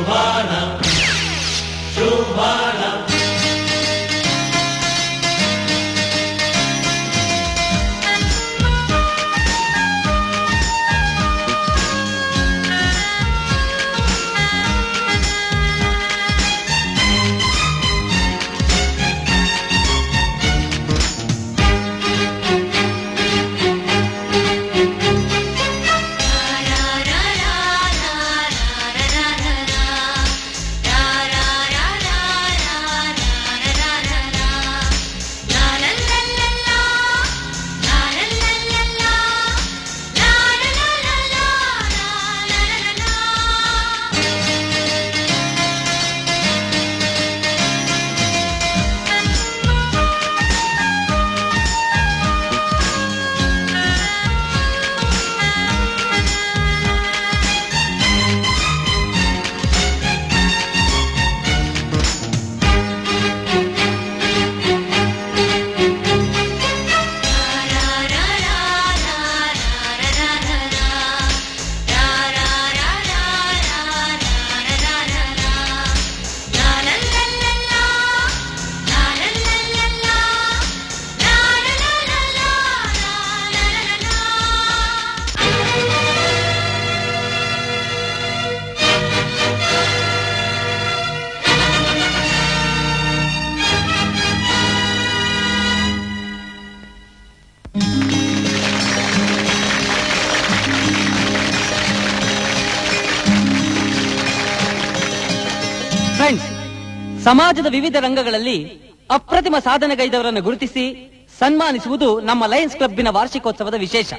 Friends ಸಮಾಜದ ವಿವಿಧ ರಂಗಗಳಲ್ಲಿ ಅಪ್ರತಿಮ ಸಾಧನೆಗೈದವರನ್ನು ಗುರುತಿಸಿ ಸನ್ಮಾನಿಸುವುದು ನಮ್ಮ ಲಯನ್ಸ್ ಕ್ಲಬ್ಬಿನ ವಾರ್ಷಿಕೋತ್ಸವದ ವಿಶೇಷ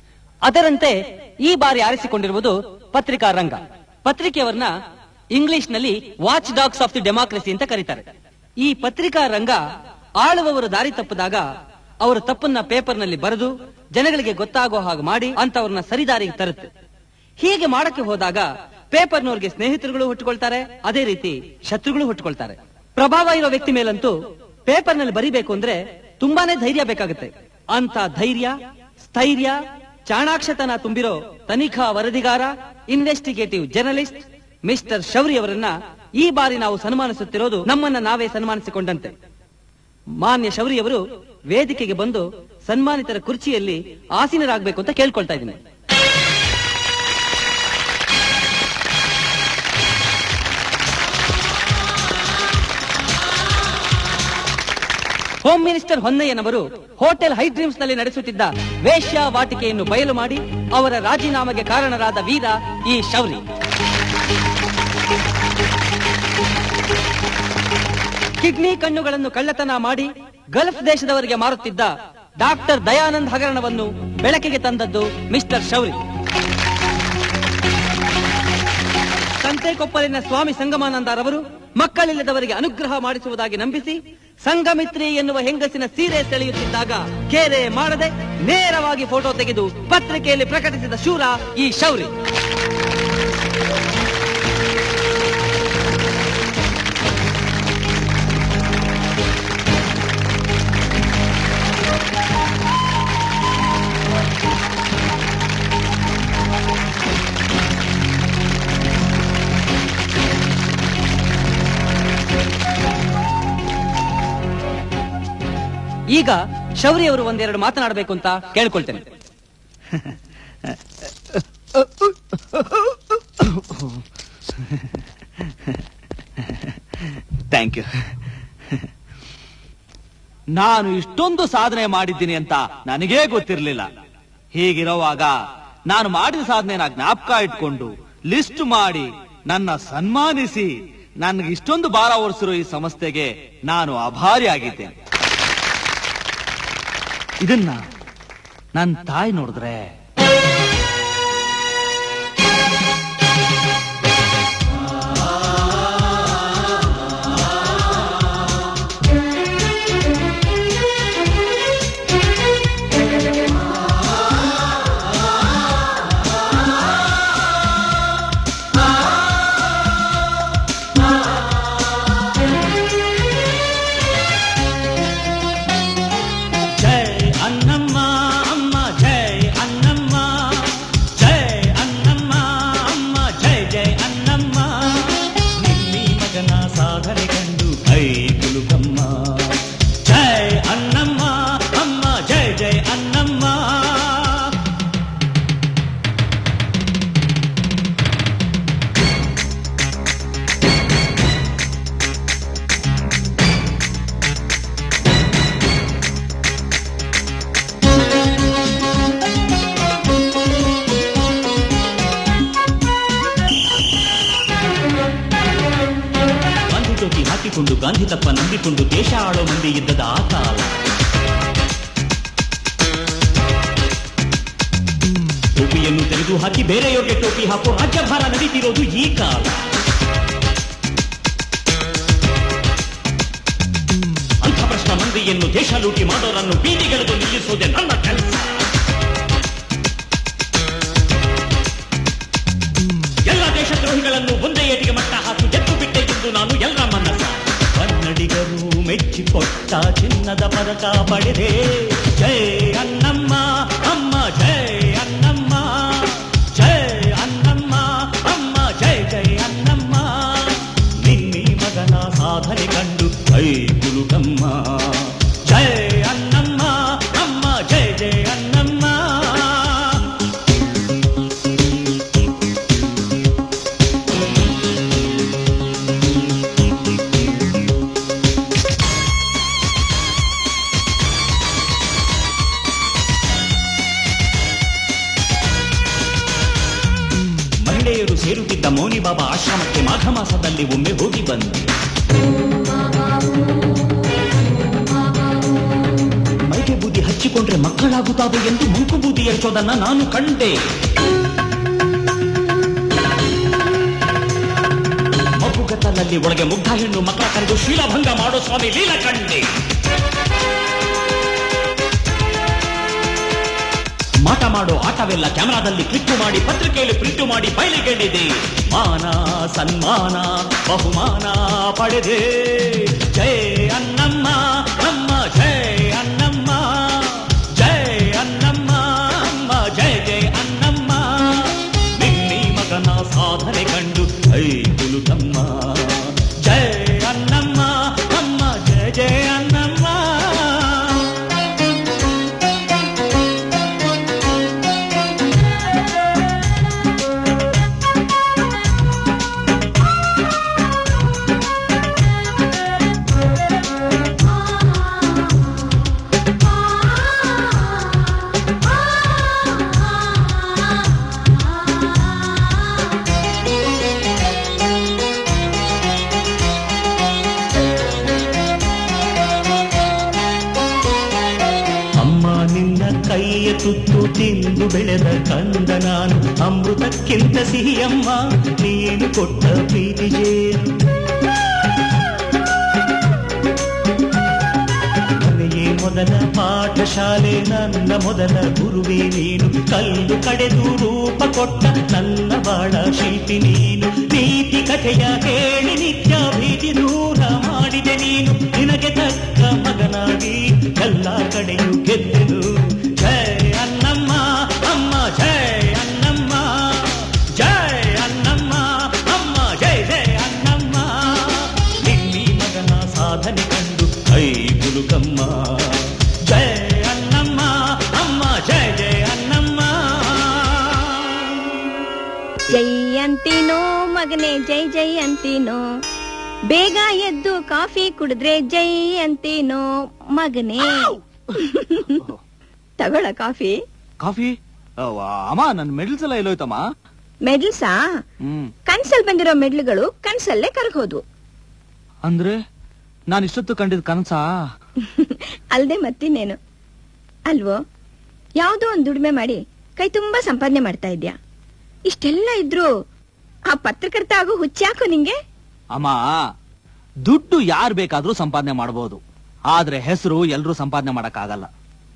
ಅದರಂತೆ ಈ ಬಾರಿ ಆರಿಸಿಕೊಂಡಿರುವುದು ಪತ್ರಿಕಾ ರಂಗ ಪತ್ರಿಕೆಯವರನ್ನ ಇಂಗ್ಲಿಷ್ ನಲ್ಲಿ watch dogs of the democracy ಅಂತ ಕರೀತಾರೆ ಈ ಪತ್ರಿಕಾ ರಂಗ ಆಳುವವರು ದಾರಿ ತಪ್ಪಿದಾಗ ಅವರು ತಪ್ಪನ್ನ ಪೇಪರ್ ನಲ್ಲಿ ಬರೆದು ಜನಗಳಿಗೆ ಗೊತ್ತಾಗೋ ಹಾಗೆ ಮಾಡಿ ಅಂತವ್ರನ್ನ ಸರಿದಾರಿಗೆ ತರುತ್ತೆ ಹೀಗೆ ಮಾಡಕ್ಕೆ ಹೋದಾಗ ಪೇಪರ್ನವ್ರಿಗೆ ಸ್ನೇಹಿತರುಗಳು ಹುಟ್ಟುಕೊಳ್ತಾರೆ ಅದೇ ರೀತಿ ಶತ್ರುಗಳು ಹುಟ್ಟುಕೊಳ್ತಾರೆ ಪ್ರಭಾವ ಇರೋ ವ್ಯಕ್ತಿ ಮೇಲಂತೂ ಪೇಪರ್ ನಲ್ಲಿ ಬರಿಬೇಕು ಅಂದ್ರೆ ತುಂಬಾನೇ ಧೈರ್ಯ ಬೇಕಾಗುತ್ತೆ ಅಂತ ಧೈರ್ಯ ಸ್ಥೈರ್ಯ ಚಾಣಾಕ್ಷತನ ತುಂಬಿರೋ ತನಿಖಾ ವರದಿಗಾರ ಇನ್ವೆಸ್ಟಿಗೇಟಿವ್ ಜರ್ನಲಿಸ್ಟ್ ಮಿಸ್ಟರ್ ಶೌರಿ ಅವರನ್ನ ಈ ಬಾರಿ ನಾವು ಸನ್ಮಾನಿಸುತ್ತಿರೋದು ನಮ್ಮನ್ನ ನಾವೇ ಸನ್ಮಾನಿಸಿಕೊಂಡಂತೆ ಮಾನ್ಯ ಶೌರಿ ಅವರು ವೇದಿಕೆಗೆ ಬಂದು ಸನ್ಮಾನಿತರ ಕುರ್ಚಿಯಲ್ಲಿ ಆಸೀನರಾಗಬೇಕು ಅಂತ ಕೇಳ್ಕೊಳ್ತಾ ಇದ್ದೀನಿ ಹೋಮ್ ಮಿನಿಸ್ಟರ್ ಹೊನ್ನಯ್ಯನವರು ಹೋಟೆಲ್ ಹೈ ಡ್ರೀಮ್ಸ್ ನಲ್ಲಿ ನಡೆಸುತ್ತಿದ್ದ ವೇಶ್ಯ ವಾಟಿಕೆಯನ್ನು ಬಯಲು ಮಾಡಿ ಅವರ ರಾಜೀನಾಮೆಗೆ ಕಾರಣರಾದ ವೀರ ಈ ಶೌರಿ ಕಿಡ್ನಿ ಕಣ್ಣುಗಳನ್ನು ಕಳ್ಳತನ ಮಾಡಿ ಗಲ್ಫ್ ದೇಶದವರಿಗೆ ಮಾರುತ್ತಿದ್ದ ಡಾಕ್ಟರ್ ದಯಾನಂದ್ ಹಗರಣವನ್ನು ಬೆಳಕಿಗೆ ತಂದದ್ದು ಮಿಸ್ಟರ್ ಶೌರಿ ಸಂತೆಕೊಪ್ಪಲಿನ ಸ್ವಾಮಿ ಸಂಗಮಾನಂದರವರು ಮಕ್ಕಳಿಲ್ಲದವರಿಗೆ ಅನುಗ್ರಹ ಮಾಡಿಸುವುದಾಗಿ ನಂಬಿಸಿ ಸಂಗಮಿತ್ರಿ ಎನ್ನುವ ಹೆಂಗಸಿನ ಸೀರೆ ಸೆಳೆಯುತ್ತಿದ್ದಾಗ ಕೇರೆ ಮಾಡದೆ ನೇರವಾಗಿ ಫೋಟೋ ತೆಗೆದು ಪತ್ರಿಕೆಯಲ್ಲಿ ಪ್ರಕಟಿಸಿದ ಶೂರ ಈ ಶೌರಿ ಈಗ ಶೌರಿ ಅವರು ಒಂದೆರಡು ಮಾತನಾಡಬೇಕು ಅಂತ ಕೇಳ್ಕೊಳ್ತೇನೆ ಥ್ಯಾಂಕ್ ಯು ನಾನು ಇಷ್ಟೊಂದು ಸಾಧನೆ ಮಾಡಿದ್ದೀನಿ ಅಂತ ನನಗೇ ಗೊತ್ತಿರಲಿಲ್ಲ ಹೀಗಿರುವಾಗ ನಾನು ಮಾಡಿದ ಸಾಧನೆನ ಜ್ಞಾಪಕ ಇಟ್ಕೊಂಡು ಲಿಸ್ಟ್ ಮಾಡಿ ನನ್ನ ಸನ್ಮಾನಿಸಿ ನನಗೆ ಇಷ್ಟೊಂದು ಭಾರ ಹೊರಿಸಿರೋ ಈ ಸಂಸ್ಥೆಗೆ ನಾನು ಆಭಾರಿಯಾಗಿದ್ದೇನೆ ಇದನ್ನ ನನ್ನ ತಾಯಿ ನೋಡಿದ್ರೆ జై అన్నమ్మ అమ్మ జై అన్నమ్మ ನಂಬಿಕೊಂಡು ಗಾಂಧಿ ತತ್ವ ನಂಬಿಕೊಂಡು ದೇಶ ಆಳೋ ಮಂದಿ ಇದ್ದದ ಆ ಕಾಲ ಟೋಪಿಯನ್ನು ತೆಗೆದು ಹಾಕಿ ಬೇರೆಯವರಿಗೆ ಟೋಪಿ ಹಾಕೋ ರಾಜ್ಯಭಾರ ನಡೀತಿರೋದು ಈ ಕಾಲ ಅಂಥ ಪ್ರಶ್ನ ಮಂದಿಯನ್ನು ದೇಶ ಲೂಟಿ ಮಾಡೋರನ್ನು ಬೀದಿಗೆಳೆದು ನಿಲ್ಲಿಸುವುದೇ ನನ್ನ ಕೆಲಸ ಎಲ್ಲ ದೇಶದ್ರೋಹಿಗಳನ್ನು ಒಂದೇ ಏಟಿಗೆ ಮಟ್ಟ ಹಾಕಿ ಎದ್ದು ಬಿಟ್ಟೆ ಎಂದು ನಾನು ಎಲ್ಲ ಮನಸ್ಸ ಕನ್ನಡಿಗರು ಮೆಚ್ಚಿಕೊಟ್ಟ ಚಿನ್ನದ ಪದಕ ಪಡೆದೆ ಜೈ ಅನ್ನಮ್ಮ ಅಮ್ಮ ಜೈ ಅನ್ನಮ್ಮ ಜೈ ಅನ್ನಮ್ಮ ಅಮ್ಮ ಜೈ ಜೈ ಅನ್ನಮ್ಮ ನಿನ್ನಿ ಮಗನ ಸಾಧನೆ ಕಂಡು ಕೈ ಕುಲುಕಮ್ಮ ಜೈ ಅನ್ನಮ್ಮ ಅಮ್ಮ ಜೈ ಜೈ ಅನ್ನಮ್ಮ ಮಹಿಳೆಯರು ಸೇರುತ್ತಿದ್ದ ಮೌನಿ ಬಾಬಾ ಆಶ್ರಮಕ್ಕೆ ಮಾಘ ಮಾಸದಲ್ಲಿ ಒಮ್ಮೆ ಹೋಗಿ ಬಂದೆ ಮೈಗೆ ಬೂದಿ ಹಚ್ಚಿಕೊಂಡ್ರೆ ಮಕ್ಕಳಾಗುತ್ತಾವೆ ಎಂದು ಮಂಕು ಬೂದಿ ಎರಚೋದನ್ನ ನಾನು ಕಂಡೆ ಮಗುಗತ್ತಲಲ್ಲಿ ಒಳಗೆ ಮುಗ್ಧ ಹೆಣ್ಣು ಮಕ್ಕಳ ಕರೆದು ಶೀಲಭಂಗ ಮಾಡೋ ಸ್ವಾಮಿ ಲೀಲ ಕಂಡೆ ಮಾಟ ಮಾಡೋ ಆಟವೆಲ್ಲ ಕ್ಯಾಮೆರಾದಲ್ಲಿ ಕ್ಲಿಕ್ ಮಾಡಿ ಪತ್ರಿಕೆಯಲ್ಲಿ ಪ್ರಿಂಟ್ ಮಾಡಿ ಬಯಲಿಗೆಳಿದೆ ಮಾನ ಸನ್ಮಾನ ಬಹುಮಾನ ಪಡೆದೆ ಜೈ ಅನ್ನಮ್ಮ ಅಮ್ಮ ಜೈ ಅನ್ನಮ್ಮ ಜೈ ಅನ್ನಮ್ಮ ಅಮ್ಮ ಜೈ ಜೈ ಅನ್ನಮ್ಮ ನಿನ್ನಿ ಮಗನ ಸಾಧನೆ ಕಂಡು ಐ ಕುಲುಕಮ್ಮ ಜೈ ಅನ್ನಮ್ಮ ಅಮ್ಮ ಜೈ ಜೈ ಅನ್ನಮ್ಮ ಅಮ್ಮ ನಿನ್ನ ಕೈಯ ತುತ್ತು ತಿಂದು ಬೆಳೆದ ಕಂದ ನಾನು ಅಮೃತಕ್ಕಿಂತ ಸಿಹಿಯಮ್ಮ ನೀನು ಕೊಟ್ಟ ಪ್ರೀತಿ ಜೇನು ಮನೆಯೇ ಮೊದಲ ಪಾಠಶಾಲೆ ನನ್ನ ಮೊದಲ ಗುರುವೇ ನೀನು ಕಲ್ಲು ಕಡೆದು ರೂಪ ಕೊಟ್ಟ ನನ್ನ ಬಾಳ ಶಿಲ್ಪಿ ನೀನು ನೀತಿ ಕಥೆಯ ಹೇಳಿ ನಿತ್ಯ ಭೀತಿ ದೂರ ಮಾಡಿದೆ ನೀನು ನಿನಗೆ ತಕ್ಕ ಮಗನಾಗಿ ಎಲ್ಲ ಕಡೆಯೂ ಗೆದ್ದೆನು ಜಯ ಅನ್ನಮ್ಮ ಅಮ್ಮ ಜಯ ಅನ್ನಮ್ಮ ಜಯ ಅನ್ನಮ್ಮ ಅಮ್ಮ ಜಯ ಜಯ ಅನ್ನಮ್ಮ ನಿನ್ನಿ ಮಗನ ಸಾಧನೆ ಕಂಡು ಕೈ ಗುಲುಕಮ್ಮ ಜಯ ಅನ್ನಮ್ಮ ಅಮ್ಮ ಜಯ ಜಯ ಅನ್ನಮ್ಮ ಜೈ ಅಂತೀನೋ ಮಗನೇ ಜೈ ಜೈ ಅಂತೀನೋ ಬೇಗ ಎದ್ದು ಕಾಫಿ ಕುಡಿದ್ರೆ ಜೈ ಅಂತೀನೋ ಮಗನೇ ತಗೊಳ ಕಾಫಿ ಕಾಫಿ ಅವ್ವ, ಅಮ್ಮ ನನ್ ಮೆಡಲ್ಸ್ ಎಲ್ಲ ಎಲ್ಲೋಯ್ತಮ್ಮ ಮೆಡ್ಲ್ಸಾ ಹ್ಮ್ ಕನ್ಸಲ್ ಬಂದಿರೋ ಮೆಡ್ಲ್ಗಳು ಕನ್ಸಲ್ಲೇ ಕರಗೋದು ಅಂದ್ರೆ ನಾನ್ ಇಷ್ಟೊತ್ತು ಕಂಡಿದ್ ಕನಸಾ ಅಲ್ದೆ ಮತ್ತಿನ್ನೇನು ಅಲ್ವೋ ಯಾವ್ದೋ ಒಂದ್ ದುಡಿಮೆ ಮಾಡಿ ಕೈ ತುಂಬಾ ಸಂಪಾದನೆ ಮಾಡ್ತಾ ಇದ್ಯಾ ಇಷ್ಟೆಲ್ಲ ಇದ್ರು ಆ ಪತ್ರಕರ್ತ ಆಗೋ ಹುಚ್ಚಾಕೋ ನಿಂಗೆ ಅಮ್ಮ ದುಡ್ಡು ಯಾರ್ ಬೇಕಾದ್ರೂ ಸಂಪಾದನೆ ಮಾಡಬಹುದು ಆದ್ರೆ ಹೆಸರು ಎಲ್ರೂ ಸಂಪಾದನೆ ಮಾಡಕ್ಕಾಗಲ್ಲ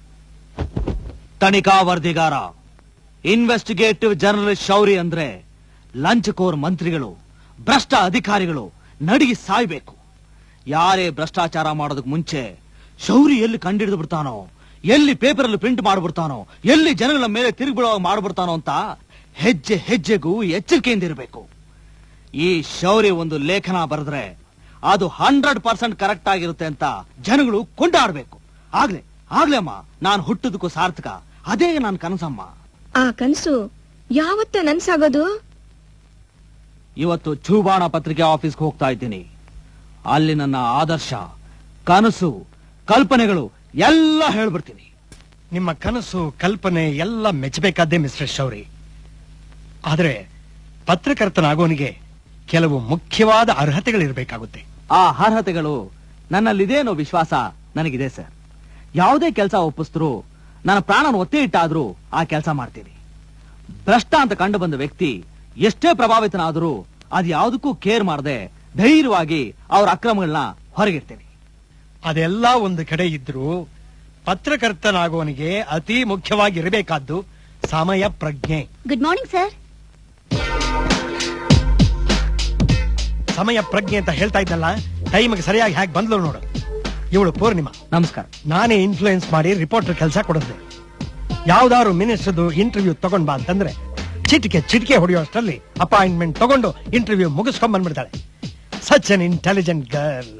ತನಿಖಾ ವರದಿಗಾರ ಇನ್ವೆಸ್ಟಿಗೇಟಿವ್ ಜರ್ನಲಿಸ್ಟ್ ಶೌರಿ ಅಂದ್ರೆ ಲಂಚಕೋರ್ ಮಂತ್ರಿಗಳು ಭ್ರಷ್ಟ ಅಧಿಕಾರಿಗಳು ನಡಿಗೆ ಸಾಯ್ಬೇಕು ಯಾರೇ ಭ್ರಷ್ಟಾಚಾರ ಮಾಡೋದಕ್ ಮುಂಚೆ ಶೌರಿ ಎಲ್ಲಿ ಕಂಡಿಡಿದು ಬಿಡ್ತಾನೋ ಎಲ್ಲಿ ಪೇಪರ್ ಅಲ್ಲಿ ಪ್ರಿಂಟ್ ಮಾಡ್ಬಿಡ್ತಾನೋ ಎಲ್ಲಿ ಜನಗಳ ಮೇಲೆ ತಿರುಗಿ ಮಾಡ್ಬಿಡ್ತಾನೋ ಅಂತ ಹೆಜ್ಜೆ ಹೆಜ್ಜೆಗೂ ಎಚ್ಚರಿಕೆಯಿಂದ ಇರಬೇಕು ಈ ಶೌರ್ಯ ಒಂದು ಲೇಖನ ಬರೆದ್ರೆ ಅದು ಹಂಡ್ರೆಡ್ ಪರ್ಸೆಂಟ್ ಕರೆಕ್ಟ್ ಆಗಿರುತ್ತೆ ಅಂತ ಜನಗಳು ಕೊಂಡಾಡ್ಬೇಕು ಆಗ್ಲೇ ಆಗ್ಲೇ ಅಮ್ಮ ನಾನು ಹುಟ್ಟದಕ್ಕೂ ಸಾರ್ಥಕ ಅದೇ ನನ್ನ ಕನಸಮ್ಮ ಆ ಕನ್ಸು ಯಾವತ್ತ ನನ್ಸಾಗೋದು ಇವತ್ತು ಚೂಬಾಣ ಪತ್ರಿಕೆ ಆಫೀಸ್ಗೆ ಹೋಗ್ತಾ ಇದ್ದೀನಿ ಅಲ್ಲಿ ನನ್ನ ಆದರ್ಶ ಕನಸು ಕಲ್ಪನೆಗಳು ಎಲ್ಲ ಹೇಳ್ಬಿಡ್ತೀನಿ ನಿಮ್ಮ ಕನಸು ಕಲ್ಪನೆ ಎಲ್ಲ ಮೆಚ್ಚಬೇಕಾದ್ದೇ ಮಿಸ್ಟರ್ ಶೌರಿ ಆದ್ರೆ ಪತ್ರಕರ್ತನಾಗೋನಿಗೆ ಕೆಲವು ಮುಖ್ಯವಾದ ಅರ್ಹತೆಗಳಿರ್ಬೇಕಾಗುತ್ತೆ ಆ ಅರ್ಹತೆಗಳು ನನ್ನಲ್ಲಿದೆ ಅನ್ನೋ ವಿಶ್ವಾಸ ನನಗಿದೆ ಸರ್ ಯಾವುದೇ ಕೆಲಸ ಒಪ್ಪಿಸಿದ್ರು ನನ್ನ ಪ್ರಾಣನ ಒತ್ತೆ ಇಟ್ಟಾದ್ರೂ ಆ ಕೆಲಸ ಮಾಡ್ತೀನಿ ಭ್ರಷ್ಟ ಅಂತ ಕಂಡು ಬಂದ ವ್ಯಕ್ತಿ ಎಷ್ಟೇ ಪ್ರಭಾವಿತನಾದರೂ ಅದು ಯಾವುದಕ್ಕೂ ಕೇರ್ ಮಾಡದೆ ಧೈರ್ಯವಾಗಿ ಅವ್ರ ಅಕ್ರಮಗಳನ್ನ ಹೊರಗಿಡ್ತೀನಿ ಅದೆಲ್ಲ ಒಂದು ಕಡೆ ಇದ್ರು ಪತ್ರಕರ್ತನಾಗುವವನಿಗೆ ಅತಿ ಮುಖ್ಯವಾಗಿ ಇರಬೇಕಾದ್ದು ಸಮಯ ಪ್ರಜ್ಞೆ ಗುಡ್ ಮಾರ್ನಿಂಗ್ ಸರ್ ಸಮಯ ಪ್ರಜ್ಞೆ ಅಂತ ಹೇಳ್ತಾ ಇದ್ನಲ್ಲ ಟೈಮ್ಗೆ ಸರಿಯಾಗಿ ಹ್ಯಾಕ್ ಬಂದ್ಲು ನೋಡು ಇವಳು ಪೂರ್ಣಿಮಾ ನಮಸ್ಕಾರ ನಾನೇ ಇನ್ಫ್ಲೂಯೆನ್ಸ್ ಮಾಡಿ ರಿಪೋರ್ಟರ್ ಕೆಲಸ ಕೊಡಿದ್ದೆ ಯಾವ್ದಾದ್ರು ಮಿನಿಸ್ಟರ್ದು ಇಂಟರ್ವ್ಯೂ ತಗೊಂಡ್ ಬಾ ಅಂತಂದ್ರೆ ಚಿಟಿಕೆ ಚಿಟಿಕೆ ಹೊಡೆಯೋಷ್ಟರಲ್ಲಿ ಅಪಾಯಿಂಟ್ಮೆಂಟ್ ತಗೊಂಡು ಇಂಟರ್ವ್ಯೂ ಮುಗಿಸ್ಕೊಂಡ್ ಬಂದ್ಬಿಡ್ತಾಳೆ ಸಚ್ ಅನ್ ಇಂಟೆಲಿಜೆಂಟ್ ಗರ್ಲ್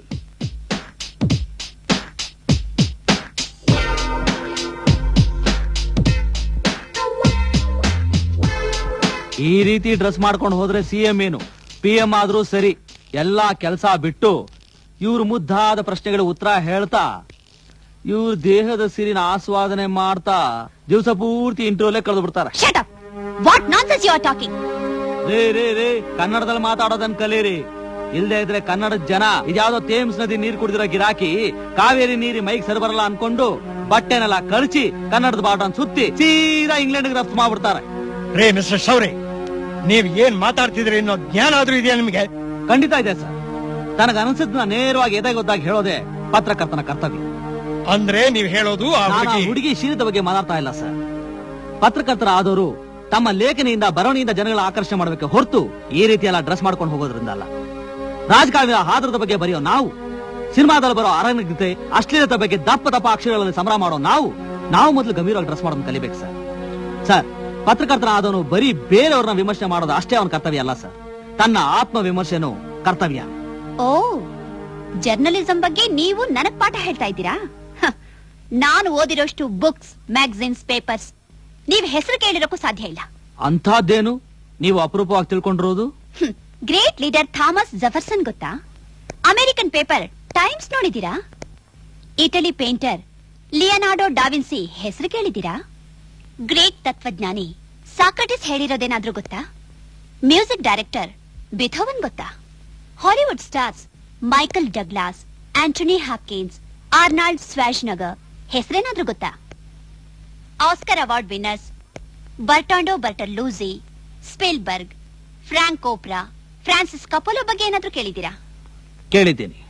ಈ ರೀತಿ ಡ್ರೆಸ್ ಮಾಡ್ಕೊಂಡು ಹೋದ್ರೆ ಸಿ ಎಂ ಏನು ಪಿ ಎಂ ಆದ್ರೂ ಸರಿ ಎಲ್ಲಾ ಕೆಲಸ ಬಿಟ್ಟು ಇವ್ರ ಮುದ್ದಾದ ಪ್ರಶ್ನೆಗಳ ಉತ್ತರ ಹೇಳ್ತಾ ಇವ್ರ ದೇಹದ ಸಿರಿನ ಆಸ್ವಾದನೆ ಮಾಡ್ತಾ ದಿವಸ ಪೂರ್ತಿ ಇಂಟರ್ವ್ಯೂಲೇ ಕಳೆದು ಬಿಡ್ತಾರೆ shut up what nonsense you are talking ರೇ ರೇ ರೇ ಕನ್ನಡದಲ್ಲಿ ಮಾತಾಡೋದನ್ ಕಲೀರಿ ಇಲ್ದೇ ಇದ್ರೆ ಕನ್ನಡದ ಜನ ಇದ್ಯಾವ್ದೋ ತೇಮ್ಸ್ ನದಿ ನೀರ್ ಕುಡಿದಿರೋ ಗಿರಾಕಿ ಕಾವೇರಿ ನೀರಿ ಮೈಗ್ ಸರಿ ಬರಲ್ಲ ಅನ್ಕೊಂಡು ಬಟ್ಟೆನೆಲ್ಲ ಕಳಚಿ ಕನ್ನಡದ ಬಾಟನ್ ಸುತ್ತಿ ಸೀದಾ ಇಂಗ್ಲೆಂಡ್ ರಫ್ತು ಮಾಡ್ಬಿಡ್ತಾರೆ ರೇ ಮಿಸ್ಟರ್ ಶೌರಿ ನೀವ್ ಏನ್ ಮಾತಾಡ್ತಿದ್ರಿ ಅನ್ನೋ ಜ್ಞಾನ ಆದ್ರೂ ಇದೆಯಾ ನಿಮಗೆ ಖಂಡಿತ ಇದೆ ಸರ್ ತನಗ ಅನ್ಸಿದ್ನ ನೇರವಾಗಿ ಎದೆಗೊದ್ದಾಗಿ ಹೇಳೋದೇ ಪತ್ರಕರ್ತನ ಕರ್ತವ್ಯ ಅಂದ್ರೆ ನೀವ್ ಹೇಳೋದು ಆ ನಾನು ಆ ಹುಡುಗಿ ಹುಡುಗಿ ಶೀಲದ ಬಗ್ಗೆ ಮಾತಾಡ್ತಾ ಇಲ್ಲ ಸರ್ ಪತ್ರಕರ್ತರ ಆದವರು ತಮ್ಮ ಲೇಖನಿಯಿಂದ ಬರವಣಿಯಿಂದ ಜನಗಳ ಆಕರ್ಷಣೆ ಮಾಡಬೇಕು ಹೊರತು ಈ ರೀತಿ ಎಲ್ಲ ಡ್ರೆಸ್ ಮಾಡ್ಕೊಂಡು ಹೋಗೋದ್ರಿಂದ ಅಲ್ಲ ರಾಜಕಾರಣದ ಹಾದರದ ಬಗ್ಗೆ ಬರೆಯೋ ನಾವು ಸಿನಿಮಾದಲ್ಲಿ ಬರೋ ಅರಣ್ಯತೆ ಅಶ್ಲೀಲತೆ ಬಗ್ಗೆ ದಪ್ಪ ದಪ್ಪ ಅಕ್ಷರಗಳಲ್ಲಿ ಸಂಬರ ಮಾಡೋ ನಾವು ನಾವು ಮೊದಲು ಗಂಭೀರವಾಗಿ ಡ್ರೆಸ್ ಮಾಡೋದನ್ನ ಕಲಿಬೇಕು ಸರ್ ಸರ್ ಪತ್ರಕರ್ತರ ಆದವನು ಬರೀ ಬೇರೆಯವ್ರನ್ನ ವಿಮರ್ಶೆ ಮಾಡೋದು ಅಷ್ಟೇ ಅವನ ಕರ್ತವ್ಯ ಅಲ್ಲ ಸರ್ ತನ್ನ ಆತ್ಮ ವಿಮರ್ಶೆನೂ ಕರ್ತವ್ಯ ಓ ಜರ್ನಲಿಸಂ ಬಗ್ಗೆ ನೀವು ನನಗ್ ಪಾಠ ಹೇಳ್ತಾ ಇದ್ದೀರಾ ಹ, ನಾನು ಓದಿರೋಷ್ಟು ಬುಕ್ಸ್ ಮ್ಯಾಗಝಿನ್ಸ್ ಪೇಪರ್ಸ್ ನೀವ್ ಹೆಸರು ಕೇಳಿರೋಕ್ಕೂ ಸಾಧ್ಯ ಇಲ್ಲ ಅಂಥದ್ದೇನು ನೀವು ಅಪರೂಪವಾಗಿ ತಿಳ್ಕೊಂಡಿರೋದು ಗ್ರೇಟ್ ಲೀಡರ್ ಥಾಮಸ್ ಜಫರ್ಸನ್ ಗೊತ್ತಾ ಅಮೆರಿಕನ್ ಪೇಪರ್ ಟೈಮ್ಸ್ ನೋಡಿದೀರಾ ಇಟಲಿ ಪೇಂಟರ್ ಲಿಯನಾರ್ಡೋ ಡಾವಿನ್ಸಿ ಹೆಸರು ಕೇಳಿದೀರಾ ಗ್ರೇಟ್ ತತ್ವಜ್ಞಾನಿ ಸಾಕ್ರಟಿಸ್ ಹೇಳಿರೋದೇನಾದ್ರೂ ಗೊತ್ತಾ ಮ್ಯೂಸಿಕ್ ಡೈರೆಕ್ಟರ್ ಬಿಥೋವನ್ ಗೊತ್ತಾ Hollywood stars Michael Douglas Anthony Hopkins Arnold Schwarzenegger ಹೆಸರೇನಾದ್ರೂ ಗೊತ್ತಾ Oscar award winners Bernardo Bertolucci Spielberg Frank Capra Francis Coppola ಬಗ್ಗೆ ಏನಾದ್ರೂ ಕೇಳಿದ್ದೀರಾ ಕೇಳಿದ್ದೀನಿ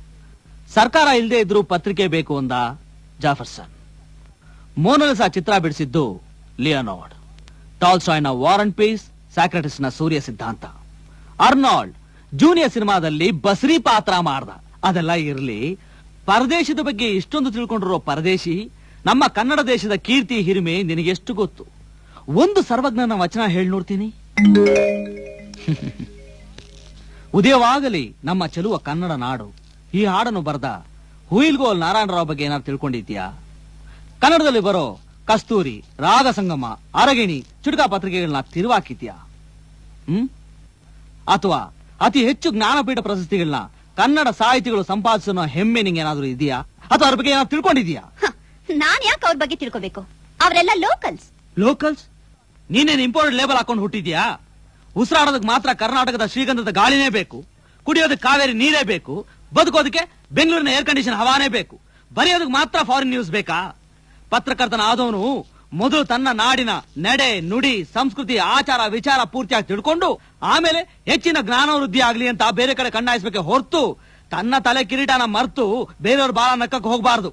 ಸರ್ಕಾರ ಇಲ್ಲದೆ ಇದ್ರೂ ಪತ್ರಿಕೆ ಬೇಕು ಅಂದ ಜಾಫರ್ಸನ್ ಮೋನಲಿಸಾ ಚಿತ್ರ ಬಿಡಿಸಿದ್ದು ಲಿಯೋನಾರ್ಡ್ ಟಾಲ್ಸ್ಟಾಯ್ನ ವಾರ್ ಅಂಡ್ ಪೀಸ್ ಸ್ಯಾಕ್ರೆಟಿಸ್ನ ಸೂರ್ಯ ಸಿದ್ಧಾಂತ ಅರ್ನಾಲ್ಡ್ ಜೂನಿಯರ್ ಸಿನಿಮಾದಲ್ಲಿ ಬಸ್ರಿ ಪಾತ್ರ ಮಾಡ್ದ ಅದೆಲ್ಲ ಇರ್ಲಿ ಪರದೇಶದ ಬಗ್ಗೆ ಇಷ್ಟೊಂದು ತಿಳ್ಕೊಂಡಿರೋ ಪರದೇಶಿ ನಮ್ಮ ಕನ್ನಡ ದೇಶದ ಕೀರ್ತಿ ಹಿರಿಮೆ ನಿನಗೆಷ್ಟು ಗೊತ್ತು ಒಂದು ಸರ್ವಜ್ಞನ ವಚನ ಹೇಳಿ ನೋಡ್ತೀನಿ ಉದಯವಾಗಲಿ ನಮ್ಮ ಚೆಲುವ ಕನ್ನಡ ನಾಡು ಈ ಹಾಡನ್ನು ಬರೆದ ಹುಯಿಲ್ಗೋಲ್ ನಾರಾಯಣರಾವ್ ಬಗ್ಗೆ ಏನಾದ್ರು ತಿಳ್ಕೊಂಡಿದ್ಯಾ ಕನ್ನಡದಲ್ಲಿ ಬರೋ ಕಸ್ತೂರಿ ರಾಗ ಸಂಗಮ ಅರಗಿಣಿ ಚುಟುಕ ಪತ್ರಿಕೆಗಳನ್ನ ತಿರುವಾಕಿದ್ಯಾ ಹ್ಮ್ ಅಥವಾ ಅತಿ ಹೆಚ್ಚು ಜ್ಞಾನಪೀಠ ಪ್ರಶಸ್ತಿಗಳನ್ನ ಕನ್ನಡ ಸಾಹಿತಿಗಳು ಸಂಪಾದಿಸೋ ಹೆಮ್ಮೆ ನಿಂಗೆ ಏನಾದ್ರೂ ಇದೆಯಾ ಅಥವಾ ಅದ್ರ ಬಗ್ಗೆ ಏನಾದ್ರು ತಿಳ್ಕೊಂಡಿದ್ಯಾ ಹ, ನಾನ್ ಯಾಕೆ ಅವ್ರ ಬಗ್ಗೆ ತಿಳ್ಕೋಬೇಕು ಅವರೆಲ್ಲ ಲೋಕಲ್ಸ್ ಲೋಕಲ್ಸ್ ನೀನೇನ್ ಇಂಪೋರ್ಟೆಡ್ ಲೇಬಲ್ ಹಾಕೊಂಡು ಹುಟ್ಟಿದ್ಯಾ ಉಸಿರಾಡೋದಕ್ಕೆ ಮಾತ್ರ ಕರ್ನಾಟಕದ ಶ್ರೀಗಂಧದ ಗಾಳಿನೇ ಬೇಕು ಕುಡಿಯೋದಕ್ಕೆ ಕಾವೇರಿ ನೀರೇ ಬೇಕು ಬದುಕೋದಕ್ಕೆ ಬೆಂಗಳೂರಿನ ಏರ್ ಕಂಡೀಷನ್ ಹವಾನೇ ಬೇಕು ಬರೆಯೋದಕ್ಕೆ ಮಾತ್ರ ಫಾರಿನ್ ನ್ಯೂಸ್ ಬೇಕಾ ಪತ್ರಕರ್ತನ ಆದವನು ಮೊದಲು ತನ್ನ ನಾಡಿನ ನಡೆ ನುಡಿ ಸಂಸ್ಕೃತಿ ಆಚಾರ ವಿಚಾರ ಪೂರ್ತಿಯಾಗಿ ತಿಳ್ಕೊಂಡು ಆಮೇಲೆ ಹೆಚ್ಚಿನ ಜ್ಞಾನ ವೃದ್ಧಿ ಆಗ್ಲಿ ಅಂತ ಬೇರೆ ಕಡೆ ಕಣ್ಣಾಯಿಸ್ಬೇಕೆ ಹೊರತು ತನ್ನ ತಲೆ ಕಿರೀಟನ ಮರ್ತು ಬೇರೆಯವ್ರ ಬಾಳ ನಕ್ಕಕ್ಕೆ ಹೋಗ್ಬಾರ್ದು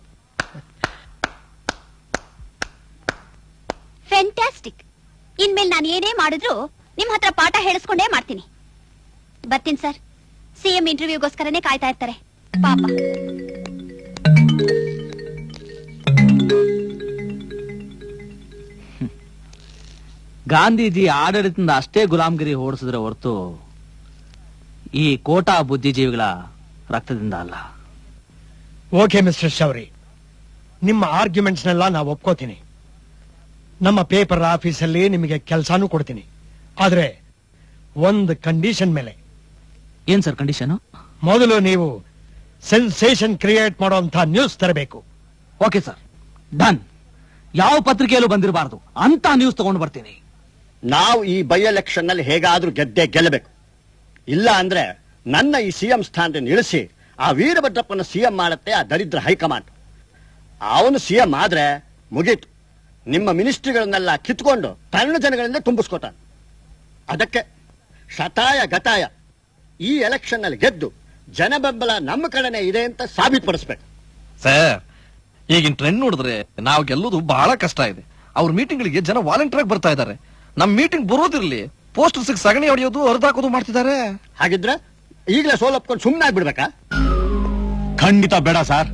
ಫ್ಯಾಂಟಾಸ್ಟಿಕ್ ಇನ್ಮೇಲೆ ನಾನು ಏನೇ ಮಾಡಿದ್ರು ನಿಮ್ ಹತ್ರ ಪಾಠ ಹೇಳಿಸ್ಕೊಂಡೇ ಮಾಡ್ತೀನಿ ಬರ್ತೀನಿ ಸರ್ ಸಿಎಂ ಇಂಟರ್ವ್ಯೂಗೋಸ್ಕರನೇ ಕಾಯ್ತಾ ಇರ್ತಾರೆ ಪಾಪ ಗಾಂಧೀಜಿ ಆಡಳಿತದಿಂದ ಅಷ್ಟೇ ಗುಲಾಮ್ಗಿರಿ ಓಡಿಸಿದ್ರೆ ಹೊರತು ಈ ಕೋಟಾ ಬುದ್ಧಿಜೀವಿಗಳ ರಕ್ತದಿಂದ ಅಲ್ಲ ಓಕೆ ಮಿಸ್ಟರ್ ಶೌರಿ ನಿಮ್ಮ ಆರ್ಗ್ಯುಮೆಂಟ್ಸ್ನೆಲ್ಲ ನಾವು ಒಪ್ಕೋತೀನಿ ನಮ್ಮ ಪೇಪರ್ ಆಫೀಸಲ್ಲಿ ನಿಮಗೆ ಕೆಲಸನೂ ಕೊಡ್ತೀನಿ ಆದ್ರೆ ಒಂದು ಕಂಡೀಷನ್ ಮೇಲೆ ಏನ್ ಸರ್ ಕಂಡೀಷನ್ ಮೊದಲು ನೀವು ಸೆನ್ಸೇಷನ್ ಕ್ರಿಯೇಟ್ ಮಾಡುವಂತ ನ್ಯೂಸ್ ತರಬೇಕು ಓಕೆ ಸರ್ ಡನ್ ಯಾವ ಪತ್ರಿಕೆಯಲ್ಲೂ ಬಂದಿರಬಾರ್ದು ಅಂತ ನ್ಯೂಸ್ ತಗೊಂಡು ಬರ್ತೀನಿ ನಾವು ಈ ಬೈ ಎಲೆಕ್ಷನ್ ನಲ್ಲಿ ಹೇಗಾದ್ರೂ ಗೆದ್ದೆ ಗೆಲ್ಲಬೇಕು ಇಲ್ಲ ಅಂದ್ರೆ ನನ್ನ ಈ ಸಿಎಂ ಸ್ಥಾನದಿಂದ ಇಳಿಸಿ ಆ ವೀರಭದ್ರಪ್ಪನ ಸಿಎಂ ಮಾಡತ್ತೆ ಆ ದರಿದ್ರ ಹೈಕಮಾಂಡ್ ಅವನು ಸಿಎಂ ಆದ್ರೆ ಮುಗೀತು ನಿಮ್ಮ ಮಿನಿಸ್ಟ್ರಿಗಳನ್ನೆಲ್ಲ ಕಿತ್ಕೊಂಡು ತನ್ನ ಜನಗಳಿಂದ ತುಂಬಿಸ್ಕೊತಾನೆ ಅದಕ್ಕೆ ಶತಾಯ ಗತಾಯ ಈ ಎಲೆಕ್ಷನ್ ನಲ್ಲಿ ಗೆದ್ದು ಜನ ಬೆಂಬಲ ನಮ್ಮ ಕಡೆನೇ ಇದೆ ಅಂತ ಸಾಬೀತುಪಡಿಸ್ಬೇಕು ಸರ್ ಈಗಿನ ಟ್ರೆಂಡ್ ನೋಡಿದ್ರೆ ನಾವು ಗೆಲ್ಲೋದು ಬಹಳ ಕಷ್ಟ ಇದೆ ಅವ್ರ ಮೀಟಿಂಗ್ಗಳಿಗೆ ಜನ ವಾಲಂಟಿಯರ್ ಆಗಿ ಬರ್ತಾ ಇದ್ದಾರೆ ನಮ್ ಮೀಟಿಂಗ್ ಬರೋದಿರ್ಲಿ ಪೋಸ್ಟರ್ಸ್ ಸಗಣಿ ಹೊಡೆಯೋದು ಹೊರದಾಕೋದು ಮಾಡ್ತಿದ್ದಾರೆ ಹಾಗಿದ್ರೆ ಈಗಲೇ ಸೋಲಪ್ಕೊಂಡು ಸುಮ್ಮನೆ ಆಗ್ಬಿಡ್ಬೇಕಾ ಖಂಡಿತ ಬೇಡ ಸರ್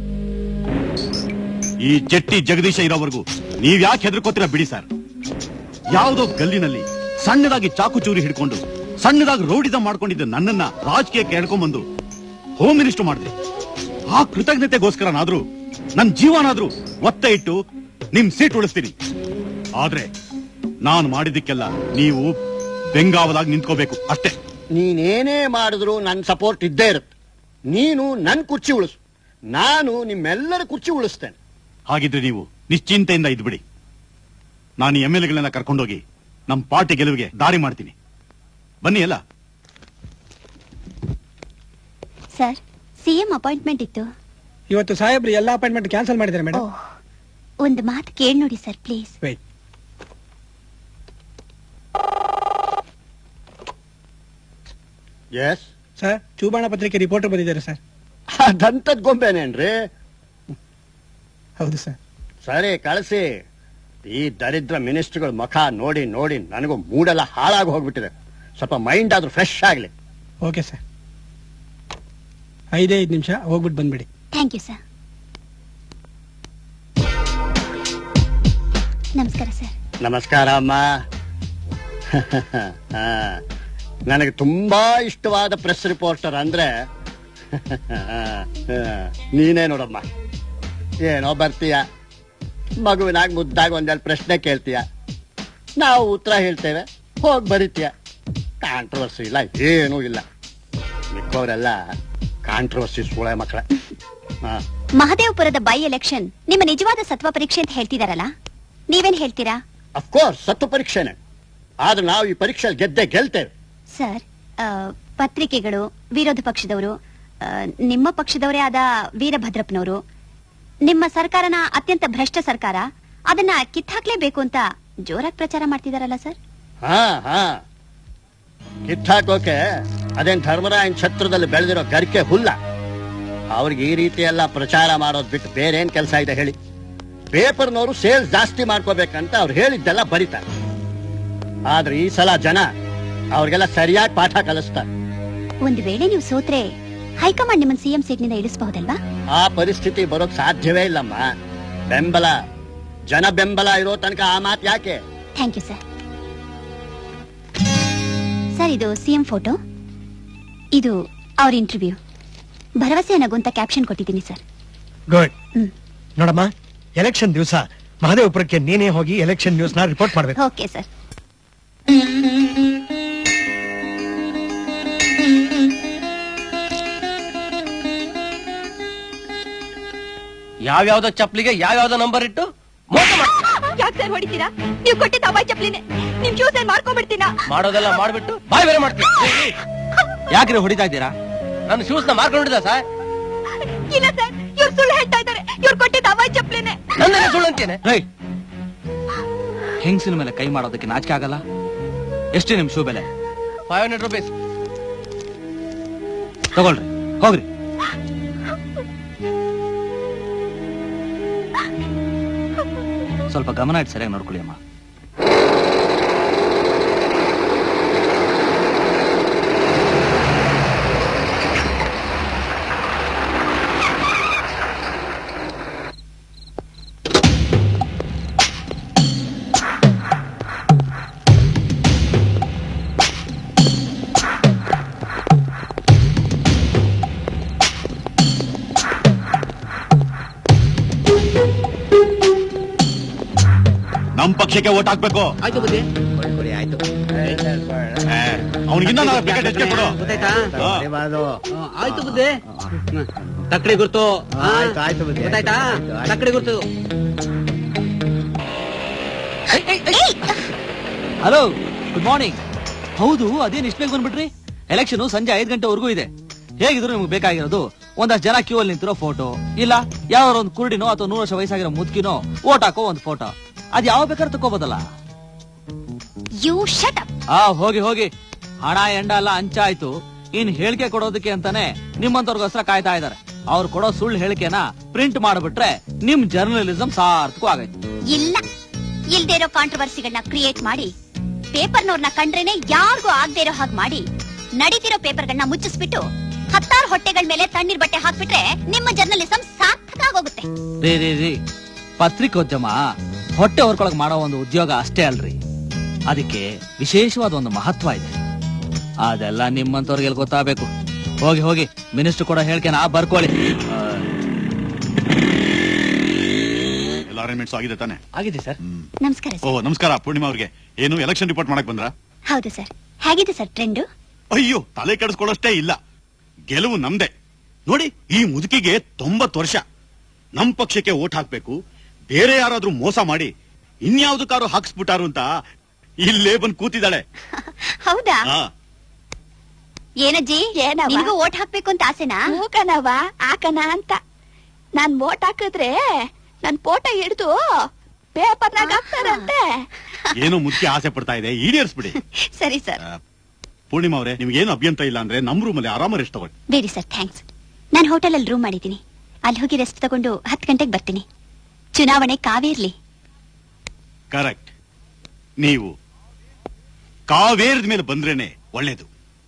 ಈ ಜಟ್ಟಿ ಜಗದೀಶ ಇರೋವರೆಗೂ ನೀವ್ ಯಾಕೆ ಹೆದರ್ಕೋತೀರ ಬಿಡಿ ಸರ್ ಯಾವುದೋ ಗಲ್ಲಿನಲ್ಲಿ ಸಣ್ಣದಾಗಿ ಚಾಕು ಚೂರಿ ಹಿಡ್ಕೊಂಡು ಸಣ್ಣದಾಗಿ ರೋಡಿದ ಮಾಡ್ಕೊಂಡಿದ್ದ ನನ್ನನ್ನ ರಾಜಕೀಯಕ್ಕೆ ಎಳ್ಕೊಂಡ್ಬಂದು ಹೋಮ್ ಮಿನಿಸ್ಟರ್ ಮಾಡಿದೆ ಆ ಕೃತಜ್ಞತೆಗೋಸ್ಕರನಾದ್ರೂ ನನ್ ಜೀವನಾದ್ರೂ ಒತ್ತ ಇಟ್ಟು ನಿಮ್ ಸೀಟ್ ಉಳಿಸ್ತೀನಿ ಆದ್ರೆ ನಾನು ಮಾಡಿದ್ದಕ್ಕೆಲ್ಲ ನೀವು ಬೆಂಗಾವಲಾಗಿ ನಿಂತ್ಕೋಬೇಕು ಅಷ್ಟೇ ನೀನೇನೇ ಮಾಡಿದ್ರು ನನ್ನ ಸಪೋರ್ಟ್ ಇದ್ದೇ ಇರುತ್ತೆ ನೀನು ನನ್ನ ಕುರ್ಚಿ ಉಳಿಸು ನಾನು ನಿಮ್ಮೆಲ್ಲರ ಕುರ್ಚಿ ಉಳಿಸ್ತೇನೆ ಹಾಗಿದ್ರೆ ನೀವು ನಿಶ್ಚಿಂತೆಯಿಂದ ಇದ್ಬಿಡಿ ನಾನು ಎಂ ಎಲ್ ಎಗಳನ್ನ ಕರ್ಕೊಂಡೋಗಿ ನಮ್ಮ ಪಾರ್ಟಿ ಗೆಲುವಿಗೆ ದಾರಿ ಮಾಡ್ತೀನಿ ಬನ್ನಿ ಎಲ್ಲ ಸರ್ ಸಿಎಂ ಅಪಾಯಿಂಟ್ಮೆಂಟ್ ಇತ್ತು ಇವತ್ತು ಸಾಹೇಬ್ರು ಎಲ್ಲ ಅಪಾಯಿಂಟ್ಮೆಂಟ್ ಕ್ಯಾನ್ಸಲ್ ಮಾಡಿದ್ದಾರೆ ಮೇಡಮ್ ಓಹ್ ಒಂದು ಮಾತು ಕೇಳಿ ನೋಡಿ sir please wait yes sir ಚೂಬಾಣ ಪತ್ರಿಕೆ ರಿಪೋರ್ಟರ್ ಬಂದಿದ್ದಾರೆ ಸರ್ ದಂತದ್ ಗೊಂಬೆನೇನ್ರಿ ಹೌದು ಸರ್ ಸರಿ ಕಳಿಸಿ ಈ ದರಿದ್ರ ಮಿನಿಸ್ಟ್ರಿಗಳ ಮುಖ ನೋಡಿ ನೋಡಿ ನನಗೂ ಮೂಡೆಲ್ಲ ಹಾಳಾಗಿ ಹೋಗ್ಬಿಟ್ಟಿದೆ ಸ್ವಲ್ಪ ಮೈಂಡ್ ಆದ್ರೂ ಫ್ರೆಶ್ ಆಗ್ಲಿ ಓಕೆ ಸರ್ ಐದೇ ಐದು ನಿಮಿಷ ಹೋಗ್ಬಿಟ್ಟು ಬಂದ್ಬಿಡಿ ಥ್ಯಾಂಕ್ ಯು ಸರ್ ನಮಸ್ಕಾರ ಸರ್ ನಮಸ್ಕಾರ ಅಮ್ಮ ಹಾ, ನನಗೆ ತುಂಬಾ ಇಷ್ಟವಾದ ಪ್ರೆಸ್ ರಿಪೋರ್ಟರ್ ಅಂದ್ರೆ ಹಾ, ನೀನೇ ನೋಡಮ್ಮ ಏನೋ ಬರ್ತೀಯ ಮಗುವಿನಾಗ ಮುದ್ದಾಗ ಒಂದೆರಡು ಪ್ರಶ್ನೆ ಕೇಳ್ತೀಯ ನಾವು ಉತ್ತರ ಹೇಳ್ತೇವೆ ಹೋಗಿ ಬರೀತೀಯ ಕಾಂಟ್ರವರ್ಸಿ ಇಲ್ಲ ಏನೂ ಇಲ್ಲ ಮಿಕ್ಕವರೆಲ್ಲ ಕಾಂಟ್ರವರ್ಸಿ ಸೂಳೆ ಮಕ್ಕಳ ಹಾ ಮಹದೇವಪುರದ ಬೈ ಎಲೆಕ್ಷನ್ ನಿಮ್ಮ ನಿಜವಾದ ಸತ್ವ ಪರೀಕ್ಷೆ ಅಂತ ಹೇಳ್ತಿದಾರಲ್ಲ ನೀವೇನ್ ಹೇಳ್ತೀರಾ ಅಫ್ಕೋರ್ಸ್ ಸತ್ತು ಪರೀಕ್ಷೆನೆ ಆದ್ರೆ ನಾವು ಈ ಪರೀಕ್ಷೆಯಲ್ಲಿ ಗೆದ್ದೆ ಗೆಲ್ತೇವೆ ಸರ್ ಆ, ಪತ್ರಿಕೆಗಳು ವಿರೋಧ ಪಕ್ಷದವರು ಆ, ನಿಮ್ಮ ಪಕ್ಷದವರೇ ಆದ ವೀರಭದ್ರಪ್ಪನವರು ನಿಮ್ಮ ಸರ್ಕಾರನ ಅತ್ಯಂತ ಭ್ರಷ್ಟ ಸರ್ಕಾರ ಅದನ್ನ ಕಿತ್ತಾಕ್ಲೇಬೇಕು ಅಂತ ಜೋರಾಗಿ ಪ್ರಚಾರ ಮಾಡ್ತಿದಾರಲ್ಲ ಸರ್ ಹಾ ಹಾ ಕಿತ್ತಾಕೋಕೆ ಅದೇನ್ ಧರ್ಮರಾಯನ್ ಛತ್ರದಲ್ಲಿ ಬೆಳೆದಿರೋ ಗರಿಕೆ ಹುಲ್ಲ ಅವ್ರಿಗೆ ಈ ರೀತಿ ಎಲ್ಲ ಪ್ರಚಾರ ಮಾಡೋದ್ ಬಿಟ್ಟು ಬೇರೆ ಏನ್ ಕೆಲಸ ಇದೆ ಹೇಳಿ ಪೇಪರ್ನವರು ಸೇಲ್ಸ್ ಜಾಸ್ತಿ ಮಾಡ್ಕೋಬೇಕಂತ ಅವ್ರು ಹೇಳಿದ್ದೆಲ್ಲ ಬರೀತಾರೆ ಆದ್ರೆ ಈ ಸಲ ಜನ ಅವ್ರಿಗೆಲ್ಲ ಸರಿಯಾಗಿ ಪಾಠ ಕಲಿಸ್ತಾರೆ ಒಂದು ವೇಳೆ ನೀವು ಸೋತ್ರೆ ಹೈಕಮಾಂಡ್ ನಿಮ್ಮನ್ನ ಸಿಎಂ ಸೀಟ್ನಿಂದ ಇಳಿಸಬಹುದಲ್ವಾ ಆ ಪರಿಸ್ಥಿತಿ ಬರೋಕ್ ಸಾಧ್ಯವೇ ಇಲ್ಲಮ್ಮ ಬೆಂಬಲ ಜನ ಬೆಂಬಲ ಇರೋ ತನಕ ಆ ಮಾತು ಯಾಕೆ ಥ್ಯಾಂಕ್ ಯು ಸರ್ ಸರ್ ಇದು ಸಿಎಂ ಫೋಟೋ ಇದು ಅವ್ರ ಇಂಟರ್ವ್ಯೂ ಭರವಸೆ ನಗುಂತ ಕ್ಯಾಪ್ಷನ್ ಕೊಟ್ಟಿದ್ದೀನಿ ಸರ್ ಗುಡ್ ಹ್ಮ್. ನೋಡಮ್ಮ ಎಲೆಕ್ಷನ್ ದಿವಸ ಮಹದೇವಪುರಕ್ಕೆ ನೀನೇ ಹೋಗಿ ಎಲೆಕ್ಷನ್ ನ್ಯೂಸ್ ನ ರಿಪೋರ್ಟ್ ಮಾಡ್ಬೇಕು ಓಕೆ ಸರ್ ಯಾವ್ಯಾವ್ದೋ ಚಪ್ಲಿಗೆ ಯಾವ್ಯಾವ್ದೋ ನಂಬರ್ ಇಟ್ಟು ಮೋಸ ಮಾಡ್ತೀರಾ? ಯಾಕೆ ಸರ್ ಹೊಡಿತೀರಾ ನೀವು ಕೊಟ್ಟಿದ್ದ ಅವಾಯ್ ಚಪ್ಲಿನೇ ನಿಮ್ ಶೂಸ್ ಏನ್ ಮಾಡ್ಕೊಂಡ್ಬಿಡ್ತೀನಾ ಮಾಡೋದೆಲ್ಲ ಮಾಡ್ಬಿಟ್ಟು ಬಾಯ್ ಬೇರೆ ಮಾಡ್ತೀರಾ ಯಾಕ್ರೆ ಹೊಡಿತಾ ಇದ್ದೀರಾ ನನ್ನ ಶೂಸ್ ನ ಮಾರ್ಕೊಂಡಿದ್ದ ಸರ್ ಇಲ್ಲ ಸರ್ ಇವ್ರು ಸುಳ್ಳು ಹೇಳ್ತಾ ಇದ್ದಾರೆ ಇವ್ರು ಕೊಟ್ಟಿದ್ದ ಅವಾಯ್ ಚಪ್ಲಿನೇ ನನ್ನೇ ಸುಳ್ಳು ಅಂತೇನೆ ರೈ ಹೆಂಗಸಿನ ಮೇಲೆ ಕೈ ಮಾಡೋದಕ್ಕೆ ನಾಚಿಕೆ ಆಗಲ್ಲ ಎಷ್ಟು ನಿಮ್ ಶೂ ಬೆಲೆ ಫೈವ್ ಹಂಡ್ರೆಡ್ ರುಪೀಸ್ ತಗೊಳ್ರಿ ಹೋಗ್ರಿ ಸ್ವಲ್ಪ ಗಮನ ಇಟ್ಟು ಸರಿಯಾಗಿ ನೋಡ್ಕೊಳ್ಳಿ ಅಮ್ಮ ನಮ್ ಪಕ್ಷಕ್ಕೆ ಓಟ್ ಹಾಕ್ಬೇಕು ಆಯ್ತು ಬುದ್ಧಿ ಅವನಿಗಿನ್ನ ನಾವು ಟಿಕೆಟ್ ಹೆಚ್ಚಿಗೆ ಕೊಡು ಗೊತ್ತಾಯ್ತಾ ಹಾ. ಹ್ಮ್, ಆಯ್ತು ಬುದ್ಧಿ ಹ್ಮ್. ತಕ್ಕಡಿ ಗುರ್ತು ಹಾ. ಗೊತ್ತಾಯ್ತಾ ತಕ್ಕಡಿ ಗುರ್ತು ಹಲೋ ಗುಡ್ ಮಾರ್ನಿಂಗ್ ಹೌದು ಅದೇನ್ ಇಷ್ಟ ಬೇಗ ಬಂದ್ಬಿಟ್ರಿ ಎಲೆಕ್ಷನ್ ಸಂಜೆ ಐದು ಗಂಟೆವರೆಗೂ ಇದೆ ಹೇಗಿದ್ರು ನಿಮ್ಗೆ ಬೇಕಾಗಿರೋದು ಒಂದಷ್ಟು ಜನ ಕ್ಯೂ ಅಲ್ಲಿ ನಿಂತಿರೋ ಫೋಟೋ ಇಲ್ಲ ಯಾವ ಒಂದು ಕುರುಡಿನೋ ಅಥವಾ ನೂರು ವರ್ಷ ವಯಸ್ಸಾಗಿರೋ ಮುದ್ಕಿನೋ ಓಟ್ ಹಾಕೋ ಒಂದು ಫೋಟೋ ಅದ್ ಯಾವ ಬೇಕಾದ್ರೂ ತಗೋಬೋದಲ್ಲ ಯು ಶಟ್ ಅಪ್ ಆ ಹೋಗಿ ಹೋಗಿ ಹಣ ಎಂಡ ಎಲ್ಲ ಹಂಚಾಯ್ತು ಇನ್ ಹೇಳಿಕೆ ಕೊಡೋದಕ್ಕೆ ಅಂತಾನೆ ನಿಮ್ಮಂತವ್ರಿಗೋಸ್ಕರ ಕಾಯ್ತಾ ಇದಾರೆ ಅವ್ರು ಕೊಡೋ ಸುಳ್ಳು ಹೇಳಿಕೆನ ಪ್ರಿಂಟ್ ಮಾಡ್ಬಿಟ್ರೆ ನಿಮ್ ಜರ್ನಲಿಸಂ ಸಾರ್ಥಕವಾಗೈತೆ ಇಲ್ಲ ಇಲ್ದೇ ಇರೋ ಕಾಂಟ್ರವರ್ಸಿಗಳನ್ನ ಕ್ರಿಯೇಟ್ ಮಾಡಿ ಪೇಪರ್ನವ್ರನ್ನ ಕಂಡ್ರೇನೆ ಯಾರಿಗೂ ಆಗದೆ ಇರೋ ಹಾಗೆ ಮಾಡಿ ನಡೀತಿರೋ ಪೇಪರ್ಗಳನ್ನ ಮುಚ್ಚಿಸ್ಬಿಟ್ಟು ಹತ್ತಾರು ಹೊಟ್ಟೆಗಳ ಮೇಲೆ ತಣ್ಣೀರ್ ಬಟ್ಟೆ ಹಾಕ್ಬಿಟ್ರೆ ನಿಮ್ಮ ಜರ್ನಲಿಸಂ ಸಾರ್ಥಕ ಆಗೋಗುತ್ತೆ ರೀ ರೀ ರೀ ಪತ್ರಿಕೋದ್ಯಮ ಹೊಟ್ಟೆ ಹೊರ್ಕೊಳಕ್ ಮಾಡೋ ಒಂದು ಉದ್ಯೋಗ ಅಷ್ಟೇ ಅಲ್ರಿ ಅದಕ್ಕೆ ವಿಶೇಷವಾದ ಒಂದು ಮಹತ್ವ ಇದೆ ಅದೆಲ್ಲ ನಿಮ್ಮಂತವ್ರಿಗೆ ಎಲ್ಲಿ ಗೊತ್ತಾಗಬೇಕು ಹೋಗಿ ಹೋಗಿ ಮಿನಿಸ್ಟರ್ ಕೊಡೋ ಹೇಳಿಕೆ ನಾ ಬರ್ಕೊಳ್ಳಿ ಆ, ಎಲ್ಲ ಅರೇಂಜ್ಮೆಂಟ್ಸ್ ಆಗಿದೆ ತಾನೆ ಆಗಿದೆ ಸರ್ ನಮಸ್ಕಾರ ಓ ಸರ್ ನಮಸ್ಕಾರ ಪೂರ್ಣಿಮಾ ಅವ್ರಿಗೆ ಏನು ಎಲೆಕ್ಷನ್ ರಿಪೋರ್ಟ್ ಮಾಡಕ್ ಬಂದ್ರ ಹೌದು ಸರ್ ಹೇಗಿದೆ ಸರ್ ಟ್ರೆಂಡ್ ಅಯ್ಯೋ ತಲೆ ಕೆಡಿಸ್ಕೊಳ್ಳೋಷ್ಟೇ ಇಲ್ಲ ಗೆಲುವು ನಮ್ದೆ ನೋಡಿ ಈ ಮುದುಕಿಗೆ ತೊಂಬತ್ತು ವರ್ಷ ನಮ್ ಪಕ್ಷಕ್ಕೆ ಓಟ್ ಹಾಕ್ಬೇಕು ಬೇರೆ ಯಾರಾದ್ರೂ ಮೋಸ ಮಾಡಿ ಇನ್ಯಾವ್ದಕ್ಕಾರು ಹಾಕ್ಸ್ಬಿಟ್ಟಾರು ಅಂತ ಇಲ್ಲೇ ಬಂದ್ ಕೂತಿದ್ದಾಳೆ ಹೌದಾ ಆ, ಏನಜ್ಜಿ ನಿನಗೂ ಓಟ್ ಹಾಕ್ಬೇಕು ಅಂತ ಆಸೆನಾ ಮೂಕನವ ಆಕನ ಅಂತ ನಾನ್ ವೋಟ್ ಹಾಕಿದ್ರೆ ನನ್ ಫೋಟೋ ಹಿಡ್ದು ಪೇಪರ್ನಾಗ ಹಾಕ್ತಾರಂತೆ ಏನೋ ಮುದುಕಿ ಆಸೆ ಪಡ್ತಾ ಇದೆ ಈಡೇರಿಸ್ಬಿಡಿ ಸರಿ ಸರ್ ಆ, ಪೂರ್ಣಿಮಾ ಅವರೇ ನಿಮ್ಗೇನು ಅಭ್ಯಂತರ ಇಲ್ಲ ಅಂದ್ರೆ ನಮ್ ರೂಮಲ್ಲಿ ಆರಾಮ ರೆಸ್ಟ್ ತಗೊಳ್ಳಿ ಬೇಡಿ ಸರ್ ಥ್ಯಾಂಕ್ಸ್ ನಾನು ಹೋಟೆಲಲ್ಲಿ ರೂಮ್ ಮಾಡಿದ್ದೀನಿ ಅಲ್ಲಿ ಹೋಗಿ ರೆಸ್ಟ್ ತಗೊಂಡು ಹತ್ತು ಗಂಟೆಗೆ ಬರ್ತೀನಿ ಚುನಾವಣೆ ಕಾವೇರ್ಲಿ ಕರೆಕ್ಟ್ ನೀವು ಕಾವೇರದ ಮೇಲೆ ಬಂದ್ರೇನೆ ಒಳ್ಳೇದು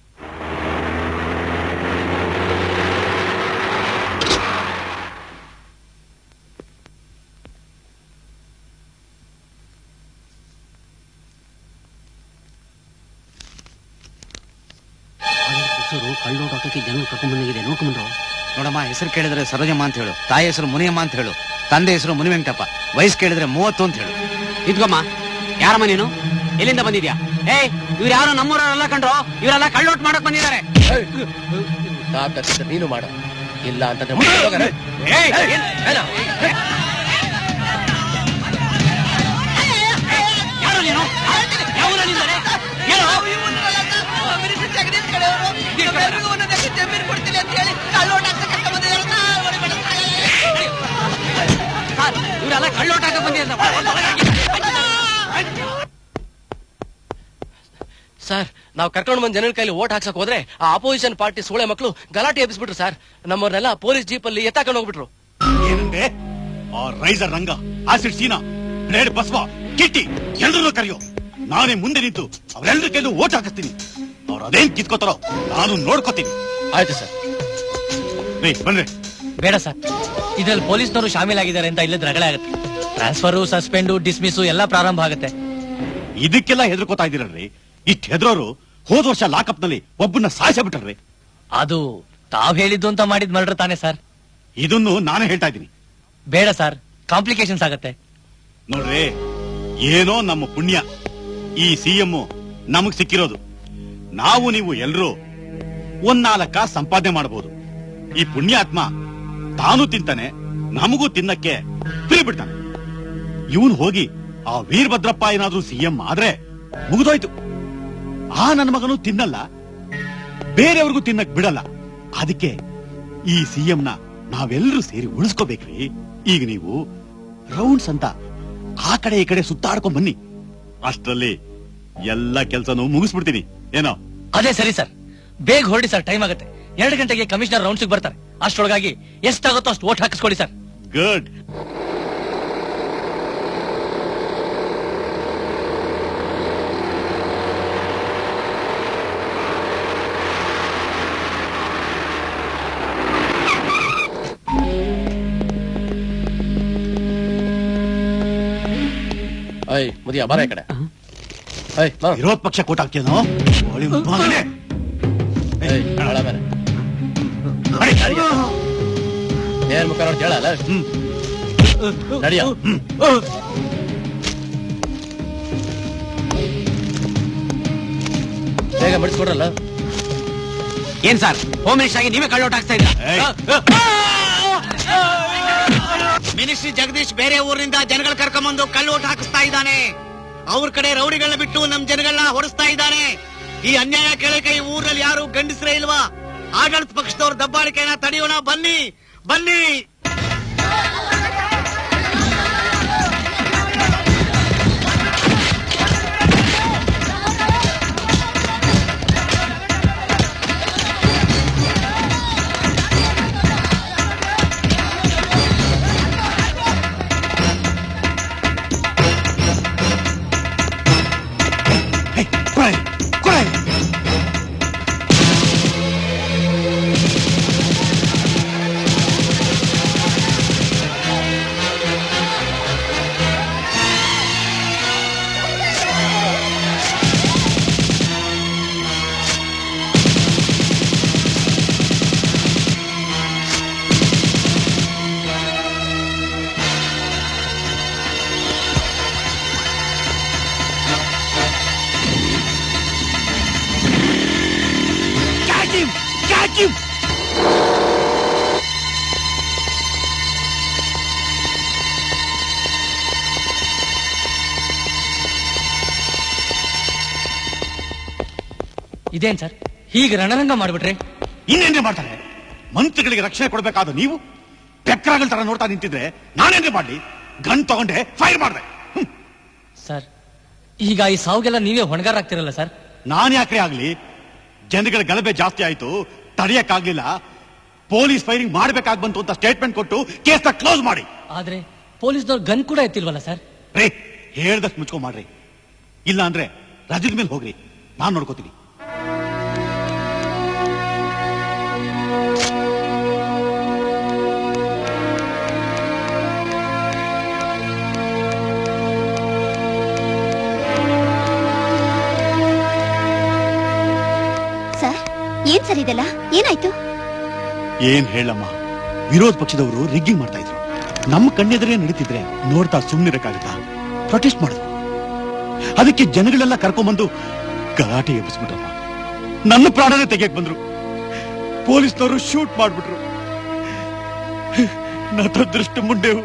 ಹೆಸರು ಕಳ್ಳೋಟಕ್ಕೆ ಜನ ಕರ್ಕೊಂಡ್ ಬಂದಿದೆ ನೋಡ್ಕೊಂಡ್ರು ನೋಡಮ್ಮ ಹೆಸರು ಕೇಳಿದ್ರೆ ಸರೋಜಮ್ಮ ಅಂತ ಹೇಳು ತಾಯಿ ಹೆಸರು ಮುನಿಯಮ್ಮ ಅಂತ ಹೇಳು ತಂದೆ ಹೆಸರು ಮುನಿ ವೆಂಕಟಪ್ಪ ವಯಸ್ಸು ಕೇಳಿದ್ರೆ ಮೂವತ್ತು ಅಂತ ಹೇಳು ಇದ್ಕೊಮ್ಮ ಯಾರಮ್ಮ ನೀನು ಎಲ್ಲಿಂದ ಬಂದಿದ್ಯಾ ಏ ಇವ್ರು ಯಾರು ನಮ್ಮೂರಲ್ಲ ಕಂಡ್ರು ಇವರೆಲ್ಲ ಕಳ್ಳೋಟ್ ಮಾಡಕ್ ಬಂದಿದ್ದಾರೆ ನೀನು ಮಾಡು ಇಲ್ಲ ಅಂತಂದ್ರೆ ಏಯ್, ಏನ್- ಏನ? ಯಾರು ನೀನು ಯಾವ ಊರಲ್ಲಿದ್ದಾರೆ? ಏನು? ಸರ್, ಇವರೆಲ್ಲ ಕಳ್ಳೋಟ ಹಾಕಕ್ ಬಂದಿದ್ದಾರೆ ಸರ್ ನಾವು ಕರ್ಕೊಂಡು ಬಂದ್ ಜನರ ಕೈಲಿ ಓಟ್ ಹಾಕ್ಸಕ್ ಹೋದ್ರೆ ಆ ಅಪೋಸಿಷನ್ ಪಾರ್ಟಿ ಸೋಳೆ ಮಕ್ಕಳು ಗಲಾಟೆ ಎಬ್ಬಿಸ್ಬಿಟ್ರು ಸರ್ ನಮ್ಮವ್ರನ್ನೆಲ್ಲ ಪೊಲೀಸ್ ಜೀಪ್ ಅಲ್ಲಿ ಎತ್ತಾಕೊಂಡು ಹೋಗ್ಬಿಟ್ರು ಏನಂದೆ ಆ razor Ranga acid Seena blade Basava Kitty ಎಲ್ರನ್ನೂ ಕರೆಯೋ ನಾನೇ ಮುಂದೆ ನಿಂತು ಅವರೆಲ್ಲರ ಕೈಲೂ ಓಟ್ ಹಾಕಿಸ್ತೀನಿ ಅವ್ರು ಅದೇನ್ ಕಿತ್ಕೋತಾರೋ ನಾನು ನೋಡ್ಕೋತೀನಿ ಆಯ್ತು ಸರ್ ರೀ ಬನ್ರಿ ಬೇಡ ಸರ್ ಇದ್ರಲ್ಲಿ ಪೊಲೀಸ್ನವರು ಶಾಮೀಲಾಗಿದ್ದಾರೆ ಅಂತ ಇಲ್ಲದ ರಗಳೆ ಆಗುತ್ತೆ ಟ್ರಾನ್ಸ್ಫರು ಸಸ್ಪೆಂಡು ಡಿಸ್ಮಿಸ್ಸು ಎಲ್ಲ ಪ್ರಾರಂಭ ಆಗುತ್ತೆ ಇದಕ್ಕೆಲ್ಲ ಹೆದರ್ಕೋತಾ ಇದ್ದೀರಲ್ರಿ ಇಷ್ಟ್ ಹೆದ್ರೋರು ಹೋದ ವರ್ಷ ಲಾಕಪ್ ನಲ್ಲಿ ಒಬ್ಬನ್ನ ಸಾಯಿಸ ಬಿಟ್ರಲ್ರಿ ಅದು ತಾವ್ ಹೇಳಿದ್ದು ಅಂತ ಮಾಡಿದ್ ಮಲ್ರ ತಾನೆ ಸರ್ ಇದನ್ನು ನಾನೇ ಹೇಳ್ತಾ ಇದ್ದೀನಿ ಬೇಡ ಸರ್ ಕಾಂಪ್ಲಿಕೇಶನ್ಸ್ ಆಗತ್ತೆ ನೋಡ್ರಿ ಏನೋ ನಮ್ಮ ಪುಣ್ಯ ಈ ಸಿಎಂ ನಮಗ್ ಸಿಕ್ಕಿರೋದು ನಾವು ನೀವು ಎಲ್ರೂ ಒಂದ್ನಾಲ್ಕ ಸಂಪಾದನೆ ಮಾಡಬಹುದು ಈ ಪುಣ್ಯಾತ್ಮ ತಾನು ತಿಂತಾನೆ ನಮಗೂ ತಿನ್ನಕ್ಕೆ ಫ್ರೀ ಬಿಡ್ತಾನೆ ಇವನ್ ಹೋಗಿ ಆ ವೀರಭದ್ರಪ್ಪ ಏನಾದ್ರೂ ಸಿಎಂ ಆದ್ರೆ ಮುಗಿದೋಯ್ತು ಆ ನನ್ನ ಮಗನು ತಿನ್ನಲ್ಲ ಬೇರೆಯವ್ರಿಗೂ ತಿನ್ನಕ್ ಬಿಡಲ್ಲ ಅದಕ್ಕೆ ಈ ಸಿಎಂ ನ ನಾವೆಲ್ಲರೂ ಸೇರಿ ಉಳಿಸ್ಕೋಬೇಕ್ರಿ ಈಗ ನೀವು ರೌಂಡ್ಸ್ ಅಂತ ಆ ಕಡೆ ಈ ಕಡೆ ಸುತ್ತಾಡ್ಕೊಂಡ್ ಬನ್ನಿ ಅಷ್ಟರಲ್ಲಿ ಎಲ್ಲ ಕೆಲ್ಸನೂ ಮುಗಿಸ್ಬಿಡ್ತೀನಿ ಏನೋ ಅದೇ ಸರಿ ಸರ್ ಬೇಗ ಹೊರಡಿ ಸರ್ ಟೈಮ್ ಆಗುತ್ತೆ ಎರಡು ಗಂಟೆಗೆ ಕಮಿಷನರ್ ರೌಂಡ್ಸ್ ಬರ್ತಾರೆ ಅಷ್ಟರೊಳಗಾಗಿ ಎಷ್ಟಾಗುತ್ತೋ ಅಷ್ಟು ಓಟ್ ಹಾಕಿಸ್ಕೊಡಿ ಸರ್ ಗುಡ್ ಐ ಮುದಿಯ ಬರ ಈ ಕಡೆ ಐ ಬಾ. ವಿರೋಧ ಪಕ್ಷ ಕೋಟ್ ಹಾಕ್ತೇನೋ ಒಳ್ಳೆ ಮಗನೇ. ಐ, ಒಳ ಬೇರೆ. ನಡಿ, ನಡಿ. ಏನ್ ಮುಖ ನೋಡಿ ಹೇಳಲ್ಲ ನಡಿಯ ಬೇಗ ಬಿಡಿಸ್ಕೊಡ್ರಲ್ಲ ಏನ್ ಸರ್ ಹೋಮ್ ಮಿನಿಸ್ಟರ್ ಆಗಿ ನೀವೇ ಕಳ್ಳೋಟ ಹಾಕ್ತಾ ಇದ್ರ ಏಯ್. ಮಿನಿಸ್ಟ್ರಿ ಜಗದೀಶ್ ಬೇರೆ ಊರಿನಿಂದ ಜನಗಳ ಕರ್ಕೊಂಬಂದು ಕಳ್ಳೋಟ ಹಾಕಿಸ್ತಾ ಇದ್ದಾನೆ ಅವ್ರ ಕಡೆ ರೌಡಿಗಳನ್ನ ಬಿಟ್ಟು ನಮ್ ಜನಗಳನ್ನ ಹೊಡಿಸ್ತಾ ಇದ್ದಾನೆ ಈ ಅನ್ಯಾಯ ಕೇಳಕ್ಕೆ ಈ ಊರಲ್ಲಿ ಯಾರು ಗಂಡಸ್ರೇ ಇಲ್ವಾ ಆಡಳಿತ ಪಕ್ಷದವ್ರ ದಬ್ಬಾಳಿಕೆನ ತಡೆಯೋಣ ಬನ್ನಿ ಬನ್ನಿ Catch him! Catch him! ಇದೇನ್ ಸರ್ ಹೀಗೆ ರಣರಂಗ ಮಾಡ್ಬಿಟ್ರೆ ಇನ್ನೇನ್ರಿ ಮಾಡ್ತಾರೆ ಮಂತ್ರಿಗಳಿಗೆ ರಕ್ಷಣೆ ಕೊಡಬೇಕಾದ ನೀವು ಬೆಕ್ಕರಾಗಲ್ ತರ ನೋಡ್ತಾ ನಿಂತಿದ್ರೆ ನಾನೇನ್ರಿ ಮಾಡ್ಲಿ ಗನ್ ತಗೊಂಡೆ ಫೈರ್ ಮಾಡ್ದೆ ಸರ್ ಈಗ ಈ ಸಾವುಗೆಲ್ಲ ನೀವೇ ಹೊಣಗಾರ ಆಗ್ತಿರಲ್ಲ ಸರ್ ನಾನ್ ಯಾಕ್ರೆ ಆಗ್ಲಿ ಜನಗಳ ಗಲಭೆ ಜಾಸ್ತಿ ಆಯ್ತು ತಡೆಯಕ್ಕಾಗ್ಲಿಲ್ಲ ಪೊಲೀಸ್ ಫೈರಿಂಗ್ ಮಾಡ್ಬೇಕಾಗ್ ಬಂತು ಅಂತ ಸ್ಟೇಟ್ಮೆಂಟ್ ಕೊಟ್ಟು ಕೇಸ್ನ ಕ್ಲೋಸ್ ಮಾಡಿ ಆದ್ರೆ ಪೊಲೀಸ್ನವ್ರು ಗನ್ ಕೂಡ ಎತ್ತಿಲ್ವಲ್ಲ ಸರ್ ರೇ ಹೇಳ್ದಷ್ಟು ಮುಚ್ಕೊ ಮಾಡ್ರಿ ಇಲ್ಲ ಅಂದ್ರೆ ರಜದ ಮೇಲೆ ಹೋಗ್ರಿ ನಾನ್ ನೋಡ್ಕೋತೀನಿ ಸರ್ ಏನ್ ಸರ್ ಇದೆಲ್ಲ ಏನಾಯ್ತು ಏನ್ ಹೇಳಮ್ಮ ವಿರೋಧ ಪಕ್ಷದವರು ರಿಗ್ಗಿಂಗ್ ಮಾಡ್ತಾ ಇದ್ರು ನಮ್ಮ ಕಣ್ಣೆದುರೇ ನಡೀತಿದ್ರೆ ನೋಡ್ತಾ ಸುಮ್ಮನಿರಕ್ಕಾಗತ್ತಾ ಪ್ರೊಟೆಸ್ಟ್ ಮಾಡಿದ್ರು ಅದಕ್ಕೆ ಜನಗಳೆಲ್ಲ ಕರ್ಕೊಂಡ್ಬಂದು ಗಲಾಟೆ ಎಬ್ಬಿಸ್ಬಿಟ್ರಮ್ಮ ನನ್ನ ಪ್ರಾಣನೇ ತೆಗೆಯಕ್ ಬಂದ್ರು ಪೊಲೀಸ್ನವರು ಶೂಟ್ ಮಾಡ್ಬಿಟ್ರು ನತದೃಷ್ಟ ಮುಂಡೆವು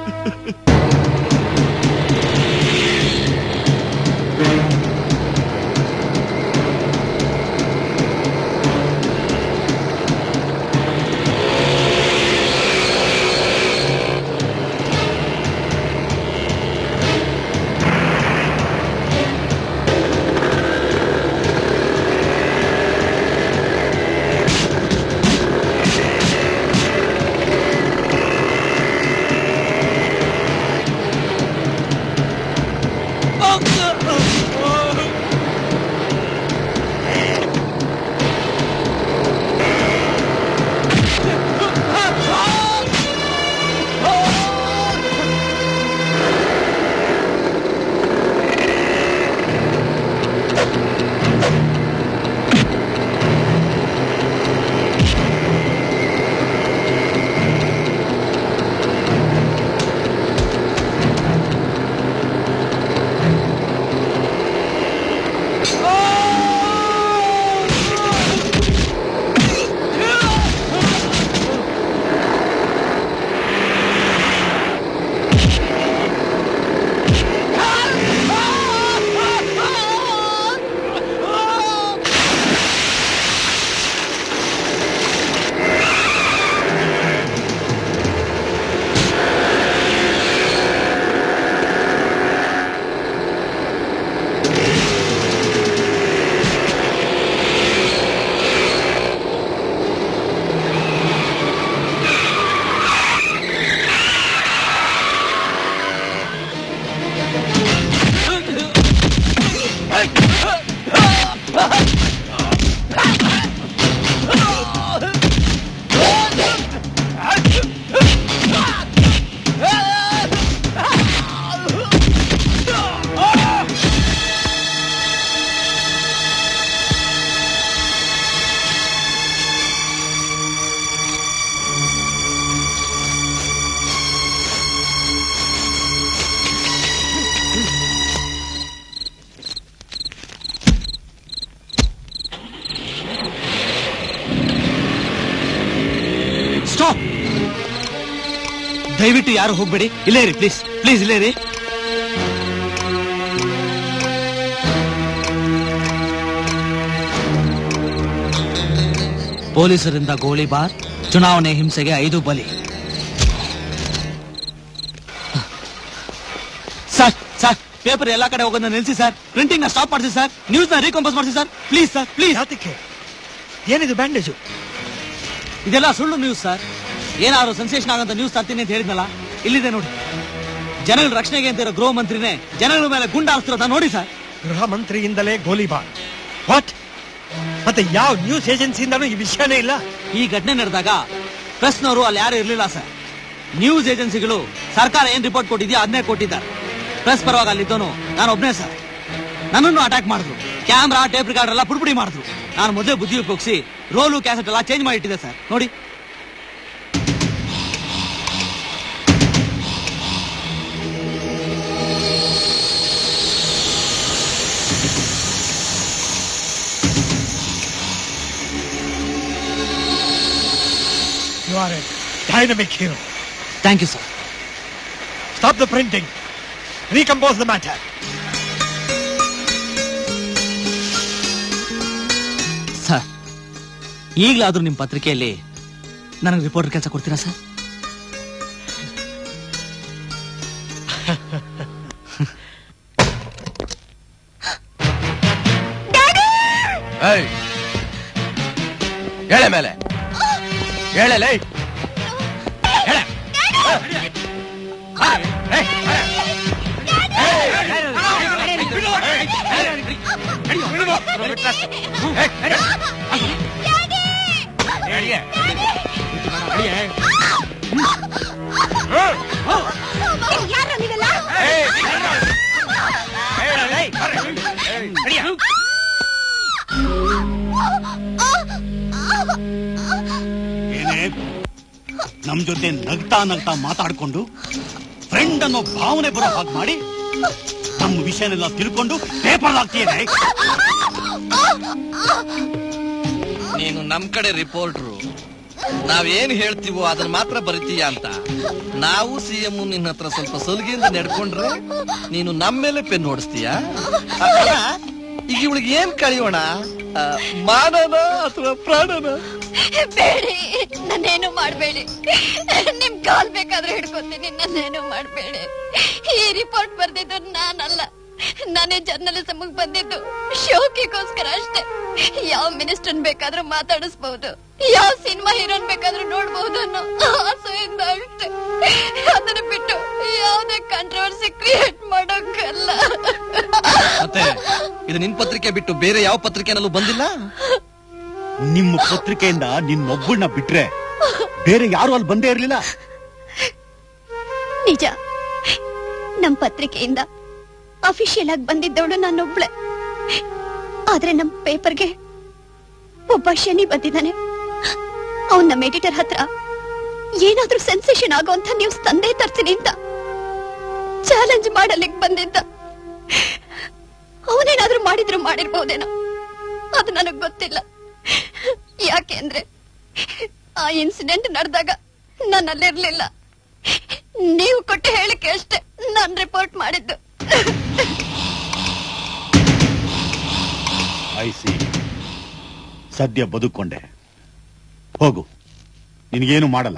ಸ್ಟಾಪ್ ದಯವಿಟ್ಟು ಯಾರು ಹೋಗ್ಬೇಡಿ ಇಲ್ಲೇ ರೀ ಪ್ಲೀಸ್ ಪ್ಲೀಸ್ ಇಲ್ಲೇ ರೀ ಪೊಲೀಸರಿಂದ ಗೋಳಿಬಾರ್ ಚುನಾವಣೆ ಹಿಂಸೆಗೆ ಐದು ಬಲಿ ಸರ್ ಸರ್ ಪೇಪರ್ ಎಲ್ಲಾ ಕಡೆ ಹೋಗೋದನ್ನ ನಿಲ್ಸಿ ಸರ್ ಪ್ರಿಂಟಿಂಗ್ ನ ಸ್ಟಾಪ್ ಮಾಡಿಸಿ ಸರ್ ನ್ಯೂಸ್ ನ ರೀಕಂಪೋಸ್ ಮಾಡಿಸಿ ಸರ್ ಪ್ಲೀಸ್ ಸರ್ ಪ್ಲೀಸ್ ಯಾತಕ್ಕೆ ಏನಿದು ಬ್ಯಾಂಡೇಜು ಇದೆಲ್ಲ ಸುಳ್ಳು ನ್ಯೂಸ್ ಸರ್ ಏನಾದ್ರು ಸೆನ್ಸೇಷನ್ ಆಗಂತ ನ್ಯೂಸ್ ತರ್ತೀನಿ ಅಂತ ಹೇಳಿದ್ನಲ್ಲ ಇಲ್ಲಿದೆ ನೋಡಿ ಜನಗಳ ರಕ್ಷಣೆಗೆ ಅಂತ ಇರೋ ಗೃಹ ಮಂತ್ರಿನೇ ಜನಗಳ ಮೇಲೆ ಗುಂಡಾರಿಸ್ತಿರೋದ ನೋಡಿ ಸರ್ ಗೃಹ ಮಂತ್ರಿಯಿಂದಲೇ ಗೋಲಿಬಾರ್ ವಾಟ್ ಮತ್ತೆ ಯಾವ ನ್ಯೂಸ್ ಏಜೆನ್ಸಿಯಿಂದನೂ ಈ ವಿಷಯನೇ ಇಲ್ಲ ಈ ಘಟನೆ ನಡೆದಾಗ ಪ್ರೆಸ್ನವರು ಅಲ್ಲಿ ಯಾರು ಇರಲಿಲ್ಲ ಸರ್ ನ್ಯೂಸ್ ಏಜೆನ್ಸಿಗಳು ಸರ್ಕಾರ ಏನ್ ರಿಪೋರ್ಟ್ ಕೊಟ್ಟಿದೆಯೋ ಅದನ್ನೇ ಕೊಟ್ಟಿದ್ದಾರೆ ಪ್ರೆಸ್ ಪರವಾಗಿ ಅಲ್ಲಿದ್ದೋನು ನಾನು ಒಬ್ಬನೇ ಸರ್ ನನ್ನನ್ನು ಅಟ್ಯಾಕ್ ಮಾಡಿದ್ರು ಕ್ಯಾಮ್ರಾ ಟೇಪ್ ರಿಕಾರ್ಡ್ ಎಲ್ಲ ಪುಡಿಪುಡಿ ಮಾಡಿದ್ರು ನಾನು ಮೊದಲೇ ಬುದ್ಧಿ ಉಪಯೋಗಿಸಿ ರೋಲು ಕ್ಯಾಸೆಟ್ ಎಲ್ಲ ಚೇಂಜ್ ಮಾಡಿ ಇಟ್ಟಿದ್ದೆ ಸರ್ ನೋಡಿ you are a dynamic hero thank you sir stop the printing recompose the matter sir ಈಗಲಾದ್ರೂ ನಿಮ್ಮ ಪತ್ರಿಕೆಯಲ್ಲಿ ನನಗೆ ರಿಪೋರ್ಟರ್ ಕೆಲಸ ಕೊಡ್ತೀರಾ ಸರ್ ಏಯ್ ಹೇಳೆ ಮೇಲೆ ಹೇಳೆ ಲೇ ಹೇಳೆ ಯಾರು ನೀವೆಲ್ಲ ಏನೇ ನಮ್ ಜೊತೆ ನಗ್ತಾ ನಗ್ತಾ ಮಾತಾಡ್ಕೊಂಡು ಫ್ರೆಂಡ್ ಅನ್ನೋ ಭಾವನೆ ಬರೋ ಹಾಗೆ ಮಾಡಿ ನಮ್ಮ ವಿಷಯನೆಲ್ಲ ತಿಳ್ಕೊಂಡು ಪೇಪರ್ ಹಾಕ್ತೀಯೇ ನೀನು ನಮ್ ಕಡೆ ರಿಪೋರ್ಟ್ರು ನಾವೇನ್ ಹೇಳ್ತೀವೋ ಅದನ್ನ ಮಾತ್ರ ಬರಿತೀಯ ಅಂತ ನಾವು ಸಿ ಎಂ ನಿನ್ನ ಹತ್ರ ಸ್ವಲ್ಪ ಸಲಿಗೆಯಿಂದ ನಡ್ಕೊಂಡ್ರೆ ನೀನು ನಮ್ಮ ಮೇಲೆ ಪೆನ್ ಓಡಿಸ್ತೀಯ ಅಲ್ಲ, ಈಗ ಇವಳಿಗೆ ಏನ್ ಕಳಿಯೋಣ ಆ, ಮಾನನ ಅಥವಾ ಪ್ರಾಣನ ಬೇಡಿ ನನ್ನೇನು ಮಾಡ್ಬೇಡಿ ನಿಮ್ ಕಾಲ್ ಬೇಕಾದ್ರೆ ಹಿಡ್ಕೊತೀನಿ ನನ್ನೇನು ಮಾಡ್ಬೇಡಿ ಈ ರಿಪೋರ್ಟ್ ಬರ್ದಿದ್ದು ನಾನಲ್ಲ ನಾನೇ ಜರ್ನಲಿಸಮ್ ಬಂದಿದ್ದು ಶೋಕಿಗೋಸ್ಕರ ಅಷ್ಟೇ ಯಾವ ಮಿನಿಸ್ಟರ್ ಬೇಕಾದ್ರೂ ಮಾತಾಡಿಸ್ಬಹುದು ಯಾವ ಸಿನಿಮಾ ಹೀರೋನ್ ಬೇಕಾದ್ರೂ ನೋಡ್ಬಹುದು ಅನ್ನೋ ಆಸೆಯಿಂದ ಅಷ್ಟೇ ಅದನ್ನ ಬಿಟ್ಟು ಯಾವ್ದೇ ಕಂಟ್ರವರ್ಸಿ ಕ್ರಿಯೇಟ್ ಮಾಡೋಕ್ಕಲ್ಲ ಮತ್ತೆ ಇದು ನಿನ್ ಪತ್ರಿಕೆ ಬಿಟ್ಟು ಬೇರೆ ಯಾವ ಪತ್ರಿಕೆನಲ್ಲೂ ಬಂದಿಲ್ಲ ನಿಮ್ಮ ಪತ್ರಿಕೆಯಿಂದ ನಿನ್ನೊಬ್ಬಳನ್ನ ಬಿಟ್ರೆ ಬೇರೆ ಯಾರು ಅಲ್ಲಿ ಬಂದೇ ಇರ್ಲಿಲ್ಲ ನಿಜ ನಮ್ ಪತ್ರಿಕೆಯಿಂದ ಅಫಿಷಿಯಲ್ ಆಗಿ ಬಂದಿದ್ದವಳು ನಾನೊಬ್ಳೆ ಆದ್ರೆ ನಮ್ ಪೇಪರ್ಗೆ ಒಬ್ಬ ಶನಿ ಬಂದಿದ್ದಾನೆ ಅವನ್ ನಮ್ಮ ಎಡಿಟರ್ ಹತ್ರ ಏನಾದ್ರೂ ಸೆನ್ಸೇಷನ್ ಆಗೋಂತ ನ್ಯೂಸ್ ತಂದೆ ತರ್ತೀನಿ ಅಂತ ಚಾಲೆಂಜ್ ಮಾಡಲಿಕ್ ಬಂದಿದ್ದ ಅವನೇನಾದ್ರೂ ಮಾಡಿದ್ರು ಮಾಡಿರ್ಬಹುದೇನೋ ಅದು ನನಗ್ ಗೊತ್ತಿಲ್ಲ ಯಾಕೆ ಅಂದ್ರೆ ಆ ಇನ್ಸಿಡೆಂಟ್ ನಡೆದಾಗ ನಾನು ಅಲ್ಲಿರ್ಲಿಲ್ಲ ನೀವು ಕೊಟ್ಟ ಹೇಳಿಕೆ ಅಷ್ಟೇ ನಾನ್ ರಿಪೋರ್ಟ್ ಮಾಡಿದ್ದು ಐಸಿ ಸದ್ಯ ಬದುಕೊಂಡೆ ಹೋಗು ನಿನಗೇನು ಮಾಡಲ್ಲ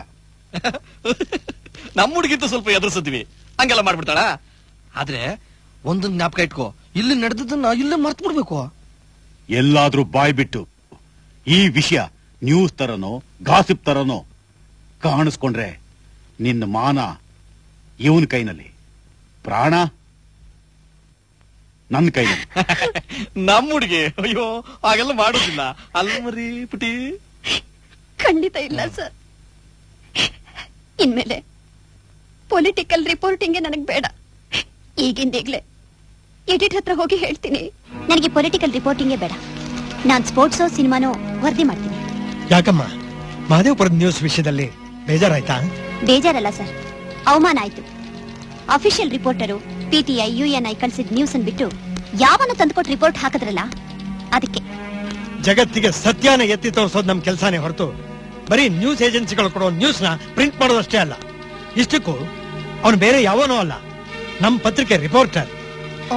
ನಮ್ಮ ಹುಡುಗಿಂತ ಸ್ವಲ್ಪ ಎದುರಿಸಿದ್ವಿ ಹಂಗೆಲ್ಲ ಮಾಡ್ಬಿಡ್ತಾಳ ಆದ್ರೆ ಒಂದು ಜ್ಞಾಪಕ ಇಟ್ಕೋ ಇಲ್ಲಿ ನಡೆದದನ್ನ ಇಲ್ಲೇ ಮರ್ತ್ ಬಿಡ್ಬೇಕು ಎಲ್ಲಾದ್ರೂ ಬಾಯ್ ಬಿಟ್ಟು ಈ ವಿಷಯ ನ್ಯೂಸ್ ತರನೋ ಗಾಸಿಪ್ ತರನೋ ಕಾಣಿಸ್ಕೊಂಡ್ರೆ ನಿನ್ನ ಮಾನ ಇವನ್ ಕೈನಲ್ಲಿ ಪ್ರಾಣ ನನ್ನ ಕೈನಲ್ಲಿ ನಮ್ಮ ಹುಡುಗಿ ಅಯ್ಯೋ ಹಾಗೆಲ್ಲ ಮಾಡೋದಿಲ್ಲ ಅಲ್ಲ ಮರಿ ಪುಟಿ ಖಂಡಿತ ಇಲ್ಲ ಸರ್ ಇನ್ಮೇಲೆ ಪೊಲಿಟಿಕಲ್ ರಿಪೋರ್ಟಿಂಗ್ ನನಗ್ ಬೇಡ ಈಗಿಂದೀಗ್ಲೇ ಎಡಿಟ್ ಹತ್ರ ಹೋಗಿ ಹೇಳ್ತೀನಿ ನನಗೆ ಪೊಲಿಟಿಕಲ್ ರಿಪೋರ್ಟಿಂಗೇ ಬೇಡ ನಾನ್ ಸ್ಪೋರ್ಟ್ಸೋ ಸಿನಿಮಾನೋ ವರದಿ ಮಾಡ್ತೀನಿ ಯಾಕಮ್ಮ ಮಹದೇವಪುರದ ನ್ಯೂಸ್ ವಿಷಯದಲ್ಲಿ ಬೇಜಾರಾಯ್ತಾ ಬೇಜಾರಲ್ಲ ಸರ್ ಅವಮಾನ ಆಯ್ತು ಅಫಿಷಿಯಲ್ ರಿಪೋರ್ಟರು ಪಿಟಿಐ ಯುಎನ್ಐ ಕಳ್ಸಿದ ನ್ಯೂಸ್ ಅನ್ ಬಿಟ್ಟು ಯಾವನು ತಂದ್ಕೊಟ್ ರಿಪೋರ್ಟ್ ಹಾಕಿದ್ರಲ್ಲ ಅದಕ್ಕೆ ಜಗತ್ತಿಗೆ ಸತ್ಯನ ಎತ್ತಿ ತೋರಿಸೋದು ನಮ್ ಕೆಲಸನೇ ಹೊರತು ಬರೀ ನ್ಯೂಸ್ ಏಜೆನ್ಸಿಗಳು ಕೊಡೋ ನ್ಯೂಸ್ ನ ಪ್ರಿಂಟ್ ಮಾಡೋದಷ್ಟೇ ಅಲ್ಲ ಇಷ್ಟಕ್ಕೂ ಅವನು ಬೇರೆ ಯಾವನೋ ಅಲ್ಲ ನಮ್ ಪತ್ರಿಕೆ ರಿಪೋರ್ಟರ್ ಓ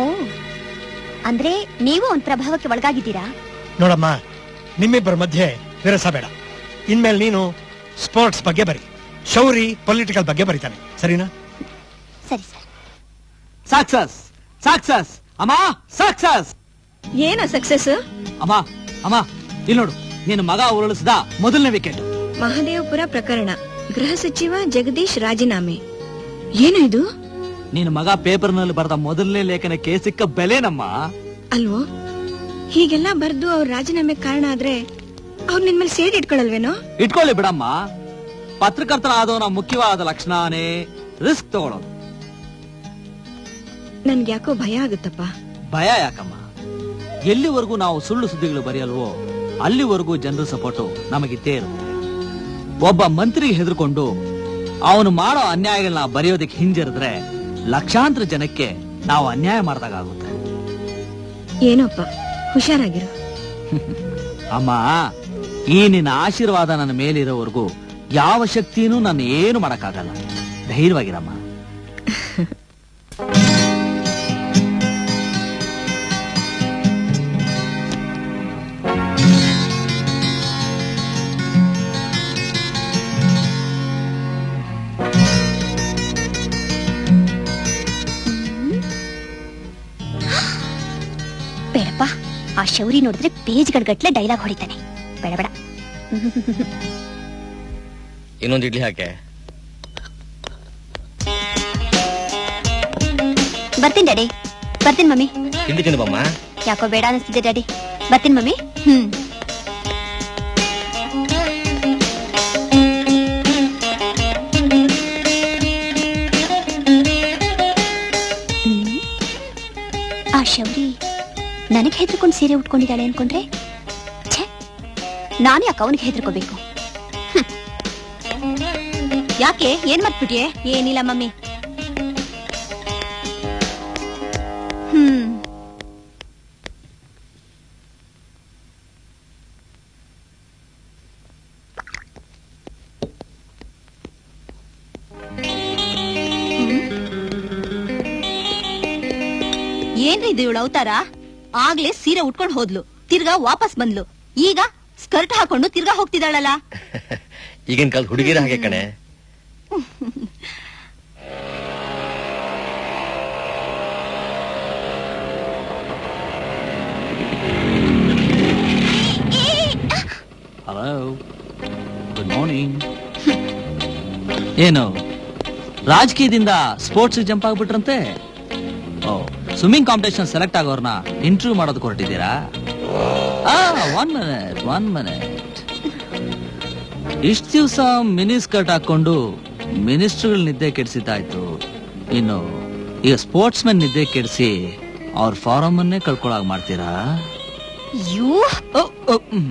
ಅಂದ್ರೆ ನೀವು ಒಂದ್ ಪ್ರಭಾವಕ್ಕೆ ಒಳಗಾಗಿದ್ದೀರಾ ನೋಡಮ್ಮ ನಿಮ್ಮಿಬ್ಬರ ಮಧ್ಯೆ ವಿರಸ ಬೇಡ ಇನ್ಮೇಲೆ ನೀನು ಸ್ಪೋರ್ಟ್ಸ್ ಬಗ್ಗೆ ಬರಿ ಶೌರಿ ಪೊಲಿಟಿಕಲ್ ಬಗ್ಗೆ ಬರೀತಾನೆ ಸರಿನಾ ಸರಿ ಸರ್ ಸಕ್ಸಸ್ ಸಕ್ಸಸ್ ಅಮ್ಮ ಸಕ್ಸಸ್ ಏನ ಸಕ್ಸಸ್ ಅಮ್ಮ ಅಮ್ಮ ಇಲ್ಲಿ ನೋಡು ನಿನ್ನ ಮಗ ಉರುಳಿಸಿದ ಮೊದಲನೇ ವಿಕೆಟ್ ಮಹದೇವಪುರ ಪ್ರಕರಣ ಗೃಹ ಸಚಿವ ಜಗದೀಶ್ ರಾಜೀನಾಮೆ ಏನು ಇದು ನಿನ್ನ ಮಗ ಪೇಪರ್ನಲ್ಲಿ ಬರೆದ ಮೊದಲನೇ ಲೇಖನಕ್ಕೆ ಸಿಕ್ಕ ಬೆಲೆನಮ್ಮ ಅಲ್ವೋ ಹೀಗೆಲ್ಲ ಬರ್ದು ಅವ್ರ ರಾಜೀನಾಮೆ ಕಾರಣ ಆದ್ರೆ ಅವ್ರು ನಿನ್ ಮೇಲೆ ಸೇಡ್ ಇಟ್ಕೊಳಲ್ವೇನೋ ಇಟ್ಕೊಳ್ಳಿ ಬಿಡಮ್ಮ ಪತ್ರಕರ್ತನಾದವನ ಮುಖ್ಯವಾದ ಲಕ್ಷಣನೇ ರಿಸ್ಕ್ ತಗೊಳ್ಳೋದು ನನ್ಗೆ ಯಾಕೋ ಭಯ ಆಗುತ್ತಪ್ಪ ಭಯ ಯಾಕಮ್ಮ ಎಲ್ಲಿವರೆಗೂ ನಾವು ಸುಳ್ಳು ಸುದ್ದಿಗಳು ಬರೆಯಲ್ವೋ ಅಲ್ಲಿವರೆಗೂ ಜನರ ಸಪೋರ್ಟು ನಮಗಿದ್ದೇ ಇರುತ್ತೆ ಒಬ್ಬ ಮಂತ್ರಿಗೆ ಹೆದರ್ಕೊಂಡು ಅವನು ಮಾಡೋ ಅನ್ಯಾಯಗಳನ್ನ ಬರೆಯೋದಕ್ಕೆ ಹಿಂಜರಿದ್ರೆ ಲಕ್ಷಾಂತರ ಜನಕ್ಕೆ ನಾವು ಅನ್ಯಾಯ ಮಾಡಿದಾಗುತ್ತೆ ಏನೋಪ್ಪ ಹುಷಾರಾಗಿರು ಅಮ್ಮ ಈ ನಿನ್ನ ಆಶೀರ್ವಾದ ನನ್ನ ಮೇಲಿರೋವರೆಗೂ ಯಾವ ಶಕ್ತಿನೂ ನನ್ನ ಏನು ಮಾಡಕ್ಕಾಗಲ್ಲ ಧೈರ್ಯವಾಗಿರಮ್ಮ ಬೇಡಪ್ಪ ಆ ಶೌರಿ ನೋಡಿದ್ರೆ ಪೇಜ್ಗಳ ಗಟ್ಲೆ ಡೈಲಾಗ್ ಹೊಡಿತಾನೆ ಬೇಡ ಬೇಡ ಇನ್ನೊಂದು ಇಡ್ಲಿ ಹಾಕೆ ಬರ್ತೀನಿ ಡ್ಯಾಡಿ ಬರ್ತೀನಿ ಮಮ್ಮಿ ತಿಂಡಿ ತಿಂದು ಬಮ್ಮ ಯಾಕೋ ಬೇಡ ಅನಿಸ್ತಿದೆ ಡ್ಯಾಡಿ ಬರ್ತೀನಿ ಮಮ್ಮಿ ಹ್ಮ್ ಹ್ಮ್. ಆ ಶೌರಿ ನನಗೆ ಹೆದರ್ಕೊಂಡು ಸೀರೆ ಉಟ್ಕೊಂಡಿದ್ದಾಳೆ ಅನ್ಕೊಂಡ್ರೆ ಛೇ ನಾನು ಯಾಕೆ ಅವನಿಗೆ ಹೆದರ್ಕೋಬೇಕು ಯಾಕೆ ಏನ್ ಮಾಡ್ಬಿಟ್ಯೆ ಏನಿಲ್ಲ ಮಮ್ಮಿ ಹ್ಮ್ ಏನ್ರಿ ಇದು ಇವಳು ಅವತಾರ ಆಗ್ಲೇ ಸೀರೆ ಉಟ್ಕೊಂಡು ಹೋದ್ಲು ತಿರ್ಗಾ ವಾಪಸ್ ಬಂದ್ಲು ಈಗ ಸ್ಕರ್ಟ್ ಹಾಕೊಂಡು ತಿರ್ಗಾ ಹೋಗ್ತಿದ್ದಾಳಲ್ಲ ಈಗಿನ ಕಾಲದ ಹುಡುಗಿರ ಹಾಗೆ ಕಣೆ ಹಲೋ ಗುಡ್ ಮಾರ್ನಿಂಗ್ ಏನು ರಾಜಕೀಯದಿಂದ ಸ್ಪೋರ್ಟ್ಸ್ ಜಂಪ್ ಆಗ್ಬಿಟ್ರಂತೆ ಓ ಸ್ವಿಮ್ಮಿಂಗ್ ಕಾಂಪಿಟೇಷನ್ ಸೆಲೆಕ್ಟ್ ಆಗೋರ್ನ ಇಂಟರ್ವ್ಯೂ ಮಾಡೋದಕ್ಕೆ ಹೊರಟಿದ್ದೀರಾ ಒನ್ ಮಿನಿಟ್ ಒನ್ ಮಿನಿಟ್ ಇಷ್ಟು ದಿವಸ ಮಿನಿ ಸ್ಕರ್ಟ್ ಹಾಕೊಂಡು ಮಿನಿಸ್ಟರ್ಗಳ ನಿದ್ದೆ ಕೆಡಿಸಿದ್ದಾಯ್ತು ಇನ್ನು ಈಗ ಸ್ಪೋರ್ಟ್ಸ್ ಮೆನ್ ನಿದ್ದೆ ಕೆಡಿಸಿ ಅವ್ರ ಫಾರಮ್ ಅನ್ನೇ ಕಳ್ಕೊಳಾಗ್ ಮಾಡ್ತೀರಾ ಯೂ ಓ, ಓ, ಹ್ಮ್.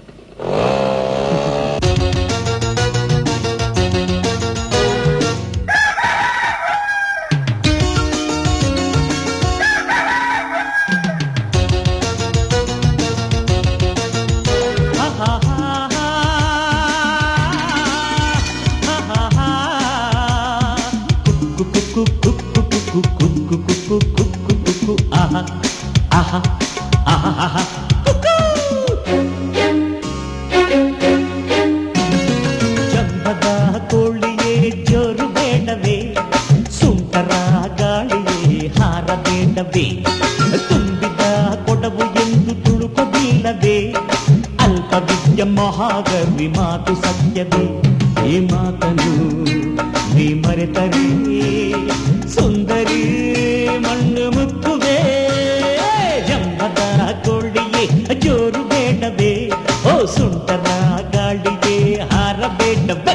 ಜಂಬದ ಕೋಳಿಯೇ ಜೋರು ಬೇಡವೇ ಸುಂಟರ ಗಾಳಿಯೇ ಹಾರ ಬೇಡವೇ ತುಂಬಿದ ಕೊಡವು ಎಂದು ತುಳುಕದಿಲ್ಲವೇ ಅಲ್ಪ ವಿದ್ಯ ಮಹಾಗವಿ ಮಾತು ಸತ್ಯವೇ ಈ ಮಾತನು ನೀ ಮರೆತರೆ ಸುಂದರಿ ಮಣ್ಣು ಮುಕ್ಕುವೆ ಜಂಬದ ಕೋಳಿಯೇ ಜೋರು ಬೇಡವೇ ಓ ಸುಂಟರ ಗಾಳಿಗೆ ಹಾರ ಬೇಡವೇ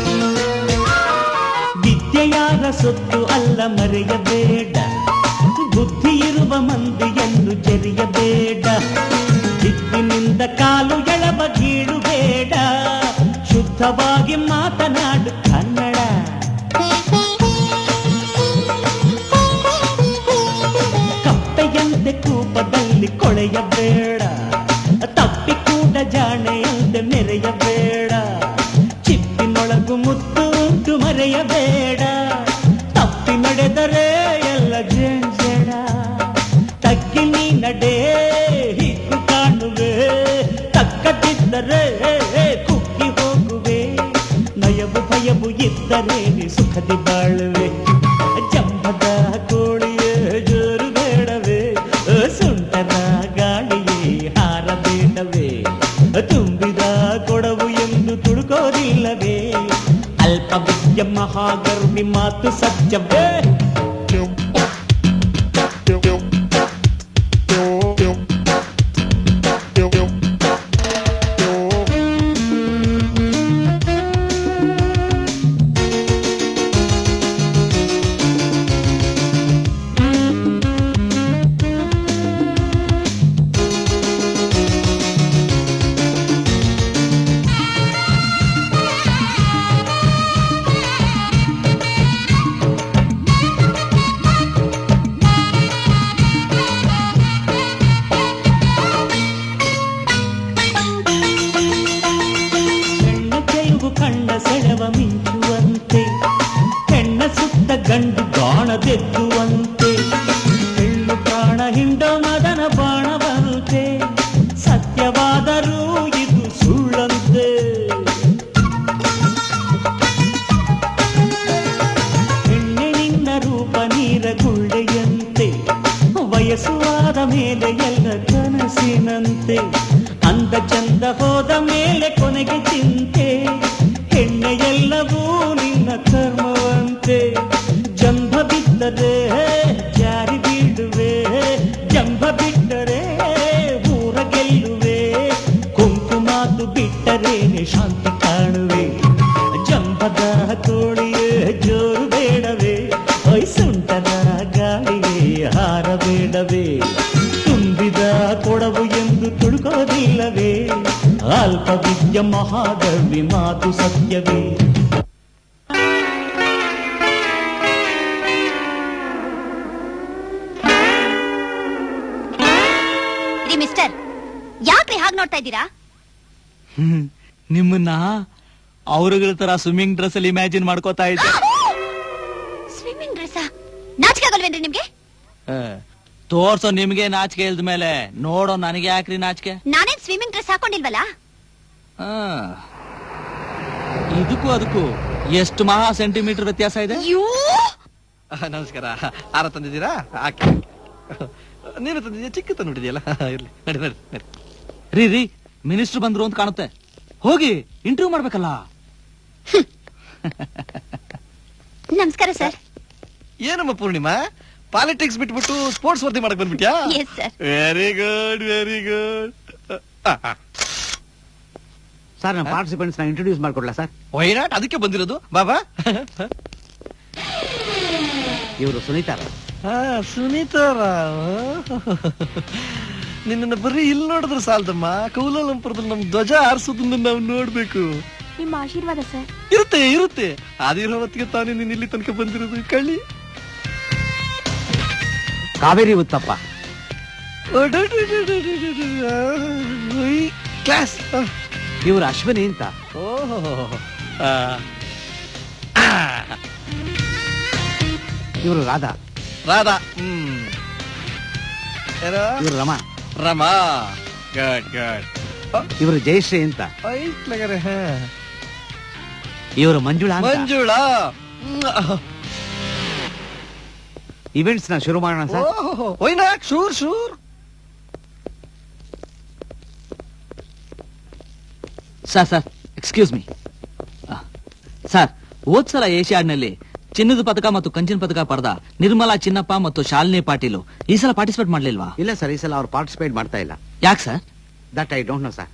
ವಿದ್ಯೆಯಾರ ಸೊತ್ತು ಅಲ್ಲ ಮರೆಯಬೇಡ ಮಂದಿಯನ್ನು ಜರಿಯಬೇಡ ಜಿದ್ದಿನಿಂದ ಕಾಲು ಎಳವ ಗೀಳುಬೇಡ ಶುದ್ಧವಾಗಿ ಮಾತನಾಡು ಕನ್ನಡ ಕಪ್ಪೆಯಂತೆ ಕೂಪದಲ್ಲಿ ಕೊಳೆಯಬೇಡ ತಪ್ಪಿ ಕೂಡ ಜಾಣೆಯಂತೆ ಮೆರೆಯಬೇಡ ಚಿಪ್ಪಿನೊಳಗು ಮುತ್ತು ಉಂಟು ಮರೆಯಬೇಡ ತಪ್ಪಿ ನಡೆದರೆ ಎಲ್ಲ ಜಂಜಡ ತಗ್ಗಿ ನೀ ನಡೆ ಹಿಗ್ಗು ಕಾಣುವೆ ತಕ್ಕದಿದ್ದರೆ ಕುಕ್ಕಿ ಹೋಗುವೆ ನಯವು ಭಯವು ಇದ್ದರೆ ನೀ ಸುಖದಿ ಬಾಳುವೆ ಜಂಬದ ಕೋಳಿಯೇ ಜೋರು ಬೇಡವೇ ಸುಂಟರ ಗಾಳಿಯೇ ಹಾರ ಬೇಡವೇ ತುಂಬಿದ ಕೊಡವು ಎಂದು ತುಡುಕೋದಿಲ್ಲವೇ ಅಲ್ಪ ವಿದ್ಯ ಮಹಾಗರ್ಭಿ ಮಾತು ಸತ್ಯವೇ ಹೆಣ್ಣ ಚೆಲುವು ಕಣ್ಣ ಸೆಳೆವ ಮಿಂಚುವಂತೆ ಹೆಣ್ಣ ಸುತ್ತ ಗಂಡು ಗಾಣದೆದ್ದುವಂತೆ ಹೆಣ್ಣು ಪ್ರಾಣ ಹಿಂಡೋ ಮದನ ಬಾಣವಂತೆ ಸತ್ಯವಾದರೂ ಇದು ಸುಳ್ಳಂತೆ ಹೆಣ್ಣಿನಿಂದ ರೂಪ ನೀರ ಗುಳ್ಳೆಯಂತೆ ವಯಸ್ಸುವಾದ ಮೇಲೆ ಎಲ್ಲ ಕನಸಿನಂತೆ ಅಂದ ಚಂದ ಹೋದ ಮೇಲೆ ಕೊನೆಗೆ ಚಿಂತೆ ಹೆಣ್ಣೆ ಎಲ್ಲವೂ ನಿನ್ನ ಕರ್ಮವಂತೆ ಜಂಭ ಬಿದ್ದರೆ ಜಾರಿ ಬೀಳುವೆ ಜಂಭ ಬಿಟ್ಟರೆ ಊರ ಗೆಲ್ಲುವೆ ಕುಂಕುಮಾತು ಬಿಟ್ಟರೆ ಶಾಂತಿ ಕಾಣುವೆ ಜಂಬದ ಕೋಳಿಯೇ ಜೋರು ಬೇಡವೇ ವಯಸ್ಸುಂಟದ ಗಾಳಿಯೇ ಹಾರ ಬೇಡವೇ ತುಂಬಿದ ಕೊಡವು ಎಂದು ತುಳುಕೋದಿಲ್ಲವೇ ಅಲ್ಪ ವಿದ್ಯ ಮಹಾಗವಿ ಮಾತು ಸತ್ಯವೇ ರೀ ಮಿಸ್ಟರ್ ಯಾಕ್ರಿ ಹಾಗೆ ನೋಡ್ತಾ ಇದ್ದೀರಾ ನಿಮ್ಮನ್ನ ಅವರುಗಳ ತರ ಸ್ವಿಮ್ಮಿಂಗ್ ಡ್ರೆಸ್ ಅಲ್ಲಿ ಇಮ್ಯಾಜಿನ್ ಮಾಡ್ಕೋತಾ ಇದ್ದೆ ಸ್ವಿಮ್ಮಿಂಗ್ ಡ್ರೆಸ್ ನಾಚಿಕೆ ಆಗಲ್ವೇನ್ರಿ ನಿಮ್ಗೆ ಏ, ತೋರ್ಸೋ ನಿಮ್ಗೆ ನಾಚಿಕೆ ಇಲ್ದ ಮೇಲೆ ನೋಡೋ ನನಗೆ ಯಾಕ್ರಿ ನಾಚಿಕೆ ನಾನೇನ್ ಸ್ವಿಮ್ಮಿಂಗ್ ಡ್ರೆಸ್ ಹಾಕೊಂಡಿಲ್ವಲ್ಲ ಆ. ಇದಕ್ಕೂ ಅದಕ್ಕೂ ಎಷ್ಟು ಮಹಾ ಸೆಂಟಿಮೀಟರ್ ವ್ಯತ್ಯಾಸ ಇದೆ ನಮಸ್ಕಾರ ಆರ ತಂದಿದ್ದೀರಾ ಹಾಕಿ ನೀನು ತಂದಿದ್ದೀಯ ಚಿಕ್ಕ ತಂದ್ಬಿಟ್ಟಿದೆಯಲ್ಲ ಇರ್ಲಿ ನಡಿ ನಡಿ ನಡಿ ರೀ ರೀ ಮಿನಿಸ್ಟರ್ ಬಂದ್ರು ಅಂತ ಕಾಣುತ್ತೆ ಹೋಗಿ ಇಂಟರ್ವ್ಯೂ ಮಾಡ್ಬೇಕಲ್ಲ ನಮಸ್ಕಾರ ಸರ್ ಏನಮ್ಮ ಪೂರ್ಣಿಮಾ ಪಾಲಿಟಿಕ್ಸ್ ಬಿಟ್ಬಿಟ್ಟು ಸ್ಪೋರ್ಟ್ಸ್ ವರದಿ ಮಾಡಕ್ ಬಂದ್ಬಿಟ್ಯಾ yes sir very good very good sir ನಮ್ಮ ಪಾರ್ಟಿಸಿಪೆಂಟ್ಸ್ ನ ಇಂಟ್ರೊಡ್ಯೂಸ್ ಮಾಡ್ಕೊಡ್ಲಾ ಸರ್ ವೈನಾಟ್ ಅದಕ್ಕೆ ಬಂದಿರೋದು ಬಾಬಾ ಇವರು ಸುನೀತಾ ಹಾ ಸುನೀತಾರಾವ್ ನಿನ್ನನ್ನು ಬರೀ ಇಲ್ಲಿ ನೋಡಿದ್ರೆ ಸಾಲದಮ್ಮ ಕೌಲಾಲಂಪುರದಲ್ಲಿ ನಮ್ ಧ್ವಜ ಹಾರಿಸೋದನ್ನ ನಾವು ನೋಡ್ಬೇಕು ನಿಮ್ಮ ಆಶೀರ್ವಾದ ಸರ್ ಇರುತ್ತೆ ಇರುತ್ತೆ ಅದಿರೋ ಹೊತ್ತಿಗೆ ತಾನೇ ನೀನ್ ಇಲ್ಲಿ ತನಕ ಬಂದಿರೋದು ಕಳ್ಳಿ ಕಾವೇರಿ ಉತ್ತಪ್ಪ ಕ್ಲಾಸ್ ಇವರು ಅಶ್ವಿನಿ ಅಂತ ಓಹೋ ಇವರು ರಾಧಾ ರಾಧಾ ಹ್ಮ್ ಯಾರು ಇವರು ರಮಾ ರಮಾ ಗುಡ್ ಗುಡ್ ಇವರು ಜಯಶ್ರೀ ಅಂತ ಐತ್ಲಗರೆ ಹಾ ಇವರು ಮಂಜುಳಾ ಅಂತ ಮಂಜುಳಾ ಇವೆಂಟ್ಸ್ ನ ಶುರು ಮಾಡೋಣ ಸರ್ ಓಹೋ why not sure sure sir sir excuse me sir ಹೋದ್ ಸಲ ಏಷ್ಯಾಡ್ನಲ್ಲಿ ಚಿನ್ನದ ಪದಕ ಮತ್ತು ಕಂಚಿನ ಪದಕ ಪಡೆದ ನಿರ್ಮಲಾ ಚಿನ್ನಪ್ಪ ಮತ್ತು ಶಾಲಿನಿ ಪಾಟೀಲು ಈ ಸಲ ಪಾರ್ಟಿಸಿಪೇಟ್ ಮಾಡ್ಲಿಲ್ವಾ ಇಲ್ಲ ಸರ್ ಈ ಸಲ ಅವ್ರು ಪಾರ್ಟಿಸಿಪೇಟ್ ಮಾಡ್ತಾ ಇಲ್ಲ ಯಾಕೆ sir that I don't know sir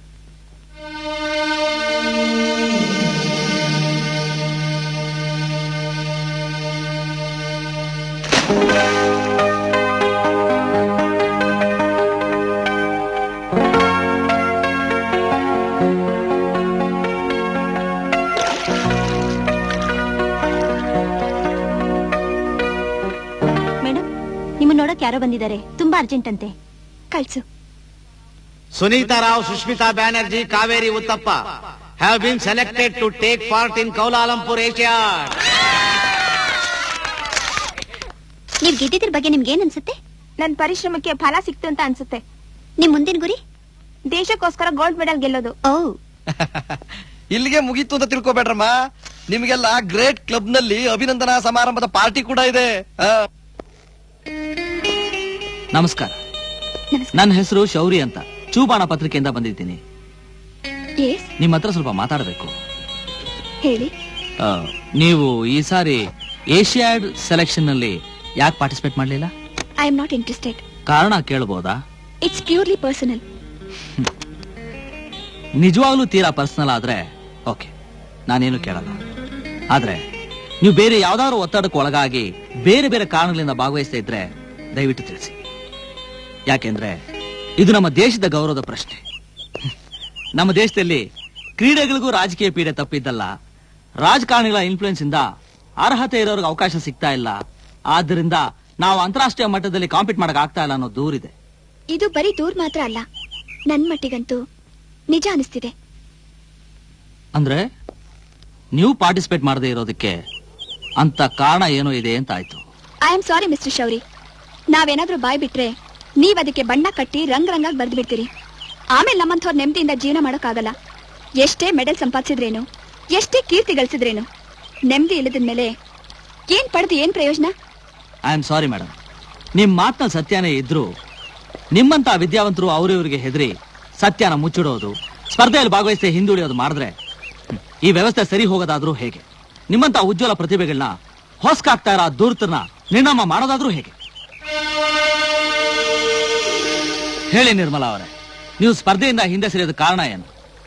ನೋಡಕ್ ಯಾರೋ ಬಂದಿದ್ದಾರೆ ತುಂಬಾ ಅರ್ಜೆಂಟ್ ಅಂತೆ ಕಳ್ಸು Sunita Rao Sushmita Banerjee Kaveri Uthappa have been selected to take part in Kuala Lumpur Asia ನೀವ್ ಗೆದ್ದಿದ್ರ ಬಗ್ಗೆ ನಿಮ್ಗೆ ಏನ್ ಅನ್ಸುತ್ತೆ ನನ್ ಪರಿಶ್ರಮಕ್ಕೆ ಫಲ ಸಿಕ್ತು ಅಂತ ಅನ್ಸುತ್ತೆ ನಿಮ್ ಮುಂದಿನ ಗುರಿ ದೇಶಕ್ಕೋಸ್ಕರ ಗೋಲ್ಡ್ ಮೆಡಲ್ ಗೆಲ್ಲೋದು ಓ ಇಲ್ಲಿಗೆ ಮುಗೀತು ಅಂತ ತಿಳ್ಕೊಬೇಡ್ರಮ್ಮ ನಿಮ್ಗೆಲ್ಲ ಗ್ರೇಟ್ ಕ್ಲಬ್ ನಲ್ಲಿ ಅಭಿನಂದನಾ ಸಮಾರಂಭದ ಪಾರ್ಟಿ ಕೂಡ ಇದೆ ಆ. ನಮಸ್ಕಾರ ನನ್ನ ಹೆಸರು ಶೌರಿ ಅಂತ ಚೂಬಾಣ ಪತ್ರಿಕೆಯಿಂದ ಬಂದಿದ್ದೀನಿ ಎಸ್ ನಿಮ್ಮ ಹತ್ರ ಸ್ವಲ್ಪ ಮಾತಾಡಬೇಕು ಹೇಳಿ ಆ, ನೀವು ಈ ಸಾರಿ ಏಷ್ಯಾಡ್ ಸೆಲೆಕ್ಷನ್ ನಲ್ಲಿ ಯಾಕೆ ಪಾರ್ಟಿಸಿಪೇಟ್ ಮಾಡಲಿಲ್ಲ ಐ ಆಮ್ ನಾಟ್ ಇಂಟ್ರೆಸ್ಟೆಡ್ ಕಾರಣ ಕೇಳಬಹುದಾ ಇಟ್ಸ್ ಪ್ಯೂರ್ಲಿ ಪರ್ಸನಲ್ ನಿಜವಾಗ್ಲೂ ತೀರಾ ಪರ್ಸನಲ್ ಆದ್ರೆ ಓಕೆ ನಾನೇನು ಕೇಳಲ್ಲ ಆದ್ರೆ ನೀವು ಬೇರೆ ಯಾವ್ದಾದ್ರು ಒತ್ತಡಕ್ಕೆ ಒಳಗಾಗಿ ಬೇರೆ ಬೇರೆ ಕಾರಣಗಳಿಂದ ಭಾಗವಹಿಸ್ತಾ ಇದ್ರೆ ದಯವಿಟ್ಟು ತಿಳಿಸಿ ಯಾಕೆಂದ್ರೆ ಇದು ನಮ್ಮ ದೇಶದ ಗೌರವದ ಪ್ರಶ್ನೆ ನಮ್ಮ ದೇಶದಲ್ಲಿ ಕ್ರೀಡೆಗಳಿಗೂ ರಾಜಕೀಯ ಪೀಡೆ ತಪ್ಪಿದ್ದಲ್ಲ ರಾಜಕಾರಣಿಗಳ ಇನ್ಫ್ಲೂಯೆನ್ಸ್ ಇಂದ ಅರ್ಹತೆ ಇರೋರ್ಗೆ ಅವಕಾಶ ಸಿಗ್ತಾ ಇಲ್ಲ ಆದ್ದರಿಂದ ನಾವು ಅಂತಾರಾಷ್ಟ್ರೀಯ ಮಟ್ಟದಲ್ಲಿ ಕಾಂಪೀಟ್ ಮಾಡಕ್ ಆಗ್ತಾ ಇಲ್ಲ ಅನ್ನೋ ದೂರಿದೆ ಇದು ಬರೀ ದೂರ್ ಮಾತ್ರ ಅಲ್ಲ ನನ್ ಮಟ್ಟಿಗಂತೂ ನಿಜ ಅನಿಸ್ತಿದೆ ಅಂದ್ರೆ ನೀವು ಪಾರ್ಟಿಸಿಪೇಟ್ ಮಾಡದೇ ಇರೋದಕ್ಕೆ ಅಂತ ಕಾರಣ ಏನೋ ಇದೆ ಅಂತ ಆಯ್ತು I am sorry mister Shouri ನಾವೇನಾದ್ರೂ ಬಾಯ್ ಬಿಟ್ರೆ ನೀವ್ ಅದಕ್ಕೆ ಬಣ್ಣ ಕಟ್ಟಿ ರಂಗ್ ರಂಗಾಗಿ ಬರ್ದು ಬಿಡ್ತೀರಿ ಆಮೇಲೆ ನಮ್ಮಂಥವ್ರ ನೆಮ್ಮದಿಯಿಂದ ಜೀವನ ಮಾಡೋಕ್ಕಾಗಲ್ಲ ಎಷ್ಟೇ ಮೆಡಲ್ ಸಂಪಾದಿಸಿದ್ರೇನು ಎಷ್ಟೇ ಕೀರ್ತಿ ಗಳಿಸಿದ್ರೇನು ನೆಮ್ಮದಿ ಇಲ್ಲದ್ಮೇಲೆ ಏನ್ ಪಡೆದು ಏನ್ ಪ್ರಯೋಜನ ಐ ಆಮ್ ಸಾರಿ ಮೇಡಮ್ ನಿಮ್ ಮಾತ್ನಲ್ಲಿ ಸತ್ಯನೇ ಇದ್ರು ನಿಮ್ಮಂತ ವಿದ್ಯಾವಂತರು ಅವ್ರಿವ್ರಿಗೆ ಹೆದರಿ ಸತ್ಯನ ಮುಚ್ಚಿಡೋದು ಸ್ಪರ್ಧೆಯಲ್ಲಿ ಭಾಗವಹಿಸಿ ಹಿಂದುಳಿಯೋದು ಮಾಡಿದ್ರೆ ಹ್ಮ್, ಈ ವ್ಯವಸ್ಥೆ ಸರಿ ಹೋಗೋದಾದ್ರೂ ಹೇಗೆ ನಿಮ್ಮಂತ ಉಜ್ವಲ ಪ್ರತಿಭೆಗಳನ್ನ ಹೊಸ್ಕಾಗ್ತಾ ಇರೋ ದೂರ್ತನ ನಿರ್ನಾಮ ಮಾಡೋದಾದ್ರೂ ಹೇಗೆ ಹೇಳಿ ನಿರ್ಮಲಾ ಅವರೇ ನೀವು ಸ್ಪರ್ಧೆಯಿಂದ ಹಿಂದೆ ಸರಿಯೋದ ಕಾರಣ ಏನು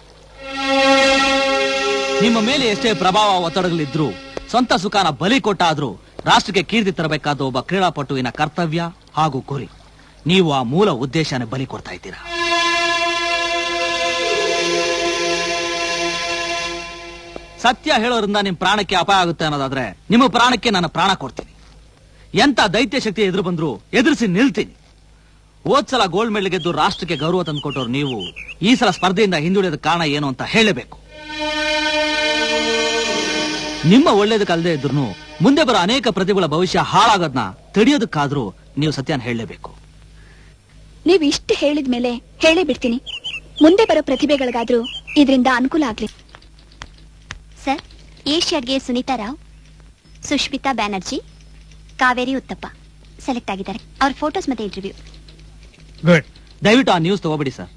ನಿಮ್ಮ ಮೇಲೆ ಎಷ್ಟೇ ಪ್ರಭಾವ ಒತ್ತಡಗಳಿದ್ರು ಸ್ವಂತ ಸುಖಾನ ಬಲಿ ಕೊಟ್ಟಾದ್ರೂ ರಾಷ್ಟ್ರಕ್ಕೆ ಕೀರ್ತಿ ತರಬೇಕಾದ ಒಬ್ಬ ಕ್ರೀಡಾಪಟುವಿನ ಕರ್ತವ್ಯ ಹಾಗೂ ಗುರಿ ನೀವು ಆ ಮೂಲ ಉದ್ದೇಶನ ಬಲಿ ಕೊಡ್ತಾ ಇದ್ದೀರಾ ಸತ್ಯ ಹೇಳೋದ್ರಿಂದ ನಿಮ್ ಪ್ರಾಣಕ್ಕೆ ಅಪಾಯ ಆಗುತ್ತೆ ಅನ್ನೋದಾದ್ರೆ ನಿಮ್ಮ ಪ್ರಾಣಕ್ಕೆ ನಾನು ಪ್ರಾಣ ಕೊಡ್ತೀನಿ ಎಂತ ದೈತ್ಯ ಶಕ್ತಿ ಎದುರು ಬಂದ್ರು ಎದುರಿಸಿ ನಿಲ್ತೀನಿ ಹೋದ್ಸಲ ಗೋಲ್ಡ್ ಮೆಡಲ್ ಗೆದ್ದು ರಾಷ್ಟ್ರಕ್ಕೆ ಗೌರವ ತಂದ್ಕೊಟ್ಟವ್ರು ನೀವು ಈ ಸಲ ಸ್ಪರ್ಧೆಯಿಂದ ಹಿಂದುಳಿಯೋದ ಕಾರಣ ಏನು ಅಂತ ಹೇಳಬೇಕು ನಿಮ್ಮ ಒಳ್ಳೇದಕ್ಕಲ್ಲದೆ ಇದ್ರು ಮುಂದೆ ಬರೋ ಅನೇಕ ಪ್ರತಿಭೆಗಳ ಭವಿಷ್ಯ ಹಾಳಾಗೋದನ್ನ ತಡೆಯೋದಕ್ಕಾದ್ರೂ ನೀವು ಸತ್ಯನ ಹೇಳಲೇಬೇಕು ನೀವ್ ಇಷ್ಟು ಹೇಳಿದ್ಮೇಲೆ ಹೇಳೇ ಬಿಡ್ತೀನಿ ಮುಂದೆ ಬರೋ ಪ್ರತಿಭೆಗಳಿಗಾದ್ರೂ ಇದರಿಂದ ಅನುಕೂಲ ಆಗ್ಲಿ ಸರ್ ಏಷ್ಯಾಡ್ಗೆ ಸುನೀತಾ ರಾವ್ ಸುಷ್ಮಿತಾ ಬ್ಯಾನರ್ಜಿ ಕಾವೇರಿ ಉತ್ತಪ್ಪ ಸೆಲೆಕ್ಟ್ ಆಗಿದ್ದಾರೆ ಅವ್ರ ಫೋಟೋಸ್ ಮತ್ತೆ ಇಂಟರ್ವ್ಯೂ ಗುಡ್ ದಯವಿಟ್ಟು ಆ ನ್ಯೂಸ್ ತಗೋಬಿಡಿ ಸರ್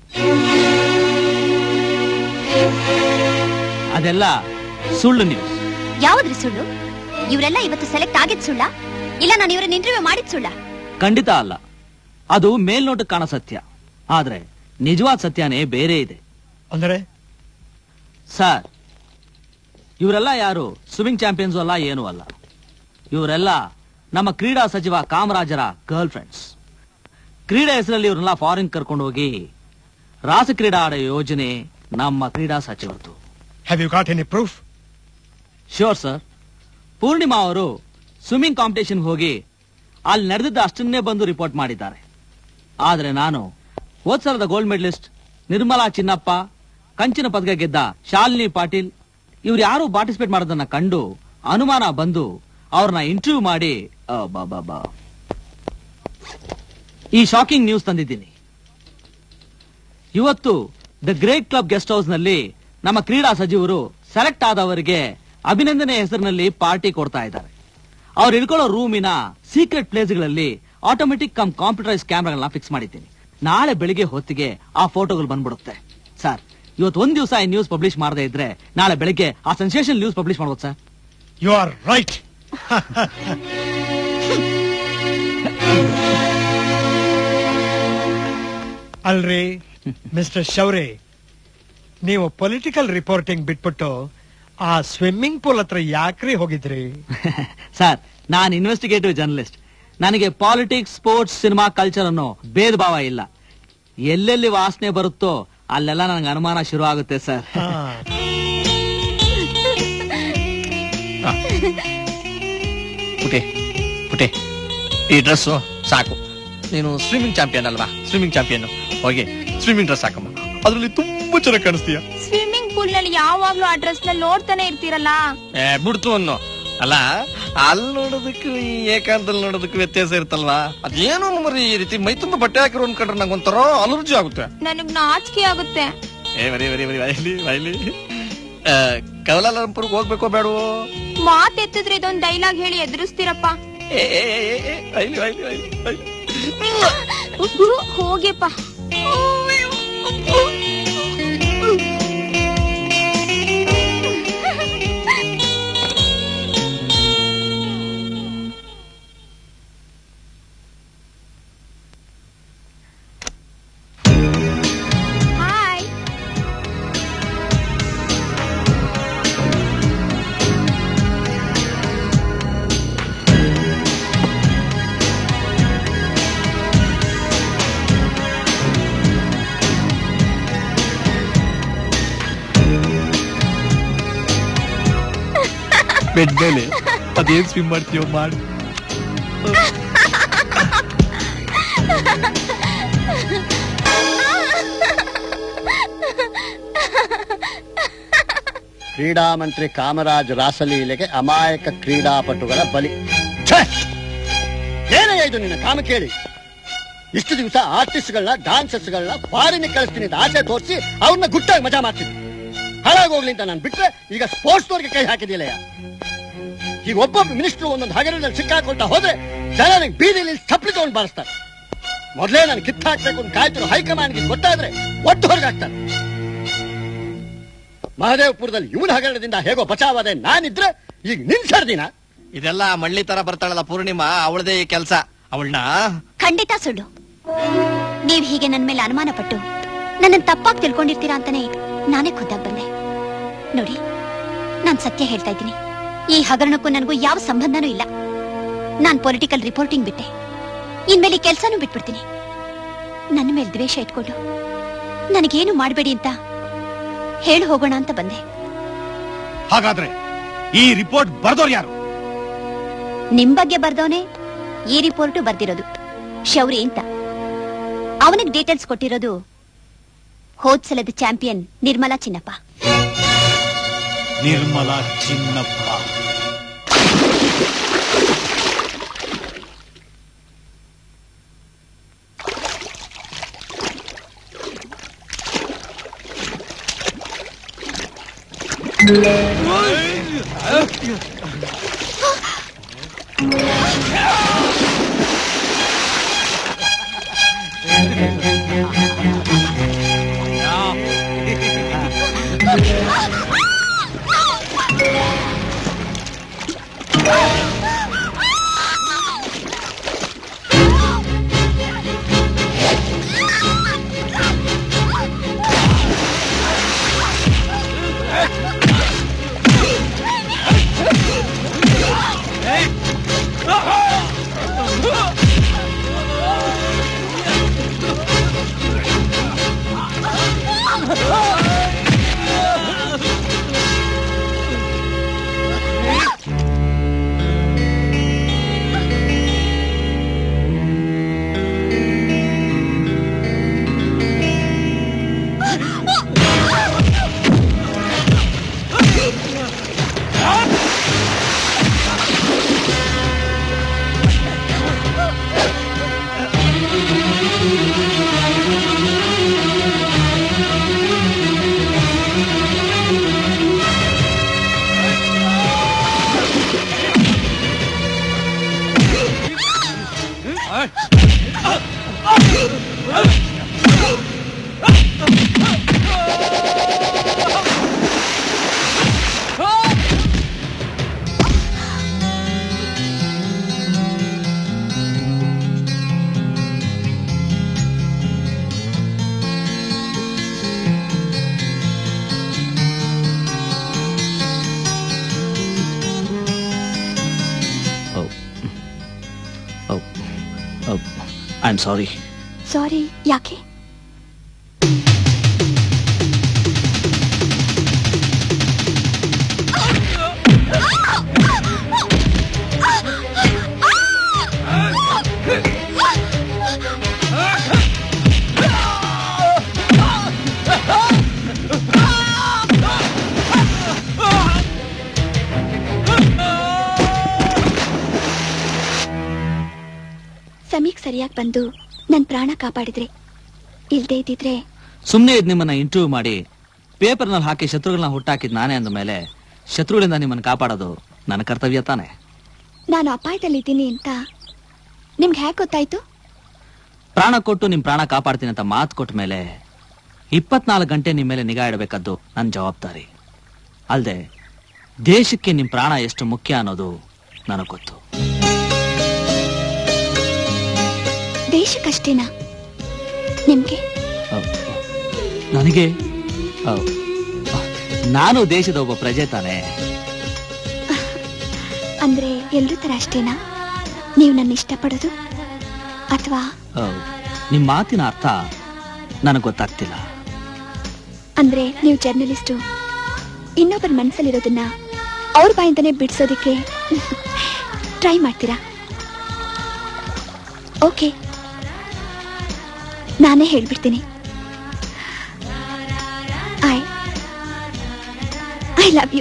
ಅದೆಲ್ಲ ಸುಳ್ಳು ನ್ಯೂಸ್ ಯಾವ್ದ್ರಿ ಸುಳ್ಳು ಇವರೆಲ್ಲ ಇವತ್ತು ಸೆಲೆಕ್ಟ್ ಆಗಿದ್ ಸುಳ್ಳ ಇಲ್ಲ ನಾನು ಇವ್ರನ್ನ ಇಂಟರ್ವ್ಯೂ ಮಾಡಿದ್ ಸುಳ್ಳ ಖಂಡಿತ ಅಲ್ಲ ಅದು ಮೇಲ್ನೋಟಕ್ಕೆ ಕಾಣೋ ಸತ್ಯ ಆದ್ರೆ ನಿಜವಾದ ಸತ್ಯನೇ ಬೇರೆ ಇದೆ ಅಂದರೆ ಸರ್ ಇವರೆಲ್ಲ ಯಾರು ಸ್ವಿಮ್ಮಿಂಗ್ ಚಾಂಪಿಯನ್ಸ್ ಅಲ್ಲ ಏನೂ ಅಲ್ಲ ಇವರೆಲ್ಲ ನಮ್ಮ ಕ್ರೀಡಾ ಸಚಿವ ಕಾಮರಾಜರ ಗರ್ಲ್ ಫ್ರೆಂಡ್ಸ್ ಕ್ರೀಡೆ ಹೆಸರಲ್ಲಿ ಇವ್ರನ್ನೆಲ್ಲ ಫಾರಿನ್ ಕರ್ಕೊಂಡು ಹೋಗಿ ರಾಸ ಕ್ರೀಡಾ ಆಡೋ ಯೋಜನೆ ನಮ್ಮ ಕ್ರೀಡಾ ಸಚಿವರದು have you got any proof sure sir Purnima ಅವರು ಸ್ವಿಮ್ಮಿಂಗ್ ಕಾಂಪಿಟೇಷನ್ ಹೋಗಿ ಅಲ್ಲಿ ನಡೆದಿದ್ದ ಅಷ್ಟನ್ನೇ ಬಂದು ರಿಪೋರ್ಟ್ ಮಾಡಿದ್ದಾರೆ ಆದ್ರೆ ನಾನು ಹೋದ್ಸಲದ ಗೋಲ್ಡ್ ಮೆಡಲಿಸ್ಟ್ ನಿರ್ಮಲಾ ಚಿನ್ನಪ್ಪ ಕಂಚಿನ ಪದಕ ಗೆದ್ದ ಶಾಲಿನಿ ಪಾಟೀಲ್ ಇವ್ರು ಯಾರು ಪಾರ್ಟಿಸಿಪೇಟ್ ಮಾಡೋದನ್ನ ಕಂಡು ಅನುಮಾನ ಬಂದು ಅವ್ರನ್ನ ಇಂಟರ್ವ್ಯೂ ಮಾಡಿ ಆ, ಬಾ, ಬಾ, ಬಾ. ಈ ಶಾಕಿಂಗ್ ನ್ಯೂಸ್ ತಂದಿದ್ದೀನಿ ಇವತ್ತು the great club guest house ನಲ್ಲಿ ನಮ್ಮ ಕ್ರೀಡಾ ಸಚಿವರು ಸೆಲೆಕ್ಟ್ ಆದವರಿಗೆ ಅಭಿನಂದನೆ ಹೆಸರಿನಲ್ಲಿ ಪಾರ್ಟಿ ಕೊಡ್ತಾ ಇದ್ದಾರೆ ಅವ್ರು ಇಳ್ಕೊಳ್ಳೋ ರೂಮಿನ ಸೀಕ್ರೆಟ್ ಪ್ಲೇಸ್ಗಳಲ್ಲಿ ಆಟೋಮೆಟಿಕ್ ಕಮ್ ಕಾಂಪ್ಯೂಟರೈಸ್ ಕ್ಯಾಮ್ರಾಗಳನ್ನ ಫಿಕ್ಸ್ ಮಾಡಿದ್ದೀನಿ ನಾಳೆ ಬೆಳಿಗ್ಗೆ ಹೊತ್ತಿಗೆ ಆ ಫೋಟೋಗಳು ಬಂದ್ಬಿಡುತ್ತೆ ಸರ್ ಇವತ್ತು ಒಂದ್ ದಿವಸ ಈ ನ್ಯೂಸ್ ಪಬ್ಲಿಷ್ ಮಾಡದೇ ಇದ್ರೆ ನಾಳೆ ಬೆಳಿಗ್ಗೆ ಆ ಸೆನ್ಸೇಷನ್ ನ್ಯೂಸ್ ಪಬ್ಲಿಷ್ ಮಾಡ್ಬೋದು ಸರ್ ಯು ಆರ್ ರೈಟ್ ಅಲ್ರಿ ಮಿಸ್ಟರ್ ಶೌರಿ ನೀವು ಪೊಲಿಟಿಕಲ್ ರಿಪೋರ್ಟಿಂಗ್ ಬಿಟ್ಬಿಟ್ಟು ಆ ಸ್ವಿಮ್ಮಿಂಗ್ ಪೂಲ್ ಹತ್ರ ಯಾಕ್ರಿ ಹೋಗಿದ್ರಿ ಸರ್ ನಾನು ಇನ್ವೆಸ್ಟಿಗೇಟಿವ್ ಜರ್ನಲಿಸ್ಟ್ ನನಗೆ ಪಾಲಿಟಿಕ್ಸ್ ಸ್ಪೋರ್ಟ್ಸ್ ಸಿನಿಮಾ ಕಲ್ಚರ್ ಅನ್ನೋ ಭೇದ ಭಾವ ಇಲ್ಲ ಎಲ್ಲೆಲ್ಲಿ ವಾಸನೆ ಬರುತ್ತೋ ಅಲ್ಲೆಲ್ಲ ನನಗೆ ಅನುಮಾನ ಶುರು ಆಗುತ್ತೆ ಸರ್ ಪುಟಿ ಪುಟಿ ಈ ಡ್ರೆಸ್ಸು ಸಾಕು ನೀನು ಸ್ವಿಮ್ಮಿಂಗ್ ಚಾಂಪಿಯನ್ ಅಲ್ವಾ ಸ್ವಿಮ್ಮಿಂಗ್ ಚಾಂಪಿಯನ್ ಹೋಗಿ ಸ್ವಿಮ್ಮಿಂಗ್ ಡ್ರೆಸ್ ಹಾಕಮ್ಮ ಅದ್ರಲ್ಲಿ ತುಂಬಾ ಚೆನ್ನಾಗಿ ಕಾಣಿಸ್ತೀಯ ಸ್ವಿಮ್ಮಿಂಗ್ ಪೂಲ್ ನಲ್ಲಿ ಯಾವಾಗ್ಲೂ ಆ ಡ್ರೆಸ್ ನ ನೋಡ್ತಾನೆ ಇರ್ತೀರಲ್ಲ ಏ ಬಿಡ್ತು ಅನ್ನೋ ಅಲ್ಲ ಅಲ್ಲಿ ನೋಡೋದಕ್ಕೂ ಈ ಏಕಾಂತದಲ್ಲಿ ನೋಡೋದಕ್ಕೂ ವ್ಯತ್ಯಾಸ ಇರ್ತಲ್ವಾ ಅದೇನೋ ಮರಿ ಈ ರೀತಿ ಮೈ ತುಂಬ ಬಟ್ಟೆ ಹಾಕಿರೋ ಅನ್ಕೊಂಡ್ರೆ ನಂಗೆ ಒಂಥರ ಅಲರ್ಜಿ ಆಗುತ್ತೆ ನನಗ್ ನಾಚಿಕೆ ಆಗುತ್ತೆ ಏ ಬರೀ ಬರೀ ಬರೀ ವೈಲಿ ವೈಲಿ ಕವಲಾಲಂಪುರ್ಗೆ ಹೋಗ್ಬೇಕೋ ಬೇಡವೋ ಮಾತ್ ಎತ್ತಿದ್ರೆ ಇದೊಂದ್ ಡೈಲಾಗ್ ಹೇಳಿ ಎದುರಿಸ್ತೀರಪ್ಪ ಏ ಏ, ಏ, ಏ, ಏ, ವೈಲಿ ವೈಲಿ ವೈಲಿ ವೈಲಿ. ಹೋಗಿಪ್ಪ ಹಾಯ್ ಬೆಡ್ ಮೇಲೆ ಅದೇನ್ ಸ್ವಿಮ್ ಮಾಡ್ತೀಯೋ ಮಾಡಿ ಕ್ರೀಡಾ ಮಂತ್ರಿ ಕಾಮರಾಜ್ ರಾಸಲೀಲೆಗೆ ಅಮಾಯಕ ಕ್ರೀಡಾಪಟುಗಳ ಬಲಿ ಛೇ! ಏನಯ್ಯ ಇದು ನಿನ್ನ ಕಾಮ ಕೇಳಿ ಇಷ್ಟು ದಿವಸ ಆರ್ಟಿಸ್ಟ್ಗಳನ್ನ ಡಾನ್ಸರ್ಸ್ಗಳನ್ನ ಫಾರಿನ್ ಕಳಿಸ್ತೀನಿ ಅಂತ ಆಸೆ ತೋರಿಸಿ ಅವ್ರನ್ನ ಗುಟ್ಟಾಗಿ ಮಜಾ ಮಾಡ್ತೀನಿ ಹಾಳಾಗೋಗ್ಲಿ ಅಂತ ನಾನು ಬಿಟ್ರೆ ಈಗ ಸ್ಪೋರ್ಟ್ಸ್ ದವ್ರಿಗೆ ಕೈ ಹಾಕಿದಿಲ್ಲಯ್ಯ ಈಗ ಒಬ್ಬೊಬ್ಬ ಮಿನಿಸ್ಟರ್ ಒಂದೊಂದು ಹಗರದಲ್ಲಿ ಸಿಕ್ಕಾಕೊಳ್ತಾ ಹೋದ್ರೆ ಜನ ನಂಗೆ ಬೀದಿಲಿ ಚಪ್ಪಲಿ ತಗೊಂಡು ಬಾರಿಸ್ತಾರೆ ಮೊದಲೇ ನಾನು ಕಿತ್ತು ಹಾಕ್ಬೇಕು ಅಂತ ಕಾಯ್ತಿರೋ ಹೈಕಮಾಂಡ್ಗೆ ಗೊತ್ತಾದ್ರೆ ಒಟ್ಟು ಹೊರಗಾಗ್ತಾರೆ ಮಹದೇವಪುರದಲ್ಲಿ ಇವನ ಹಗರಣದಿಂದ ಹೇಗೋ ಬಚಾವಾದೆ ನಾನಿದ್ರೆ ಈಗ ನಿನ್ ಸರ್ದಿನ ಇದೆಲ್ಲ ಮಳ್ಳಿ ತರ ಬರ್ತಾಳಲ್ಲ ಪೂರ್ಣಿಮಾ ಅವಳದೇ ಈ ಕೆಲ್ಸ ಅವಳನ್ನ ಖಂಡಿತ ಸುಳ್ಳು ನೀವ್ ಹೀಗೆ ನನ್ ಮೇಲೆ ಅನುಮಾನ ಪಟ್ಟು ನನ್ನ ತಪ್ಪಾಗಿ ತಿಳ್ಕೊಂಡಿರ್ತೀರಾ ಅಂತಾನೆ ನಾನೇ ಖುದ್ದಾಗ್ ಬಂದೆ ನೋಡಿ ನಾನ್ ಸತ್ಯ ಹೇಳ್ತಾ ಇದ್ದೀನಿ ಈ ಹಗರಣಕ್ಕೂ ನನಗೂ ಯಾವ ಸಂಬಂಧನೂ ಇಲ್ಲ ನಾನ್ ಪೊಲಿಟಿಕಲ್ ರಿಪೋರ್ಟಿಂಗ್ ಬಿಟ್ಟೆ ಇನ್ಮೇಲೆ ಈ ಕೆಲ್ಸನೂ ಬಿಟ್ಬಿಡ್ತೀನಿ ನನ್ನ ಮೇಲೆ ದ್ವೇಷ ಇಟ್ಕೊಂಡು ನನಗೇನು ಮಾಡಬೇಡಿ ಅಂತ ಹೇಳಿ ಹೋಗೋಣ ಅಂತ ಬಂದೆ ಹಾಗಾದ್ರೆ ಈ ರಿಪೋರ್ಟ್ ಬರ್ದೋರ್ ಯಾರು ನಿಮ್ ಬಗ್ಗೆ ಬರ್ದವನೇ ಈ ರಿಪೋರ್ಟು ಬರ್ದಿರೋದು ಶೌರಿ ಅಂತ ಅವನಿಗೆ ಡೀಟೇಲ್ಸ್ ಕೊಟ್ಟಿರೋದು ಹೋದ್ ಸಲದ champion Nirmala Chinnappa Nirmala Chinnappa I am sorry sorry ಯಾಕೆ ಸರಿಯಾಗಿ ಬಂದು ನನ್ ಪ್ರಾಣ ಕಾಪಾಡಿದ್ರಿ ಇಲ್ದೇ ಇದ್ದಿದ್ರೆ ಸುಮ್ಮನೆ ಇದ್ ನಿಮ್ಮನ್ನ ಇಂಟರ್ವ್ಯೂ ಮಾಡಿ ಪೇಪರ್ನಲ್ಲಿ ಹಾಕಿ ಶತ್ರುಗಳನ್ನ ಹುಟ್ಟಾಕಿದ್ ನಾನೇ ಅಂದ ಮೇಲೆ ಶತ್ರುಗಳಿಂದ ನಿಮ್ಮನ್ನ ಕಾಪಾಡೋದು ನನ್ನ ಕರ್ತವ್ಯ ತಾನೆ ನಾನು ಅಪಾಯದಲ್ಲಿದ್ದೀನಿ ಅಂತ ನಿಮ್ಗೆ ಹೇಗೆ ಗೊತ್ತಾಯ್ತು ಪ್ರಾಣ ಕೊಟ್ಟು ನಿಮ್ ಪ್ರಾಣ ಕಾಪಾಡ್ತೀನಿ ಅಂತ ಮಾತು ಕೊಟ್ಟ ಮೇಲೆ ಇಪ್ಪತ್ನಾಲ್ಕು ಗಂಟೆ ನಿಮ್ ಮೇಲೆ ನಿಗಾ ಇಡಬೇಕಾದ್ದು ನನ್ನ ಜವಾಬ್ದಾರಿ ಅಲ್ದೆ ದೇಶಕ್ಕೆ ನಿಮ್ ಪ್ರಾಣ ಎಷ್ಟು ಮುಖ್ಯ ಅನ್ನೋದು ನನಗೆ ಗೊತ್ತು ದೇಶಕ್ಕಷ್ಟೇನಾ ನಿಮ್ಗೆ ನನಗೆ ಆ, ನಾನು ದೇಶದ ಒಬ್ಬ ಪ್ರಜೆ ತಾನೆ ಅಂದ್ರೆ ಎಲ್ರೂ ತರ ಅಷ್ಟೇನಾ ನೀವು ನನ್ನ ಇಷ್ಟಪಡೋದು ಅಥವಾ ಆ, ನಿಮ್ ಮಾತಿನ ಅರ್ಥ ನನಗೆ ಗೊತ್ತಾಗ್ತಿಲ್ಲ ಅಂದ್ರೆ ನೀವು ಜರ್ನಲಿಸ್ಟು ಇನ್ನೊಬ್ಬರ ಮನಸ್ಸಲ್ಲಿರೋದನ್ನ ಅವ್ರ ಬಾಯಿಂದನೇ ಬಿಡಿಸೋದಿಕ್ಕೆ ಟ್ರೈ ಮಾಡ್ತೀರಾ ಓಕೆ ನಾನೇ ಹೇಳ್ಬಿಡ್ತೀನಿ ಐ ಐ ಲವ್ ಯು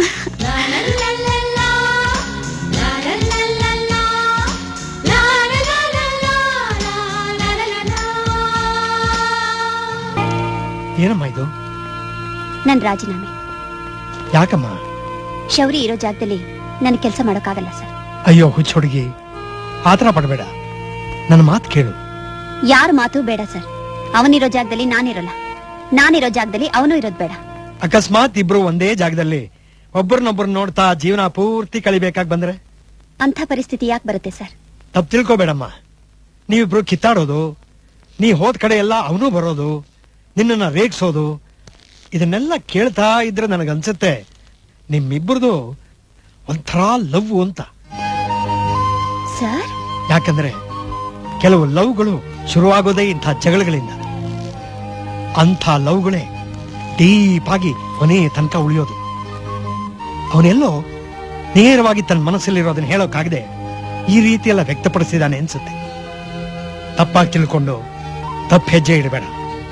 ಏನಮ್ಮ ಇದು ನನ್ ರಾಜೀನಾಮೆ ಯಾಕಮ್ಮ ಶೌರಿ ಇರೋ ಜಾಗದಲ್ಲಿ ನನ್ ಕೆಲಸ ಮಾಡೋಕ್ಕಾಗಲ್ಲ ಸರ್ ಅಯ್ಯೋ ಹುಚ್ಚ ಹುಡುಗಿ ಆತರ ಪಡಬೇಡ ನನ್ನ ಮಾತು ಕೇಳು ಯಾರ ಮಾತು ಬೇಡ ಸರ್ ಅವನಿರೋ ಜಾಗದಲ್ಲಿ ನಾನಿರಲ್ಲ ನಾನಿರೋ ಜಾಗದಲ್ಲಿ ಅವನು ಇರೋದ್ ಬೇಡ ಅಕಸ್ಮಾತ್ ಇಬ್ರು ಒಂದೇ ಜಾಗದಲ್ಲಿ ಒಬ್ಬರನ್ನೊಬ್ಬರು ನೋಡ್ತಾ ಜೀವನ ಪೂರ್ತಿ ಕಳಿಬೇಕಾಗಿ ಬಂದ್ರೆ ಅಂಥ ಪರಿಸ್ಥಿತಿ ಯಾಕೆ ಬರುತ್ತೆ ಸರ್ ತಪ್ಪು ತಿಳ್ಕೊಬೇಡಮ್ಮ ನೀವಿಬ್ರು ಕಿತ್ತಾಡೋದು ನೀ ಹೋದ ಕಡೆ ಎಲ್ಲ ಅವನು ಬರೋದು ನಿನ್ನನ್ನ ರೇಗ್ಸೋದು ಇದನ್ನೆಲ್ಲ ಕೇಳ್ತಾ ಇದ್ರೆ ನನಗನ್ಸುತ್ತೆ ನಿಮ್ಮಿಬ್ಬರದು ಒಂಥರ ಲವ್ ಅಂತ ಸರ್ ಯಾಕಂದ್ರೆ ಕೆಲವು ಲವ್ಗಳು ಶುರುವಾಗೋದೇ ಇಂಥ ಜಗಳಗಳಿಂದ ಅಂಥ ಲವ್ಗಳೇ ಡೀಪ್ ಆಗಿ ಕೊನೆ ತನಕ ಉಳಿಯೋದು ಅವನೆಲ್ಲೋ ನೇರವಾಗಿ ತನ್ನ ಮನಸ್ಸಲ್ಲಿರೋದನ್ನ ಹೇಳೋಕ್ಕಾಗದೆ ಈ ರೀತಿ ಎಲ್ಲ ವ್ಯಕ್ತಪಡಿಸಿದಾನೆ ಅನ್ಸುತ್ತೆ ತಪ್ಪಾಗಿ ತಿಳ್ಕೊಂಡು ತಪ್ಪು ಹೆಜ್ಜೆ ಇಡಬೇಡ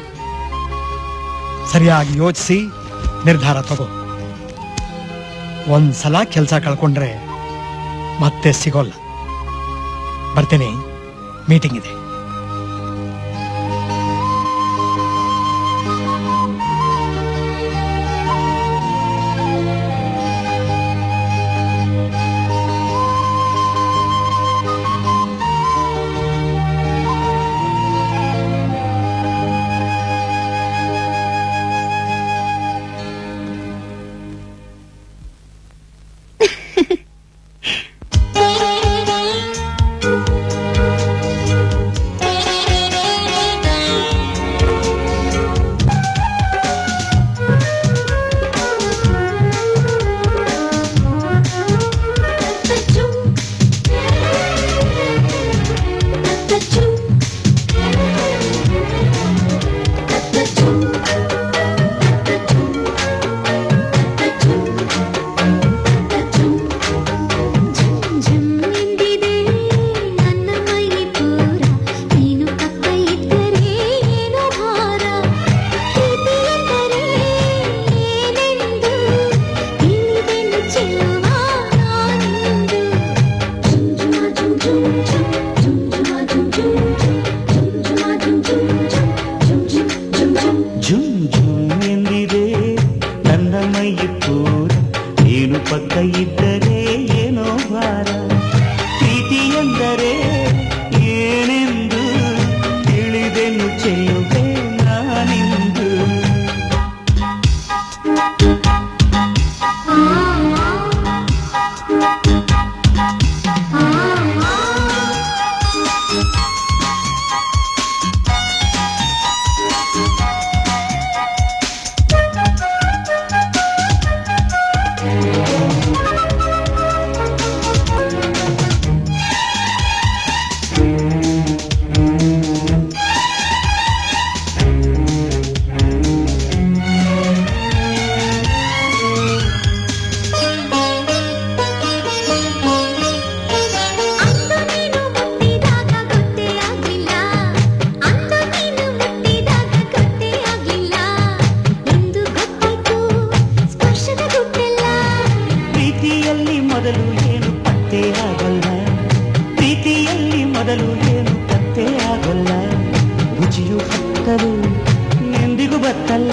ಸರಿಯಾಗಿ ಯೋಚಿಸಿ ನಿರ್ಧಾರ ತಗೋ ಒಂದ್ಸಲ ಕೆಲಸ ಕಳ್ಕೊಂಡ್ರೆ ಮತ್ತೆ ಸಿಗೋಲ್ಲ ಬರ್ತೇನೆ ಮೀಟಿಂಗ್ ಇದೆ ಝುಮ್ ಝುಮ್ ಎಂದಿದೆ ನನ್ನ ಮೈ ಪೂರ ನೀನು ಪಕ್ಕ ಇದ್ದರೆ ಏನೋ ಭಾರ ಪ್ರೀತಿ ಎಂದರೆ ಏನೆಂದು ತಿಳಿದೆನು ಚೆಲುವೆ ನಾನಿಂದು ಪ್ರೀತಿಯಲ್ಲಿ ಮೊದಲು ಏನು ಪತ್ತೆ ಆಗಲ್ಲ ಪ್ರೀತಿಯಲ್ಲಿ ಮೊದಲು ಏನು ಪತ್ತೆ ಸುಖವೇ ಎಂದಿಗೂ ಬತ್ತಲ್ಲ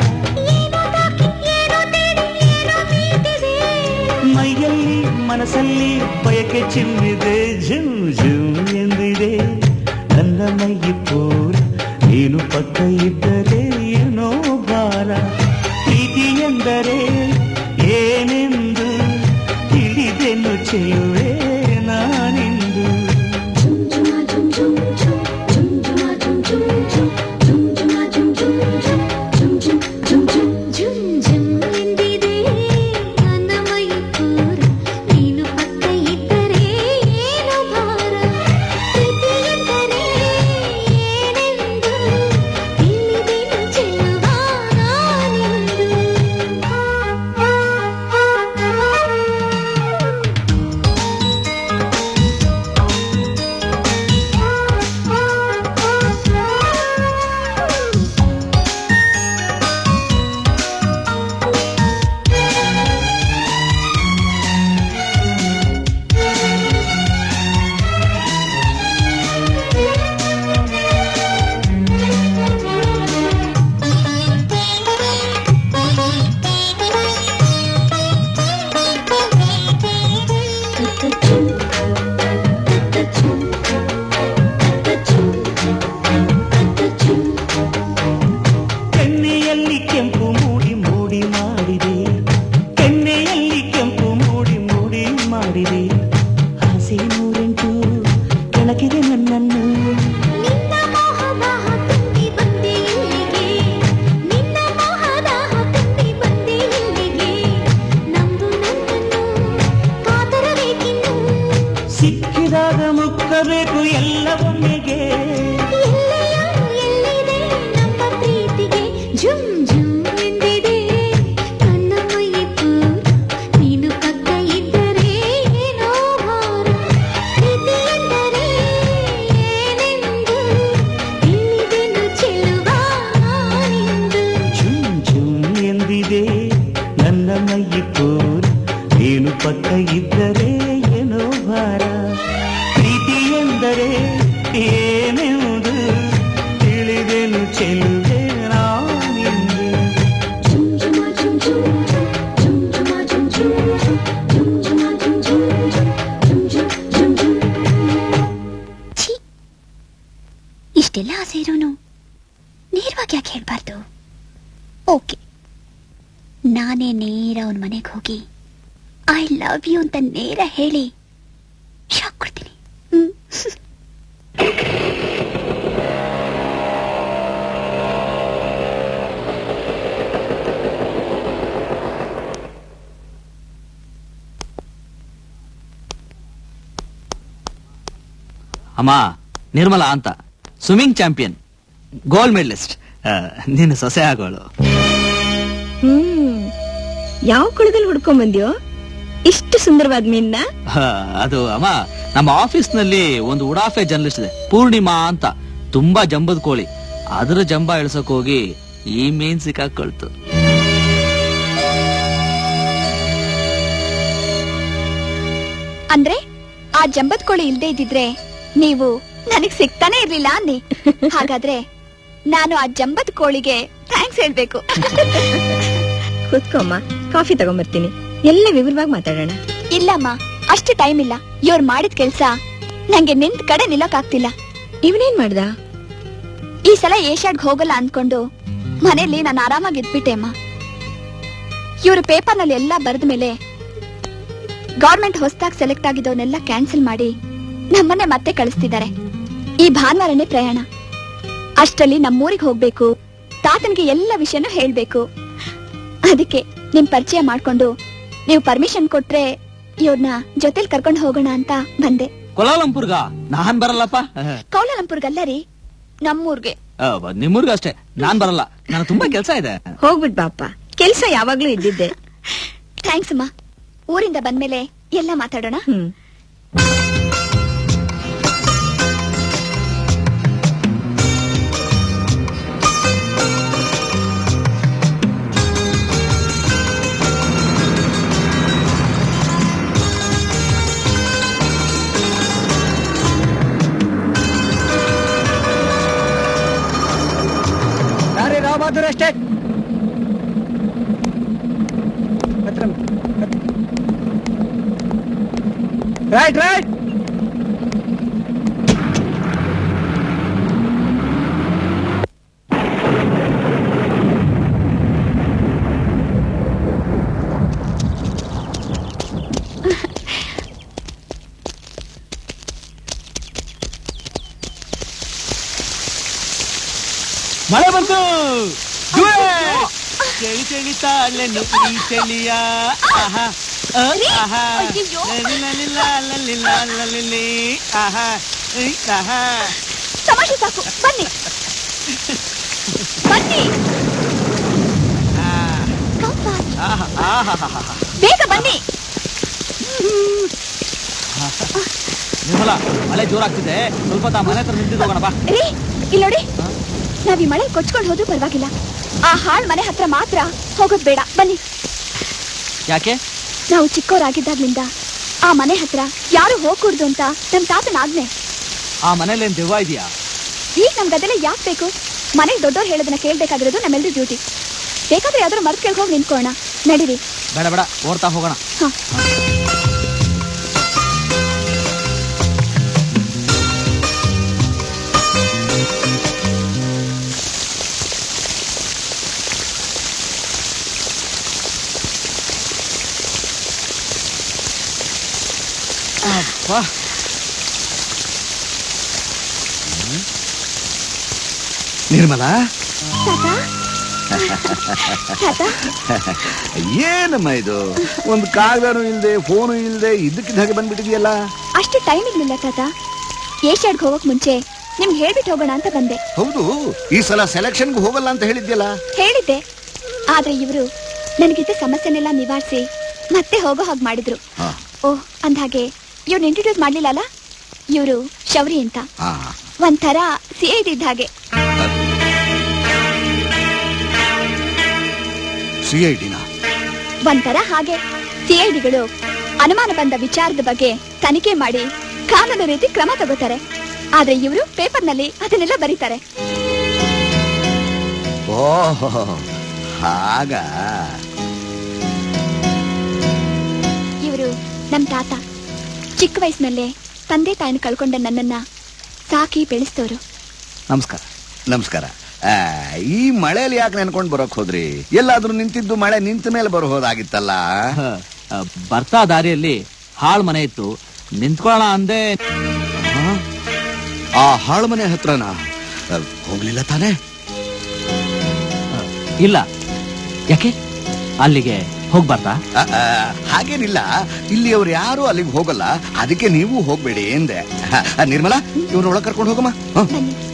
ಮೈಯಲ್ಲಿ ಮನಸ್ಸಲ್ಲಿ ಬಯಕೆ ಚಿಮ್ಮಿದೆ ಜುಮ್ ಜುಮ್ ಎಂದಿದೆ ನನ್ನ ಮೈ ಪೂರ ನೀನು ಪಕ್ಕ ಇದ್ದರೆ ಏನೋ ಭಾರ ಪ್ರೀತಿ ಎಂದರೆ ಏನೆಂದು ತಿಳಿದೆನು ಚೆಲುವೆ ನಾನೆಂದು ಕೆನ್ನೆಯಲ್ಲಿ ಕೆಂಪು ಮೂಡಿ ಮೂಡಿ ಮಾಡಿದೆ ಕೆನ್ನೆಯಲ್ಲಿ ಕೆಂಪು ಮೂಡಿ ಮೂಡಿ ಮಾಡಿದೆ ಆಸೆ ನೂರೆಂಟು ಕೆಳಗಿದೆ ನನ್ನನ್ನು ಸಿಕ್ಕಿದಾಗ ಮುಕ್ಕಬೇಕು ಎಲ್ಲ ಒಮ್ಮೆಗೆ ಜುಮ್ ಜುಮ್ ಎಂದಿದೆ ನನ್ನ ಮೈ ಪೂರ ನೀನು ಪಕ್ಕ ಇದ್ದರೆ ಏನೋ ಭಾರ ಪ್ರೀತಿ ಎಂದರೆ ಏನೆಂದು ತಿಳಿದೆನು ಚೆಲುವ ನಾನೆಂದು ಝುಮ್ ಝುಮ್ ಎಂದಿದೆ ನನ್ನ ಮೈ ಪೂರ ನೀನು ಪಕ್ಕ ಇದ್ದರೆ ಏನೋ ಭಾರ ಪ್ರೀತಿ ಎಂದರೆ ಏನೆಂದು ತಿಳಿದೆನು ಚೆಲುವೆ ನಾನೆಂದು ಇಷ್ಟೆಲ್ಲ ಆಸೆ ಇರೋನು ನೇರವಾಗಿ ಯಾಕೆ ಹೇಳ್ಬಾರ್ದು ಓಕೆ ನಾನೇ ನೇರ ಅವನ ಮನೆಗೆ ಹೋಗಿ ಐ ಲವ್ ಯು ಅಂತ ನೇರ ಹೇಳಿ ಶಾಕ್ ಕೊಡ್ತೀನಿ ಹ್ಮ್. ಅಮ್ಮ ನಿರ್ಮಲಾ ಅಂತ ಸ್ವಿಮ್ಮಿಂಗ್ ಚಾಂಪಿಯನ್ ಗೋಲ್ಡ್ ಮೆಡಲಿಸ್ಟ್ ನೀನು ಸೊಸೆ ಆಗೋಳು ಹ್ಮ್ ಯಾವ ಕುಳದಲ್ಲಿ ಹುಡ್ಕೊಂಡ್ ಬಂದ್ಯೋ ಇಷ್ಟು ಸುಂದರವಾದ ಮೀನ್ನ ಹ, ಅದು ಅಮ್ಮ ನಮ್ಮ ಆಫೀಸ್ ನಲ್ಲಿ ಒಂದು ಉಡಾಫೆ ಜರ್ನಲಿಸ್ಟ್ ಇದೆ ಪೂರ್ಣಿಮಾ ಅಂತ ತುಂಬಾ ಜಂಬದ ಕೋಳಿ ಅದರ ಜಂಬ ಇಳ್ಸಕ್ ಹೋಗಿ ಈ ಮೀನ್ ಸಿಕ್ಕಾಕೊಳ್ತು ಅಂದ್ರೆ ಆ ಜಂಬದ್ ಕೋಳಿ ಇಲ್ದೇ ಇದ್ದಿದ್ರೆ ನೀವು ನನಗ್ ಸಿಗ್ತಾನೆ ಇರ್ಲಿಲ್ಲ ಅನ್ನಿ ಹಾಗಾದ್ರೆ ನಾನು ಆ ಜಂಬದ್ ಕೋಳಿಗೆ ಥ್ಯಾಂಕ್ಸ್ ಹೇಳ್ಬೇಕು ಕೂತ್ಕೊಮ್ಮ ಕಾಫಿ ತಗೊಂಬರ್ತೀನಿ ಎಲ್ಲ ವಿವರವಾಗಿ ಮಾತಾಡೋಣ ಇಲ್ಲಮ್ಮ ಅಷ್ಟು ಟೈಮ್ ಇಲ್ಲ ಇವ್ರು ಮಾಡಿದ ಕೆಲ್ಸ ನಂಗೆ ನಿಂತ್ ಕಡೆ ನಿಲ್ಲಕ್ ಆಗ್ತಿಲ್ಲ ಇವನೇನ್ ಮಾಡ್ದ ಈ ಸಲ ಏಷ್ಯಾಡ್ಗ್ ಹೋಗಲ್ಲ ಅಂದ್ಕೊಂಡು ಮನೇಲಿ ನಾನು ಆರಾಮಾಗಿ ಇದ್ಬಿಟ್ಟೆ ಅಮ್ಮ ಇವ್ರು ಪೇಪರ್ನಲ್ಲಿ ಎಲ್ಲ ಬರೆದ ಮೇಲೆ ಗೌರ್ಮೆಂಟ್ ಹೊಸದಾಗಿ ಸೆಲೆಕ್ಟ್ ಆಗಿದ್ದವನ್ನೆಲ್ಲ ಕ್ಯಾನ್ಸಲ್ ಮಾಡಿ ನಮ್ಮನ್ನೇ ಮತ್ತೆ ಕಳಿಸ್ತಿದ್ದಾರೆ ಈ ಭಾನುವಾರನೇ ಪ್ರಯಾಣ ಅಷ್ಟರಲ್ಲಿ ನಮ್ಮೂರಿಗೆ ಹೋಗ್ಬೇಕು ತಾತನ್ಗೆ ಎಲ್ಲ ವಿಷಯನೂ ಹೇಳ್ಬೇಕು ಅದಕ್ಕೆ ನಿಮ್ ಪರಿಚಯ ಮಾಡ್ಕೊಂಡು ನೀವು ಪರ್ಮಿಷನ್ ಕೊಟ್ರೆ ಇವ್ರನ್ನ ಜೊತೆಲಿ ಕರ್ಕೊಂಡು ಹೋಗೋಣ ಅಂತ ಬಂದೆ ಕೊಲಾಲಂಪುರ್ಗ ನಾನ್ ಬರಲ್ಲಪ್ಪ ಕೌಲಾಲಂಪುರ್ಗಲ್ಲ ರೀ ನಮ್ಮೂರ್ಗೆ ನಿಮ್ಮೂರ್ಗ ಅಷ್ಟೇ ನಾನ್ ಬರಲ್ಲ ನನಗೆ ತುಂಬಾ ಕೆಲಸ ಇದೆ ಹೋಗ್ಬಿಟ್ ಬಾಪ ಕೆಲ್ಸ ಯಾವಾಗ್ಲೂ ಇದ್ದಿದ್ದೆ ಥ್ಯಾಂಕ್ಸ್ ಅಮ್ಮ ಊರಿಂದ ಬಂದ್ಮೇಲೆ ಎಲ್ಲ ಮಾತಾಡೋಣ ಹ್ಮ್ ಅರೆಸ್ಟೆಡ್ ರೈಟ್ ರೈಟ್ ಮಳೆ ಬಂತು ಜುವೆ! ಚಳಿ ಚಳಿ ತಾಳೆನು ಈ ಚಳಿಯ ಆಹಾ ಅ, ಆಹಾ ಲಲಿಲ ಲಲಿಲ ಲಲಿಲಿ, ಆಹಾ ಐ, ಆಹಾ ತಮಾಷೆ ಸಾಕು ಬನ್ನಿ ಬನ್ನಿ ಆಹಾ, ಆಹಾಹಾಹಾ. ಬೇಗ ಬನ್ನಿ ನಿರ್ಮಲಾ ಮಳೆ ಜೋರಾಗ್ತಿದೆ ಸ್ವಲ್ಪ ಹೊತ್ತು ಆ ಮನೆ ಹತ್ರ ನಿಂತಿದ್ದು ಹೋಗೋಣ ಬಾ ರೀ ಇಲ್ಲಿ ನೋಡಿ ನಾವ್ ಈ ಮಳೆ ಕೊಚ್ಕೊಂಡು ಹೋದ್ರೂ ಪರವಾಗಿಲ್ಲ ಆ ಹಾಳ್ ಮನೆ ಹತ್ರ ಮಾತ್ರ ಹೋಗೋದ್ ಬೇಡ ಬನ್ನಿ ಯಾಕೆ ನಾವು ಚಿಕ್ಕವರಾಗಿದ್ದಾಗ್ಲಿಂದ ಆ ಮನೆ ಹತ್ರ ಯಾರು ಹೋಗ್ಕೂಡ್ದು ಅಂತ ನಮ್ ತಾತನ ಆಜ್ಞೆ ಆ ಮನೇಲಿ ಏನ್ ದೆವ್ವ ಇದೆಯಾ ಈಗ ನಮ್ಗೆ ಅದೆಲ್ಲ ಯಾಕೆ ಬೇಕು ಮನೆಗೆ ದೊಡ್ಡವ್ರು ಹೇಳೋದನ್ನ ಕೇಳ್ಬೇಕಾಗಿರೋದು ನಮ್ಮೆಲ್ಲರೂ ಡ್ಯೂಟಿ ಬೇಕಾದ್ರೆ ಯಾವ್ದಾದ್ರು ಮರ್ತ್ ಕೇಳ್ಕೊಂಡು ಹೋಗಿ ನಿಂತ್ಕೊಳ್ಳೋಣ ನಡೀರಿ ಬೇಡ ಬೇಡ ಓಡ್ತಾ ಹೋಗೋಣ ಹಾ ಅಬ್ಬಾ. ನಿರ್ಮಲಾ ತಾತ ಏನಮ್ಮ ಇದು ಒಂದು ಕಾಗದನೂ ಇಲ್ದೆ ಫೋನು ಇಲ್ದೆ ಇದ್ದಕ್ಕಿದ್ದ ಹಾಗೆ ಬಂದ್ಬಿಟ್ಟಿದೆಯಲ್ಲ ಅಷ್ಟು ಟೈಮ್ ಇರ್ಲಿಲ್ಲ ತಾತ ಏಷ್ಯಾಡ್ಗೆ ಹೋಗಕ್ ಮುಂಚೆ ನಿಮ್ಗೆ ಹೇಳ್ಬಿಟ್ಟು ಹೋಗೋಣ ಅಂತ ಬಂದೆ ಹೌದು ಈ ಸಲ ಸೆಲೆಕ್ಷನ್ಗೆ ಹೋಗಲ್ಲ ಅಂತ ಹೇಳಿದ್ಯಲ್ಲ ಹೇಳಿದ್ದೆ ಆದ್ರೆ ಇವರು ನನಗಿದ್ದ ಸಮಸ್ಯೆನೆಲ್ಲ ನಿವಾರಿಸಿ ಮತ್ತೆ ಹೋಗೋ ಹಾಗೆ ಮಾಡಿದ್ರು ಹಾ. ಓಹ್ ಅಂದ್ಹಾಗೆ ಇವ್ರನ್ನ ಇಂಟ್ರೊಡ್ಯೂಸ್ ಮಾಡ್ಲಿಲ್ಲಲ್ಲ ಇವರು ಶೌರಿ ಅಂತ ಹಾ ಒಂಥರ ಸಿ ಐ ಇದ್ದ ಹಾಗೆ ಸಿ ಐ ಡಿನ ಒಂಥರ ಹಾಗೆ ಸಿ ಐ ಡಿಗಳು ಅನುಮಾನ ಬಂದ ವಿಚಾರದ ಬಗ್ಗೆ ತನಿಖೆ ಮಾಡಿ ಕಾನೂನು ರೀತಿ ಕ್ರಮ ತಗೋತಾರೆ ಆದ್ರೆ ಇವರು ಪೇಪರ್ನಲ್ಲಿ ಅದನ್ನೆಲ್ಲ ಬರೀತಾರೆ ಓಹೋ ಹಾಗ ಇವರು ನಮ್ ತಾತ ಚಿಕ್ಕ ವಯಸ್ಸಿನಲ್ಲೇ ತಂದೆ ತಾಯಿನ ಕಳ್ಕೊಂಡ ನನ್ನನ್ನ ಸಾಕಿ ಬೆಳೆಸ್ತವ್ರು ನಮಸ್ಕಾರ ನಮಸ್ಕಾರ ಆ, ಈ ಮಳೆಯಲ್ಲಿ ಯಾಕೆ ನೆನ್ಕೊಂಡ್ ಬರೋಕ್ ಹೋದ್ರಿ ಎಲ್ಲಾದ್ರೂ ನಿಂತಿದ್ದು ಮಳೆ ನಿಂತ ಮೇಲೆ ಬರಬಹುದಾಗಿತ್ತಲ್ಲ ಆ, ಬರ್ತಾ ದಾರಿಯಲ್ಲಿ ಹಾಳ್ ಮನೆ ಇತ್ತು ನಿಂತ್ಕೊಳ್ಳೋಣ ಅಂದೆ ಆ ಹಾಳು ಮನೆ ಹತ್ರನ ಆ, ಹೋಗ್ಲಿಲ್ಲ ತಾನೇ ಇಲ್ಲ ಯಾಕೆ ಅಲ್ಲಿಗೆ ಹೋಗ್ಬಾರ್ದಾ ಆ, ಆ, ಹಾಗೇನಿಲ್ಲ ಇಲ್ಲಿ ಅವ್ರು ಯಾರು ಅಲ್ಲಿಗೆ ಹೋಗಲ್ಲ ಅದಕ್ಕೆ ನೀವು ಹೋಗ್ಬೇಡಿ ಎಂದೆ ಆ, ನಿರ್ಮಲಾ ಇವ್ರ ಒಳಗ್ ಕರ್ಕೊಂಡು ಹೋಗಮ್ಮ ಹ.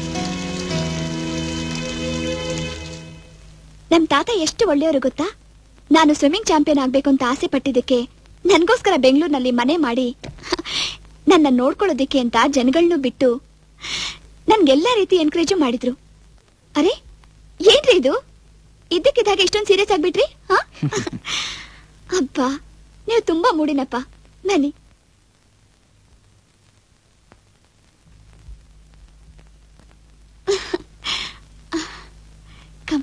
ನಮ್ ತಾತ ಎಷ್ಟು ಒಳ್ಳೆಯವರು ಗೊತ್ತಾ ನಾನು ಸ್ವಿಮ್ಮಿಂಗ್ ಚಾಂಪಿಯನ್ ಆಗ್ಬೇಕು ಅಂತ ಆಸೆ ಪಟ್ಟಿದ್ದಕ್ಕೆ ನನ್ಗೋಸ್ಕರ ಬೆಂಗಳೂರಿನಲ್ಲಿ ಮನೆ ಮಾಡಿ ನನ್ನ ನೋಡ್ಕೊಳ್ಳೋದಿಕ್ಕೆ ಅಂತ ಜನಗಳನ್ನೂ ಬಿಟ್ಟು ನನ್ಗೆಲ್ಲಾ ರೀತಿ ಎನ್ಕರೇಜು ಮಾಡಿದ್ರು ಅರೆ ಏನ್ರಿ ಇದು ಇದ್ದಕ್ಕಿದ್ದಾಗ ಇಷ್ಟೊಂದು ಸೀರಿಯಸ್ ಆಗ್ಬಿಟ್ರಿ ಹಾ ಅಬ್ಬ ನೀವು ತುಂಬಾ ಮೂಡಿನಪ್ಪ ಬನ್ನಿ ಕಮ್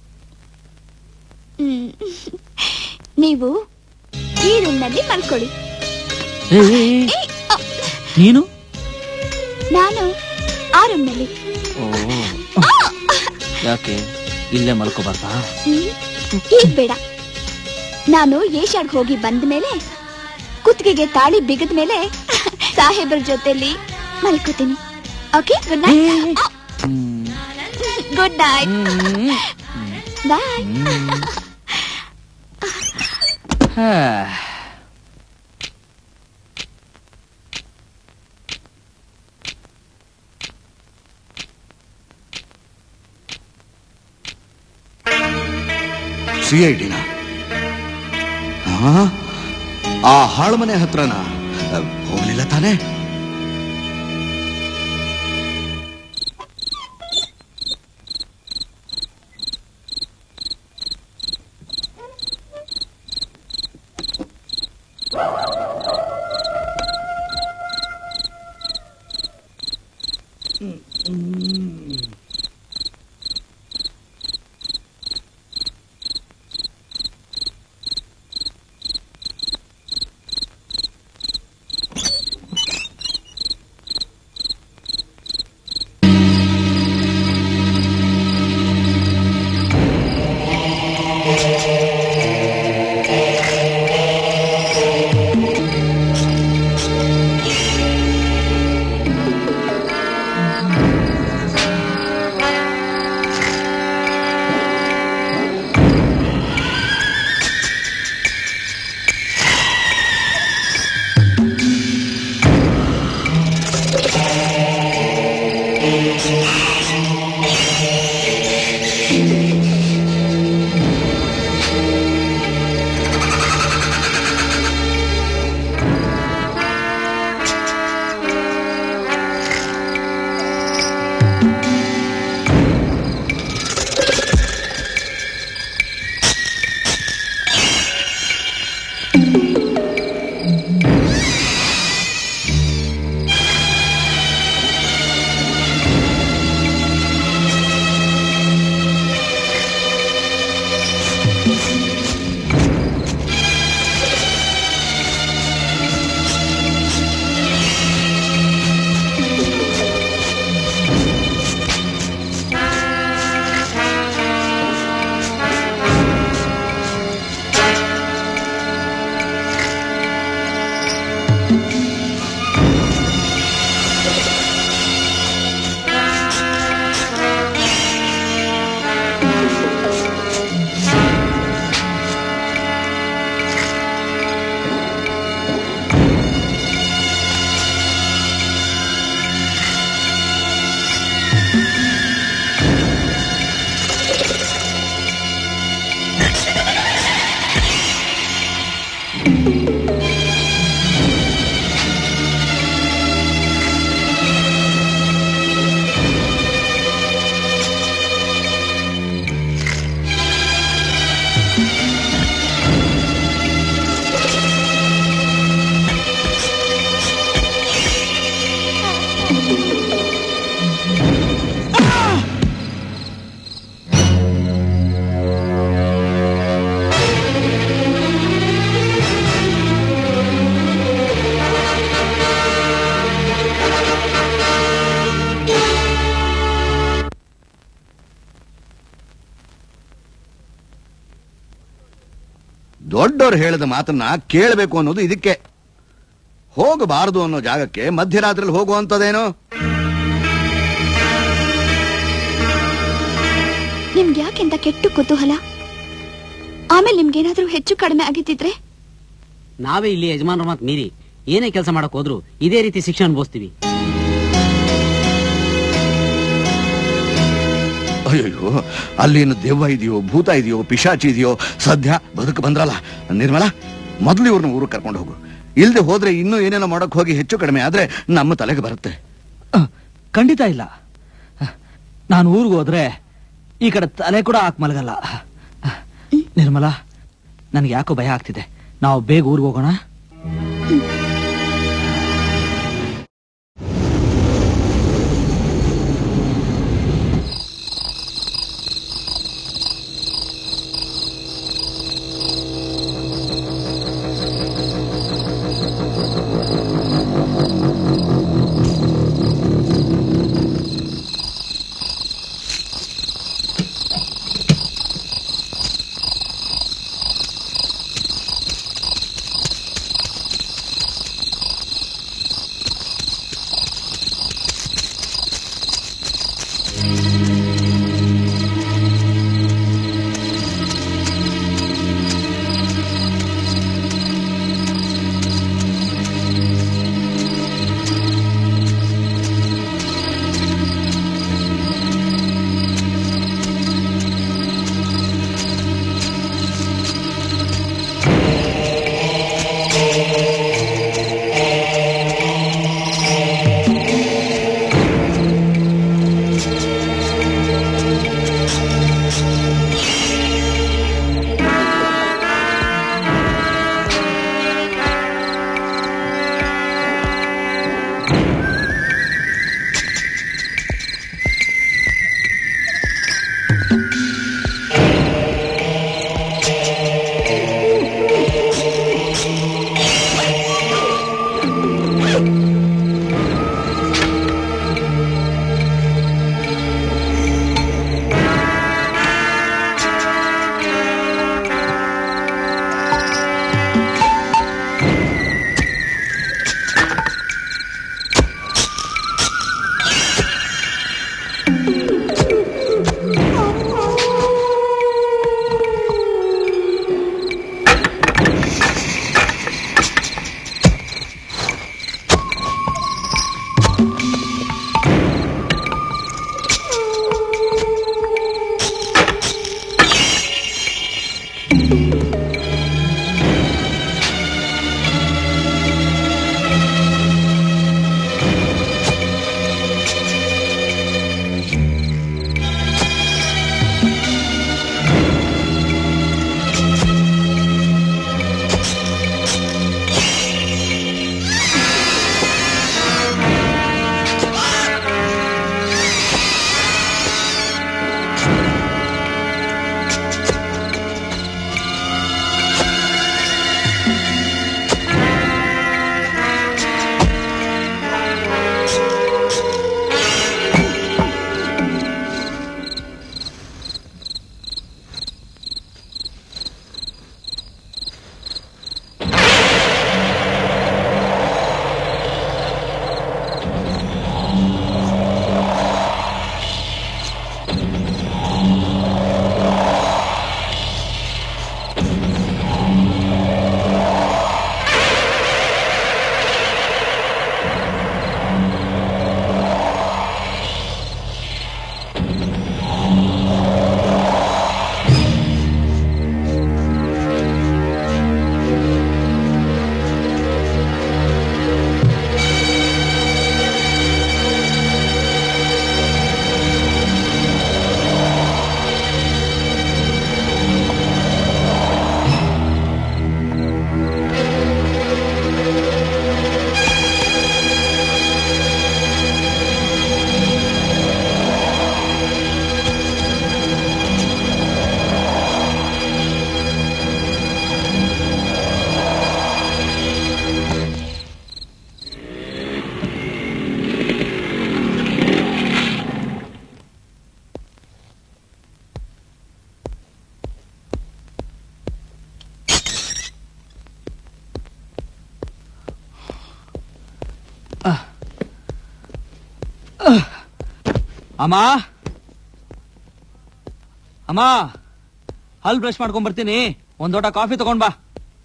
ಹ್ಮ್. ನೀವು ಈ ರೂಮ್ನಲ್ಲಿ ಮಲ್ಕೊಳ್ಳಿ ಏ, ಏ, ಏ, ನೀನು ನಾನು ಆ ರೂಮ್ನಲ್ಲಿ ಓ ಯಾಕೆ ಇಲ್ಲೇ ಮಲ್ಕೋಬಾರ್ದಾ ಹ್ಮ್. ಈಗ ಬೇಡ ನಾನು ಏಷ್ಯಾಡ್ಗೆ ಹೋಗಿ ಬಂದ ಮೇಲೆ ಕುತ್ತಿಗೆಗೆ ತಾಳಿ ಬಿಗದ ಮೇಲೆ ಸಾಹೇಬ್ರ ಜೊತೆಲಿ ಮಲ್ಕೋತೀನಿ okay good night good night bye ಹಾ. ಸಿ ಐ ಡಿನ ಆ ಹಾಳು ಮನೆ ಹತ್ರನ ಆ, ಹೋಗ್ಲಿಲ್ಲ ತಾನೇ ದೊಡ್ಡವರು ಹೇಳಿದ ಮಾತನ್ನ ಕೇಳಬೇಕು ಅನ್ನೋದು ಇದಕ್ಕೆ ಹೋಗಬಾರದು ಅನ್ನೋ ಜಾಗಕ್ಕೆ ಮಧ್ಯರಾತ್ರಿಯಲ್ಲಿ ಹೋಗುವಂತದೇನು ನಿಮ್ಗೆ ಯಾಕೆಂತ ಕೆಟ್ಟು ಕುತೂಹಲ ಆಮೇಲೆ ನಿಮ್ಗೇನಾದ್ರೂ ಹೆಚ್ಚು ಕಡಿಮೆ ಆಗಿದ್ದಿದ್ರೆ ನಾವೇ ಇಲ್ಲಿ ಯಜಮಾನ್ರ ಮಾತು ಮೀರಿ ಏನೇ ಕೆಲಸ ಮಾಡಕ್ ಹೋದ್ರು ಇದೇ ರೀತಿ ಶಿಕ್ಷೆ ಅನುಭವಿಸ್ತೀವಿ ಅಯ್ಯೋ ಅಲ್ಲಿ ಏನು ದೆವ್ವ ಇದೆಯೋ ಭೂತ ಇದೆಯೋ ಪಿಶಾಚಿ ಇದೆಯೋ ಸದ್ಯ ಬದುಕು ಬಂದ್ರಲ್ಲ ನಿರ್ಮಲ ಮೊದಲು ಇವ್ರನ್ನ ಊರಿಗೆ ಕರ್ಕೊಂಡು ಹೋಗು ಇಲ್ದೆ ಹೋದ್ರೆ ಇನ್ನೂ ಏನೇನೋ ಮಾಡಕ್ ಹೋಗಿ ಹೆಚ್ಚು ಕಡಿಮೆ ಆದ್ರೆ ನಮ್ಮ ತಲೆಗೆ ಬರುತ್ತೆ ಖಂಡಿತ ಇಲ್ಲ ನಾನು ಊರಿಗೆ ಹೋದ್ರೆ ಈ ಕಡೆ ತಲೆ ಕೂಡ ಹಾಕ್ ಮಲಗಲ್ಲ ನಿರ್ಮಲಾ ನನಗೆ ಯಾಕೋ ಭಯ ಆಗ್ತಿದೆ ನಾವು ಬೇಗ ಊರಿಗೆ ಹೋಗೋಣ ಅಮ್ಮ ಅಮ್ಮ ಹಲ್ ಬ್ರಷ್ ಮಾಡ್ಕೊಂಡ್ ಬರ್ತೀನಿ ಒಂದ್ ದೊಡ್ಡ ಕಾಫಿ ತಗೊಂಡ್ ಬಾ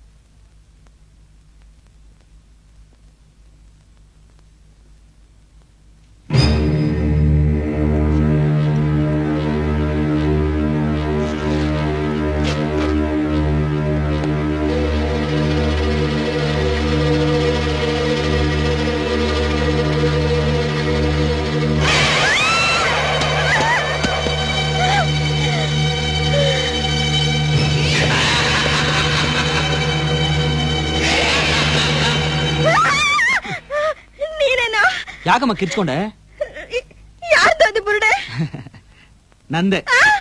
ನೀನೇನೋ ಯಾಕಮ್ಮ ಕಿರ್ಚ್ಕೊಂಡೆ ಯಾರ್ದು ಅದು ಬುರುಡೆ ನಂದೆ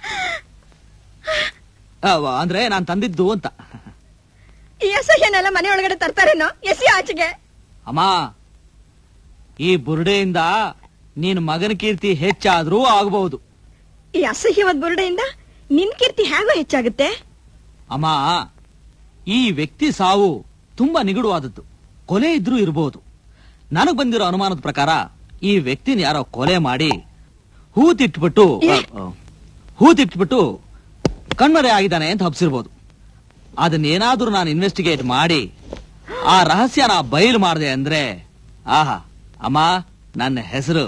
ಅವ, ಅಂದ್ರೆ ನಾನ್ ತಂದಿದ್ದು ಅಂತ ಈ ಅಸಹ್ಯನೆಲ್ಲ ಮನೆ ಒಳಗಡೆ ತರ್ತಾರೇನೋ ಎಸಿ ಆಚೆಗೆ ಅಮ್ಮ ಈ ಬುರುಡೆಯಿಂದ ನೀನ್ ಮಗನ ಕೀರ್ತಿ ಹೆಚ್ಚಾದ್ರೂ ಆಗಬಹುದು ಈ ಅಸಹ್ಯವಾದ ಬುರುಡೆಯಿಂದ ನಿನ್ ಕೀರ್ತಿ ಹೇಗೋ ಹೆಚ್ಚಾಗುತ್ತೆ ಅಮ್ಮ ಈ ವ್ಯಕ್ತಿ ಸಾವು ತುಂಬಾ ನಿಗೂಢವಾದದ್ದು ಕೊಲೆ ಇದ್ರೂ ಇರಬಹುದು ನನಗ್ ಬಂದಿರೋ ಅನುಮಾನದ ಪ್ರಕಾರ ಈ ವ್ಯಕ್ತಿನ ಯಾರೋ ಕೊಲೆ ಮಾಡಿ ಹೂತಿಟ್ಬಿಟ್ಟು ಅ, ಅ, ಹೂತಿಟ್ಬಿಟ್ಟು ಕಣ್ಮರೆ ಆಗಿದ್ದಾನೆ ಅಂತ ಹಬ್ಸಿರ್ಬೋದು ಅದನ್ನೇನಾದ್ರೂ ನಾನು ಇನ್ವೆಸ್ಟಿಗೇಟ್ ಮಾಡಿ ಆ ರಹಸ್ಯನ ಬಯಲು ಮಾಡಿದೆ ಅಂದ್ರೆ ಆಹಾ ಅಮ್ಮ ನನ್ನ ಹೆಸರು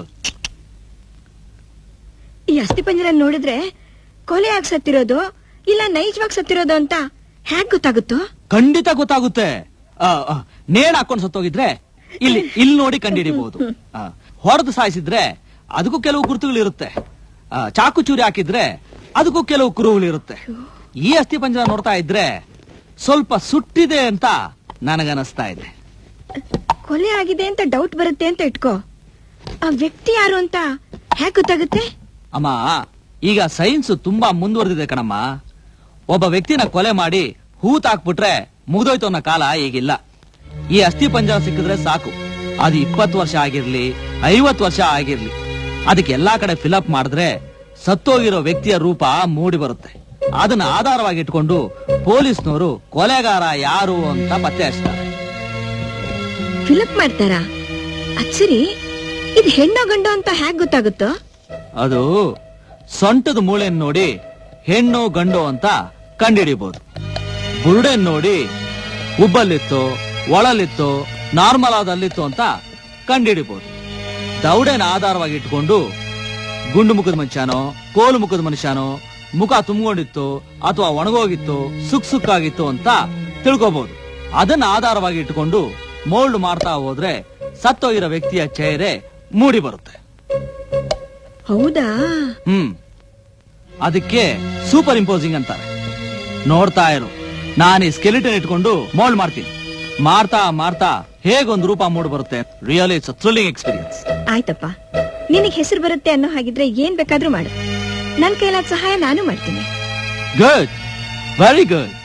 ಈ ಅಸ್ಥಿಪಂಜರ ನೋಡಿದ್ರೆ ಕೊಲೆ ಆಗಿ ಸತ್ತಿರೋದು ಇಲ್ಲ ನೈಜವಾಗಿ ಸತ್ತಿರೋದು ಅಂತ ಹೇಗ್ ಗೊತ್ತಾಗುತ್ತೋ ಖಂಡಿತ ಗೊತ್ತಾಗುತ್ತೆ ಆ, ಆ, ನೇಣ್ ಹಾಕೊಂಡು ಸತ್ತೋಗಿದ್ರೆ ಇಲ್ಲಿ ಇಲ್ಲಿ ನೋಡಿ ಕಂಡಿಡಿಬಹುದು ಹೊಡೆದು ಸಾಯಿಸಿದ್ರೆ ಅದಕ್ಕೂ ಕೆಲವು ಗುರುತುಗಳಿರುತ್ತೆ ಆ, ಚಾಕು ಚೂರಿ ಹಾಕಿದ್ರೆ ಅದಕ್ಕೂ ಕೆಲವು ಕುರುಹುಗಳಿರುತ್ತೆ ಈ ಅಸ್ಥಿ ಪಂಜರ ನೋಡ್ತಾ ಇದ್ರೆ ಸ್ವಲ್ಪ ಸುಟ್ಟಿದೆ ಅಂತ ನನಗನ್ನಿಸ್ತಾ ಇದೆ ಕೊಲೆ ಆಗಿದೆ ಅಂತ ಡೌಟ್ ಬರುತ್ತೆ ಅಂತ ಇಟ್ಕೋ ಆ ವ್ಯಕ್ತಿ ಯಾರು ಅಂತ ಹೇಗ್ ಗೊತ್ತಾಗುತ್ತೆ ಅಮ್ಮ ಈಗ ಸೈನ್ಸ್ ತುಂಬಾ ಮುಂದುವರೆದಿದೆ ಕಣಮ್ಮ ಒಬ್ಬ ವ್ಯಕ್ತಿನ ಕೊಲೆ ಮಾಡಿ ಹೂತಾಕ್ಬಿಟ್ರೆ ಮುಗ್ದೋಯ್ತು ಅನ್ನೋ ಕಾಲ ಈಗಿಲ್ಲ ಈ ಅಸ್ಥಿ ಪಂಜರ ಸಿಕ್ಕಿದ್ರೆ ಸಾಕು ಅದು ಇಪ್ಪತ್ತು ವರ್ಷ ಆಗಿರ್ಲಿ ಐವತ್ತು ವರ್ಷ ಆಗಿರ್ಲಿ ಅದಕ್ಕೆ ಎಲ್ಲಾ ಕಡೆ ಫಿಲಪ್ ಮಾಡಿದ್ರೆ ಸತ್ತೋಗಿರೋ ವ್ಯಕ್ತಿಯ ರೂಪ ಮೂಡಿ ಬರುತ್ತೆ ಅದನ್ನ ಆಧಾರವಾಗಿ ಇಟ್ಕೊಂಡು ಪೊಲೀಸ್ನವರು ಕೊಲೆಗಾರ ಯಾರು ಅಂತ ಪತ್ತೆ ಹಚ್ತಾರೆ ಫಿಲಪ್ ಮಾಡ್ತಾರಾ ಅದ್ ಸರಿ ಇದು ಹೆಣ್ಣೋ ಗಂಡು ಅಂತ ಹೇಗ್ ಗೊತ್ತಾಗುತ್ತೋ ಅದು ಸೊಂಟದ ಮೂಳೆನ್ ನೋಡಿ ಹೆಣ್ಣು ಗಂಡು ಅಂತ ಕಂಡಿಡಿಬಹುದು ಬುರುಡೆನ್ ನೋಡಿ ಉಬ್ಬಲ್ಲಿತ್ತು ಒಳಲಿತ್ತು ನಾರ್ಮಲ್ ಆದಲ್ಲಿತ್ತು ಅಂತ ಕಂಡಿಡಿಬಹುದು ದೌಡೆನ ಆಧಾರವಾಗಿ ಇಟ್ಕೊಂಡು ಗುಂಡು ಮುಖದ ಮನುಷ್ಯನೋ ಕೋಲು ಮುಖದ ಮನುಷ್ಯನೋ ಮುಖ ತುಂಬಿಕೊಂಡಿತ್ತು ಅಥವಾ ಒಣಗೋಗಿತ್ತು ಸುಕ್ ಸುಕ್ಕಾಗಿತ್ತು ಅಂತ ತಿಳ್ಕೋಬಹುದು ಅದನ್ನ ಆಧಾರವಾಗಿ ಇಟ್ಕೊಂಡು ಮೋಲ್ಡ್ ಮಾಡ್ತಾ ಹೋದ್ರೆ ಸತ್ತೋಗಿರೋ ವ್ಯಕ್ತಿಯ ಚೇರೆ ಮೂಡಿ ಬರುತ್ತೆ ಹೌದಾ ಹ್ಮ್ ಅದಕ್ಕೆ ಸೂಪರ್ ಇಂಪೋಸಿಂಗ್ ಅಂತಾರೆ ನೋಡ್ತಾ ಇರು ನಾನು ಈ ಸ್ಕೆಲಿಟನ್ ಇಟ್ಕೊಂಡು ಮೋಲ್ಡ್ ಮಾಡ್ತೀನಿ ಮಾಡ್ತಾ ಮಾಡ್ತಾ ಹೇಗೊಂದು ರೂಪ ಮೂಡ್ ಬರುತ್ತೆ ರಿಯಲಿ ಇಟ್ಸ್ ಥ್ರಿಲ್ಲಿಂಗ್ ಎಕ್ಸ್ಪೀರಿಯನ್ಸ್ ಆಯ್ತಪ್ಪ ನಿನಗ್ ಹೆಸರು ಬರುತ್ತೆ ಅನ್ನೋ ಹಾಗಿದ್ರೆ ಏನ್ ಬೇಕಾದ್ರೂ ಮಾಡು ನನ್ ಕೈಲಾದ ಸಹಾಯ ನಾನು ಮಾಡ್ತೀನಿ good very good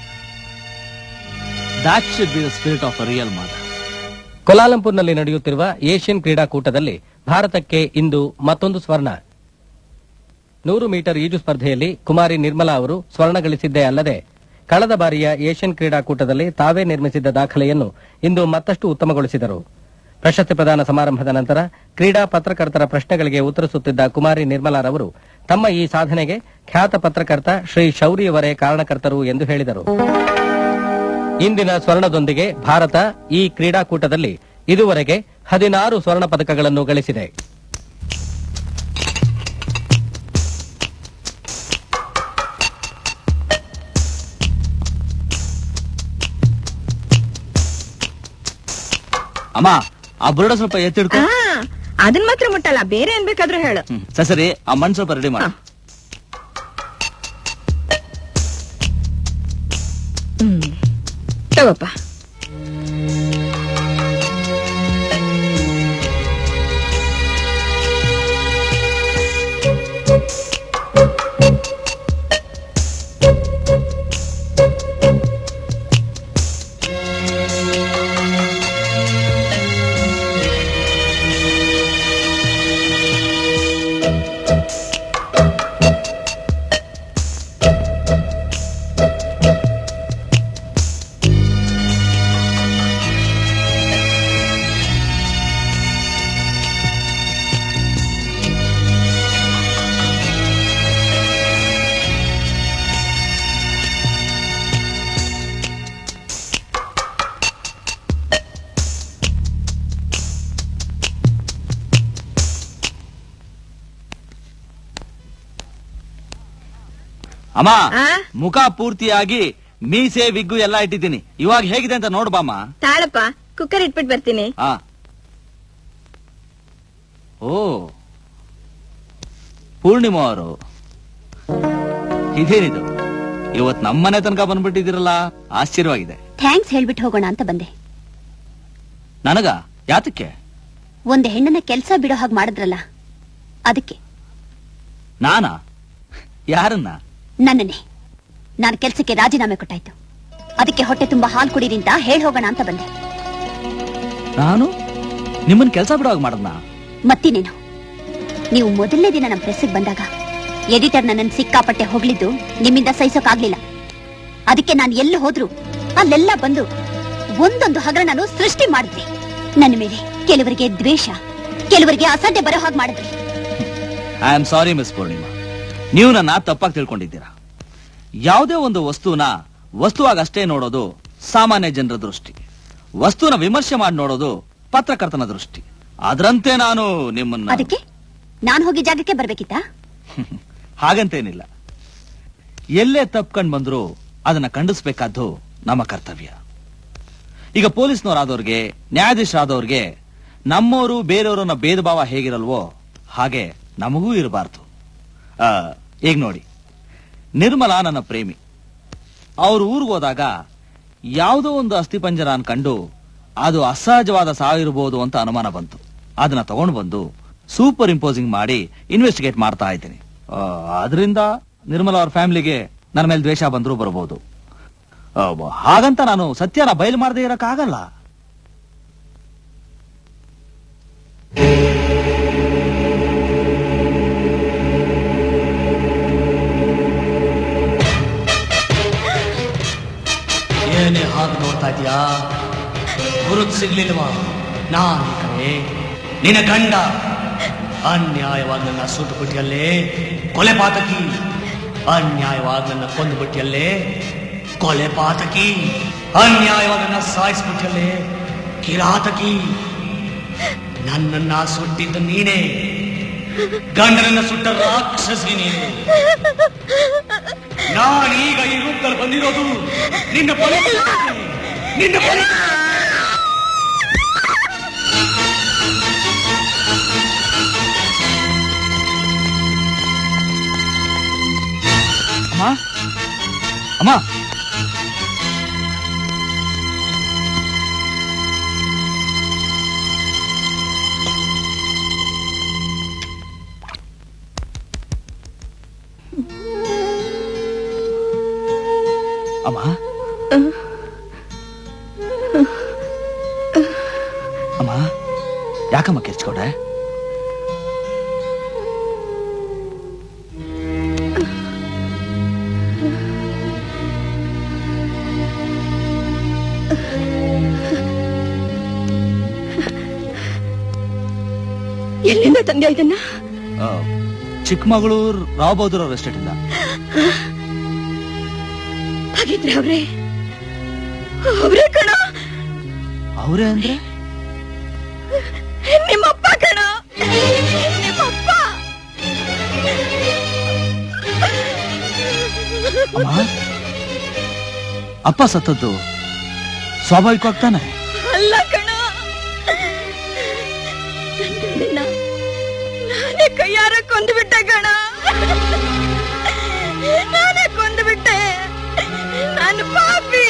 that should be the spirit of a real mother ಕೊಲಾಲಂಪುರ್ನಲ್ಲಿ ನಡೆಯುತ್ತಿರುವ ಏಷ್ಯನ್ ಕ್ರೀಡಾಕೂಟದಲ್ಲಿ ಭಾರತಕ್ಕೆ ಇಂದು ಮತ್ತೊಂದು ಸ್ವರ್ಣ ನೂರು ಮೀಟರ್ ಈಜು ಸ್ಪರ್ಧೆಯಲ್ಲಿ ಕುಮಾರಿ ನಿರ್ಮಲಾ ಅವರು ಸ್ವರ್ಣ ಗಳಿಸಿದ್ದೇ ಅಲ್ಲದೆ ಕಳೆದ ಬಾರಿಯ ಏಷ್ಯನ್ ಕ್ರೀಡಾಕೂಟದಲ್ಲಿ ತಾವೇ ನಿರ್ಮಿಸಿದ್ದ ದಾಖಲೆಯನ್ನು ಇಂದು ಮತ್ತಷ್ಟು ಉತ್ತಮಗೊಳಿಸಿದರು ಪ್ರಶಸ್ತಿ ಪ್ರದಾನ ಸಮಾರಂಭದ ನಂತರ ಕ್ರೀಡಾ ಪತ್ರಕರ್ತರ ಪ್ರಶ್ನೆಗಳಿಗೆ ಉತ್ತರಿಸುತ್ತಿದ್ದ ಕುಮಾರಿ ನಿರ್ಮಲಾರವರು ತಮ್ಮ ಈ ಸಾಧನೆಗೆ ಖ್ಯಾತ ಪತ್ರಕರ್ತ ಶ್ರೀ ಶೌರಿಯವರೇ ಕಾರಣಕರ್ತರು ಎಂದು ಹೇಳಿದರು ಇಂದಿನ ಸ್ವರ್ಣದೊಂದಿಗೆ ಭಾರತ ಈ ಕ್ರೀಡಾಕೂಟದಲ್ಲಿ ಇದುವರೆಗೆ ಹದಿನಾರು ಸ್ವರ್ಣ ಪದಕಗಳನ್ನು ಗಳಿಸಿದೆ ಅಮ್ಮ ಆ ಬುರುಡ ಸ್ವಲ್ಪ ಎತ್ತಿಡ್ಕೊ ಆ ಅದನ್ ಮಾತ್ರ ಮುಟ್ಟಲ್ಲ ಬೇರೆ ಏನ್ ಬೇಕಾದ್ರೂ ಹೇಳು ಹ್ಮ್, ಸರಿ ಸರಿ ಆ ಮಣ್ ಸ್ವಲ್ಪ ರೆಡಿ ಮಾಡು ಹ್ಮ್ ತಗೋಪ್ಪ ಅಮ್ಮ ಆ? ಮುಖ ಪೂರ್ತಿಯಾಗಿ ಮೀಸೆ ವಿಗ್ಗು ಎಲ್ಲ ಇಟ್ಟಿದ್ದೀನಿ ಇವಾಗ ಹೇಗಿದೆ ಅಂತ ನೋಡು ಬಾಮ್ಮ ತಾಳಪ್ಪ ಕುಕ್ಕರ್ ಇಟ್ಬಿಟ್ಟು ಬರ್ತೀನಿ ಆ ಓ ಪೂರ್ಣಿಮಾ ಅವರು ಇದೇನಿದು ಇವತ್ ನಮ್ಮನೆ ತನಕ ಬಂದ್ಬಿಟ್ಟಿದ್ದೀರಲ್ಲ ಆಶ್ಚರ್ಯವಾಗಿದೆ ಥ್ಯಾಂಕ್ಸ್ ಹೇಳ್ಬಿಟ್ಟು ಹೋಗೋಣ ಅಂತ ಬಂದೆ ನನಗ ಯಾತಕ್ಕೆ ಒಂದು ಹೆಣ್ಣನ್ನ ಕೆಲ್ಸ ಬಿಡೋ ಹಾಗೆ ಮಾಡಿದ್ರಲ್ಲ ಅದಕ್ಕೆ ನಾನಾ ಯಾರನ್ನ ನನ್ನನ್ನೇ ನಾನು ಕೆಲ್ಸಕ್ಕೆ ರಾಜೀನಾಮೆ ಕೊಟ್ಟಾಯ್ತು ಅದಕ್ಕೆ ಹೊಟ್ಟೆ ತುಂಬಾ ಹಾಲು ಕುಡೀರಿ ಅಂತ ಹೇಳ್ ಹೋಗೋಣ ಅಂತ ಬಂದೆ ನಾನು ನಿಮ್ಮನ್ ಕೆಲಸ ಬಿಡುವಾಗ ಮಾಡದ್ನ ಮತ್ತಿನೇನು ನೀವು ಮೊದಲನೇ ದಿನ ನಮ್ಮ ಪ್ರೆಸ್ಸಿಗೆ ಬಂದಾಗ ಎಡಿಟರ್ ನನ್ನನ್ನು ಸಿಕ್ಕಾಪಟ್ಟೆ ಹೋಗ್ಲಿದ್ದು ನಿಮ್ಮಿಂದ ಸಹಿಸೋಕಾಗ್ಲಿಲ್ಲ ಅದಕ್ಕೆ ನಾನು ಎಲ್ಲಿ ಹೋದ್ರು ಅಲ್ಲೆಲ್ಲ ಬಂದು ಒಂದೊಂದು ಹಗರಣನು ಸೃಷ್ಟಿ ಮಾಡಿದ್ರಿ ನನ್ನ ಮೇಲೆ ಕೆಲವರಿಗೆ ದ್ವೇಷ ಕೆಲವರಿಗೆ ಅಸಡ್ಡೆ ಬರೋ ಹಾಗೆ ಮಾಡಿದ್ರಿ I am sorry miss Purnima ನೀವು ನನ್ನ ತಪ್ಪಾಗಿ ತಿಳ್ಕೊಂಡಿದ್ದೀರಾ ಯಾವುದೇ ಒಂದು ವಸ್ತುನ ವಸ್ತುವಾಗಷ್ಟೇ ನೋಡೋದು ಸಾಮಾನ್ಯ ಜನರ ದೃಷ್ಟಿ ವಸ್ತುನ ವಿಮರ್ಶೆ ಮಾಡಿ ನೋಡೋದು ಪತ್ರಕರ್ತನ ದೃಷ್ಟಿ ಅದರಂತೆ ನಾನು ನಿಮ್ಮನ್ನ ಅದಕ್ಕೆ ನಾನು ಹೋಗಿ ಜಾಗಕ್ಕೆ ಬರ್ಬೇಕಿತ್ತಾ ಹಾಗಂತೇನಿಲ್ಲ ಎಲ್ಲೇ ತಪ್ಕೊಂಡ್ ಬಂದ್ರು ಅದನ್ನ ಖಂಡಿಸ್ಬೇಕಾದ್ದು ನಮ್ಮ ಕರ್ತವ್ಯ ಈಗ ಪೊಲೀಸ್ನವರಾದವ್ರಿಗೆ ನ್ಯಾಯಾಧೀಶರಾದವ್ರಿಗೆ ನಮ್ಮವರು ಬೇರೆಯವರನ್ನ ಭೇದ ಭಾವ ಹೇಗಿರಲ್ವೋ ಹಾಗೆ ನಮಗೂ ಇರಬಾರ್ದು ಈಗ ನೋಡಿ ನಿರ್ಮಲಾ ನನ್ನ ಪ್ರೇಮಿ ಅವ್ರ ಊರಿಗೆ ಹೋದಾಗ ಯಾವುದೋ ಒಂದು ಅಸ್ಥಿಪಂಜರ ಕಂಡು ಅದು ಅಸಹಜವಾದ ಸಾವಿರಬಹುದು ಅಂತ ಅನುಮಾನ ಬಂತು ಅದನ್ನ ತಗೊಂಡು ಬಂದು ಸೂಪರ್ ಇಂಪೋಸಿಂಗ್ ಮಾಡಿ ಇನ್ವೆಸ್ಟಿಗೇಟ್ ಮಾಡ್ತಾ ಇದ್ದೀನಿ ಅದರಿಂದ ನಿರ್ಮಲಾ ಅವ್ರ ಫ್ಯಾಮಿಲಿಗೆ ನನ್ನ ಮೇಲೆ ದ್ವೇಷ ಬಂದರೂ ಬರಬಹುದು ಹಾಗಂತ ನಾನು ಸತ್ಯನ ಬಯಲು ಮಾಡದೇ ಇರಕ್ಕಾಗಲ್ಲ ಏನೇ ಹಾಗೆ ನೋಡ್ತಾ ಇದೀಯಾ ಗುರುತು ಸಿಗ್ಲಿಲ್ವಾ ನಾನ್ ಈ ಕಡೆ ನಿನ್ನ ಗಂಡ ಅನ್ಯಾಯವಾಗಿ ನನ್ನ ಸುಟ್ಟು ಬಿಟ್ಟಿಯಲ್ಲೇ ಕೊಲೆ ಪಾತಕಿ ಅನ್ಯಾಯವಾಗಿ ನನ್ನ ಕೊಂದು ಬಿಟ್ಟಿಯಲ್ಲೇ ಕೊಲೆ ಪಾತಕಿ ಅನ್ಯಾಯವಾಗಿ ನನ್ನ ಸಾಯಿಸ್ಬಿಟ್ಟಿಯಲ್ಲೇ ಕಿರಾತಕಿ ನನ್ನನ್ನ ಸುಟ್ಟಿದ್ದ ನೀನೇ ಗಂಡನನ್ನ ಸುಟ್ಟ ರಾಕ್ಷಸಿ ನೀನೇ ನಾನೀಗ ಈ ರೂಪದಲ್ಲಿ ಬಂದಿರೋದು ನಿನ್ನ ಬಲಿ ನಿನ್ನ ಬಲಿ ಅಮ್ಮ ಅಮ್ಮ ಅಮ್ಮ ಅಮ್ಮ ಯಾಕಮ್ಮ ಕೆಚ್ಕೊಂಡೆ ಎಲ್ಲಿಂದ ತಂದೆ ಇದನ್ನ ಆ, ಚಿಕ್ಕಮಗಳೂರು ರಾವ್ ಬಹದ್ದೂರ್ ಅವ್ರ ಎಸ್ಟೇಟ್ ಇಂದ ಹಾಗಿದ್ರೆ ಅವ್ರೆ ಅವ್ರೇ ಕಣ ಅವರೇ ಅಂದ್ರೆ ನಿಮ್ಮಪ್ಪ ಕಣ ನಿಮ್ಮಪ್ಪ ಅಮ್ಮ ಅಪ್ಪ ಸತ್ತದ್ದು ಸ್ವಾಭಾವಿಕವಾಗಿ ತಾನೆ ಅಲ್ಲ ಕಣ ನನ್ ಗಂಡನ್ನ ನಾನೇ ಕೈಯಾರ ಕೊಂದು ಕಣ ನಾನೇ ಕೊಂದು ಬಿಟ್ಟೆ ನಾನು ಪಾಪಿ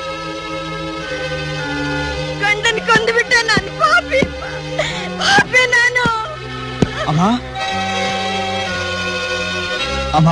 ಗಂಡನ್ ಕೊಂದು ಬಿಟ್ಟೆ ನಾನು ಪಾಪಿ ಪಾಪಿ ನಾನು ಅಮ್ಮ ಅಮ್ಮ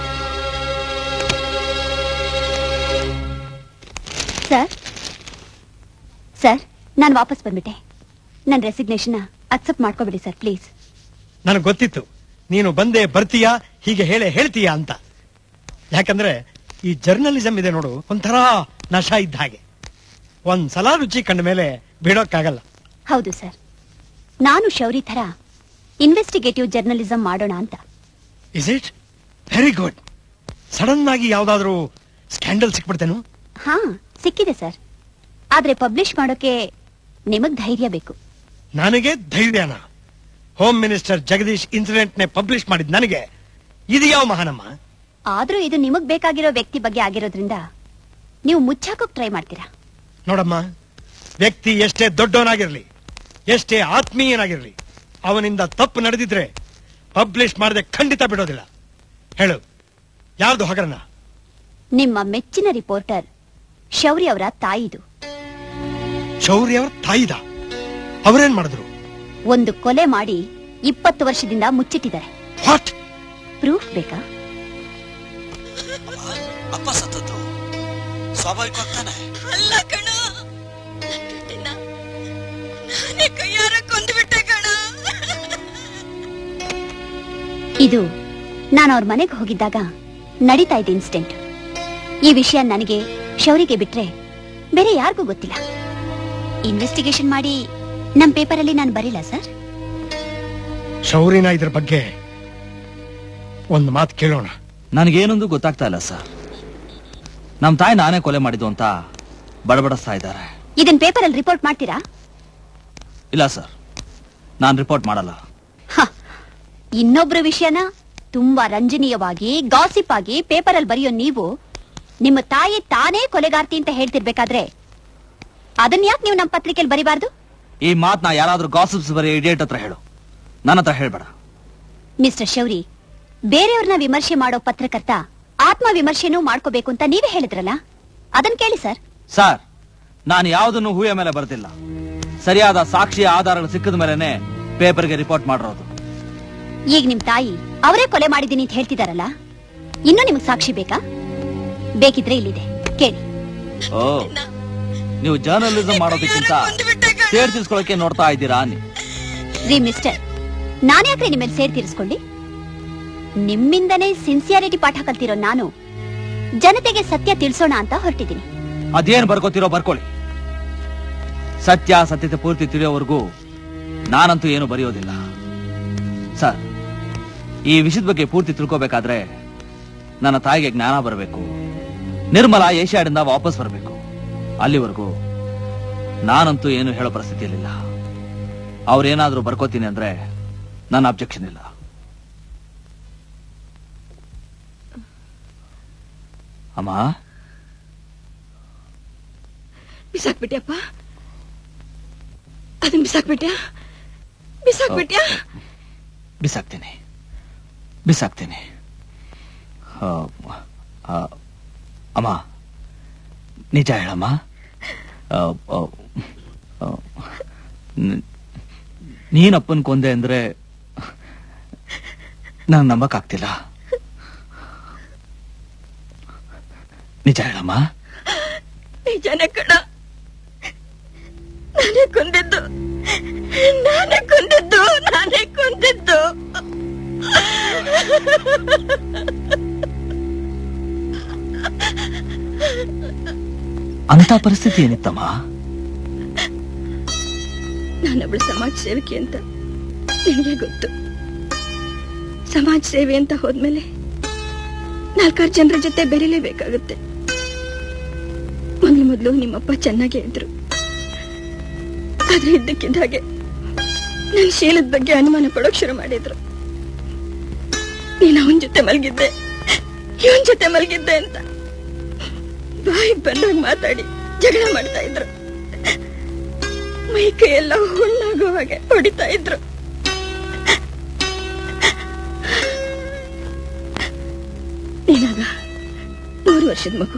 ಸರ್ ಸರ್ ನಾನು ವಾಪಸ್ ಬಂದ್ಬಿಟ್ಟೆ ನನ್ನ ರೆಸಿಗ್ನೇಷನ್ ಅಕ್ಸೆಪ್ಟ್ ಮಾಡ್ಕೋಬಿಡಿ ಸರ್ ಪ್ಲೀಸ್ ನನಗೆ ಗೊತ್ತಿತ್ತು ನೀನು ಬಂದೆ ಬರ್ತೀಯಾ ಹೀಗೆ ಹೇಳೇ ಹೇಳ್ತೀಯಾ ಅಂತ ಯಾಕಂದ್ರೆ ಈ ಜರ್ನಲಿಸಂ ಇದೆ ನೋಡು ಒಂಥರ ನಶ ಇದ್ದ ಹಾಗೆ ಒಂದ್ ಸಲ ರುಚಿ ಕಂಡ ಮೇಲೆ ಬಿಡೋಕ್ಕಾಗಲ್ಲ ಹೌದು ಸರ್ ನಾನು ಶೌರಿ ಥರ ಇನ್ವೆಸ್ಟಿಗೇಟಿವ್ ಜರ್ನಲಿಸಂ ಮಾಡೋಣ ಅಂತ is it very good sudden ಆಗಿ ಯಾವ್ದಾದ್ರು ಸ್ಕ್ಯಾಂಡಲ್ ಸಿಕ್ಬಿಡ್ತೇನು ಹಾ ಸಿಕ್ಕಿದೆ ಸರ್ ಆದ್ರೆ ಪಬ್ಲಿಷ್ ಮಾಡೋಕೆ ನಿಮಗ್ ಧೈರ್ಯ ಬೇಕು ನನಗೆ ಧೈರ್ಯನ ಹೋಮ್ ಮಿನಿಸ್ಟರ್ ಜಗದೀಶ್ ಇನ್ಸಿಡೆಂಟ್ ನೇ ಪಬ್ಲಿಷ್ ಮಾಡಿದ್ ನನಗೆ ಇದು ಯಾವ ಮಹಾನಮ್ಮ ಆದ್ರೂ ಇದು ನಿಮಗ್ ಬೇಕಾಗಿರೋ ವ್ಯಕ್ತಿ ಬಗ್ಗೆ ಆಗಿರೋದ್ರಿಂದ ನೀವು ಮುಚ್ಚಾಕೋಕ್ ಟ್ರೈ ಮಾಡ್ತೀರಾ ನೋಡಮ್ಮ ವ್ಯಕ್ತಿ ಎಷ್ಟೇ ದೊಡ್ಡವನಾಗಿರ್ಲಿ ಎಷ್ಟೇ ಆತ್ಮೀಯನಾಗಿರ್ಲಿ ಅವನಿಂದ ತಪ್ಪು ನಡೆದಿದ್ರೆ ಪಬ್ಲಿಷ್ ಮಾಡದೆ ಖಂಡಿತ ಬಿಡೋದಿಲ್ಲ ಹೇಳು ಯಾರ್ದು ಹಗರಣ ನಿಮ್ಮ ಮೆಚ್ಚಿನ ರಿಪೋರ್ಟರ್ ಶೌರ್ಯ ಅವರ ತಾಯಿದು ಶೌರ್ಯ ಅವ್ರ ತಾಯಿದ ಅವರೇನ್ ಮಾಡಿದ್ರು ಒಂದು ಕೊಲೆ ಮಾಡಿ ಇಪ್ಪತ್ತು ವರ್ಷದಿಂದ ಮುಚ್ಚಿಟ್ಟಿದ್ದಾರೆ ಪ್ರೂಫ್ ಬೇಕಾ ಅಪ್ಪ ಸತ್ತದ್ದು ಸ್ವಾಭಾವಿಕವಾಗಿ ತಾನೆ ಅಲ್ಲ ಕಣ ನಾನೇ ಕೈಯಾರ ಕೊಂದ್ಬಿಟ್ಟೆ ಕಣ ಇದು ನಾನು ಅವ್ರ ಮನೆಗೆ ಹೋಗಿದ್ದಾಗ ನಡೀತಾ ಇದ್ದ ಇನ್ಸಿಡೆಂಟ್ ಈ ವಿಷಯ ನನಗೆ ಶೌರಿಗೆ ಬಿಟ್ರೆ ಬೇರೆ ಯಾರಿಗೂ ಗೊತ್ತಿಲ್ಲ ಇನ್ವೆಸ್ಟಿಗೇಷನ್ ಮಾಡಿ ನಮ್ ಪೇಪರಲ್ಲಿ ನಾನು ಬರಿಲ್ಲ ಸರ್ ಶೌರ್ಯನ ಇದ್ರ ಬಗ್ಗೆ ಒಂದು ಮಾತು ಕೇಳೋಣ ನನಗೇನೊಂದು ಗೊತ್ತಾಗ್ತಾ ಇಲ್ಲ ಸರ್ ನಮ್ ತಾಯಿ ನಾನೇ ಕೊಲೆ ಮಾಡಿದ್ದು ಅಂತ ಬಡಬಡಿಸ್ತಾ ಇದ್ದಾರೆ ಇದನ್ ಪೇಪರಲ್ಲಿ ರಿಪೋರ್ಟ್ ಮಾಡ್ತೀರಾ ಇಲ್ಲ ಸರ್ ನಾನ್ ರಿಪೋರ್ಟ್ ಮಾಡಲ್ಲ ಇನ್ನೊಬ್ರ ವಿಷಯನ ತುಂಬಾ ರಂಜನೀಯವಾಗಿ ಗಾಸಿಪ್ ಆಗಿ ಪೇಪರಲ್ಲಿ ಬರೆಯೋ ನೀವು ನಿಮ್ಮ ತಾಯಿ ತಾನೇ ಕೊಲೆಗಾರ್ತಿ ಅಂತ ಹೇಳ್ತಿರ್ಬೇಕಾದ್ರೆ ಅದನ್ನ ಯಾಕೆ ನೀವು ನಮ್ಮ ಪತ್ರಿಕೆಯಲ್ಲಿ ಬರಿಬಾರ್ದು ಈ ಮಾತ್ ನಾ ಯಾರಾದ್ರೂ ಗಾಸಿಪ್ಸ್ ಬರೀ ಇಡಿಯೇಟ್ ಹತ್ರ ಹೇಳು ನನ್ನ ಹತ್ರ ಹೇಳ್ಬೇಡ ಮಿಸ್ಟರ್ ಶೌರಿ ಬೇರೆಯವ್ರನ್ನ ವಿಮರ್ಶೆ ಮಾಡೋ ಪತ್ರಕರ್ತ ಆತ್ಮ ವಿಮರ್ಶೆನೂ ಮಾಡ್ಕೋಬೇಕು ಅಂತ ನೀವೇ ಹೇಳಿದ್ರಲ್ಲ ಅದನ್ ಕೇಳಿ ಸರ್ ಸರ್ ನಾನು ಯಾವುದನ್ನು ಹೂವಿಯ ಮೇಲೆ ಬರ್ತಿಲ್ಲ ಸರಿಯಾದ ಸಾಕ್ಷಿ ಆಧಾರಗಳು ಸಿಕ್ಕಿದ ಮೇಲೆನೆ ಪೇಪರ್ಗೆ ರಿಪೋರ್ಟ್ ಮಾಡಿರೋದು ಈಗ ನಿಮ್ ತಾಯಿ ಅವರೇ ಕೊಲೆ ಮಾಡಿದೀನಿ ಅಂತ ಹೇಳ್ತಿದಾರಲ್ಲ ಇನ್ನೂ ನಿಮ್ಗೆ ಸಾಕ್ಷಿ ಬೇಕಾ ಬೇಕಿದ್ರೆ ಇಲ್ಲಿದೆ ಕೇಳಿ ಓ ನೀವು ಜರ್ನಲಿಸಂ ಮಾಡೋದಕ್ಕಿಂತ ಸೇರ್ ತಿರ್ಸ್ಕೊಳಕ್ಕೆ ನೋಡ್ತಾ ಇದ್ದೀರಾ ಅನ್ನಿ ರೀ ಮಿಸ್ಟರ್ ನಾನ್ಯಾಕ್ರೆ ನಿಮ್ಮ ಮೇಲೆ ಸೇರ್ ತೀರಿಸ್ಕೊಳ್ಳಿ ನಿಮ್ಮಿಂದನೇ ಸಿನ್ಸಿಯಾರಿಟಿ ಪಾಠ ಕಲ್ತಿರೋ ನಾನು ಜನತೆಗೆ ಸತ್ಯ ತಿಳಿಸೋಣ ಅಂತ ಹೊರಟಿದ್ದೀನಿ ಅದೇನ್ ಬರ್ಕೋತಿರೋ ಬರ್ಕೊಳ್ಳಿ ಸತ್ಯ ಸತ್ಯತೆ ಪೂರ್ತಿ ತಿಳಿಯೋವರೆಗೂ ನಾನಂತೂ ಏನು ಬರೆಯೋದಿಲ್ಲ ಸರ್ ಈ ವಿಷಯದ ಬಗ್ಗೆ ಪೂರ್ತಿ ತಿಳ್ಕೋಬೇಕಾದ್ರೆ ನನ್ನ ತಾಯಿಗೆ ಜ್ಞಾನ ಬರಬೇಕು ನಿರ್ಮಲ ಏಷ್ಯಾಡಿಂದ ವಾಪಸ್ ಬರಬೇಕು ಅಲ್ಲಿವರೆಗೂ ನಾನಂತೂ ಏನು ಹೇಳೋ ಪರಿಸ್ಥಿತಿಯಲ್ಲಿಲ್ಲ ಅವ್ರೇನಾದ್ರೂ ಬರ್ಕೋತೀನಿ ಅಂದ್ರೆ ನನ್ನ ಅಬ್ಜೆಕ್ಷನ್ ಇಲ್ಲ ಅಮ್ಮ ಬಿಸಾಕ್ಬಿಟ್ಯಪ್ಪ ಅದನ್ನ ಬಿಸಾಕ್ಬಿಟ್ಯಾ ಬಿಸಾಕ್ಬಿಟ್ಯಾ ಬಿಸಾಕ್ತೀನಿ ಬಿಸಾಕ್ತೀನಿ ಆ, ಆ, ಅಮ್ಮ ನಿಜ ಹೇಳಮ್ಮ ಆ, ಆ, ಆ, ನ- ನೀನ್ ಅಪ್ಪನ್ ಕೊಂದೆ ಅಂದ್ರೆ ನಾನು ನಂಬಕ್ಕಾಗ್ತಿಲ್ಲ ನಿಜ ಹೇಳಮ್ಮ ನಿಜಾನೇ ಕಣ ನಾನೇ ಕೊಂದಿದ್ದು ನಾನೇ ಕೊಂದಿದ್ದು ನಾನೇ ಕೊಂದಿದ್ದು ಅಂತ ಪರಿಸ್ಥಿತಿ ಏನಿತ್ತಮ್ಮ ನಾನೊಬ್ಳು ಸಮಾಜ ಸೇವಕಿ ಅಂತ ನಿನಗೆ ಗೊತ್ತು ಸಮಾಜ ಸೇವೆ ಅಂತ ಹೋದ್ಮೇಲೆ ನಾಲ್ಕಾರು ಜನರ ಜೊತೆ ಬೆರೀಲೇಬೇಕಾಗುತ್ತೆ ಮೊದ್ಲು ಮೊದ್ಲು ನಿಮ್ಮಪ್ಪ ಚೆನ್ನಾಗೇ ಇದ್ರು ಆದ್ರೆ ಇದ್ದಕ್ಕಿದ್ದ ಹಾಗೆ ನನ್ನ ಶೀಲದ ಬಗ್ಗೆ ಅನುಮಾನ ಪಡೋಕ್ ಶುರು ಮಾಡಿದ್ರು ನೀನ್ ಅವನ್ ಜೊತೆ ಮಲಗಿದ್ದೆ ಇವನ್ ಜೊತೆ ಮಲಗಿದ್ದೆ ಅಂತ ಬಾಯಿ ಬಂದಾಗ ಮಾತಾಡಿ ಜಗಳ ಮಾಡ್ತಾ ಇದ್ರು ಮೈ ಕೈ ಎಲ್ಲ ಹುಣ್ಣಾಗೋ ಹಾಗೆ ಹೊಡಿತಾ ಇದ್ರು ನೀನಾಗ ಮೂರು ವರ್ಷದ ಮಗು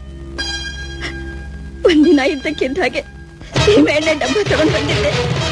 ಒಂದಿನ ಇದ್ದಕ್ಕಿದ್ದ ಹಾಗೆ ಸೀಮೆ ಎಣ್ಣೆ ಡಬ್ಬ ತಗೊಂಡ್ ಬಂದಿದ್ದೆ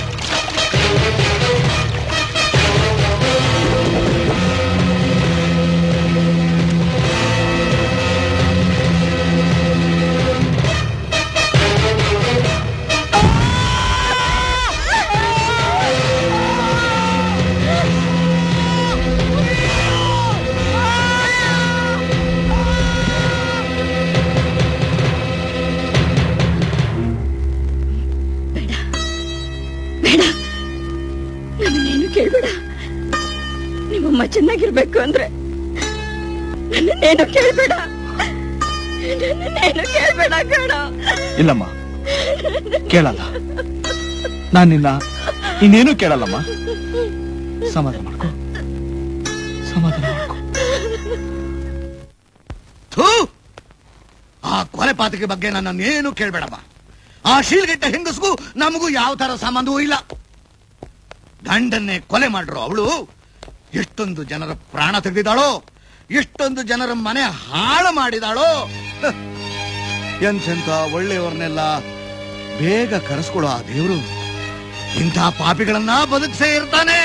ಬೇಡ ನನ್ನನ್ನೇನು ಕೇಳ್ಬೇಡ ನಿಮ್ಮಮ್ಮ ಚೆನ್ನಾಗಿರ್ಬೇಕು ಅಂದ್ರೆ ನನ್ನನ್ನೇನು ಕೇಳ್ಬೇಡ ನನ್ನನ್ನೇನು ಕೇಳ್ಬೇಡ ಕಣ ಇಲ್ಲಮ್ಮ ಕೇಳಲ್ಲ ನಾನು ನಿನ್ನ ಇನ್ನೇನು ಕೇಳಲ್ಲಮ್ಮ ಸಮಾಧಾನ ಮಾಡ್ಕೊ ಸಮಾಧಾನ ಮಾಡ್ಕೊ ಥೂ ಆ ಕೊಲೆ ಪಾತಕಿ ಬಗ್ಗೆ ನನ್ನನ್ನೇನು ಕೇಳ್ಬೇಡಮ್ಮ ಆ ಶೀಲ್ಗೆಟ್ಟ ಹೆಂಗಸ್ಗೂ ನಮಗೂ ಯಾವ ತರ ಸಂಬಂಧವೂ ಇಲ್ಲ ಗಂಡನ್ನೇ ಕೊಲೆ ಮಾಡ್ರು ಅವಳು ಎಷ್ಟೊಂದು ಜನರ ಪ್ರಾಣ ತೆಗೆದಿದ್ದಾಳೋ ಎಷ್ಟೊಂದು ಜನರ ಮನೆ ಹಾಳು ಮಾಡಿದಾಳೋ ಹ. ಎಂತೆಂತ ಒಳ್ಳೆಯವರನ್ನೆಲ್ಲ ಬೇಗ ಕರೆಸ್ಕೊಳ್ಳೋ ಆ ದೇವರು ಇಂಥ ಪಾಪಿಗಳನ್ನ ಬದುಕ್ಸೇ ಇರ್ತಾನೆ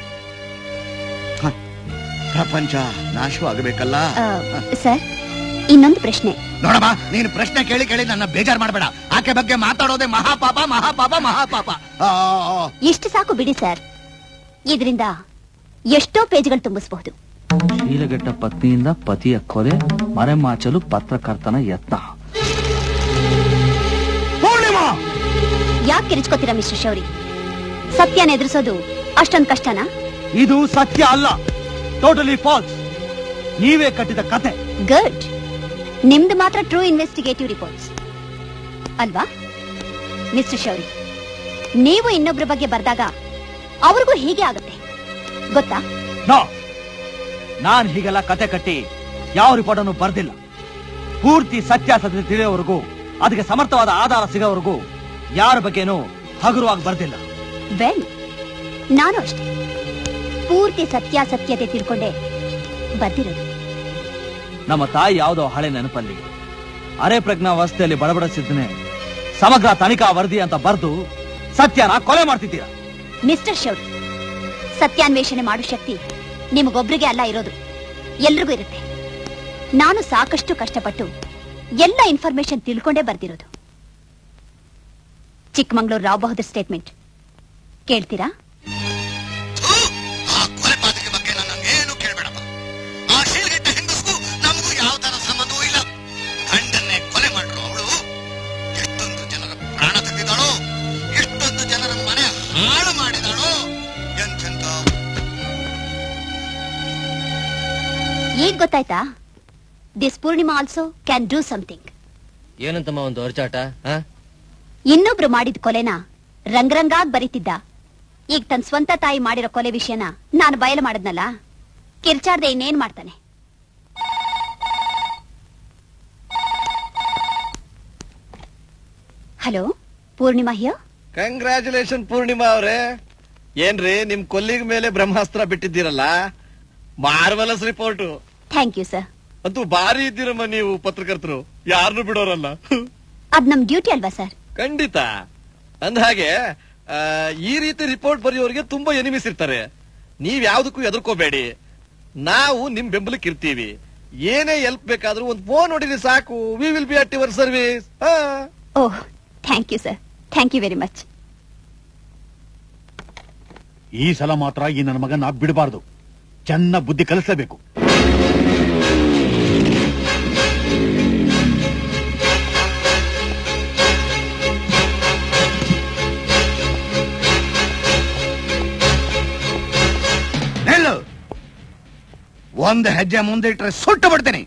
ಹ. ಪ್ರಪಂಚ ನಾಶವಾಗಬೇಕಲ್ಲ ಸರ್ ಇನ್ನೊಂದು ಪ್ರಶ್ನೆ ನೋಡಮ್ಮ ನೀನು ಪ್ರಶ್ನೆ ಕೇಳಿ ಕೇಳಿ ನನ್ನ ಬೇಜಾರ್ ಮಾಡಬೇಡ ಆಕೆ ಬಗ್ಗೆ ಮಾತಾಡೋದೇ ಮಹಾಪಾಪ ಮಹಾಪಾಪ ಮಹಾಪಾಪ ಆ, ಆ, ಆ. ಇಷ್ಟು ಸಾಕು ಬಿಡಿ ಸರ್ ಇದರಿಂದ ಎಷ್ಟೋ ಪೇಜ್ಗಳು ತುಂಬಿಸಬಹುದು ಶೀಲಗೆಟ್ಟ ಪತ್ನಿಯಿಂದ ಪತಿಯ ಕೊಲೆ ಮರೆಮಾಚಲು ಪತ್ರಕರ್ತನ ಯತ್ನ ಯಾಕೆ ಕಿರಿಚ್ಕೋತೀರಾ ಮಿಸ್ಟರ್ ಶೌರಿ ಸತ್ಯನ ಎದುರಿಸೋದು ಅಷ್ಟೊಂದು ಕಷ್ಟನಾ ಇದು ಸತ್ಯ ಅಲ್ಲ ಟೋಟಲಿ ಫಾಲ್ಸ್ ನೀವೇ ಕಟ್ಟಿದ ಕತೆ ಗುಡ್ ನಿಮ್ದು ಮಾತ್ರ ಟ್ರೂ ಇನ್ವೆಸ್ಟಿಗೇಟಿವ್ ರಿಪೋರ್ಟ್ಸ್ ಅಲ್ವಾ ಮಿಸ್ಟರ್ ಶೌರಿ ನೀವು ಇನ್ನೊಬ್ರ ಬಗ್ಗೆ ಬರ್ದಾಗ ಅವ್ರಿಗೂ ಹೀಗೆ ಆಗುತ್ತೆ ಗೊತ್ತಾ ನೋ ನಾನ್ ಹೀಗೆಲ್ಲ ಕತೆ ಕಟ್ಟಿ ಯಾವ ರಿಪೋರ್ಟ್ ಅನ್ನು ಬರ್ದಿಲ್ಲ ಪೂರ್ತಿ ಸತ್ಯಾಸತ್ಯತೆ ತಿಳಿಯೋವರೆಗೂ ಅದಕ್ಕೆ ಸಮರ್ಥವಾದ ಆಧಾರ ಸಿಗೋವರೆಗೂ ಯಾರ ಬಗ್ಗೆನೂ ಹಗುರವಾಗಿ ಬರ್ದಿಲ್ಲ ವೆಲ್ ನಾನು ಅಷ್ಟೇ ಪೂರ್ತಿ ಸತ್ಯಾಸತ್ಯತೆ ತಿಳ್ಕೊಂಡೆ ಬರ್ದಿರೋದು ನಮ್ಮ ತಾಯಿ ಯಾವುದೋ ಹಳೆ ನೆನಪಲ್ಲಿ ಅರೆ ಪ್ರಜ್ಞಾವಸ್ಥೆಯಲ್ಲಿ ಬಡಬಡಿಸಿದ್ದನೆ ಸಮಗ್ರ ತನಿಖಾ ವರದಿ ಅಂತ ಬರೆದು ಸತ್ಯನ ಕೊಲೆ ಮಾಡ್ತಿದ್ದೀರಾ ಮಿಸ್ಟರ್ ಶೌರಿ ಸತ್ಯಾನ್ವೇಷಣೆ ಮಾಡೋ ಶಕ್ತಿ ನಿಮಗೊಬ್ರಿಗೆ ಅಲ್ಲ ಇರೋದು ಎಲ್ರಿಗೂ ಇರುತ್ತೆ ನಾನು ಸಾಕಷ್ಟು ಕಷ್ಟಪಟ್ಟು ಎಲ್ಲ ಇನ್ಫಾರ್ಮೇಶನ್ ತಿಳ್ಕೊಂಡೇ ಬರ್ದಿರೋದು ಚಿಕ್ಕಮಂಗ್ಳೂರ್ ರಾವ್ ಬಹದ್ದೂರ್ ಸ್ಟೇಟ್ಮೆಂಟ್ ಕೇಳ್ತೀರಾ ಆ ಕೊಲೆ ಪಾತಕಿ ಬಗ್ಗೆ ನನ್ನನ್ನೇನು ಕೇಳ್ಬೇಡಮ್ಮ ಆ ಶೀಲ್ಗೆಟ್ಟ ಹೆಂಗಸ್ಗೂ ನಮಗೂ ಯಾವ ತರ ಸಂಬಂಧವೂ ಇಲ್ಲ ಗಂಡನ್ನೇ ಕೊಲೆ ಮಾಡ್ರು ಅವಳು ಎಷ್ಟೊಂದು ಜನರ ಪ್ರಾಣ ತೆಗೆದಿದ್ದಾಳೋ ಎಷ್ಟೊಂದು ಜನರ ಮನೆ ಹಾಳು ಮಾಡಿದಾಳೋ ಎಂತೆಂತ ಈಗ ಗೊತ್ತಾಯ್ತಾ this Purnima also can do something ಏನಂತಮ್ಮ ಒಂದು ಅರ್ಚಾಟ ಆ? ಇನ್ನೊಬ್ರು ಮಾಡಿದ ಕೊಲೆನ ರಂಗ್ರಂಗಾಗ್ ಬರೀತಿದ್ದ ಈಗ ತನ್ ಸ್ವಂತ ತಾಯಿ ಮಾಡಿರೋ ಕೊಲೆ ವಿಷಯನ ನಾನು ಬಯಲು ಮಾಡದ್ನಲ್ಲ ಕಿರ್ಚಾಡ್ದೆ ಇನ್ನೇನ್ ಮಾಡ್ತಾನೆ hello Purnima here congratulation Purnima ಅವ್ರೆ ಏನ್ರಿ ನಿಮ್ ಕೊಲ್ಲಿಗ ಮೇಲೆ ಬ್ರಹ್ಮಾಸ್ತ್ರ ಬಿಟ್ಟಿದ್ದೀರಲ್ಲ marvellous report thank you sir ಅಂತೂ ಬಾರಿ ಇದ್ದೀರಮ್ಮ ನೀವು ಪತ್ರಕರ್ತರು ಯಾರನ್ನು ಬಿಡೋರಲ್ಲ ಅದ್ ನಮ್ ಡ್ಯೂಟಿ ಅಲ್ವಾ ಸರ್ ಖಂಡಿತ ಅಂದ ಹಾಗೆ ಆ, ಈ ರೀತಿ ರಿಪೋರ್ಟ್ ಬರೆಯೋರಿಗೆ ತುಂಬಾ ಎನಿಮಿಸ್ ಇರ್ತಾರೆ ನೀವ್ ಯಾವ್ದಕ್ಕೂ ಎದುರ್ಕೋಬೇಡಿ ನಾವು ನಿಮ್ ಬೆಂಬಲಕ್ಕೆ ಇರ್ತೀವಿ ಏನೇ ಎಲ್ಪ್ ಬೇಕಾದ್ರೂ ಒಂದ್ ಫೋನ್ ನೋಡಿದ್ರೆ ಸಾಕು we will be at your service oh thank you sir thank you very much ಈ ಸಲ ಮಾತ್ರ ಈ ನನ್ನ ಮಗನ ಬಿಡಬಾರ್ದು ಚೆನ್ನ ಬುದ್ಧಿ ಕಲಿಸಲೇಬೇಕು ನಿಲ್ಲು ಒಂದು ಹೆಜ್ಜೆ ಮುಂದಿಟ್ರೆ ಸುಟ್ಟು ಬಿಡ್ತೀನಿ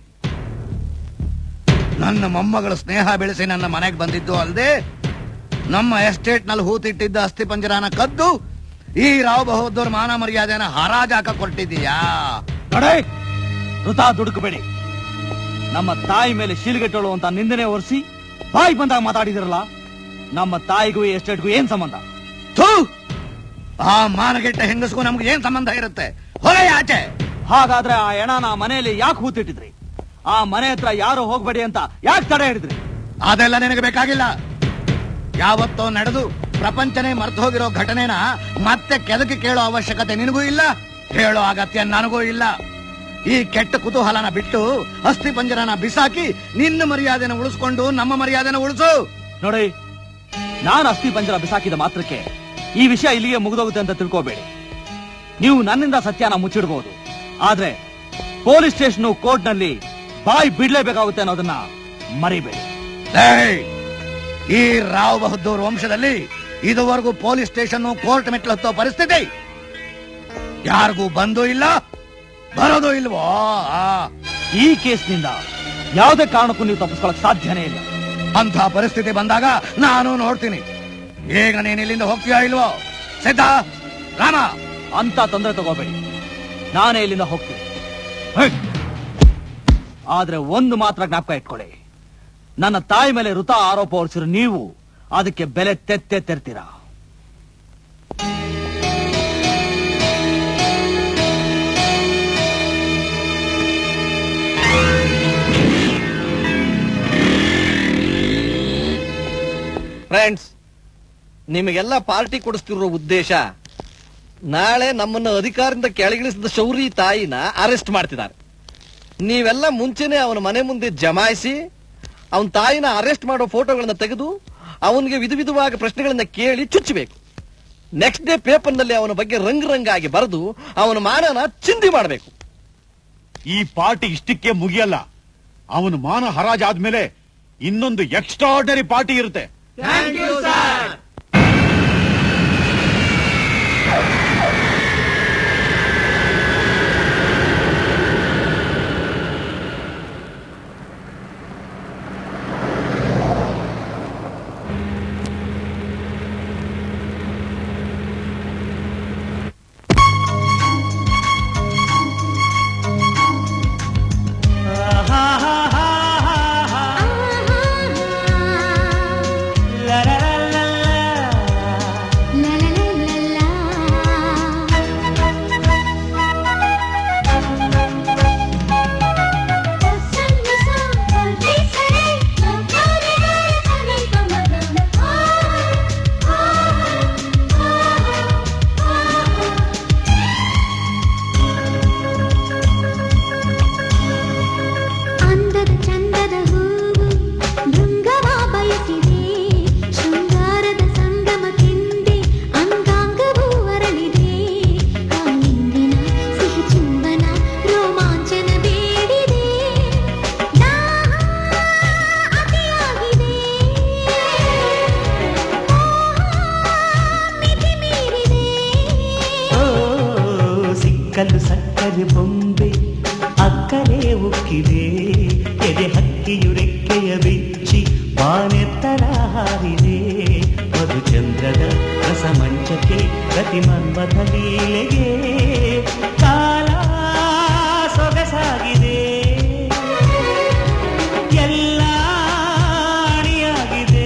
ನನ್ನ ಮೊಮ್ಮಗಳ ಸ್ನೇಹ ಬೆಳೆಸಿ ನನ್ನ ಮನೆಗೆ ಬಂದಿದ್ದು ಅಲ್ಲದೆ ನಮ್ಮ ಎಸ್ಟೇಟ್ ನಲ್ಲಿ ಹೂತಿಟ್ಟಿದ್ದ ಅಸ್ಥಿ ಪಂಜರಾನ ಕದ್ದು ಈ ರಾವ್ ಬಹದ್ದೂರ್ ಮಾನ ಮರ್ಯಾದೆನ ಹರಾಜ್ ಹಾಕ ಕೊಟ್ಟಿದ್ದೀಯಾ ನಡೆ ವೃಥಾ ದುಡುಕಬೇಡಿ ನಮ್ಮ ತಾಯಿ ಮೇಲೆ ಶೀಲ್ಗೆಟ್ಟೋಳು ಅಂತ ನಿಂದನೆ ಒರೆಸಿ ಬಾಯಿ ಬಂದಾಗ ಮಾತಾಡಿದಿರಲ್ಲ ನಮ್ಮ ತಾಯಿಗೂ ಈ ಎಸ್ಟೇಟ್ಗೂ ಏನ್ ಸಂಬಂಧ ಥೂ ಆ ಮಾನಗೆಟ್ಟ ಹೆಂಗಸ್ಗೂ ನಮ್ಗೆ ಏನ್ ಸಂಬಂಧ ಇರುತ್ತೆ ಹೊರೆ ಆಚೆ ಹಾಗಾದ್ರೆ ಆ ಹೆಣನ ಮನೆಯಲ್ಲಿ ಯಾಕೆ ಹೂತಿಟ್ಟಿದ್ರಿ ಆ ಮನೆ ಹತ್ರ ಯಾರು ಹೋಗ್ಬೇಡಿ ಅಂತ ಯಾಕೆ ತಡೆ ಹಿಡಿದ್ರಿ ಅದೆಲ್ಲ ನಿನಗೆ ಬೇಕಾಗಿಲ್ಲ ಯಾವತ್ತೋ ನಡೆದು ಪ್ರಪಂಚನೇ ಮರ್ತು ಹೋಗಿರೋ ಘಟನೆನ ಮತ್ತೆ ಕೆದಕಿ ಕೇಳೋ ಅವಶ್ಯಕತೆ ನಿನಗೂ ಇಲ್ಲ ಹೇಳೋ ಅಗತ್ಯ ನನಗೂ ಇಲ್ಲ ಈ ಕೆಟ್ಟ ಕುತೂಹಲನ ಬಿಟ್ಟು ಅಸ್ಥಿ ಪಂಜರನ ಬಿಸಾಕಿ ನಿನ್ನ ಮರ್ಯಾದೆನ ಉಳಿಸ್ಕೊಂಡು ನಮ್ಮ ಮರ್ಯಾದೆನ ಉಳಿಸು ನೋಡಿ ನಾನು ಅಸ್ಥಿ ಪಂಜರ ಬಿಸಾಕಿದ ಮಾತ್ರಕ್ಕೆ ಈ ವಿಷಯ ಇಲ್ಲಿಗೆ ಮುಗಿದೋಗುತ್ತೆ ಅಂತ ತಿಳ್ಕೋಬೇಡಿ ನೀವು ನನ್ನಿಂದ ಸತ್ಯನ ಮುಚ್ಚಿಡಬಹುದು ಆದ್ರೆ ಪೊಲೀಸ್ ಸ್ಟೇಷನ್ ಕೋರ್ಟ್ ನಲ್ಲಿ ಬಾಯಿ ಬಿಡ್ಲೇಬೇಕಾಗುತ್ತೆ ಅನ್ನೋದನ್ನ ಮರಿಬೇಡಿ ಏಯ್! ಈ ರಾವ್ ಬಹದ್ದೂರ್ ವಂಶದಲ್ಲಿ ಇದುವರೆಗೂ ಪೊಲೀಸ್ ಸ್ಟೇಷನ್ ಕೋರ್ಟ್ ಮೆಟ್ಲು ಹತ್ತೋ ಪರಿಸ್ಥಿತಿ ಯಾರಿಗೂ ಬಂದೂ ಇಲ್ಲ ಬರೋದು ಇಲ್ವೋ ಆ. ಈ ಕೇಸ್ನಿಂದ ಯಾವುದೇ ಕಾರಣಕ್ಕೂ ನೀವು ತಪ್ಪಿಸ್ಕೊಳಕ್ ಸಾಧ್ಯನೇ ಇಲ್ಲ ಅಂತ ಪರಿಸ್ಥಿತಿ ಬಂದಾಗ ನಾನು ನೋಡ್ತೀನಿ ಈಗ ನೀನ್ ಇಲ್ಲಿಂದ ಹೋಗ್ತೀಯಾ ಇಲ್ವೋ ಸಿದ್ಧ ರಾಮ ಅಂತ ತೊಂದರೆ ತಗೋಬೇಡಿ ನಾನೇ ಇಲ್ಲಿಂದ ಹೋಗ್ತೀನಿ ಹೇ! ಆದ್ರೆ ಒಂದು ಮಾತ್ರ ಜ್ಞಾಪಕ ಇಟ್ಕೊಳ್ಳಿ ನನ್ನ ತಾಯಿ ಮೇಲೆ ಋತ ಆರೋಪ ಹೊರಿಸಿರೋ ನೀವು ಅದಕ್ಕೆ ಬೆಲೆ ತೆತ್ತೆ ತೆರ್ತೀರಾ ಫ್ರೆಂಡ್ಸ್ ನಿಮಗೆಲ್ಲ ಪಾರ್ಟಿ ಕೊಡಿಸ್ತಿರೋ ಉದ್ದೇಶ ನಾಳೆ ನಮ್ಮನ್ನ ಅಧಿಕಾರದಿಂದ ಕೆಳಗಿಳಿಸಿದ ಶೌರಿ ತಾಯಿನ ಅರೆಸ್ಟ್ ಮಾಡ್ತಿದ್ದಾರೆ ನೀವೆಲ್ಲ ಮುಂಚೆನೆ ಅವನ ಮನೆ ಮುಂದೆ ಜಮಾಯಿಸಿ ಅವನ ತಾಯಿನ ಅರೆಸ್ಟ್ ಮಾಡೋ ಫೋಟೋಗಳನ್ನ ತೆಗೆದು ಅವನಿಗೆ ವಿಧ ವಿಧವಾಗಿ ಪ್ರಶ್ನೆಗಳನ್ನ ಕೇಳಿ ಚುಚ್ಚಬೇಕು ನೆಕ್ಸ್ಟ್ ಡೇ ಪೇಪರ್ನಲ್ಲಿ ಅವನ ಬಗ್ಗೆ ರಂಗ್ ರಂಗಾಗಿ ಬರೆದು ಅವನ ಮಾನನ ಚಿಂದಿ ಮಾಡಬೇಕು ಈ ಪಾರ್ಟಿ ಇಷ್ಟಕ್ಕೆ ಮುಗಿಯಲ್ಲ ಅವನು ಮಾನ ಹರಾಜಾದ್ಮೇಲೆ ಇನ್ನೊಂದು ಎಕ್ಸ್ಟ್ರಾರ್ಡನರಿ ಪಾರ್ಟಿ ಇರುತ್ತೆ ಅಂದದ ಚಂದದ ಹೂವು ಭೃಂಗವ ಬಯಸಿದೆ ಶೃಂಗಾರದ ಸಂಗಮಕ್ಕೆಂದೇ ಅಂಗಾಂಗವೂ ಅರಳಿದೆ ಆಲಿಂಗನ ಸಿಹಿ ಚುಂಬನ ರೋಮಾಂಚನ ಬೇಡಿದೆ ದಾಹ ಅತಿಯಾಗಿದೆ ಮಿತಿ ಮೀರಿದೆ ಓ ಸಿಕ್ಕಲು ಸಕ್ಕರೆ ಬೊಂಬೆ ಅಕ್ಕರೆ ಉಕ್ಕಿದೆ ಎದೆ ಹಕ್ಕಿಯು ರೆಕ್ಕೆಯ ಬಿಚ್ಚಿ ಬಾನೆತ್ತರ ಹಾರಿದೆ ಮಧುಚಂದ್ರದ ರಸಮಂಚಕ್ಕೆ ಪ್ರತಿಮನ್ಮಥ ಲೀಲೆಗೆ ಕಾಲ ಸೊಗಸಾಗಿದೆ ಎಲ್ಲ ಅಣಿಯಾಗಿದೆ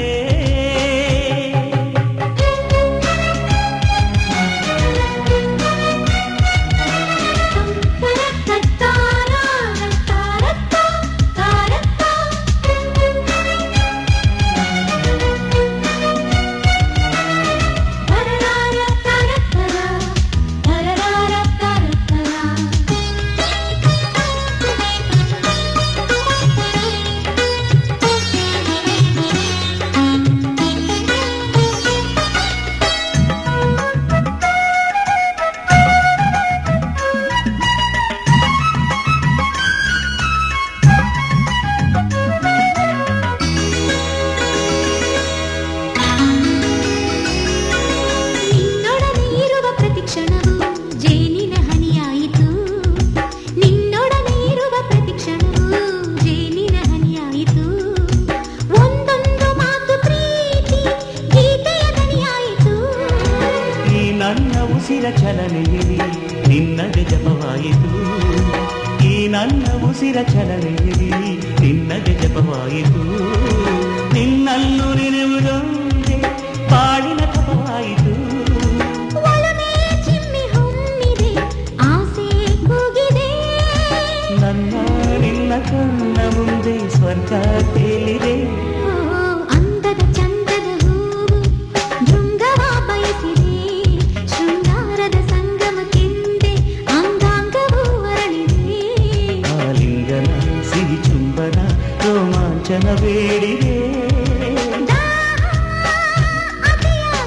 ನಿನ್ನೊಡನೆ ಇರುವ ಪ್ರತಿಕ್ಷಣವು ಜೇನಿನ ಹನಿಯಾಯಿತು ನಿನ್ನೊಡನೆ ಇರುವ ಪ್ರತಿಕ್ಷಣವು ಜೇನಿನ ಹನಿಯಾಯಿತು ಒಂದೊಂದು ಮಾತು ಪ್ರೀತಿ ಗೀತೆಯ ದನಿಯಾಯಿತು ಈ ನನ್ನ ಉಸಿರ ಚಲನೆಯಲ್ಲಿ ನಿನ್ನಗೆ ಜಪವಾಯಿತು ಈ ನನ್ನ ಉಸಿರ ಚಲನೆಯಲ್ಲಿ ನಿನ್ನಗೆ ಜಪವಾಯಿತು ನಿನ್ನನ್ನು ನೆನೆವುದೊಂದೇ ಬಾಳಿನ ತಪವಾಯಿತು ಒಲವೇ ಚಿಮ್ಮಿ ಹೊಮ್ಮಿದೆ ಆಸೆ ಕೂಗಿದೆ ನನ್ನ ನಿನ್ನ ಕಣ್ಣ ಮುಂದೆ ಸ್ವರ್ಗ ತೇಲಿದೆ ಓ, ಅಂದದ ಚಂದದ ಹೂವು ಭೃಂಗವ ಬಯಸಿದೆ ಶೃಂಗಾರದ ಸಂಗಮಕ್ಕೆಂದೇ ಅಂಗಾಂಗವೂ ಅರಳಿದೆ ಆಲಿಂಗನ ಸಿಹಿ ಚುಂಬನ ರೋಮಾಂಚನ ಬೇಡಿದೆ ದಾಹ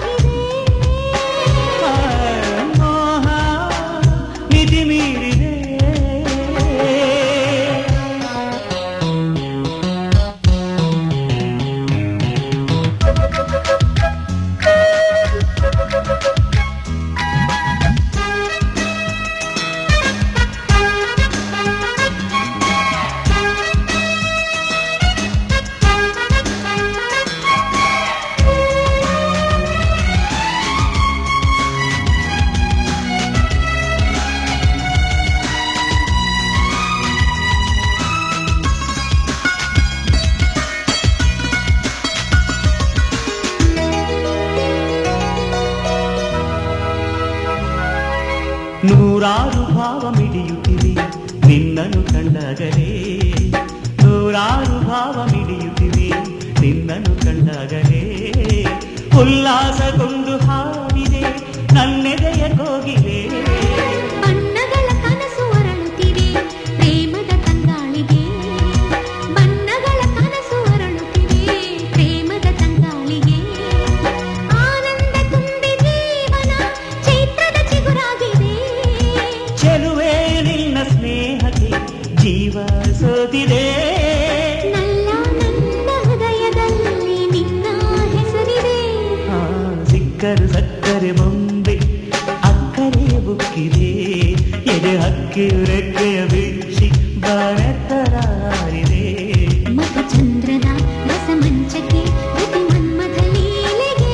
ನೂರಾರು ಭಾವ ಮಿಡಿಯುತ್ತಿವೆ ನಿನ್ನನ್ನು ಕಂಡಾಗಲೇ ನೂರಾರು ಭಾವ ಮಿಡಿಯುತ್ತಿವೆ ನಿನ್ನನ್ನು ಕಂಡಾಗಲೇ ಉಲ್ಲಾಸಗೊಂದು ಹಾಡಿದೆ ನನ್ನೆದೆಯ ಕೋಗಿಲೆ ಬಣ್ಣಗಳ ಕನಸು ಅರಳುತ್ತಿವೆ ಪ್ರೇಮದ ತಂಗಾಳಿಗೆ ಬಣ್ಣಗಳ ಕನಸು ಅರಳುತ್ತಿವೆ ಪ್ರೇಮದ ತಂಗಾಳಿಗೆ ಆನಂದ ತುಂಬಿ ಜೀವನ ಚೈತ್ರದ ಚಿಗುರಾಗಿದೆ ಚೆಲುವೆ ನಿನ್ನ ಸ್ನೇಹಕ್ಕೆ ಜೀವ ಸೋತಿದೆ ನಲ್ಲ ನನ್ನ ಹೃದಯದಲ್ಲಿ ನಿನ್ನ ಹೆಸರಿದೆ ಆ, ಸಿಕ್ಕರು ಸಕ್ಕರೆ ಬೊಂಬೆ ಅಕ್ಕರೆ ಬುಕ್ಕಿದೆ ಎದೆ ಹಕ್ಕಿಯು ರೆಕ್ಕೆಯ ಬಿಚ್ಚಿ ಬಾರೆತ್ತರಾರಿದೆ ಮಧುಚಂದ್ರನ ರಸಮಂಚಕ್ಕೆ ಪ್ರತಿ ಮನ್ಮಥ ಲೀಲೆಗೆ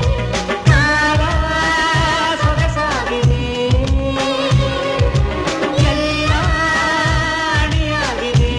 ಸೊಗಸಾಗಿದೆ ಎಲ್ಲ ಅಣಿಯಾಗಿದೆ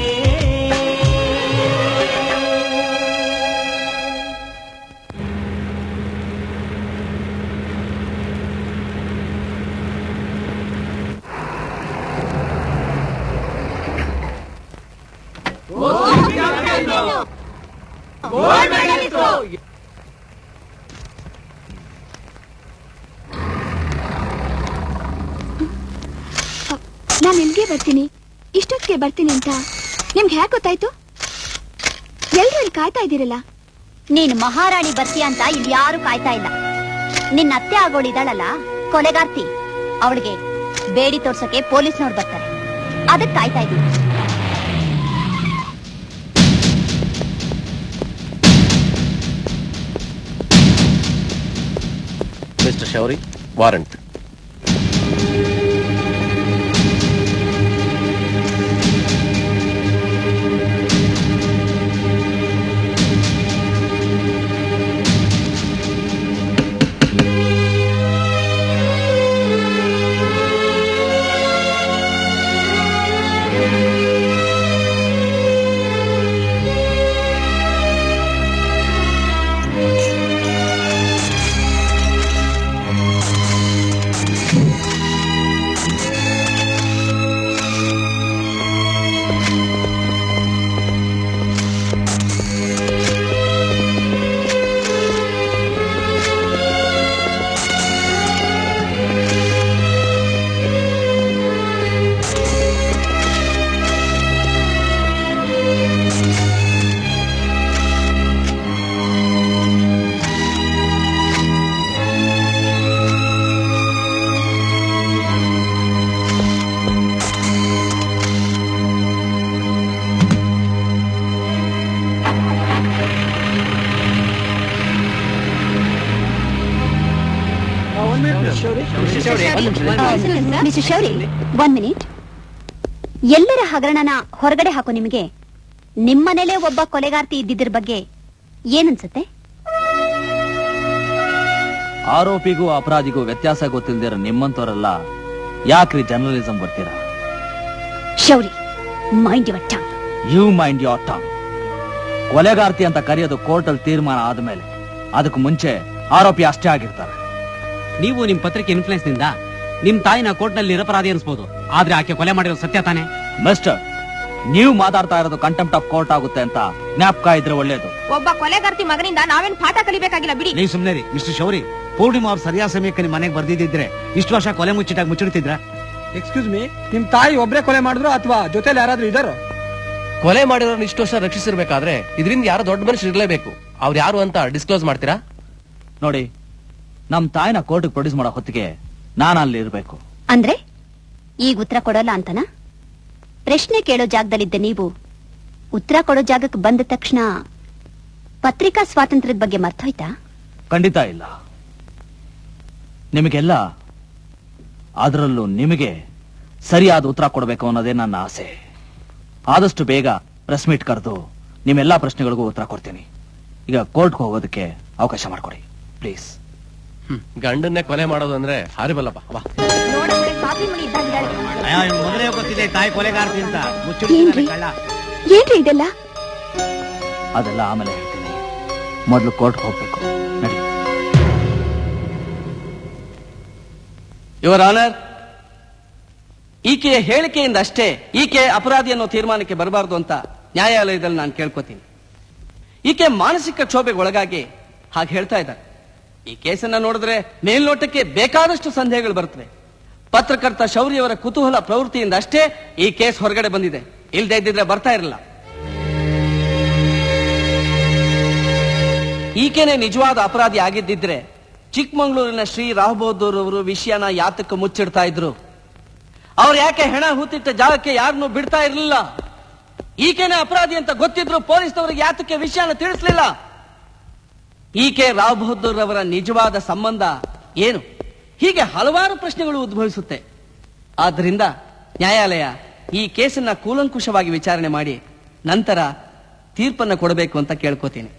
ನಾನು ಇಲ್ಲಿಗೆ ಬರ್ತೀನಿ ಇಷ್ಟೊತ್ತಿಗೆ ಬರ್ತೀನಿ ಅಂತ ನಿಮ್ಗೆ ಹೇಗೆ ಗೊತ್ತಾಯ್ತು ಎಲ್ರು ಇಲ್ಲಿ ಕಾಯ್ತಾ ಇದ್ದೀರಲ್ಲ ನೀನು ಮಹಾರಾಣಿ ಬರ್ತೀಯ ಅಂತ ಇಲ್ಲಿ ಯಾರು ಕಾಯ್ತಾ ಇಲ್ಲ ನಿನ್ನ ಅತ್ತೆ ಆಗೋಳಿದಾಳಲ್ಲ ಕೊಲೆಗಾರ್ತಿ ಅವಳಿಗೆ ಬೇಡಿ ತೋರ್ಸಕ್ಕೆ ಪೊಲೀಸ್ನವ್ರು ಬರ್ತಾರೆ ಅದಕ್ಕೆ ಕಾಯ್ತಾ ಇದ್ದೀನಿ mister Shouri warrant mister Shouri one minute ಎಲ್ಲರ ಹಗರಣನ ಹೊರಗಡೆ ಹಾಕೋ ನಿಮಗೆ ನಿಮ್ಮನೇಲೆ ಒಬ್ಬ ಕೊಲೆಗಾರ್ತಿ ಇದ್ದಿದ್ರ ಬಗ್ಗೆ ಏನನ್ಸುತ್ತೆ ಆರೋಪಿಗೂ ಅಪರಾಧಿಗೂ ವ್ಯತ್ಯಾಸ ಗೊತ್ತಿಲ್ದಿರೋ ನಿಮ್ಮಂತವರೆಲ್ಲ ಯಾಕ್ರಿ ಜರ್ನಲಿಸಂ ಬರ್ತೀರಾ Shouri mind your tongue you mind your tongue ಕೊಲೆಗಾರ್ತಿ ಅಂತ ಕರೆಯೋದು ಕೋರ್ಟಲ್ಲಿ ತೀರ್ಮಾನ ಆದ್ಮೇಲೆ ಅದಕ್ಕೆ ಮುಂಚೆ ಆರೋಪಿ ಅಷ್ಟೇ ಆಗಿರ್ತಾರೆ ನೀವು ನಿಮ್ ಪತ್ರಿಕೆ ಇನ್ಫ್ಲೂಯೆನ್ಸ್ ನಿಂದ ನಿಮ್ ತಾಯಿನ ಕೋರ್ಟ್ ನಲ್ಲಿ ನಿರಪರಾಧಿ ಅನ್ಸ್ಬೋದು ಆದ್ರೆ ಆಕೆ ಕೊಲೆ ಮಾಡಿರೋ ಸತ್ಯ ತಾನೆ ಮಿಸ್ಟರ್ ನೀವು ಮಾತಾಡ್ತಾ ಇರೋದು ಕಂಟೆಂಪ್ಟ್ ಆಫ್ ಕೋರ್ಟ್ ಆಗುತ್ತೆ ಅಂತ ಜ್ಞಾಪಕ ಇದ್ರೆ ಒಳ್ಳೇದು ಒಬ್ಬ ಕೊಲೆಗಾರ್ತಿ ಮಗನಿಂದ ನಾವೇನ್ ಪಾಠ ಕಲಿಬೇಕಾಗಿಲ್ಲ ಬಿಡಿ ನೀವು ಸುಮ್ನೆ ರೀ ಮಿಸ್ಟರ್ ಶೌರಿ ಪೂರ್ಣಿಮಾ ಅವ್ರು ಸರಿಯಾದ ಸಮಯಕ್ಕೆ ನಿಮ್ಮ ಮನೆಗೆ ಬರ್ದಿದ್ದಿದ್ರೆ ಇಷ್ಟು ವರ್ಷ ಕೊಲೆ ಮುಚ್ಚಿಟಾಗಿ ಮುಚ್ಚಿಡ್ತಿದ್ರ ಎಕ್ಸ್ಕ್ಯೂಸ್ ಮೀ ನಿಮ್ ತಾಯಿ ಒಬ್ರೇ ಕೊಲೆ ಮಾಡಿದ್ರು ಅಥವಾ ಜೊತೆಲಿ ಯಾರಾದ್ರೂ ಇದಾರೋ ಕೊಲೆ ಮಾಡಿರೋರ್ನ ಇಷ್ಟು ವರ್ಷ ರಕ್ಷಿಸಿರ್ಬೇಕಾದ್ರೆ ಇದರಿಂದ ಯಾರೋ ದೊಡ್ಡ ಮನುಷ್ಯರು ಇರ್ಲೇಬೇಕು ಅವ್ರು ಯಾರು ಅಂತ ಡಿಸ್ಕ್ಲೋಸ್ ಮಾಡ್ತೀರಾ ನೋಡಿ ನಮ್ ತಾಯಿನ ಕೋರ್ಟ್ಗೆ ಪ್ರೊಡ್ಯೂಸ್ ಮಾಡೋ ಹೊತ್ತಿಗೆ ನಾನು ಅಲ್ಲಿ ಇರ್ಬೇಕು ಅಂದ್ರೆ ಈಗ ಉತ್ತರ ಕೊಡೋಲ್ಲ ಅಂತನಾ ಪ್ರಶ್ನೆ ಕೇಳೋ ಜಾಗದಲ್ಲಿದ್ದ ನೀವು ಉತ್ತರ ಕೊಡೋ ಜಾಗಕ್ಕೆ ಬಂದ ತಕ್ಷಣ ಪತ್ರಿಕಾ ಸ್ವಾತಂತ್ರ್ಯದ ಬಗ್ಗೆ ಮರ್ತೋಯ್ತಾ ಖಂಡಿತ ಇಲ್ಲ ನಿಮಗೆಲ್ಲ ಅದರಲ್ಲೂ ನಿಮಗೆ ಸರಿಯಾದ ಉತ್ತರ ಕೊಡಬೇಕು ಅನ್ನೋದೇ ನನ್ನ ಆಸೆ ಆದಷ್ಟು ಬೇಗ ಪ್ರೆಸ್ ಮೀಟ್ ಕರೆದು ನಿಮ್ಮೆಲ್ಲಾ ಪ್ರಶ್ನೆಗಳಿಗೂ ಉತ್ತರ ಕೊಡ್ತೀನಿ ಈಗ ಕೋರ್ಟ್ಗೆ ಹೋಗೋದಕ್ಕೆ ಅವಕಾಶ ಮಾಡಿಕೊಡಿ ಪ್ಲೀಸ್ ಗಂಡನ್ನೇ ಕೊಲೆ ಮಾಡೋದು ಅಂದ್ರೆ ಹಾರಿಬಲ್ಲಪ್ಪ ಬಾ ನೋಡಂದ್ರೆ ಕಾಫಿ ಮಣಿ ಇದ್ದಾಗಿದ್ದಾಳೆ ಮೊದಲೇ ಗೊತ್ತಿದೆ ತಾಯಿ ಕೊಲೆಗಾರ್ತಿ ಅಂತ ಏನ್ರಿ ಮುಚ್ಚಿಡ್ತಿದ್ದಾನೆ ಕಳ್ಳ ಏನ್ರಿ ಇದೆಲ್ಲ ಅದೆಲ್ಲ ಆಮೇಲೆ ಹೇಳ್ತೀನಿ ಮೊದಲು ಕೋರ್ಟ್ಗೆ ಹೋಗ್ಬೇಕು ನಡಿ ಯುವರ್ ಆನರ್ ಈಕೆಯ ಹೇಳಿಕೆಯಿಂದ ಅಷ್ಟೇ ಈಕೆ ಅಪರಾಧಿ ಅನ್ನೋ ತೀರ್ಮಾನಕ್ಕೆ ಬರಬಾರದು ಅಂತ ನ್ಯಾಯಾಲಯದಲ್ಲಿ ನಾನು ಕೇಳ್ಕೊತೀನಿ ಈಕೆ ಮಾನಸಿಕ ಕ್ಷೋಭೆಗೆ ಒಳಗಾಗಿ ಹಾಗೆ ಹೇಳ್ತಾ ಇದ್ದಾರೆ ಈ ಕೇಸನ್ನ ನೋಡಿದ್ರೆ ಮೇಲ್ನೋಟಕ್ಕೆ ಬೇಕಾದಷ್ಟು ಸಂದೇಹಗಳು ಬರ್ತವೆ ಪತ್ರಕರ್ತ ಶೌರ್ಯವರ ಕುತೂಹಲ ಪ್ರವೃತ್ತಿಯಿಂದ ಅಷ್ಟೇ ಈ ಕೇಸ್ ಹೊರಗಡೆ ಬಂದಿದೆ ಇಲ್ದೇ ಇದ್ದಿದ್ರೆ ಬರ್ತಾ ಇರಲಿಲ್ಲ ಈಕೆನೆ ನಿಜವಾದ ಅಪರಾಧಿ ಆಗಿದ್ದಿದ್ರೆ ಚಿಕ್ಕಮಗಳೂರಿನ ಶ್ರೀ ರಾವ್ ಬಹದ್ದೂರ್ ಅವರು ವಿಷಯನ ಯಾತಕ್ಕೆ ಮುಚ್ಚಿಡ್ತಾ ಇದ್ರು ಅವ್ರು ಯಾಕೆ ಹೆಣ ಹೂತಿಟ್ಟ ಜಾಗಕ್ಕೆ ಯಾರನ್ನೂ ಬಿಡ್ತಾ ಇರಲಿಲ್ಲ ಈಕೆನೆ ಅಪರಾಧಿ ಅಂತ ಗೊತ್ತಿದ್ರು ಪೊಲೀಸ್ನವರಿಗೆ ಯಾತಕ್ಕೆ ವಿಷಯನ ತಿಳಿಸ್ಲಿಲ್ಲ ಈಕೆ ರಾವ್ ಬಹದ್ದೂರ್ ಅವರ ನಿಜವಾದ ಸಂಬಂಧ ಏನು ಹೀಗೆ ಹಲವಾರು ಪ್ರಶ್ನೆಗಳು ಉದ್ಭವಿಸುತ್ತೆ ಆದ್ದರಿಂದ ನ್ಯಾಯಾಲಯ ಈ ಕೇಸನ್ನ ಕೂಲಂಕುಷವಾಗಿ ವಿಚಾರಣೆ ಮಾಡಿ ನಂತರ ತೀರ್ಪನ್ನ ಕೊಡಬೇಕು ಅಂತ ಕೇಳ್ಕೋತೀನಿ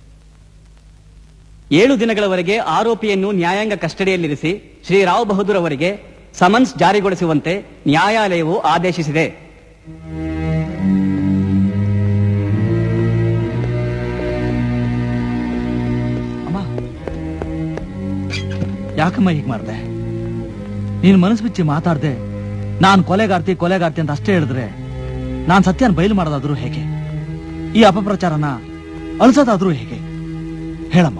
ಏಳು ದಿನಗಳವರೆಗೆ ಆರೋಪಿಯನ್ನು ನ್ಯಾಯಾಂಗ ಕಸ್ಟಡಿಯಲ್ಲಿರಿಸಿ ಶ್ರೀ ರಾವ್ ಬಹದ್ದೂರ್ ಅವರಿಗೆ ಸಮನ್ಸ್ ಜಾರಿಗೊಳಿಸುವಂತೆ ನ್ಯಾಯಾಲಯವು ಆದೇಶಿಸಿದೆ ಯಾಕಮ್ಮ ಹೀಗೆ ಮಾಡ್ದೆ ನೀನ್ ಮನಸ್ಸು ಬಿಚ್ಚಿ ಮಾತಾಡ್ದೆ ನಾನ್ ಕೊಲೆಗಾರ್ತಿ ಕೊಲೆಗಾರ್ತಿ ಅಂತ ಅಷ್ಟೇ ಹೇಳಿದ್ರೆ ನಾನ್ ಸತ್ಯನ ಬಯಲು ಮಾಡೋದಾದ್ರೂ ಹೇಗೆ ಈ ಅಪಪ್ರಚಾರನ ಅಳಿಸೋದಾದ್ರೂ ಹೇಗೆ ಹೇಳಮ್ಮ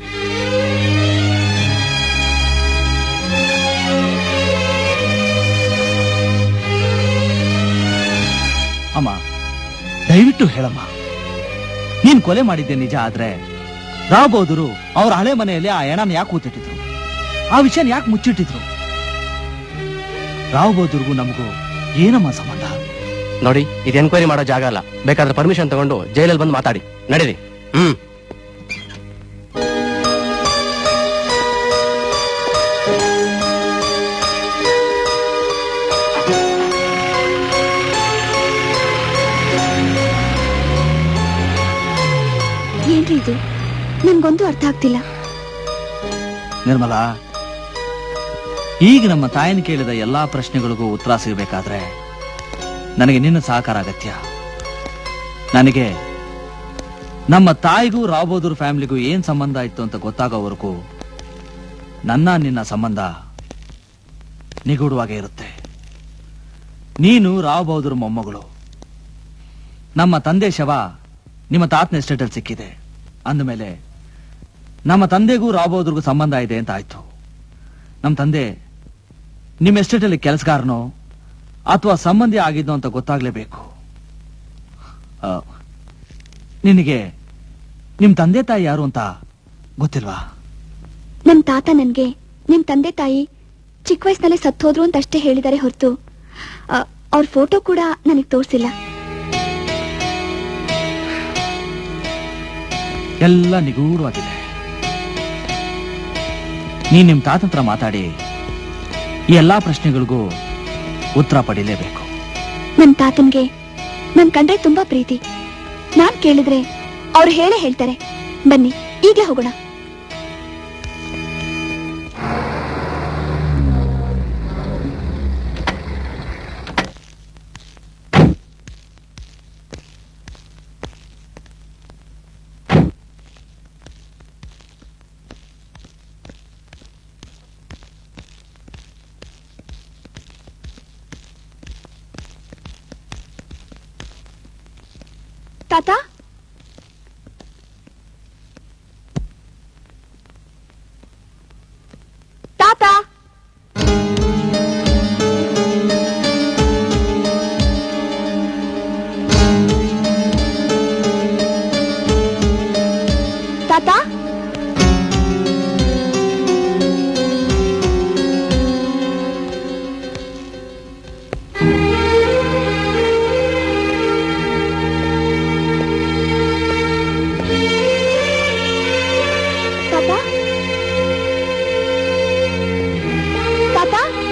ಅಮ್ಮ ದಯವಿಟ್ಟು ಹೇಳಮ್ಮ ನೀನ್ ಕೊಲೆ ಮಾಡಿದ್ದೆ ನಿಜ ಆದ್ರೆ ರಾವ್ ಬಹದ್ದೂರು ಅವ್ರ ಹಳೆ ಮನೆಯಲ್ಲಿ ಆ ಹೆಣನ ಯಾಕೆ ಕೂತಿಟ್ಟಿದ್ರು ಆ ವಿಷಯನ ಯಾಕೆ ಮುಚ್ಚಿಟ್ಟಿದ್ರು ರಾವ್ ಬಹದ್ದೂರ್ಗೂ ನಮಗೂ ಏನಮ್ಮ ಸಂಬಂಧ ನೋಡಿ ಇದು ಎನ್ಕ್ವೈರಿ ಮಾಡೋ ಜಾಗ ಅಲ್ಲ ಬೇಕಾದ್ರೆ ಪರ್ಮಿಷನ್ ತಗೊಂಡು ಜೈಲಲ್ಲಿ ಬಂದು ಮಾತಾಡಿ ನಡೀರಿ ಹ್ಮ್ ಏನ್ರಿ ಇದು ನನ್ಗೊಂದು ಅರ್ಥ ಆಗ್ತಿಲ್ಲ ನಿರ್ಮಲಾ ಈಗ ನಮ್ಮ ತಾಯಿನ ಕೇಳಿದ ಎಲ್ಲಾ ಪ್ರಶ್ನೆಗಳಿಗೂ ಉತ್ತರ ಸಿಗಬೇಕಾದ್ರೆ ನನಗೆ ನಿನ್ನ ಸಹಕಾರ ಅಗತ್ಯ ನನಗೆ ನಮ್ಮ ತಾಯಿಗೂ ರಾವ್ ಬಹದ್ದೂರ್ ಫ್ಯಾಮಿಲಿಗೂ ಏನ್ ಸಂಬಂಧ ಇತ್ತು ಅಂತ ಗೊತ್ತಾಗೋವರೆಗೂ ನನ್ನ ನಿನ್ನ ಸಂಬಂಧ ನಿಗೂಢವಾಗೇ ಇರುತ್ತೆ ನೀನು ರಾವ್ ಬಹದ್ದೂರ್ ಮೊಮ್ಮಗಳು ನಮ್ಮ ತಂದೆ ಶವ ನಿಮ್ಮ ತಾತನ ಎಸ್ಟೇಟಲ್ಲಿ ಸಿಕ್ಕಿದೆ ಅಂದಮೇಲೆ ನಮ್ಮ ತಂದೆಗೂ ರಾವ್ ಬಹದ್ದೂರ್ಗೂ ಸಂಬಂಧ ಇದೆ ಅಂತ ಆಯ್ತು ನಮ್ಮ ತಂದೆ ನಿಮ್ಮ ಎಸ್ಟೇಟಲ್ಲಿ ಕೆಲಸಗಾರನೋ ಅಥವಾ ಸಂಬಂಧಿ ಆಗಿದ್ನೋ ಅಂತ ಗೊತ್ತಾಗ್ಲೇಬೇಕು ಆ, ನಿನಗೆ ನಿಮ್ ತಂದೆ ತಾಯಿ ಯಾರು ಅಂತ ಗೊತ್ತಿಲ್ವಾ ನಮ್ ತಾತ ನನ್ಗೆ ನಿಮ್ ತಂದೆ ತಾಯಿ ಚಿಕ್ಕ ವಯಸ್ಸಿನಲ್ಲೇ ಸತ್ತೋದ್ರು ಅಂತ ಅಷ್ಟೇ ಹೇಳಿದಾರೆ ಹೊರತು ಅವ್ರ ಫೋಟೋ ಕೂಡ ನನಗ್ ತೋರ್ಸಿಲ್ಲ ಎಲ್ಲ ನಿಗೂಢವಾಗಿದೆ ನೀನ್ ನಿಮ್ ತಾತನ ಹತ್ರ ಮಾತಾಡಿ ಈ ಎಲ್ಲಾ ಪ್ರಶ್ನೆಗಳಿಗೂ ಉತ್ತರ ಪಡಿಲೇಬೇಕು ನಮ್ ತಾತನ್ಗೆ ನನ್ ಕಂಡ್ರೆ ತುಂಬಾ ಪ್ರೀತಿ ನಾನ್ ಕೇಳಿದ್ರೆ ಅವ್ರು ಹೇಳೇ ಹೇಳ್ತಾರೆ ಬನ್ನಿ ಈಗ್ಲೇ ಹೋಗೋಣ ತಾತ ತಾತ ತಾತ ತಾತ ತಾತ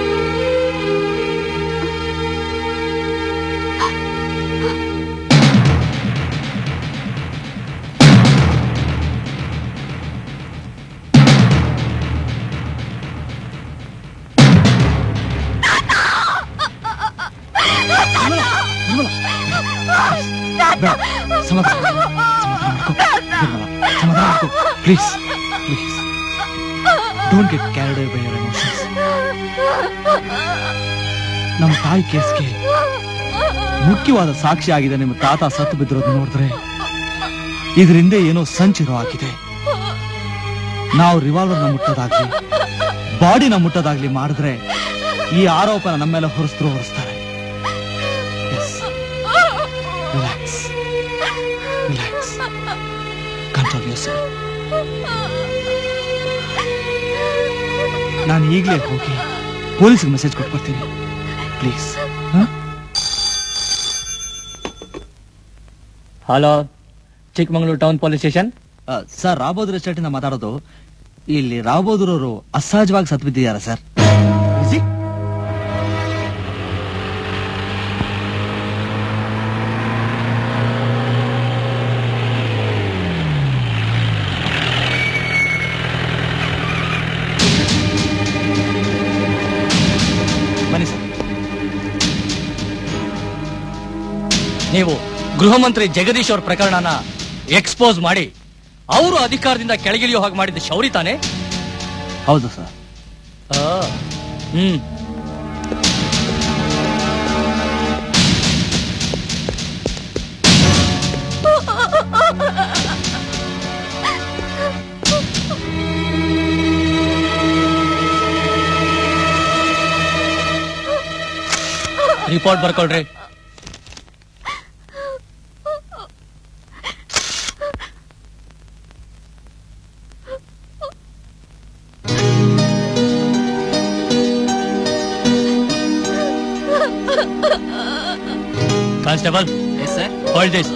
please please don't get carried by your emotions ನಮ್ಮ ತಾಯಿ ಕೇಸ್ಗೆ ಮುಖ್ಯವಾದ ಸಾಕ್ಷಿ ಆಗಿದೆ ನಿಮ್ಮ ತಾತ ಸತ್ತು ಬಿದ್ದಿರೋದು ನೋಡಿದ್ರೆ ಇದರಿಂದ ಏನೋ ಸಂಚಿರೋ ಆಗಿದೆ ನಾವು ರಿವಾಲ್ವರ್ನ ಮುಟ್ಟೋದಾಗ್ಲಿ ಬಾಡಿನ ಮುಟ್ಟೋದಾಗ್ಲಿ ಮಾಡಿದ್ರೆ ಈ ಆರೋಪನ ನಮ್ಮ ಮೇಲೆ ಹೊರಿಸಿದ್ರು ಹೊರಿಸ್ತಾರೆ ರಿಲ್ಯಾಕ್ಸ್ ರಿಲ್ಯಾಕ್ಸ್ ಕಂಟ್ರೋಲ್ ಯೋರ್ ನಾನು ಈಗಲೇ ಹೋಗಿ ಪೊಲೀಸ್ಗೆ ಮೆಸೇಜ್ ಕೊಟ್ಕೊಡ್ತೀನಿ please hello Chikmagalur town police station sir ರಾಬೋದ್ರ ಎಸ್ಟೇಟ್ ಇಂದ ಮಾತಾಡೋದು ಇಲ್ಲಿ ರಾಬೋದ್ರವರು ಅಸಹಜವಾಗಿ ಸತ್ ಬಿದ್ದಿದ್ದಾರೆ ಸರ್ ಬನ್ನಿ ಸರ್ ನೀವು ಗೃಹ ಮಂತ್ರಿ ಜಗದೀಶ್ ಅವ್ರ ಪ್ರಕರಣನ ಎಕ್ಸ್ಪೋಸ್ ಮಾಡಿ ಅವರು ಅಧಿಕಾರದಿಂದ ಕೆಳಗಿಳಿಯೋ ಹಾಗೆ ಮಾಡಿದ ಶೌರಿ ತಾನೆ ಹೌದು ಸರ್ ಹ್ಮ್ ರಿಪೋರ್ಟ್ ಬರ್ಕೊಳ್ರಿ constable yes sir hold this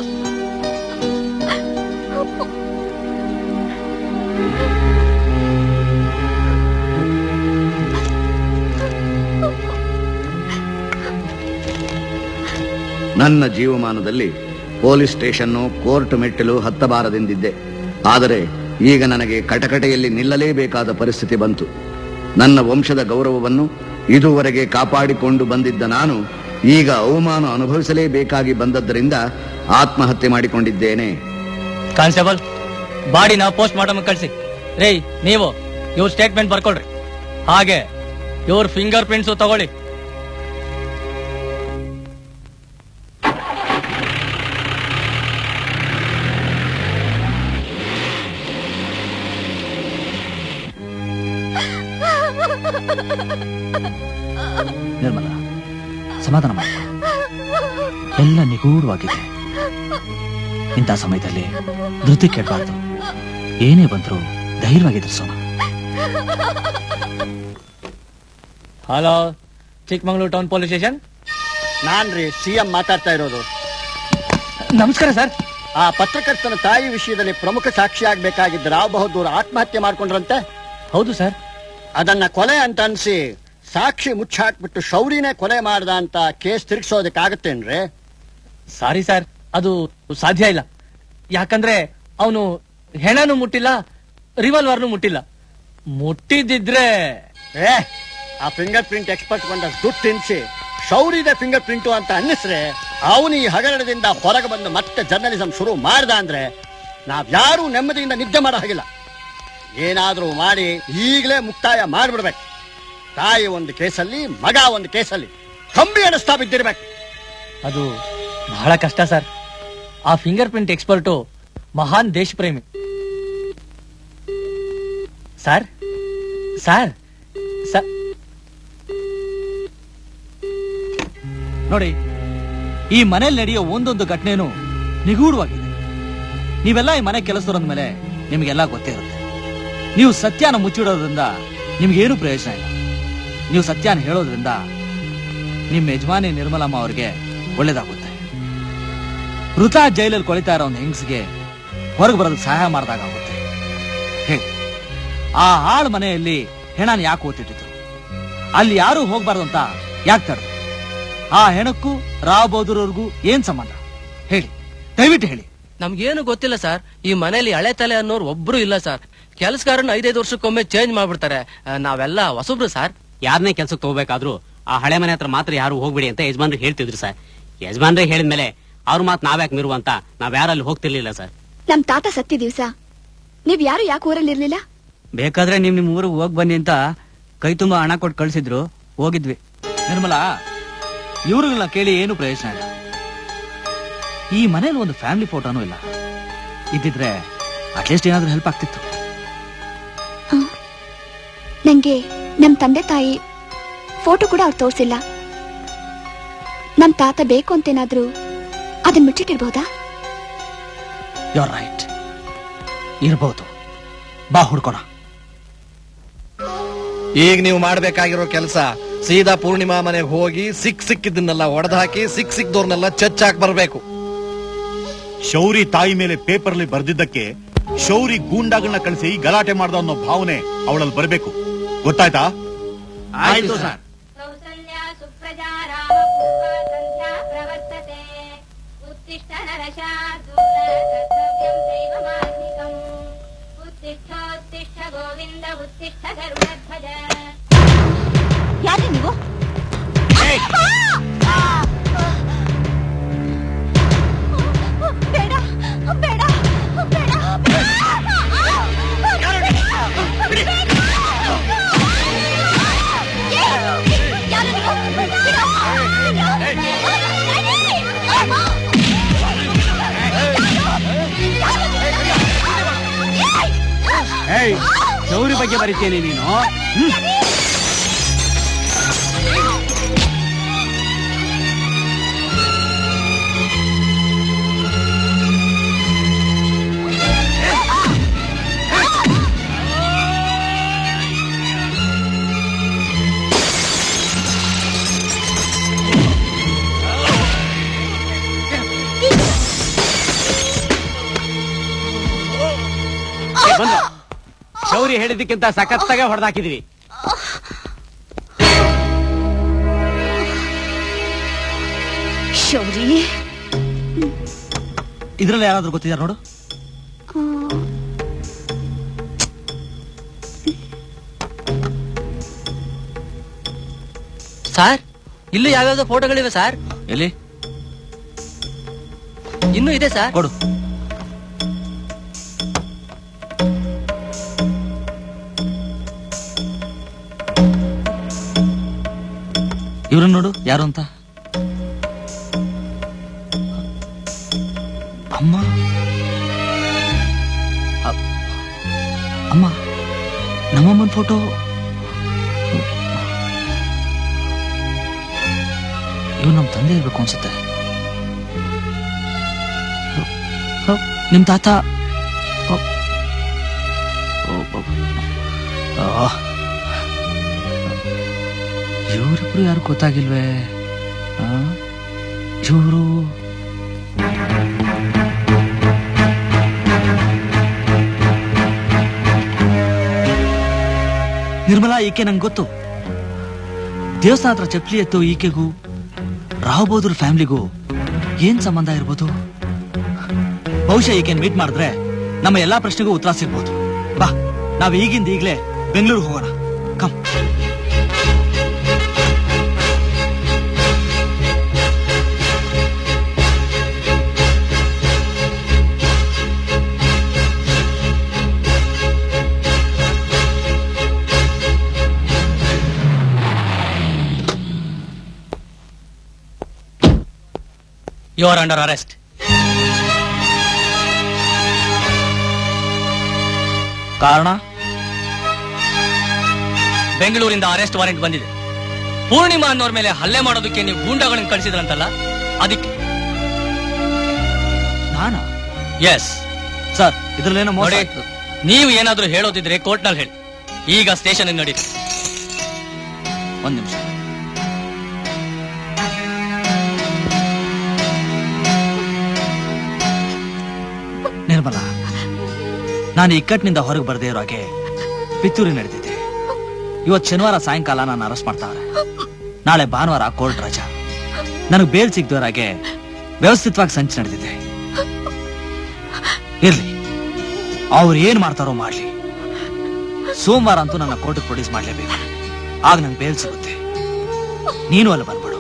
ನನ್ನ ಜೀವಮಾನದಲ್ಲಿ ಪೊಲೀಸ್ ಸ್ಟೇಷನ್ನು ಕೋರ್ಟ್ ಮೆಟ್ಟಿಲು ಹತ್ತಬಾರದೆಂದಿದ್ದೆ ಆದರೆ ಈಗ ನನಗೆ ಕಟಕಟೆಯಲ್ಲಿ ನಿಲ್ಲಲೇಬೇಕಾದ ಪರಿಸ್ಥಿತಿ ಬಂತು ನನ್ನ ವಂಶದ ಗೌರವವನ್ನು ಇದುವರೆಗೆ ಕಾಪಾಡಿಕೊಂಡು ಬಂದಿದ್ದ ನಾನು ಈಗ ಅವಮಾನ ಅನುಭವಿಸಲೇಬೇಕಾಗಿ ಬಂದದ್ದರಿಂದ ಆತ್ಮಹತ್ಯೆ ಮಾಡಿಕೊಂಡಿದ್ದೇನೆ ಕಾನ್ಸ್ಟೇಬಲ್ ಬಾಡಿನ ಪೋಸ್ಟ್ ಮಾರ್ಟಮ್ ಕಳಿಸಿ ರೇ ನೀವು ಇವ್ರ ಸ್ಟೇಟ್ಮೆಂಟ್ ಬರ್ಕೊಳ್ರಿ ಹಾಗೆ ಇವ್ರ ಫಿಂಗರ್ ಪ್ರಿಂಟ್ಸು ತಗೊಳ್ಳಿ ನಿರ್ಮಲ ಸಮಾಧಾನ ಮಾಡ ಎಲ್ಲ ನಿಗೂಢವಾಗಿದೆ ಇಂಥ ಸಮಯದಲ್ಲಿ ಧೃತಿ ಕೆಡಬಾರ್ದು ಏನೇ ಬಂದ್ರು ಧೈರ್ಯವಾಗಿ ಎದುರಿಸೋಣ hello Chikmagalur town police station ನಾನ್ರಿ ಸಿಎಂ ಮಾತಾಡ್ತಾ ಇರೋದು ನಮಸ್ಕಾರ ಸರ್ ಆ ಪತ್ರಕರ್ತನ ತಾಯಿ ವಿಷಯದಲ್ಲಿ ಪ್ರಮುಖ ಸಾಕ್ಷಿ ಆಗ್ಬೇಕಾಗಿದ್ದ ರಾವ್ ಬಹದ್ದೂರ್ ಆತ್ಮಹತ್ಯೆ ಮಾಡ್ಕೊಂಡ್ರಂತೆ ಹೌದು ಸರ್ ಅದನ್ನ ಕೊಲೆ ಅಂತ ಅನ್ಸಿ ಸಾಕ್ಷಿ ಮುಚ್ಚಾಕ್ಬಿಟ್ಟು ಶೌರಿನೇ ಕೊಲೆ ಮಾಡ್ದ ಅಂತ ಕೇಸ್ ತಿರುಗಿಸೋದಕ್ಕಾಗತ್ತೇನ್ರಿ ಸಾರಿ ಸರ್ ಅದು ಸಾಧ್ಯ ಇಲ್ಲ ಯಾಕಂದ್ರೆ ಅವನು ಹೆಣನು ಮುಟ್ಟಿಲ್ಲ ರಿವಾಲ್ವರ್ನು ಮುಟ್ಟಿಲ್ಲ ಮುಟ್ಟಿದ್ದಿದ್ರೆ ಏ ಆ ಫಿಂಗರ್ ಪ್ರಿಂಟ್ ಎಕ್ಸ್ಪರ್ಟ್ ಬಂದ ದುಡ್ಡು ತಿನ್ಸಿ ಶೌರಿದೆ ಫಿಂಗರ್ ಪ್ರಿಂಟು ಅಂತ ಅನ್ನಿಸ್ರೆ ಅವನು ಈ ಹಗರಣದಿಂದ ಹೊರಗೆ ಬಂದು ಮತ್ತೆ ಜರ್ನಲಿಸಂ ಶುರು ಮಾಡ್ದ ಅಂದ್ರೆ ನಾವ್ಯಾರೂ ನೆಮ್ಮದಿಯಿಂದ ನಿದ್ದೆ ಮಾಡೋ ಹಾಗಿಲ್ಲ ಏನಾದ್ರೂ ಮಾಡಿ ಈಗಲೇ ಮುಕ್ತಾಯ ಮಾಡ್ಬಿಡ್ಬೇಕು ತಾಯಿ ಒಂದು ಕೇಸಲ್ಲಿ ಮಗ ಒಂದು ಕೇಸಲ್ಲಿ ಕಂಬಿ ಎಣಿಸ್ತಾ ಬಿದ್ದಿರ್ಬೇಕು ಅದು ಬಹಳ ಕಷ್ಟ ಸರ್ ಆ ಫಿಂಗರ್ ಪ್ರಿಂಟ್ ಎಕ್ಸ್ಪರ್ಟು ಮಹಾನ್ ದೇಶ ಪ್ರೇಮಿ ಸರ್ ಸರ್ ಸರ್ ನೋಡಿ ಈ ಮನೇಲಿ ನಡೆಯೋ ಒಂದೊಂದು ಘಟನೆನೂ ನಿಗೂಢವಾಗಿದೆ ನೀವೆಲ್ಲ ಈ ಮನೆ ಕೆಲಸದವ್ರ ಮೇಲೆ ನಿಮಗೆಲ್ಲ ಗೊತ್ತೇ ಇರುತ್ತೆ ನೀವು ಸತ್ಯನ ಮುಚ್ಚಿಡೋದ್ರಿಂದ ನಿಮ್ಗೇನು ಪ್ರಯೋಜನ ಇಲ್ಲ ನೀವು ಸತ್ಯನ ಹೇಳೋದ್ರಿಂದ ನಿಮ್ಮ ಯಜಮಾನಿ ನಿರ್ಮಲಮ್ಮ ಅವ್ರಿಗೆ ಒಳ್ಳೇದಾಗುತ್ತೆ ವೃಥಾ ಜೈಲಲ್ಲಿ ಕೊಳಿತಾ ಇರೋ ಒಂದು ಹೆಂಗಸಿಗೆ ಹೊರಗೆ ಬರೋದಕ್ಕೆ ಸಹಾಯ ಮಾಡ್ದಾಗುತ್ತೆ ಹೇಳಿ ಆ ಹಾಳು ಮನೆಯಲ್ಲಿ ಹೆಣನ ಯಾಕೆ ಓತಿಟ್ಟಿದ್ರು ಅಲ್ಲಿ ಯಾರು ಹೋಗ್ಬಾರ್ದು ಅಂತ ಯಾಕೆ ತಡೆದು ಆ ಹೆಣಕ್ಕೂ ರಾವ್ ಬೌದ್ರವ್ರಿಗೂ ಏನ್ ಸಂಬಂಧ ಹೇಳಿ ದಯವಿಟ್ಟು ಹೇಳಿ ನಮ್ಗೇನು ಗೊತ್ತಿಲ್ಲ ಸರ್ ಈ ಮನೇಲಿ ಹಳೆ ತಲೆ ಅನ್ನೋರು ಒಬ್ರು ಇಲ್ಲ ಸರ್ ಕೆಲಸಗಾರನ ಐದೈದು ವರ್ಷಕ್ಕೊಮ್ಮೆ ಚೇಂಜ್ ಮಾಡ್ಬಿಡ್ತಾರೆ ಆ, ನಾವೆಲ್ಲ ಹೊಸಬ್ರು ಸರ್ ಯಾರನ್ನೇ ಕೆಲ್ಸಕ್ಕೆ ತಗೋಬೇಕಾದ್ರೂ ಆ ಹಳೆ ಮನೆ ಹತ್ರ ಮಾತ್ರ ಯಾರು ಹೋಗ್ಬಿಡಿ ಅಂತ ಯಜಮಾನ್ರು ಹೇಳ್ತಿದ್ರು ಸರ್ ಯಜಮಾನ್ರೆ ಹೇಳಿದ್ಮೇಲೆ ಅವ್ರ ಮಾತು ನಾವ್ಯಾಕೆ ಮೀರುವ ಅಂತ ನಾವ್ ಯಾರಲ್ಲಿ ಹೋಗ್ತಿರ್ಲಿಲ್ಲ ಸರ್ ನಮ್ ತಾತ ಸತ್ತಿ ದಿವ್ಸ ನೀವ್ ಯಾರು ಯಾಕೆ ಊರಲ್ಲಿ ಇರ್ಲಿಲ್ಲ ಬೇಕಾದ್ರೆ ನಿಮ್ ನಿಮ್ ಊರಿಗೆ ಹೋಗ್ ಬನ್ನಿ ಅಂತ ಕೈ ತುಂಬಾ ಹಣ ಕೊಟ್ಟು ಕಳ್ಸಿದ್ರು ಹೋಗಿದ್ವಿ ನಿರ್ಮಲಾ ಇವ್ರುಗಳನ್ನ ಕೇಳಿ ಏನು ಪ್ರಯೋಜನ ಇಲ್ಲ ಈ ಮನೇಲಿ ಒಂದು ಫ್ಯಾಮಿಲಿ ಫೋಟೋನೂ ಇಲ್ಲ ಇದ್ದಿದ್ರೆ ಅಟ್ಲೀಸ್ಟ್ ಏನಾದ್ರೂ ಹೆಲ್ಪ್ ಆಗ್ತಿತ್ತು ನಂಗೆ ನಮ್ ತಂದೆ ತಾಯಿ ಫೋಟೋ ಕೂಡ ಅವ್ರು ತೋರ್ಸಿಲ್ಲ ನಮ್ ತಾತ ಬೇಕು ಅಂತೇನಾದ್ರೂ ಅದನ್ನ ಮುಚ್ಚಿಟ್ಟಿರ್ಬೋದಾ ಯೋರ್ ರೈಟ್ ಇರ್ಬೋದು ಬಾ ಹುಡ್ಕೋಣ ಈಗ ನೀವು ಮಾಡ್ಬೇಕಾಗಿರೋ ಕೆಲಸ ಸೀದಾ ಪೂರ್ಣಿಮಾ ಮನೆಗೆ ಹೋಗಿ ಸಿಕ್ ಸಿಕ್ಕಿದ್ದನ್ನೆಲ್ಲ ಒಡೆದು ಹಾಕಿ ಸಿಕ್ ಸಿಕ್ದವ್ರನ್ನೆಲ್ಲ ಚಚ್ಚಾಕ್ ಬರ್ಬೇಕು ಶೌರಿ ತಾಯಿ ಮೇಲೆ ಪೇಪರ್ಲಿ ಬರ್ದಿದ್ದಕ್ಕೆ ಶೌರಿ ಗೂಂಡಾಗಳನ್ನ ಕಳಿಸಿ ಗಲಾಟೆ ಮಾಡ್ದ ಅನ್ನೋ ಭಾವನೆ ಅವಳಲ್ಲಿ ಬರಬೇಕು ಗೊತ್ತಾಯ್ತಾ ಆಯ್ತು ಸರ್ उत्तिष्ठ नरशार्दूल कर्तव्यं दैवमान्निकम् उत्तिष्ठोत्तिष्ठ गोविन्द उत्तिष्ठ गरुडध्वज ಯಾರೇ ನೀವು ಬೇಡ ಬೇಡ ಬೇಡ ಏಯ್ ಶೌರಿ ಬಗ್ಗೆ ಬರೀತೇನೆ ನೀನು ಹ್ಮ್. ಏ, ಬಂದ್ರು ಶೌರಿ ಹೇಳಿದ್ದಕ್ಕಿಂತ ಸಖತ್ತಾಗೆ ಹೊಡೆದಾಕಿದೀವಿ ಶೌರಿ ಇದ್ರಲ್ಲಿ ಯಾರಾದ್ರೂ ಗೊತ್ತಿದ್ದಾರೆ ನೋಡು ಸರ್ ಇಲ್ಲೂ ಯಾವ್ಯಾವ್ದೋ ಫೋಟೋಗಳಿವೆ ಸರ್ ಎಲ್ಲಿ ಇನ್ನೂ ಇದೆ ಸರ್ ಕೊಡು ಇವ್ರನ್ನ ನೋಡು ಯಾರು ಅಂತ ಅಮ್ಮ ಅ- ಅಮ್ಮ ನಮ್ಮಮ್ಮನ ಫೋಟೋ ಇವ್ ನಮ್ ತಂದೆ ಇರ್ಬೇಕು ಅನ್ಸುತ್ತೆ ಹ, ನಿಮ್ ತಾತ ಹ. ಓ, ಓ. ಆ. ಇವ್ರಿಬ್ರು ಯಾರು ಗೊತ್ತಾಗಿಲ್ವೇ ಇವರು ನಿರ್ಮಲಾ ಈಕೆ ನಂಗೆ ಗೊತ್ತು ದೇವಸ್ಥಾನ ಹತ್ರ ಚಪ್ಲಿ ಎತ್ತು ಈಕೆಗೂ ರಾವ್ಬೋದ್ರ ಫ್ಯಾಮಿಲಿಗೂ ಏನ್ ಸಂಬಂಧ ಇರ್ಬೋದು ಬಹುಶಃ ಈಕೆನ್ ಮೀಟ್ ಮಾಡಿದ್ರೆ ನಮ್ಮ ಎಲ್ಲಾ ಪ್ರಶ್ನೆಗೂ ಉತ್ತರ ಸಿಗ್ಬೋದು ಬಾ ನಾವ್ ಈಗಿಂದ ಈಗ್ಲೇ ಬೆಂಗಳೂರು ಹೋಗೋಣ come you are under arrest ಕಾರಣ ಬೆಂಗಳೂರಿಂದ ಅರೆಸ್ಟ್ ವಾರೆಂಟ್ ಬಂದಿದೆ ಪೂರ್ಣಿಮಾ ಅನ್ನೋರ್ ಮೇಲೆ ಹಲ್ಲೆ ಮಾಡೋದಕ್ಕೆ ನೀವು ಗೂಂಡಾಗಳನ್ನ ಕಳಿಸಿದ್ರಂತಲ್ಲ ಅದಕ್ಕೆ ನಾನಾ ಎಸ್ ಸರ್ ಇದ್ರಲ್ಲೇನೋ ಮೋಸ ನೋಡಿ ನೀವು ಏನಾದ್ರೂ ಹೇಳೋದಿದ್ರೆ ಕೋರ್ಟ್ನಲ್ಲಿ ಹೇಳಿ ಈಗ ಸ್ಟೇಷನ್ ನಡೀರಿ ಒಂದ್ ನಿಮಿಷ ನಿರ್ಮಲಾ ನಾನು ಇಕ್ಕಟ್ಟಿನಿಂದ ಹೊರಗೆ ಬರದೇ ಇರೋ ಹಾಗೆ ಪಿತೂರಿ ನಡೆದಿದೆ ಇವತ್ತು ಶನಿವಾರ ಸಾಯಂಕಾಲ ನಾನು ಅರೆಸ್ಟ್ ಮಾಡ್ತಾವ್ರೆ ನಾಳೆ ಭಾನುವಾರ ಕೋರ್ಟ್ ರಜಾ ನನಗೆ ಬೇಲ್ ಸಿಗ್ದೋರ ಹಾಗೆ ವ್ಯವಸ್ಥಿತವಾಗಿ ಸಂಚು ನಡೆದಿದೆ ಇರ್ಲಿ ಅವ್ರು ಏನ್ ಮಾಡ್ತಾರೋ ಮಾಡ್ಲಿ ಸೋಮವಾರ ಅಂತೂ ನನ್ನ ಕೋರ್ಟ್ ಪ್ರೊಡ್ಯೂಸ್ ಮಾಡ್ಲೇಬೇಕು ಆಗ ನಂಗೆ ಬೇಲ್ ಸಿಗುತ್ತೆ ನೀನು ಅಲ್ಲಿ ಬಂದ್ಬಿಡು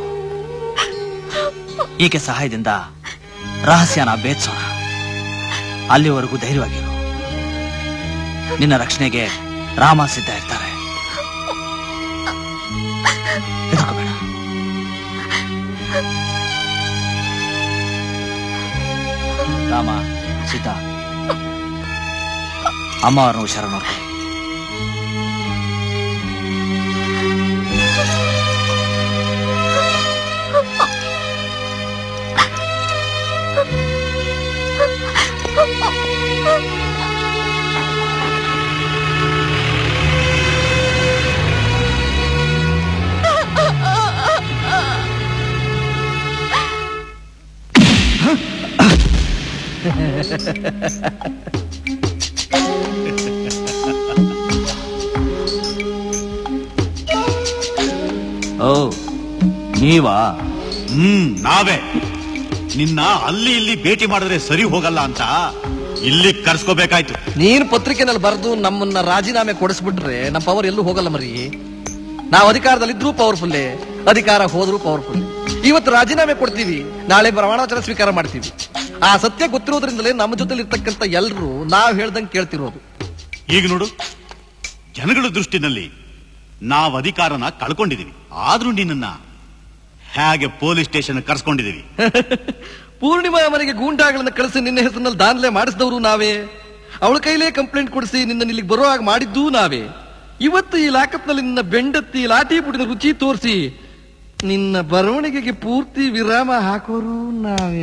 ಈಕೆ ಸಹಾಯದಿಂದ ರಹಸ್ಯನ ಭೇದಿಸೋಣ ಅಲ್ಲಿವರೆಗೂ ಧೈರ್ಯವಾಗಿರು ನಿನ್ನ ರಕ್ಷಣೆಗೆ ರಾಮ ಸಿದ್ಧ ಇರ್ತಾರೆ ಹೆದರ್ಕೋಬೇಡ ರಾಮ ಸೀತಾ ಅಮ್ಮ ಅವ್ರನ್ನ ಹುಷಾರ ನೋಡ್ಕೊ ಓ ನೀವಾ ಹ್ಮ್ ನಾವೇ ನಿನ್ನ ಅಲ್ಲಿ ಇಲ್ಲಿ ಭೇಟಿ ಮಾಡಿದ್ರೆ ಸರಿ ಹೋಗಲ್ಲ ಅಂತ ಇಲ್ಲಿ ಕರ್ಸ್ಕೋಬೇಕಾಯ್ತು ನೀನ್ ಪತ್ರಿಕೆನಲ್ಲಿ ಬರೆದು ನಮ್ಮನ್ನ ರಾಜೀನಾಮೆ ಕೊಡಿಸ್ಬಿಟ್ರೆ ನಮ್ಮ ಪವರ್ ಎಲ್ಲೂ ಹೋಗಲ್ಲ ಮರಿ ನಾವು ಅಧಿಕಾರದಲ್ಲಿದ್ರೂ ಪವರ್ಫುಲ್ಲೇ ಅಧಿಕಾರ ಹೋದ್ರೂ ಪವರ್ಫುಲ್ ಇವತ್ತು ರಾಜೀನಾಮೆ ಕೊಡ್ತೀವಿ ನಾಳೆ ಪ್ರಮಾಣವಚನ ಸ್ವೀಕಾರ ಮಾಡ್ತೀವಿ ಆ ಸತ್ಯ ಗೊತ್ತಿರೋದ್ರಿಂದಲೇ ನಮ್ಮ ಜೊತೆಲಿ ಇರ್ತಕ್ಕಂಥ ಎಲ್ರು ನಾವ್ ಹೇಳ್ದಂಗೆ ಕೇಳ್ತಿರೋದು ಈಗ ನೋಡು ಜನಗಳ ದೃಷ್ಟಿನಲ್ಲಿ ನಾವು ಅಧಿಕಾರನ ಕಳ್ಕೊಂಡಿದೀವಿ ಆದ್ರೂ ನಿನ್ನನ್ನ ಹೇಗೆ ಪೊಲೀಸ್ ಸ್ಟೇಷನ್ ಕರ್ಸ್ಕೊಂಡಿದೀವಿ ಪೂರ್ಣಿಮಾ ಮನೆಗೆ ಗೂಂಡಾಗಳನ್ನ ಕಳಿಸಿ ನಿನ್ನ ಹೆಸರಿನಲ್ಲಿ ದಾನ್ಲೆ ಮಾಡಿಸಿದವರು ನಾವೇ ಅವಳ ಕೈಲೇ ಕಂಪ್ಲೇಂಟ್ ಕೊಡಿಸಿ ನಿನ್ನ ಇಲ್ಲಿಗೆ ಬರೋ ಹಾಗೆ ಮಾಡಿದ್ದೂ ನಾವೇ ಇವತ್ತು ಈ ಲಾಕಪ್ನಲ್ಲಿ ನಿನ್ನ ಬೆಂಡತ್ತಿ ಲಾಠಿ ಪುಡಿದ ರುಚಿ ತೋರಿಸಿ ನಿನ್ನ ಬರವಣಿಗೆಗೆ ಪೂರ್ತಿ ವಿರಾಮ ಹಾಕೋರು ನಾವೇ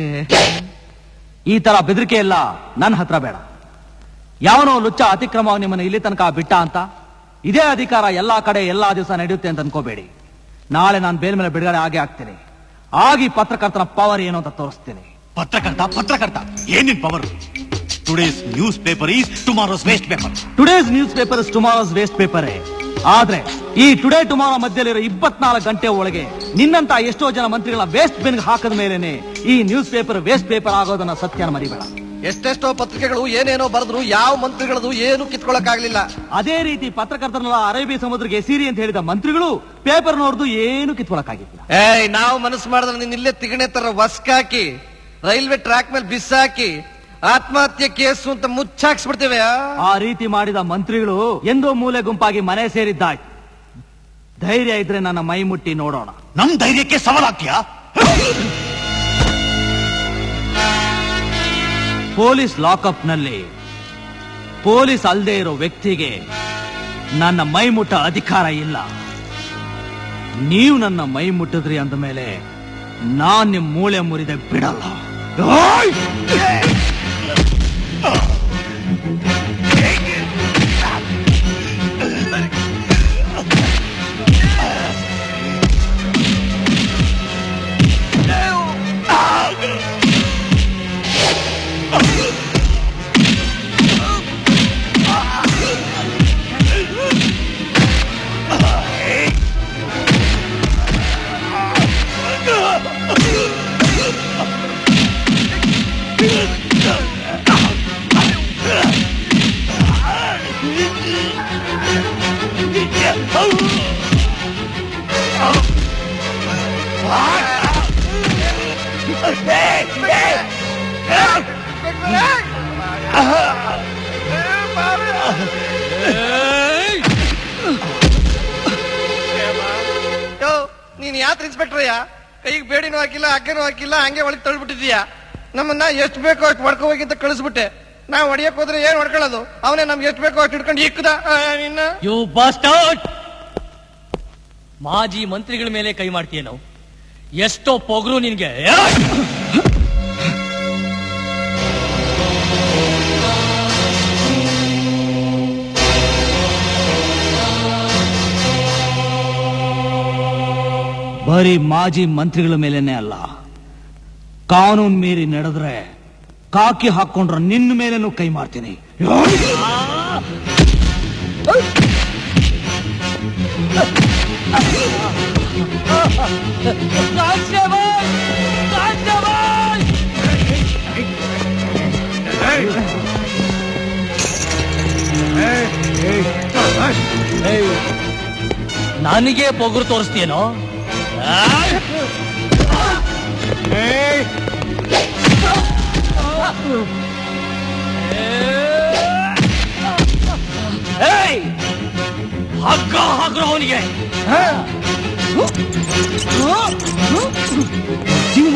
ಈ ತರ ಬೆದರಿಕೆ ಎಲ್ಲ ನನ್ನ ಹತ್ರ ಬೇಡ ಯಾವನೋ ಲುಚ್ಚ ಅತಿಕ್ರಮವಾಗಿ ನಿಮ್ಮನ್ನ ಇಲ್ಲಿ ತನಕ ಬಿಟ್ಟ ಅಂತ ಇದೇ ಅಧಿಕಾರ ಎಲ್ಲಾ ಕಡೆ ಎಲ್ಲಾ ದಿವಸ ನಡೆಯುತ್ತೆ ಅಂತ ಅನ್ಕೋಬೇಡಿ ನಾಳೆ ನಾನು ಬೇಲ್ ಮೇಲೆ ಬಿಡುಗಡೆ ಆಗೇ ಆಗ್ತೀನಿ ಆಗಿ ಪತ್ರಕರ್ತನ ಪವರ್ ಏನು ಅಂತ ತೋರಿಸ್ತೀನಿ ಪತ್ರಕರ್ತ ಪತ್ರಕರ್ತ ಏನಿನ್ power today's news paper is tomorrow's waste paper today's news paper tomorrow's waste paper ಆದ್ರೆ ಈ ಟುಡೇ ಟುಮಾರೋ ಮಧ್ಯದಲ್ಲಿರೋ ಇಪ್ಪತ್ನಾಲ್ಕು ಗಂಟೆ ಒಳಗೆ ನಿನ್ನಂತ ಎಷ್ಟೋ ಜನ ಮಂತ್ರಿಗಳ ವೇಸ್ಟ್ ಬಿನ್ ಹಾಕದ ಮೇಲೇನೆ ಈ ನ್ಯೂಸ್ ಪೇಪರ್ ವೇಸ್ಟ್ ಪೇಪರ್ ಆಗೋದನ್ನ ಸತ್ಯನ ಮರಿಬೇಡ ಎಷ್ಟೆಷ್ಟೋ ಪತ್ರಿಕೆಗಳು ಏನೇನೋ ಬರೆದ್ರು ಯಾವ ಮಂತ್ರಿಗಳದು ಏನು ಕಿತ್ಕೊಳಕ್ಕಾಗ್ಲಿಲ್ಲ ಅದೇ ರೀತಿ ಪತ್ರಕರ್ತರನ್ನ ಅರೇಬಿ ಸಮುದ್ರಕ್ಕೆ ಎಸೀರಿ ಅಂತ ಹೇಳಿದ ಮಂತ್ರಿಗಳು ಪೇಪರ್ ನೋಡ್ದು ಏನು ಕಿತ್ಕೊಳಕ್ಕಾಗಿಲ್ಲ ಏಯ್ ನಾವು ಮನಸ್ಸು ಮಾಡಿದ್ರೆ ನೀನ್ ಇಲ್ಲೇ ತಿಗಣೆ ತರ ವಸ್ಕಾಕಿ ರೈಲ್ವೆ ಟ್ರ್ಯಾಕ್ ಮೇಲೆ ಬಿಸಾಕಿ ಆತ್ಮಹತ್ಯೆ ಕೇಸು ಅಂತ ಮುಚ್ಚಾಕ್ಸ್ಬಿಡ್ತೇವೆ ಆ ರೀತಿ ಮಾಡಿದ ಮಂತ್ರಿಗಳು ಎಂದೋ ಮೂಲೆ ಗುಂಪಾಗಿ ಮನೆ ಸೇರಿದ್ದಾಯ್ತು ಧೈರ್ಯ ಇದ್ರೆ ನನ್ನ ಮೈ ಮುಟ್ಟಿ ನೋಡೋಣ ನಮ್ ಧೈರ್ಯಕ್ಕೆ ಸವಾಲಾಕ್ಯಾ ಪೊಲೀಸ್ ಲಾಕಪ್ ನಲ್ಲಿ ಪೊಲೀಸ್ ಅಲ್ಲದೆ ಇರೋ ವ್ಯಕ್ತಿಗೆ ನನ್ನ ಮೈ ಮುಟ್ಟ ಅಧಿಕಾರ ಇಲ್ಲ ನೀವು ನನ್ನ ಮೈ ಮುಟ್ಟಿದ್ರಿ ಅಂದ ಮೇಲೆ ನಾನ್ ನಿಮ್ ಮೂಳೆ ಮುರಿದೆ ಬಿಡಲ್ಲ ಓಯ್! ಯೋ ನೀನ್ ಯಾತ್ರ ಇನ್ಸ್ಪೆಕ್ಟರ್ಯ ಕೈಗೆ ಬೇಡಿನೂ ಹಾಕಿಲ್ಲ ಹಗ್ಗನೂ ಹಾಕಿಲ್ಲ ಹಂಗೆ ಒಳಗೆ ತಳ್ಬಿಟ್ಟಿದೀಯ ನಮ್ಮನ್ನ ಎಷ್ಟು ಬೇಕೋ ಅಷ್ಟು ಹೊಡ್ಕೊ ಹೋಗಿ ಅಂತ ಕಳಿಸ್ಬಿಟ್ಟೆ ನಾವು ಹೊಡಿಯಕ್ ಹೋದ್ರೆ ಏನ್ ಹೊಡ್ಕೊಳ್ಳೋದು ಅವನೇ ನಮ್ಗೆ ಎಷ್ಟು ಬೇಕೋ ಅಷ್ಟು ಹಿಡ್ಕೊಂಡು ಇಕ್ಕದ ಆ, ನಿನ್ನ ಯು ಬಾಸ್ಟರ್ಡ್ ಮಾಜಿ ಮಂತ್ರಿಗಳ ಮೇಲೆ ಕೈ ಮಾಡ್ತೀಯೇನೋ ಎಷ್ಟೋ ಪೊಗರು ನಿನ್ಗೆ ಬರೀ ಮಾಜಿ ಮಂತ್ರಿಗಳ ಮೇಲೇನೆ ಅಲ್ಲ ಕಾನೂನ್ ಮೀರಿ ನಡೆದ್ರೆ ಕಾಕಿ ಹಾಕೊಂಡ್ರ ನಿನ್ನ ಮೇಲೇನು ಕೈ ಮಾಡ್ತೀನಿ ನನಗೆ ಪೊಗರು ತೋರಿಸ್ತೀಯೇನೋ ಏಯ್! ಹಗ್ಗ ಹಾಕ್ರು ಅವನಿಗೆ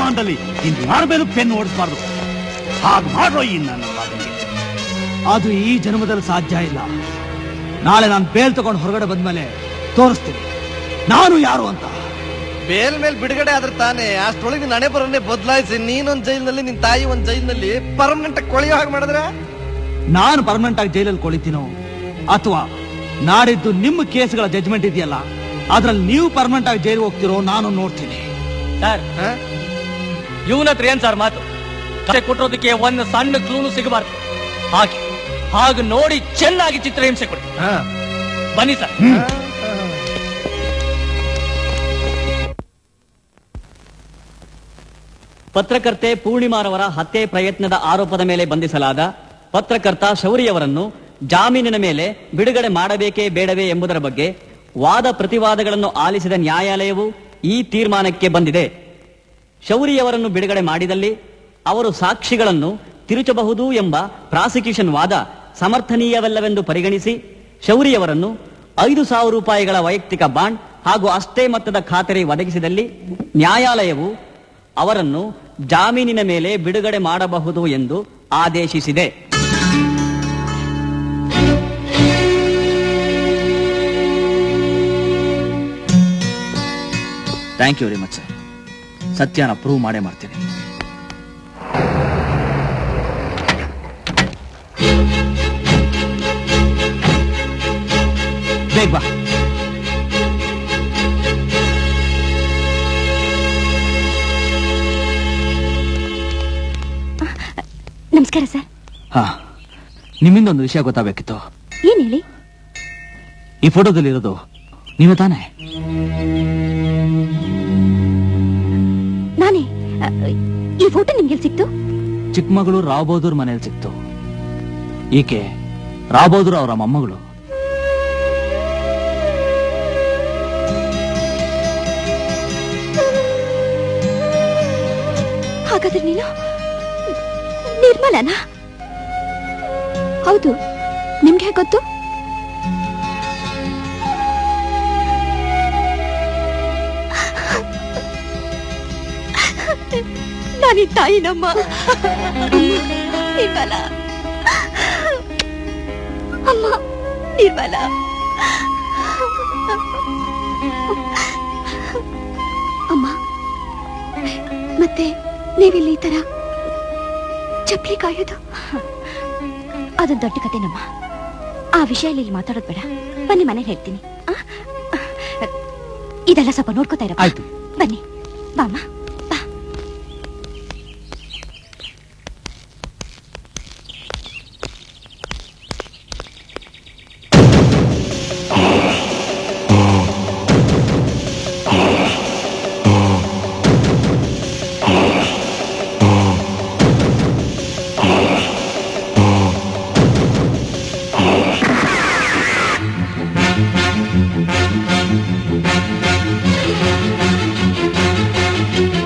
ಜೀವಮಾನದಲ್ಲಿ ಇನ್ ಯಾರ ಮೇಲೂ ಪೆನ್ ಓಡಿಸಬಾರ್ದು ಹಾಗೆ ಮಾಡ್ರೋ ಈ ನನ್ನ ಮಗನಿಗೆ ಅದು ಈ ಜನ್ಮದಲ್ಲಿ ಸಾಧ್ಯ ಇಲ್ಲ ನಾಳೆ ನಾನು ಬೇಲ್ ತಗೊಂಡು ಹೊರಗಡೆ ಬಂದ್ಮೇಲೆ ತೋರಿಸ್ತೀನಿ ನಾನು ಯಾರು ಅಂತ ಬೇಲ್ ಮೇಲ್ ಬಿಡುಗಡೆ ಆದ್ರೆ ತಾನೇ ಅಷ್ಟ್ರೊಳಗೆ ನಣೆ ಬರೋನೆ ಬದಲಾಯಿಸಿ ನೀನೊಂದ್ ಜೈಲ್ನಲ್ಲಿ ನಿನ್ ತಾಯಿ ಒಂದ್ ಜೈಲ್ನಲ್ಲಿ ಪರ್ಮನೆಂಟ್ ಕೊಳೆಯೋ ಹಾಗೆ ಮಾಡಿದ್ರೆ ನಾನು ಪರ್ಮನೆಂಟ್ ಆಗಿ ಜೈಲಲ್ಲಿ ಕೊಳಿತೀನೋ ಅಥವಾ ನಾಡಿದ್ದು ನಿಮ್ಮ ಕೇಸ್ಗಳ ಜಜ್ಮೆಂಟ್ ಇದೆಯಲ್ಲ ಅದ್ರಲ್ಲಿ ನೀವು ಪರ್ಮನೆಂಟ್ ಆಗಿ ಜೈಲಿಗೆ ಹೋಗ್ತಿರೋ ನಾನು ನೋಡ್ತೀನಿ ಸರ್ ಇವನ ಹತ್ರ ಏನ್ ಸರ್ ಮಾತು ಕತೆ ಕೊಟ್ಟಿರೋದಕ್ಕೆ ಒಂದು ಸಣ್ಣ ಕ್ಲೂನು ಸಿಗಬಾರ್ದು ಹಾಗೆ ಹಾಗೆ ನೋಡಿ ಚೆನ್ನಾಗಿ ಚಿತ್ರಹಿಂಸೆ ಕೊಡಿ ಬನ್ನಿ ಸರ್ ಪತ್ರಕರ್ತೆ ಪೂರ್ಣಿಮಾರವರ ಹತ್ಯೆ ಪ್ರಯತ್ನದ ಆರೋಪದ ಮೇಲೆ ಬಂಧಿಸಲಾದ ಪತ್ರಕರ್ತ ಶೌರಿಯವರನ್ನು ಜಾಮೀನಿನ ಮೇಲೆ ಬಿಡುಗಡೆ ಮಾಡಬೇಕೇ ಬೇಡವೇ ಎಂಬುದರ ಬಗ್ಗೆ ವಾದ ಪ್ರತಿವಾದಗಳನ್ನು ಆಲಿಸಿದ ನ್ಯಾಯಾಲಯವು ಈ ತೀರ್ಮಾನಕ್ಕೆ ಬಂದಿದೆ ಶೌರಿಯವರನ್ನು ಬಿಡುಗಡೆ ಮಾಡಿದಲ್ಲಿ ಅವರು ಸಾಕ್ಷಿಗಳನ್ನು ತಿರುಚಬಹುದು ಎಂಬ ಪ್ರಾಸಿಕ್ಯೂಷನ್ ವಾದ ಸಮರ್ಥನೀಯವಲ್ಲವೆಂದು ಪರಿಗಣಿಸಿ ಶೌರಿಯವರನ್ನು ಐದು ಸಾವಿರ ರೂಪಾಯಿಗಳ ವೈಯಕ್ತಿಕ ಬಾಂಡ್ ಹಾಗೂ ಅಷ್ಟೇ ಮೊತ್ತದ ಖಾತರಿ ಒದಗಿಸಿದಲ್ಲಿ ನ್ಯಾಯಾಲಯವು ಅವರನ್ನು ಜಾಮೀನಿನ ಮೇಲೆ ಬಿಡುಗಡೆ ಮಾಡಬಹುದು ಎಂದು ಆದೇಶಿಸಿದೆ thank you very much sir ಸತ್ಯನ ಪ್ರೂವ್ ಮಾಡೇ ಮಾಡ್ತೀನಿ ಬೇಗ ಬಾ ನಮಸ್ಕಾರ ಸರ್ ಹಾ ನಿಮ್ಮಿಂದ ಒಂದು ವಿಷಯ ಗೊತ್ತಾಗಬೇಕಿತ್ತು ಏನ್ ಹೇಳಿ ಈ ಫೋಟೋದಲ್ಲಿರೋದು ನೀವೇ ತಾನೇ ನಾನೇ ಅ, ಈ ಫೋಟೋ ನಿಮ್ಗೆ ಎಲ್ಲಿ ಸಿಕ್ತು ಚಿಕ್ಕಮಗಳೂರು ರಾವ್ ಬಹದ್ದೂರ್ ಮನೇಲಿ ಸಿಕ್ತು ಈಕೆ ರಾವ್ ಬಹದ್ದೂರ್ ಅವರ ಮೊಮ್ಮಗಳು ಹಾಗಾದ್ರೆ ನೀನು ನಿರ್ಮಲನಾ ಹೌದು ನಿಮ್ಗೆ ಹೇಗ್ ಗೊತ್ತು ನಾನಿ ತಾಯಿನಮ್ಮ ನಿರ್ಮಲ ಅಮ್ಮ ನಿರ್ಮಲ ಅಮ್ಮ ಮತ್ತೆ ನೀವಿಲ್ಲಿ ಈ ತರ ಚಪ್ಲಿ ಕಾಯೋದು ಅದೊಂದು ದೊಡ್ಡ ಕತೆನಮ್ಮ ಆ ವಿಷಯ ಇಲ್ಲಿ ಮಾತಾಡೋದು ಬೇಡ ಬನ್ನಿ ಮನೇಲಿ ಹೇಳ್ತೀನಿ ಆ? ಇದೆಲ್ಲ ಸ್ವಲ್ಪ ನೋಡ್ಕೋತಾ ಇರ ಆಯ್ತು. ಬನ್ನಿ ಬಾಮ್ಮ ಬಾ Thank you.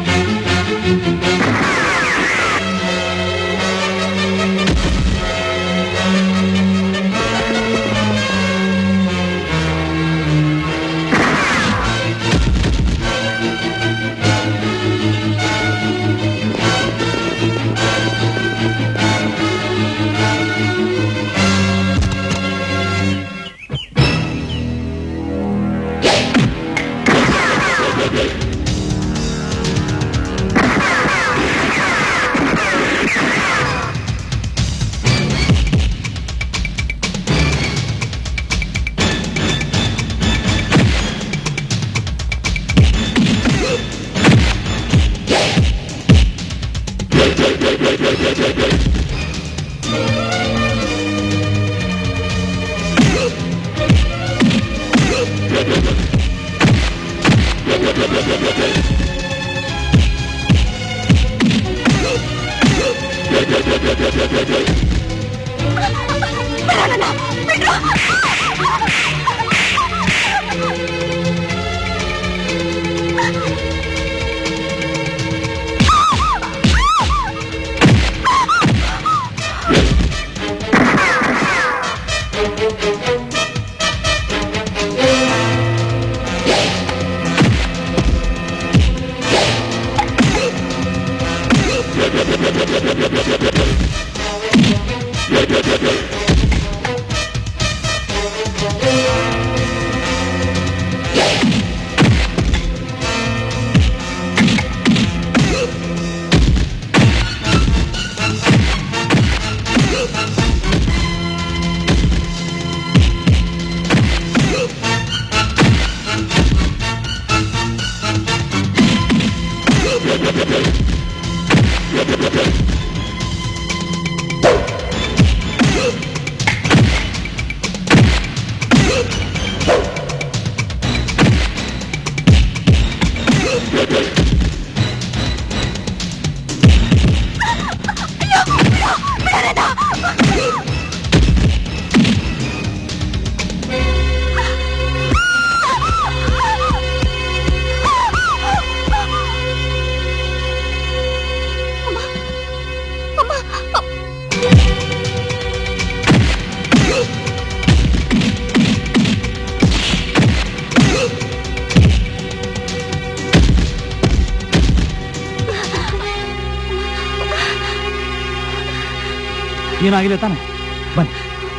ಏನಾಗಿಲ್ಲ ತಾನೆ ಬನ್ನಿ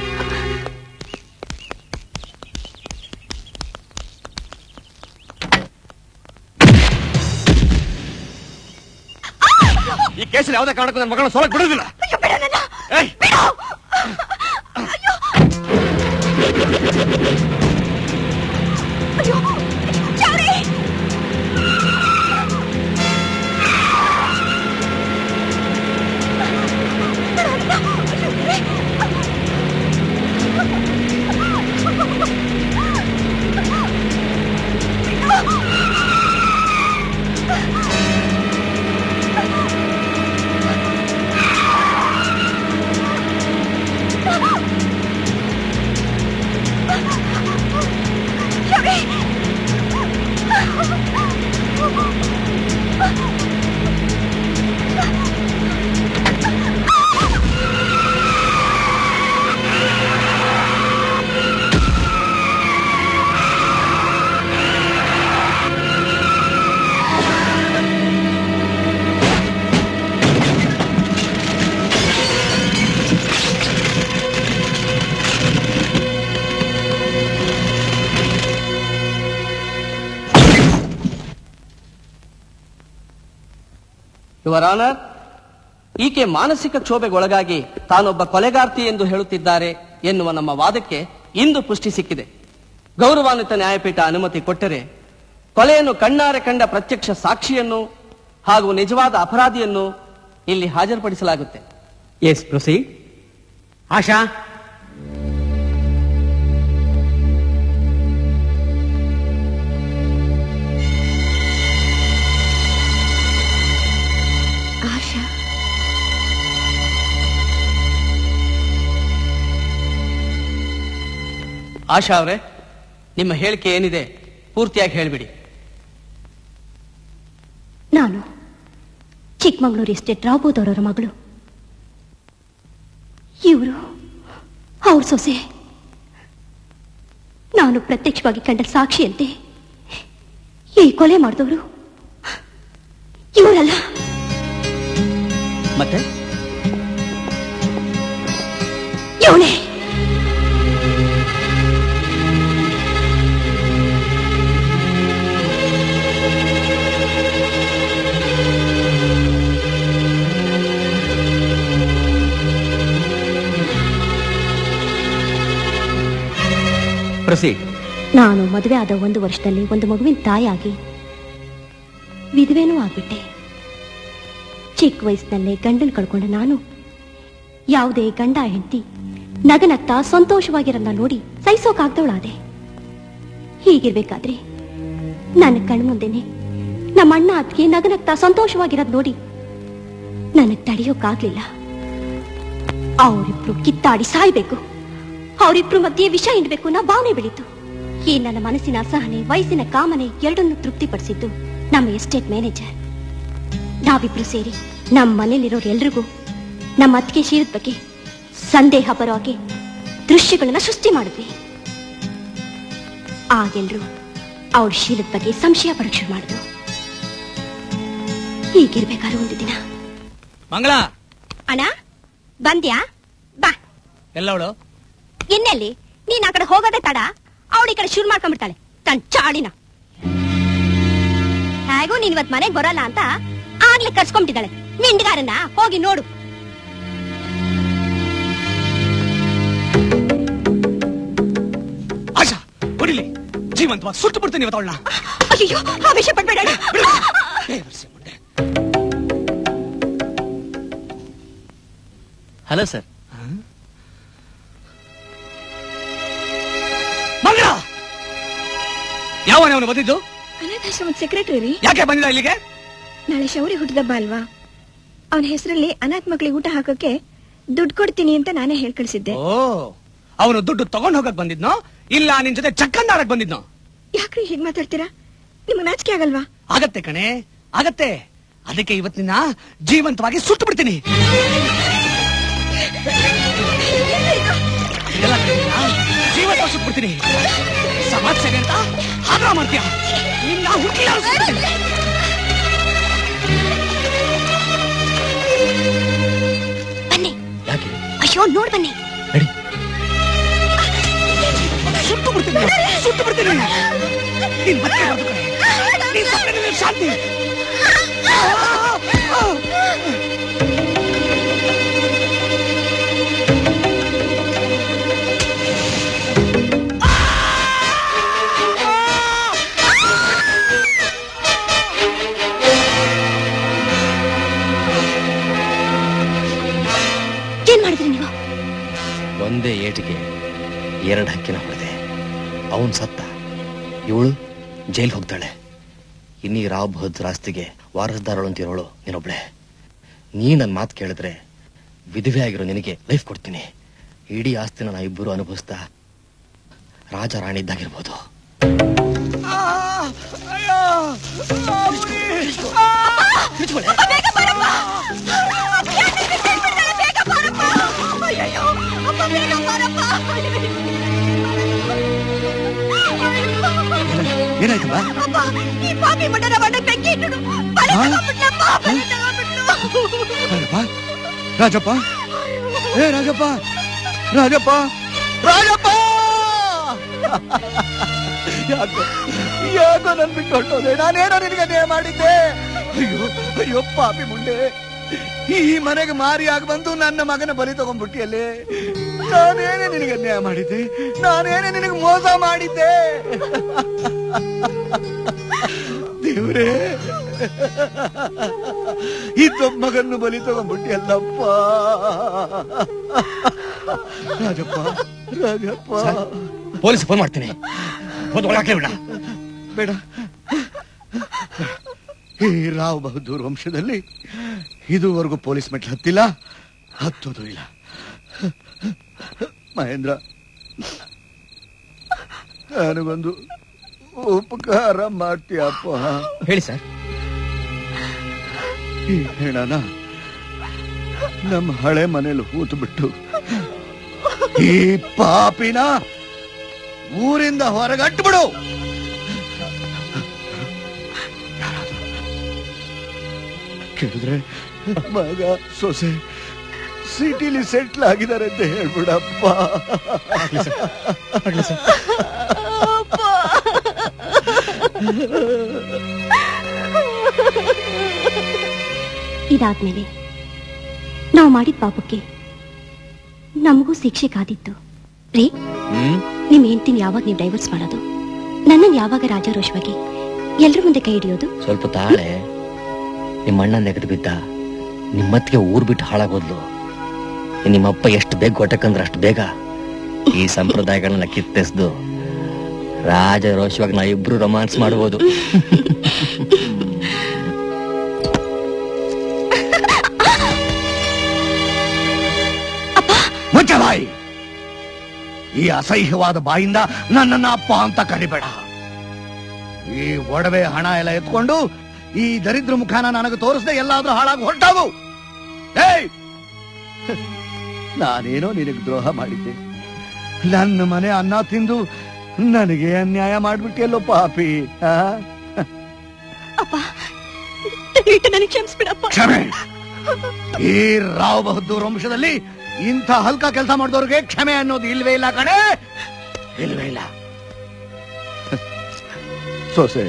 ಈ ಕೇಸಲ್ಲಿ ಯಾವುದೇ ಕಾರಣಕ್ಕೂ ನನ್ನ ಮಗಳನ್ನ ಸೋಲಕ್ ಬಿಡೋದಿಲ್ಲ ಏಯ್! ಯುವರ್ ಆನರ್ ಈಕೆ ಮಾನಸಿಕ ಕ್ಷೋಭೆಗೊಳಗಾಗಿ ತಾನೊಬ್ಬ ಕೊಲೆಗಾರ್ತಿ ಎಂದು ಹೇಳುತ್ತಿದ್ದಾರೆ ಎನ್ನುವ ನಮ್ಮ ವಾದಕ್ಕೆ ಇಂದು ಪುಷ್ಟಿ ಸಿಕ್ಕಿದೆ ಗೌರವಾನ್ವಿತ ನ್ಯಾಯಪೀಠ ಅನುಮತಿ ಕೊಟ್ಟರೆ ಕೊಲೆಯನ್ನು ಕಣ್ಣಾರೆ ಕಂಡ ಪ್ರತ್ಯಕ್ಷ ಸಾಕ್ಷಿಯನ್ನು ಹಾಗೂ ನಿಜವಾದ ಅಪರಾಧಿಯನ್ನು ಇಲ್ಲಿ ಹಾಜರುಪಡಿಸಲಾಗುತ್ತೆ ಎಸ್ ಪ್ರೊಸೀಡ್ ಆಶಾ ಆಶಾ ಆಶಾ ಅವರೇ ನಿಮ್ಮ ಹೇಳಿಕೆ ಏನಿದೆ ಪೂರ್ತಿಯಾಗಿ ಹೇಳಿಬಿಡಿ ನಾನು ಚಿಕ್ಕಮಗಳೂರು ಎಸ್ಟೇಟ್ ರಾಬೋದವರವರ ಮಗಳು ಇವರು ಅವ್ರ ಸೊಸೆ ನಾನು ಪ್ರತ್ಯಕ್ಷವಾಗಿ ಕಂಡ ಸಾಕ್ಷಿಯಂತೆ ಈ ಕೊಲೆ ಮಾಡಿದವರು ಇವರಲ್ಲ ಮತ್ತೆ ಇವನೇ ಪ್ರೊಸೀಡ್ ನಾನು ಮದುವೆ ಆದ ಒಂದು ವರ್ಷದಲ್ಲಿ ಒಂದು ಮಗುವಿನ ತಾಯಿಯಾಗಿ ವಿಧವೆನೂ ಆಗ್ಬಿಟ್ಟೆ ಚಿಕ್ಕ ವಯಸ್ಸಿನಲ್ಲೇ ಗಂಡನ್ ಕಳ್ಕೊಂಡ ನಾನು ಯಾವುದೇ ಗಂಡ ಹೆಂಡತಿ ನಗನಗ್ತಾ ಸಂತೋಷವಾಗಿರೋದನ್ನ ನೋಡಿ ಸಹಿಸೋಕಾಗ್ದವಳಾದೆ ಹೀಗಿರ್ಬೇಕಾದ್ರೆ ನನ್ನ ಕಣ್ಮುಂದೆನೆ ನಮ್ಮ ಅಣ್ಣ ಅತ್ತಿಗೆ ನಗನಗ್ತಾ ಸಂತೋಷವಾಗಿರೋದ್ ನೋಡಿ ನನಗ್ ತಡೆಯೋಕ್ಕಾಗ್ಲಿಲ್ಲ ಅವರಿಬ್ರು ಕಿತ್ತಾಡಿ ಸಾಯ್ಬೇಕು ಅವರಿಬ್ರು ಮಧ್ಯೆ ವಿಷ ಹಿಂಡ್ಬೇಕು ಅನ್ನೋ ಭಾವನೆ ಬೆಳೀತು ಈ ನನ್ನ ಮನಸ್ಸಿನ ಅಸಹನೆ ವಯಸ್ಸಿನ ಕಾಮನೆ ಎರಡನ್ನು ತೃಪ್ತಿಪಡಿಸಿದ್ದು ನಮ್ಮ ಎಸ್ಟೇಟ್ ಮ್ಯಾನೇಜರ್ ನಾವಿಬ್ರು ಸೇರಿ ನಮ್ಮ ಮನೇಲಿರೋರು ಎಲ್ರಿಗೂ ನಮ್ಮ ಅತ್ತಿಗೆ ಶೀಲದ ಬಗ್ಗೆ ಸಂದೇಹ ಬರೋ ಹಾಗೆ ದೃಶ್ಯಗಳನ್ನ ಸೃಷ್ಟಿ ಮಾಡಿದ್ವಿ ಆಗೆಲ್ರು ಅವಳ ಶೀಲದ ಬಗ್ಗೆ ಸಂಶಯ ಪಡಕ್ ಶುರು ಮಾಡಿದ್ರು ಹೀಗಿರ್ಬೇಕಾದ್ರೆ ಒಂದು ದಿನ ಮಂಗಳ ಅಣ್ಣ ಬಂದ್ಯಾ ಬಾ ಎಲ್ಲವಳು ಇನ್ನೆಲ್ಲಿ ನೀನ್ ಆ ಕಡೆ ಹೋಗೋದೇ ತಡ ಅವಳು ಈ ಕಡೆ ಶುರು ಮಾಡ್ಕೊಂಡ್ಬಿಡ್ತಾಳೆ ತನ್ ಚಾಳಿನ ಹೇಗೂ ನೀನ್ ಇವತ್ ಮನೆಗ್ ಬರಲ್ಲ ಅಂತ ಆಗ್ಲೇ ಕರ್ಸ್ಕೊಂಡ್ಬಿಟ್ಟಿದ್ದಾಳೆ ಮಿಂಡ್ಗಾರನ್ನ ಹೋಗಿ ನೋಡು ಆಶಾ ಹೊಡಿಲಿ ಜೀವಂತವಾಗಿ ಸುಟ್ಟು ಬಿಡ್ತೀನಿ ಇವತ್ತು ಅವಳನ್ನ ಅಯ್ಯೋ ಆವೇಶ ಪಡ್ಬೇಡ ಅಣ್ಣ. ಹಲೋ ಸರ್ ಮಂಗಳ ಯಾವನೇ ಅವನು ಬಂದಿದ್ದು ಅನಾಥಾಶ್ರಮದ ಸೆಕ್ರೆಟರಿ ರೀ ಯಾಕೆ ಬಂದಿದ್ದ ಇಲ್ಲಿಗೆ ನಾಳೆ ಶೌರಿ ಹುಟ್ಟಿದಬ್ಬ ಅಲ್ವಾ ಅವನ ಹೆಸರಲ್ಲಿ ಅನಾಥ ಮಕ್ಳಿಗೆ ಊಟ ಹಾಕೋಕೆ ದುಡ್ಡು ಕೊಡ್ತೀನಿ ಅಂತ ನಾನೇ ಹೇಳ್ ಕಳ್ಸಿದ್ದೆ ಓ ಅವನು ದುಡ್ಡು ತಗೊಂಡ್ ಹೋಗಕ್ ಬಂದಿದ್ನೋ ಇಲ್ಲ ನಿನ್ ಜೊತೆ ಚಕ್ಕಂದಾಡಕ್ ಬಂದಿದ್ನೋ ಯಾಕ್ರಿ ಹೀಗ್ ಮಾತಾಡ್ತೀರಾ ನಿಮ್ಗೆ ನಾಚಿಕೆ ಆಗಲ್ವಾ ಆಗತ್ತೆ ಕಣೆ ಆಗತ್ತೆ ಅದಕ್ಕೆ ಇವತ್ತಿನ ಜೀವಂತವಾಗಿ ಸುಟ್ಟು ಬಿಡ್ತೀನಿ ಎಲ್ಲ ಕಡೆಯಿಂದ ಜೀವಂತ ಸುಟ್ಟು ಬಿಡ್ತೀನಿ ಸಮಾಜ ಸೇವೆ ಅಂತ ಹಾದ್ರ ಮಾಡ್ತೀಯ ನಿನ್ನ ಹುಟ್ಟಿಲ್ಲ ಬನ್ನಿ ಯಾಕೆ ಅಯ್ಯೋ ಶೋ ನೋಡ್ ಬನ್ನಿ ಸುಟ್ಟು ಬಿಡ್ತೀನಿ ಸುಟ್ಟು ಬಿಡ್ತೀನಿ ನೀನ್ ಮತ್ತೆ ಬರೋದು ಕಣೆ. ನೀನ್ ಸತ್ತರೆ ನಿನಗೆ ಶಾಂತಿ ಏನ್ ಮಾಡಿದ್ರಿ ನೀವು ಒಂದೇ ಏಟಿಗೆ ಎರಡು ಹಕ್ಕಿನ ಹೊಡೆದೆ ಅವನ್ ಸತ್ತ ಇವಳು ಜೈಲ್ ಹೋಗ್ತಾಳೆ ಇನ್ನೀ ರಾವ್ ಬಹದ್ದೂರ್ ಆಸ್ತಿಗೆ ವಾರಸ್ದಾರಳು ಅಂತಿರೋಳು ನೀನೊಬ್ಳೆ ನೀ ನನ್ನ ಮಾತು ಕೇಳಿದ್ರೆ ವಿಧವೆ ಆಗಿರೋ ನಿನಗೆ ಲೈಫ್ ಕೊಡ್ತೀನಿ ಇಡೀ ಆಸ್ತಿನ ನಾ ಇಬ್ಬರು ಅನುಭವಿಸ್ತಾ ರಾಜ ರಾಣಿ ಇದ್ದಾಗಿರ್ಬೋದು ಏನಾಯ್ತಮ್ಮ ಈ ಪಾಪಿ ಮಟನ ಬಣ್ಣ ಬೆಂಕಿ ಇಟ್ಟು ಬಳೆ ತಗೊಂಡ್ಬಿಟ್ನಪ್ಪ, ಬಳೆ ತಗೊಂಡ್ಬಿಟ್ನು. ರಾಜಪ್ಪ ಏ ರಾಜಪ್ಪ ರಾಜಪ್ಪ ರಾಜಪ್ಪ ಯಾಕೋ ಯಾಕೋ ನನ್ ಬಿಟ್ಟು ಹೊಟ್ಟೋದೆ ನಾನೇನೋ ನಿನಗೆ ಅನ್ಯಾಯ ಮಾಡಿದ್ದೆ ಅಯ್ಯೋ ಅಯ್ಯೋ ಪಾಪಿ ಮುಂಡೆ ಈ ಮನೆಗೆ ಮಾರಿಯಾಗಿ ಬಂದು ನನ್ನ ಮಗನ ಬಲಿ ತಗೊಂಡ್ಬಿಟ್ಟಿಯಲ್ಲೇ ನಾನೇನೇ ನಿನಗೆ ಅನ್ಯಾಯ ಮಾಡಿದ್ದೆ ನಾನೇನೇ ನಿನಗೆ ಮೋಸ ಮಾಡಿದ್ದೆ ದೇವ್ರೇ ಇದ್ದೊಬ್ಬ ಮಗನ್ನು ಬಲಿ ತಗೊಂಡ್ಬಿಟ್ಟಿಯಲ್ಲಪ್ಪ ರಾಜಪ್ಪ ರಾಜಪ್ಪ ಪೊಲೀಸ್ ಫೋನ್ ಮಾಡ್ತೀನಿ ಹೋದ್ ಒಳಗೆ ಬಿಡ ಬೇಡ ಈ ರಾವ್ ಬಹದ್ದೂರ್ ವಂಶದಲ್ಲಿ ಇದುವರೆಗೂ ಪೊಲೀಸ್ ಮೆಟ್ಲು ಹತ್ತಿಲ್ಲ ಹತ್ತೋದು ಇಲ್ಲ ಮಹೇಂದ್ರ ನನಗೊಂದು ಉಪಕಾರ ಮಾಡ್ತೀಯಪ್ಪ ಹೇಳಿ ಸರ್ ಈ ಹೆಣನ ನಮ್ಮ ಹಳೆ ಮನೇಲಿ ಹೂತು ಬಿಟ್ಟು ಈ ಪಾಪಿನ ಊರಿಂದ ಹೊರಗಟ್ಬಿಡು ಕೇಳಿದ್ರೆ ಮಗ ಸೊಸೆ ಸಿಟಿಲಿ ಸೆಟ್ಲ್ ಆಗಿದ್ದಾರೆ ಅಂತ ಹೇಳ್ಬಿಡಪ್ಪ ಇದಾದ್ಮೇಲೆ ನಾವು ಮಾಡಿದ ಪಾಪಕ್ಕೆ ನಮಗೂ ಶಿಕ್ಷೆ ಕಾದಿತ್ತು ರೇ ನಿಮ್ ಹೆಂಡ್ತಿನ ಯಾವಾಗ ನೀವು ಡೈವರ್ಸ್ ಮಾಡೋದು ನನ್ನನ್ನು ಯಾವಾಗ ರಾಜಾರೋಷವಾಗಿ ಎಲ್ರ ಮುಂದೆ ಕೈ ಹಿಡಿಯೋದು ಸ್ವಲ್ಪ ತಾಳೆ ನಿಮ್ಮ ಅಣ್ಣ ನೆಗೆದು ಬಿದ್ದ ನಿಮ್ಮತ್ತಿಗೆ ಊರ್ ಬಿಟ್ಟು ಹಾಳಾಗೋದ್ಲು ನಿಮ್ಮಪ್ಪ ಎಷ್ಟು ಬೇಗ ಕೊಟ್ಟಕಂದ್ರೆ ಅಷ್ಟು ಬೇಗ ಈ ಸಂಪ್ರದಾಯಗಳನ್ನ ಕಿತ್ತೆಸ್ದು ರಾಜ ರೋಷವಾಗಿ ನಾ ಇಬ್ರು ರೊಮಾನ್ಸ್ ಮಾಡ್ಬೋದು ಮುಚ್ಚ ಬಾಯಿ ಈ ಅಸಹ್ಯವಾದ ಬಾಯಿಂದ ನನ್ನನ್ನ ಅಪ್ಪ ಅಂತ ಕರಿಬೇಡ ಈ ಒಡವೆ ಹಣ ಎಲ್ಲ ಎತ್ಕೊಂಡು ಈ ದರಿದ್ರ ಮುಖಾನ ನನಗೆ ತೋರಿಸದೆ ಎಲ್ಲಾದ್ರೂ ಹಾಳಾಗಿ ಹೊರಟಾಗು ಏಯ್ ನಾನೇನೋ ನಿನಗೆ ದ್ರೋಹ ಮಾಡಿದ್ದೆ ನನ್ನ ಮನೆ ಅನ್ನ ತಿಂದು ನನಗೆ ಅನ್ಯಾಯ ಮಾಡ್ಬಿಟ್ಟಿಯಲ್ಲೋ ಪಾಪಿ ಆ? ದಯವಿಟ್ಟು ನನಗೆ ಕ್ಷಮಿಸ್ಬಿಡಪ್ಪ ಕ್ಷಮೆ ಈ ರಾವ್ ಬಹದ್ದೂರ್ ವಂಶದಲ್ಲಿ ಇಂಥ ಹಲ್ಕ ಕೆಲಸ ಮಾಡಿದವ್ರಿಗೆ ಕ್ಷಮೆ ಅನ್ನೋದು ಇಲ್ವೇ ಇಲ್ಲ ಕಣೆ ಇಲ್ವೇ ಇಲ್ಲ ಸೊಸೆ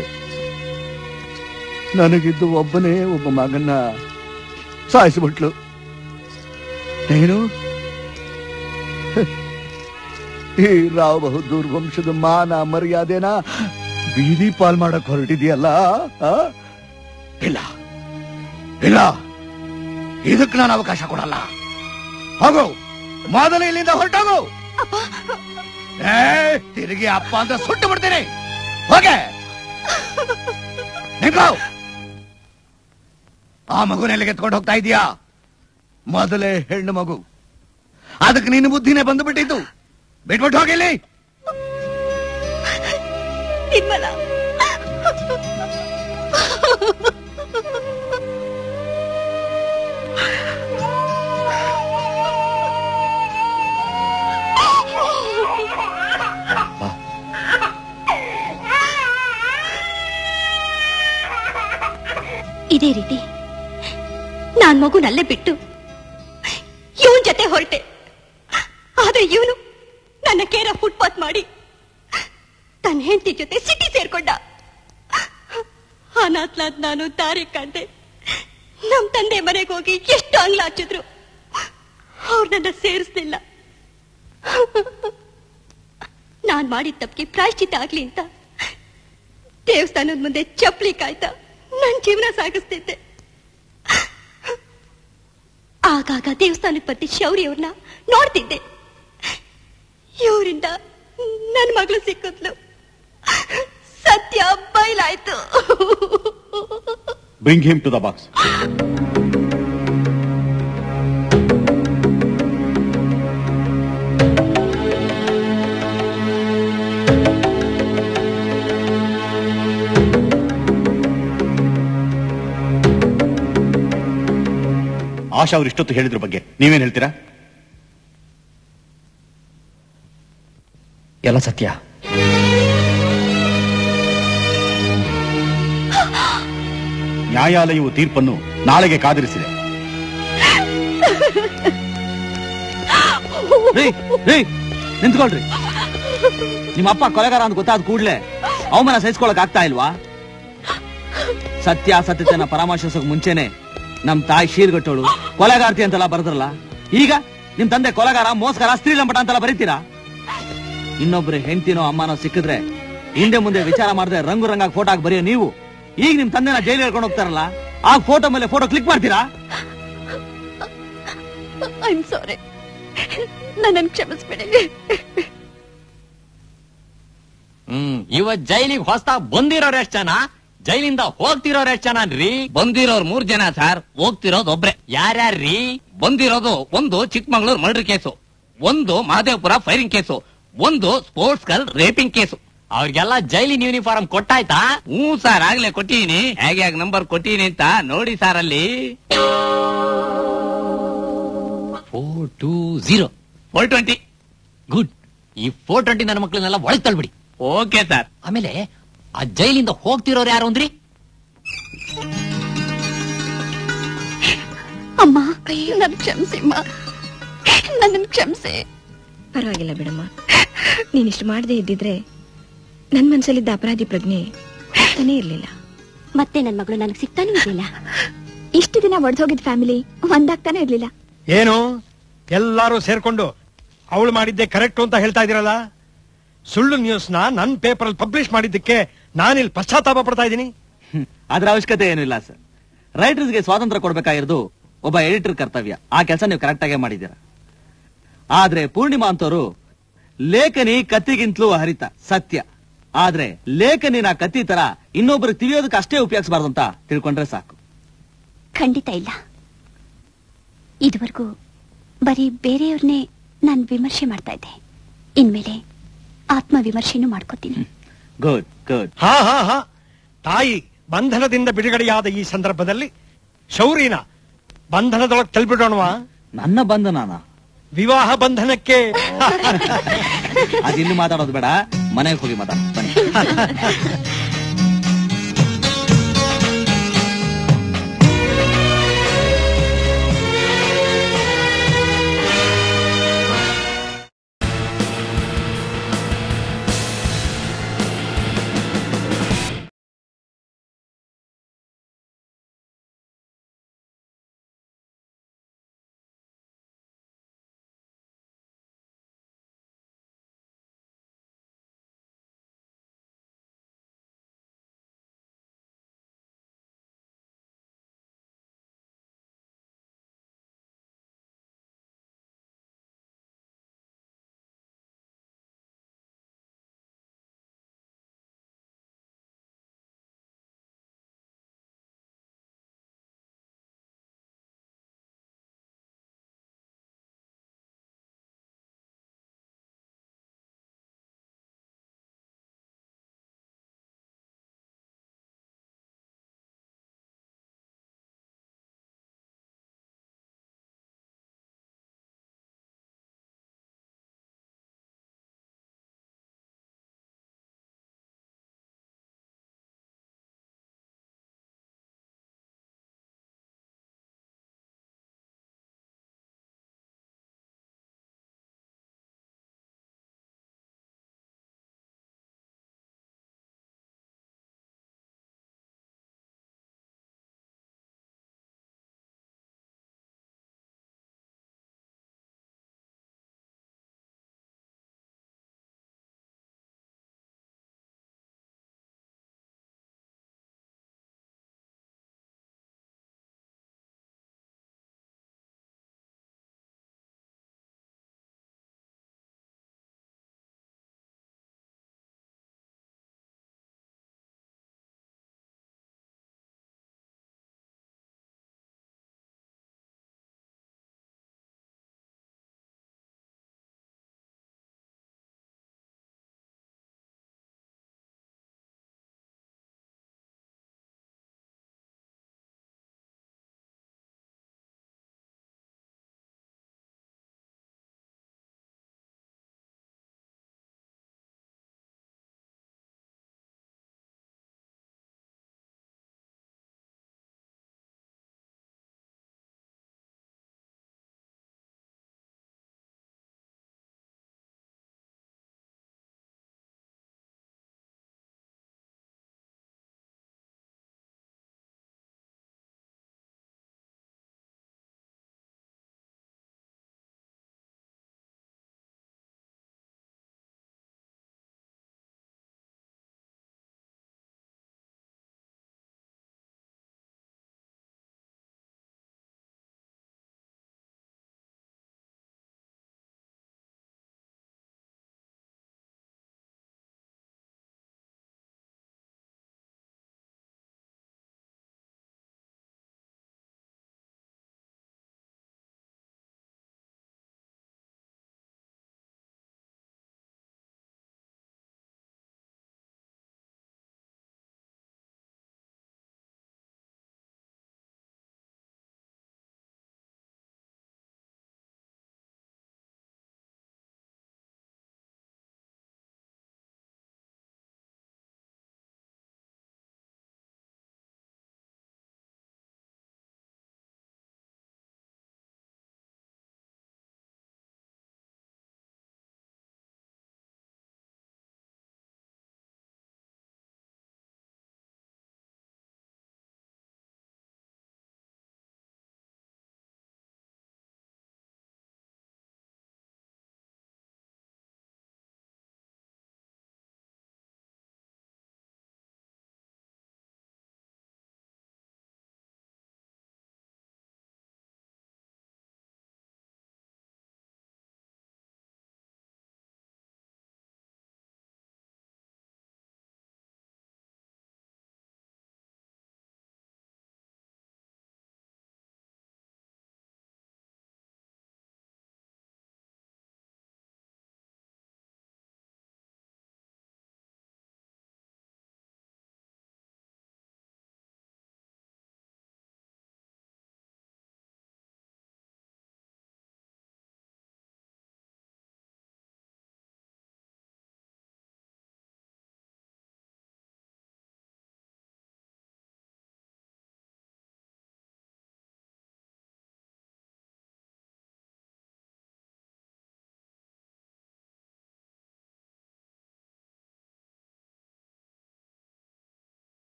ನನಗಿದ್ದು ಒಬ್ಬನೇ ಒಬ್ಬ ಮಗನ್ನ ಸಾಯಿಸ್ಬಿಟ್ಲು ಏನು ಈ ರಾವ್ ಬಹದ್ದೂರ್ ವಂಶದ ಮಾನ ಮರ್ಯಾದೆನ ಬೀದಿ ಪಾಲ್ ಮಾಡಕ್ ಹೊರಟಿದ್ಯಲ್ಲ ಆ? ಇಲ್ಲ ಇಲ್ಲ ಇದಕ್ಕೆ ನಾನು ಅವಕಾಶ ಕೊಡಲ್ಲ ಹೋಗು ಮೊದಲು ಇಲ್ಲಿಂದ ಹೊರಟೋಗು ಏ ತಿರುಗಿ ಅಪ್ಪ ಅಂತ ಸುಟ್ಟು ಬಿಡ್ತೀನಿ ಹೋಗೆ ನಿಂತ್ಕೋ. ಆ ಮಗುನ ಎಲ್ಲಿಗೆ ಎತ್ಕೊಂಡು ಹೋಗ್ತಾ ಇದೀಯಾ ಮೊದಲೇ ಹೆಣ್ಣು ಮಗು ಅದಕ್ಕೆ ನಿನ್ನ ಬುದ್ಧಿನೇ ಬಂದು ಬಿಟ್ಟಿದ್ದು ಬಿಟ್ಬಿಟ್ಟು ಹೋಗಿಲ್ಲಿ ನಿರ್ಮಲ ಇದೇ ರೀತಿ ನಾನ್ ಮಗುನಲ್ಲೇ ಬಿಟ್ಟು ಇವನ್ ಜೊತೆ ಹೊರಟೆ ಇವನು ನನ್ನ ಕೇರ ಫುಟ್ಪಾತ್ ಮಾಡಿ ತನ್ನ ಹೆಂಡತಿ ಜೊತೆ ಸಿಟಿ ಸೇರ್ಕೊಂಡ ಅನಾಥ್ಲಾದ್ ನಾನು ದಾರಿ ಕಂಡೆ ನಮ್ ತಂದೆ ಮನೆಗೆ ಹೋಗಿ ಎಷ್ಟು ಅಂಗ್ಲ ಹಚ್ಚಿದ್ರು ಅವ್ರು ನನ್ನ ಸೇರಿಸ್ಲಿಲ್ಲ ನಾನ್ ಮಾಡಿದ ತಪ್ಪಿಗೆ ಪ್ರಾಯಶ್ಚಿತ್ತ ಆಗ್ಲಿ ಅಂತ ದೇವಸ್ಥಾನದ ಮುಂದೆ ಚಪ್ಲಿ ಕಾಯ್ತಾ ನನ್ ಜೀವನ ಸಾಗಿಸ್ತಿದ್ದೆ ಆಗಾಗ ದೇವಸ್ಥಾನಕ್ಕೆ ಬರ್ತಿ ಶೌರಿ ಅವ್ರನ್ನ ನೋಡ್ತಿದ್ದೆ ಇವರಿಂದ ನನ್ ಮಗಳು ಸಿಕ್ಕಿದ್ಲು ಸತ್ಯ ಬಯಲಾಯ್ತು bring him to the box Asha ಅವ್ರು ಇಷ್ಟೊತ್ತು ಹೇಳಿದ್ರ ಬಗ್ಗೆ ನೀವೇನ್ ಹೇಳ್ತೀರಾ ಎಲ್ಲ ಸತ್ಯ ನ್ಯಾಯಾಲಯವು ತೀರ್ಪನ್ನು ನಾಳೆಗೆ ಕಾದಿರಿಸಿದೆ ರೀ ರೀ ನಿಂತ್ಕೊಳ್ರಿ ನಿಮ್ಮ ಅಪ್ಪ ಕೊಲೆಗಾರ ಅಂತ ಗೊತ್ತಾದ ಕೂಡ್ಲೆ ಅವಮಾನ ಸಹಿಸ್ಕೊಳಕ್ ಆಗ್ತಾ ಇಲ್ವಾ ಸತ್ಯಾಸತ್ಯತೆಯನ್ನ ಪರಾಮರ್ಶಿಸೋಕ್ ಮುಂಚೆನೆ ನಮ್ ತಾಯಿ ಶೀರ್ಗಟ್ಟೋಳು ಕೊಲೆಗಾರ್ತಿ ಅಂತೆಲ್ಲ ಬರೆದ್ರಲ್ಲ ಈಗ ನಿಮ್ ತಂದೆ ಕೊಲೆಗಾರ ಮೋಸ್ಕರ ಸ್ತ್ರೀ ಲಂಪಟ ಅಂತೆಲ್ಲ ಬರೀತೀರಾ ಇನ್ನೊಬ್ರು ಹೆಂಡತಿನೋ ಅಮ್ಮನೋ ಸಿಕ್ಕಿದ್ರೆ ಹಿಂದೆ ಮುಂದೆ ವಿಚಾರ ಮಾಡದೆ ರಂಗು ರಂಗಾಗಿ ಫೋಟೋ ಹಾಕಿ ಬರೆಯೋ ನೀವು ಈಗ ನಿಮ್ ತಂದೆನ ಜೈಲಿಗೆ ಹೇಳ್ಕೊಂಡು ಹೋಗ್ತಾರಲ್ಲ ಆ ಫೋಟೋ ಮೇಲೆ ಫೋಟೋ ಕ್ಲಿಕ್ ಮಾಡ್ತೀರಾ ಐ ಸಾರಿ ನನ್ನನ್ನು ಕ್ಷಮಿಸ್ಬಿಡಿ ಹ್ಮ್ ಇವತ್ ಜೈಲಿಗೆ ಹೊಸ್ತಾ ಬಂದಿರೋರು ಎಷ್ಟ್ ಜನ ಜೈಲಿಂದ ಹೋಗ್ತಿರೋರು ಎಷ್ಟ್ ಜನ ರೀ ಬಂದಿರೋರು ಮೂರ್ ಜನ ಸರ್ ಹೋಗ್ತಿರೋದು ಒಬ್ರೆ ಯಾರ್ಯಾರ್ರೀ ಬಂದಿರೋದು ಒಂದು ಚಿಕ್ಕಮಂಗ್ಳೂರ್ ಮರ್ಡರ್ ಕೇಸು ಒಂದು ಮಹದೇವಪುರ ಫೈರಿಂಗ್ ಕೇಸು ಒಂದು ಸ್ಪೋರ್ಟ್ಸ್ ಗರ್ಲ್ ರೇಪಿಂಗ್ ಕೇಸು ಅವ್ರಿಗೆಲ್ಲ ಜೈಲಿನ ಯೂನಿಫಾರ್ಮ್ ಕೊಟ್ಟಾಯ್ತಾ ಹ್ಞೂ ಸರ್ ಆಗ್ಲೇ ಕೊಟ್ಟಿದೀನಿ ಹೇಗೆ ಹೇಗೆ ನಂಬರ್ ಕೊಟ್ಟಿದೀನಿ ಅಂತ ನೋಡಿ ಸರ್ ಅಲ್ಲಿ four two zero four twenty good ಈ ಫೋರ್ ಟ್ವೆಂಟಿ ನನ್ನ ಮಕ್ಕಳನ್ನೆಲ್ಲ ಒಳಗ್ ತಳ್ಬಿಡಿ ಓಕೆ ಸರ್ ಆಮೇಲೆ ಆ ಜೈಲಿಂದ ಹೋಗ್ತಿರೋರು ಯಾರು ಅಂದ್ರಿ ಅಮ್ಮ ನನ್ ಕ್ಷಮಿಸಿಮ್ಮ ನನ್ನನ್ನು ಕ್ಷಮಿಸಿ ಪರವಾಗಿಲ್ಲ ಬಿಡಮ್ಮ ನೀನಿಷ್ಟು ಮಾಡದೇ ಇದ್ದಿದ್ರೆ ನನ್ ಮನ್ಸಲ್ಲಿದ್ದ ಅಪರಾಧಿ ಪ್ರಜ್ಞೆ ಹೋಗ್ತಾನೆ ಇರ್ಲಿಲ್ಲ ಮತ್ತೆ ನನ್ ಮಗಳು ನನಗೆ ಸಿಗ್ತಾನೂ ಇರ್ಲಿಲ್ಲ ಇಷ್ಟು ದಿನ ಒಡೆದೋಗಿದ್ ಫ್ಯಾಮಿಲಿ ಒಂದಾಗ್ತಾನೆ ಇರ್ಲಿಲ್ಲ ಏನು ಎಲ್ಲಾರು ಸೇರ್ಕೊಂಡು ಅವಳು ಮಾಡಿದ್ದೆ ಕರೆಕ್ಟ್ ಅಂತ ಹೇಳ್ತಾ ಇದೀರಲ್ಲ ಸುಳ್ಳು ನ್ಯೂಸ್ನ ನನ್ನ ಪೇಪರ್ ಅಲ್ಲಿ ಪಬ್ಲಿಷ್ ಮಾಡಿದ್ದಕ್ಕೆ ನಾನಿಲ್ಲಿ ಪಶ್ಚಾತ್ತಾಪ ಪಡ್ತಾ ಇದ್ದೀನಿ ಅದ್ರ ಅವಶ್ಯಕತೆ ಏನಿಲ್ಲ ಸರ್ ರೈಟರ್ಸ್ಗೆ ಸ್ವಾತಂತ್ರ್ಯ ಕೊಡ್ಬೇಕಾಗಿರೋದು ಒಬ್ಬ ಎಡಿಟರ್ ಕರ್ತವ್ಯ ಆ ಕೆಲಸ ನೀವು ಕರೆಕ್ಟ್ ಆಗೇ ಮಾಡಿದ್ದೀರ ಆದ್ರೆ ಪೂರ್ಣಿಮಾ ಅಂತವರು ಲೇಖನಿ ಕತ್ತಿಗಿಂತಲೂ ಹರಿತ ಸತ್ಯ ಆದ್ರೆ ಲೇಖನಿನ ಕತ್ತಿ ತರ ಇನ್ನೊಬ್ರಿಗೆ ತಿಳಿಯೋದಕ್ಕೆ ಅಷ್ಟೇ ಉಪಯೋಗಿಸಬಾರ್ದು ಅಂತ ತಿಳ್ಕೊಂಡ್ರೆ ಸಾಕು ಖಂಡಿತ ಇಲ್ಲ ಇದುವರೆಗೂ ಬರೀ ಬೇರೆಯವ್ರನ್ನೇ ನಾನು ವಿಮರ್ಶೆ ಮಾಡ್ತಾ ಇದ್ದೆ ಇನ್ಮೇಲೆ ಆತ್ಮ ವಿಮರ್ಶೆನೂ ಮಾಡ್ಕೋತೀನಿ ಗುಡ್ ಗುಡ್ ಹಾ ಹಾ ಹಾ ತಾಯಿ ಬಂಧನದಿಂದ ಬಿಡುಗಡೆಯಾದ ಈ ಸಂದರ್ಭದಲ್ಲಿ ಶೌರಿನ ಬಂಧನದೊಳಗೆ ತಳ್ಬಿಡೋಣವಾ ನನ್ನ ಬಂಧನನ ವಿವಾಹ ಬಂಧನಕ್ಕೆ ಅದಿಲ್ಲಿ ಮಾತಾಡೋದು ಬೇಡ ಮನೆಗೆ ಹೋಗಿ ಮಾತಾಡ ಬನ್ನಿ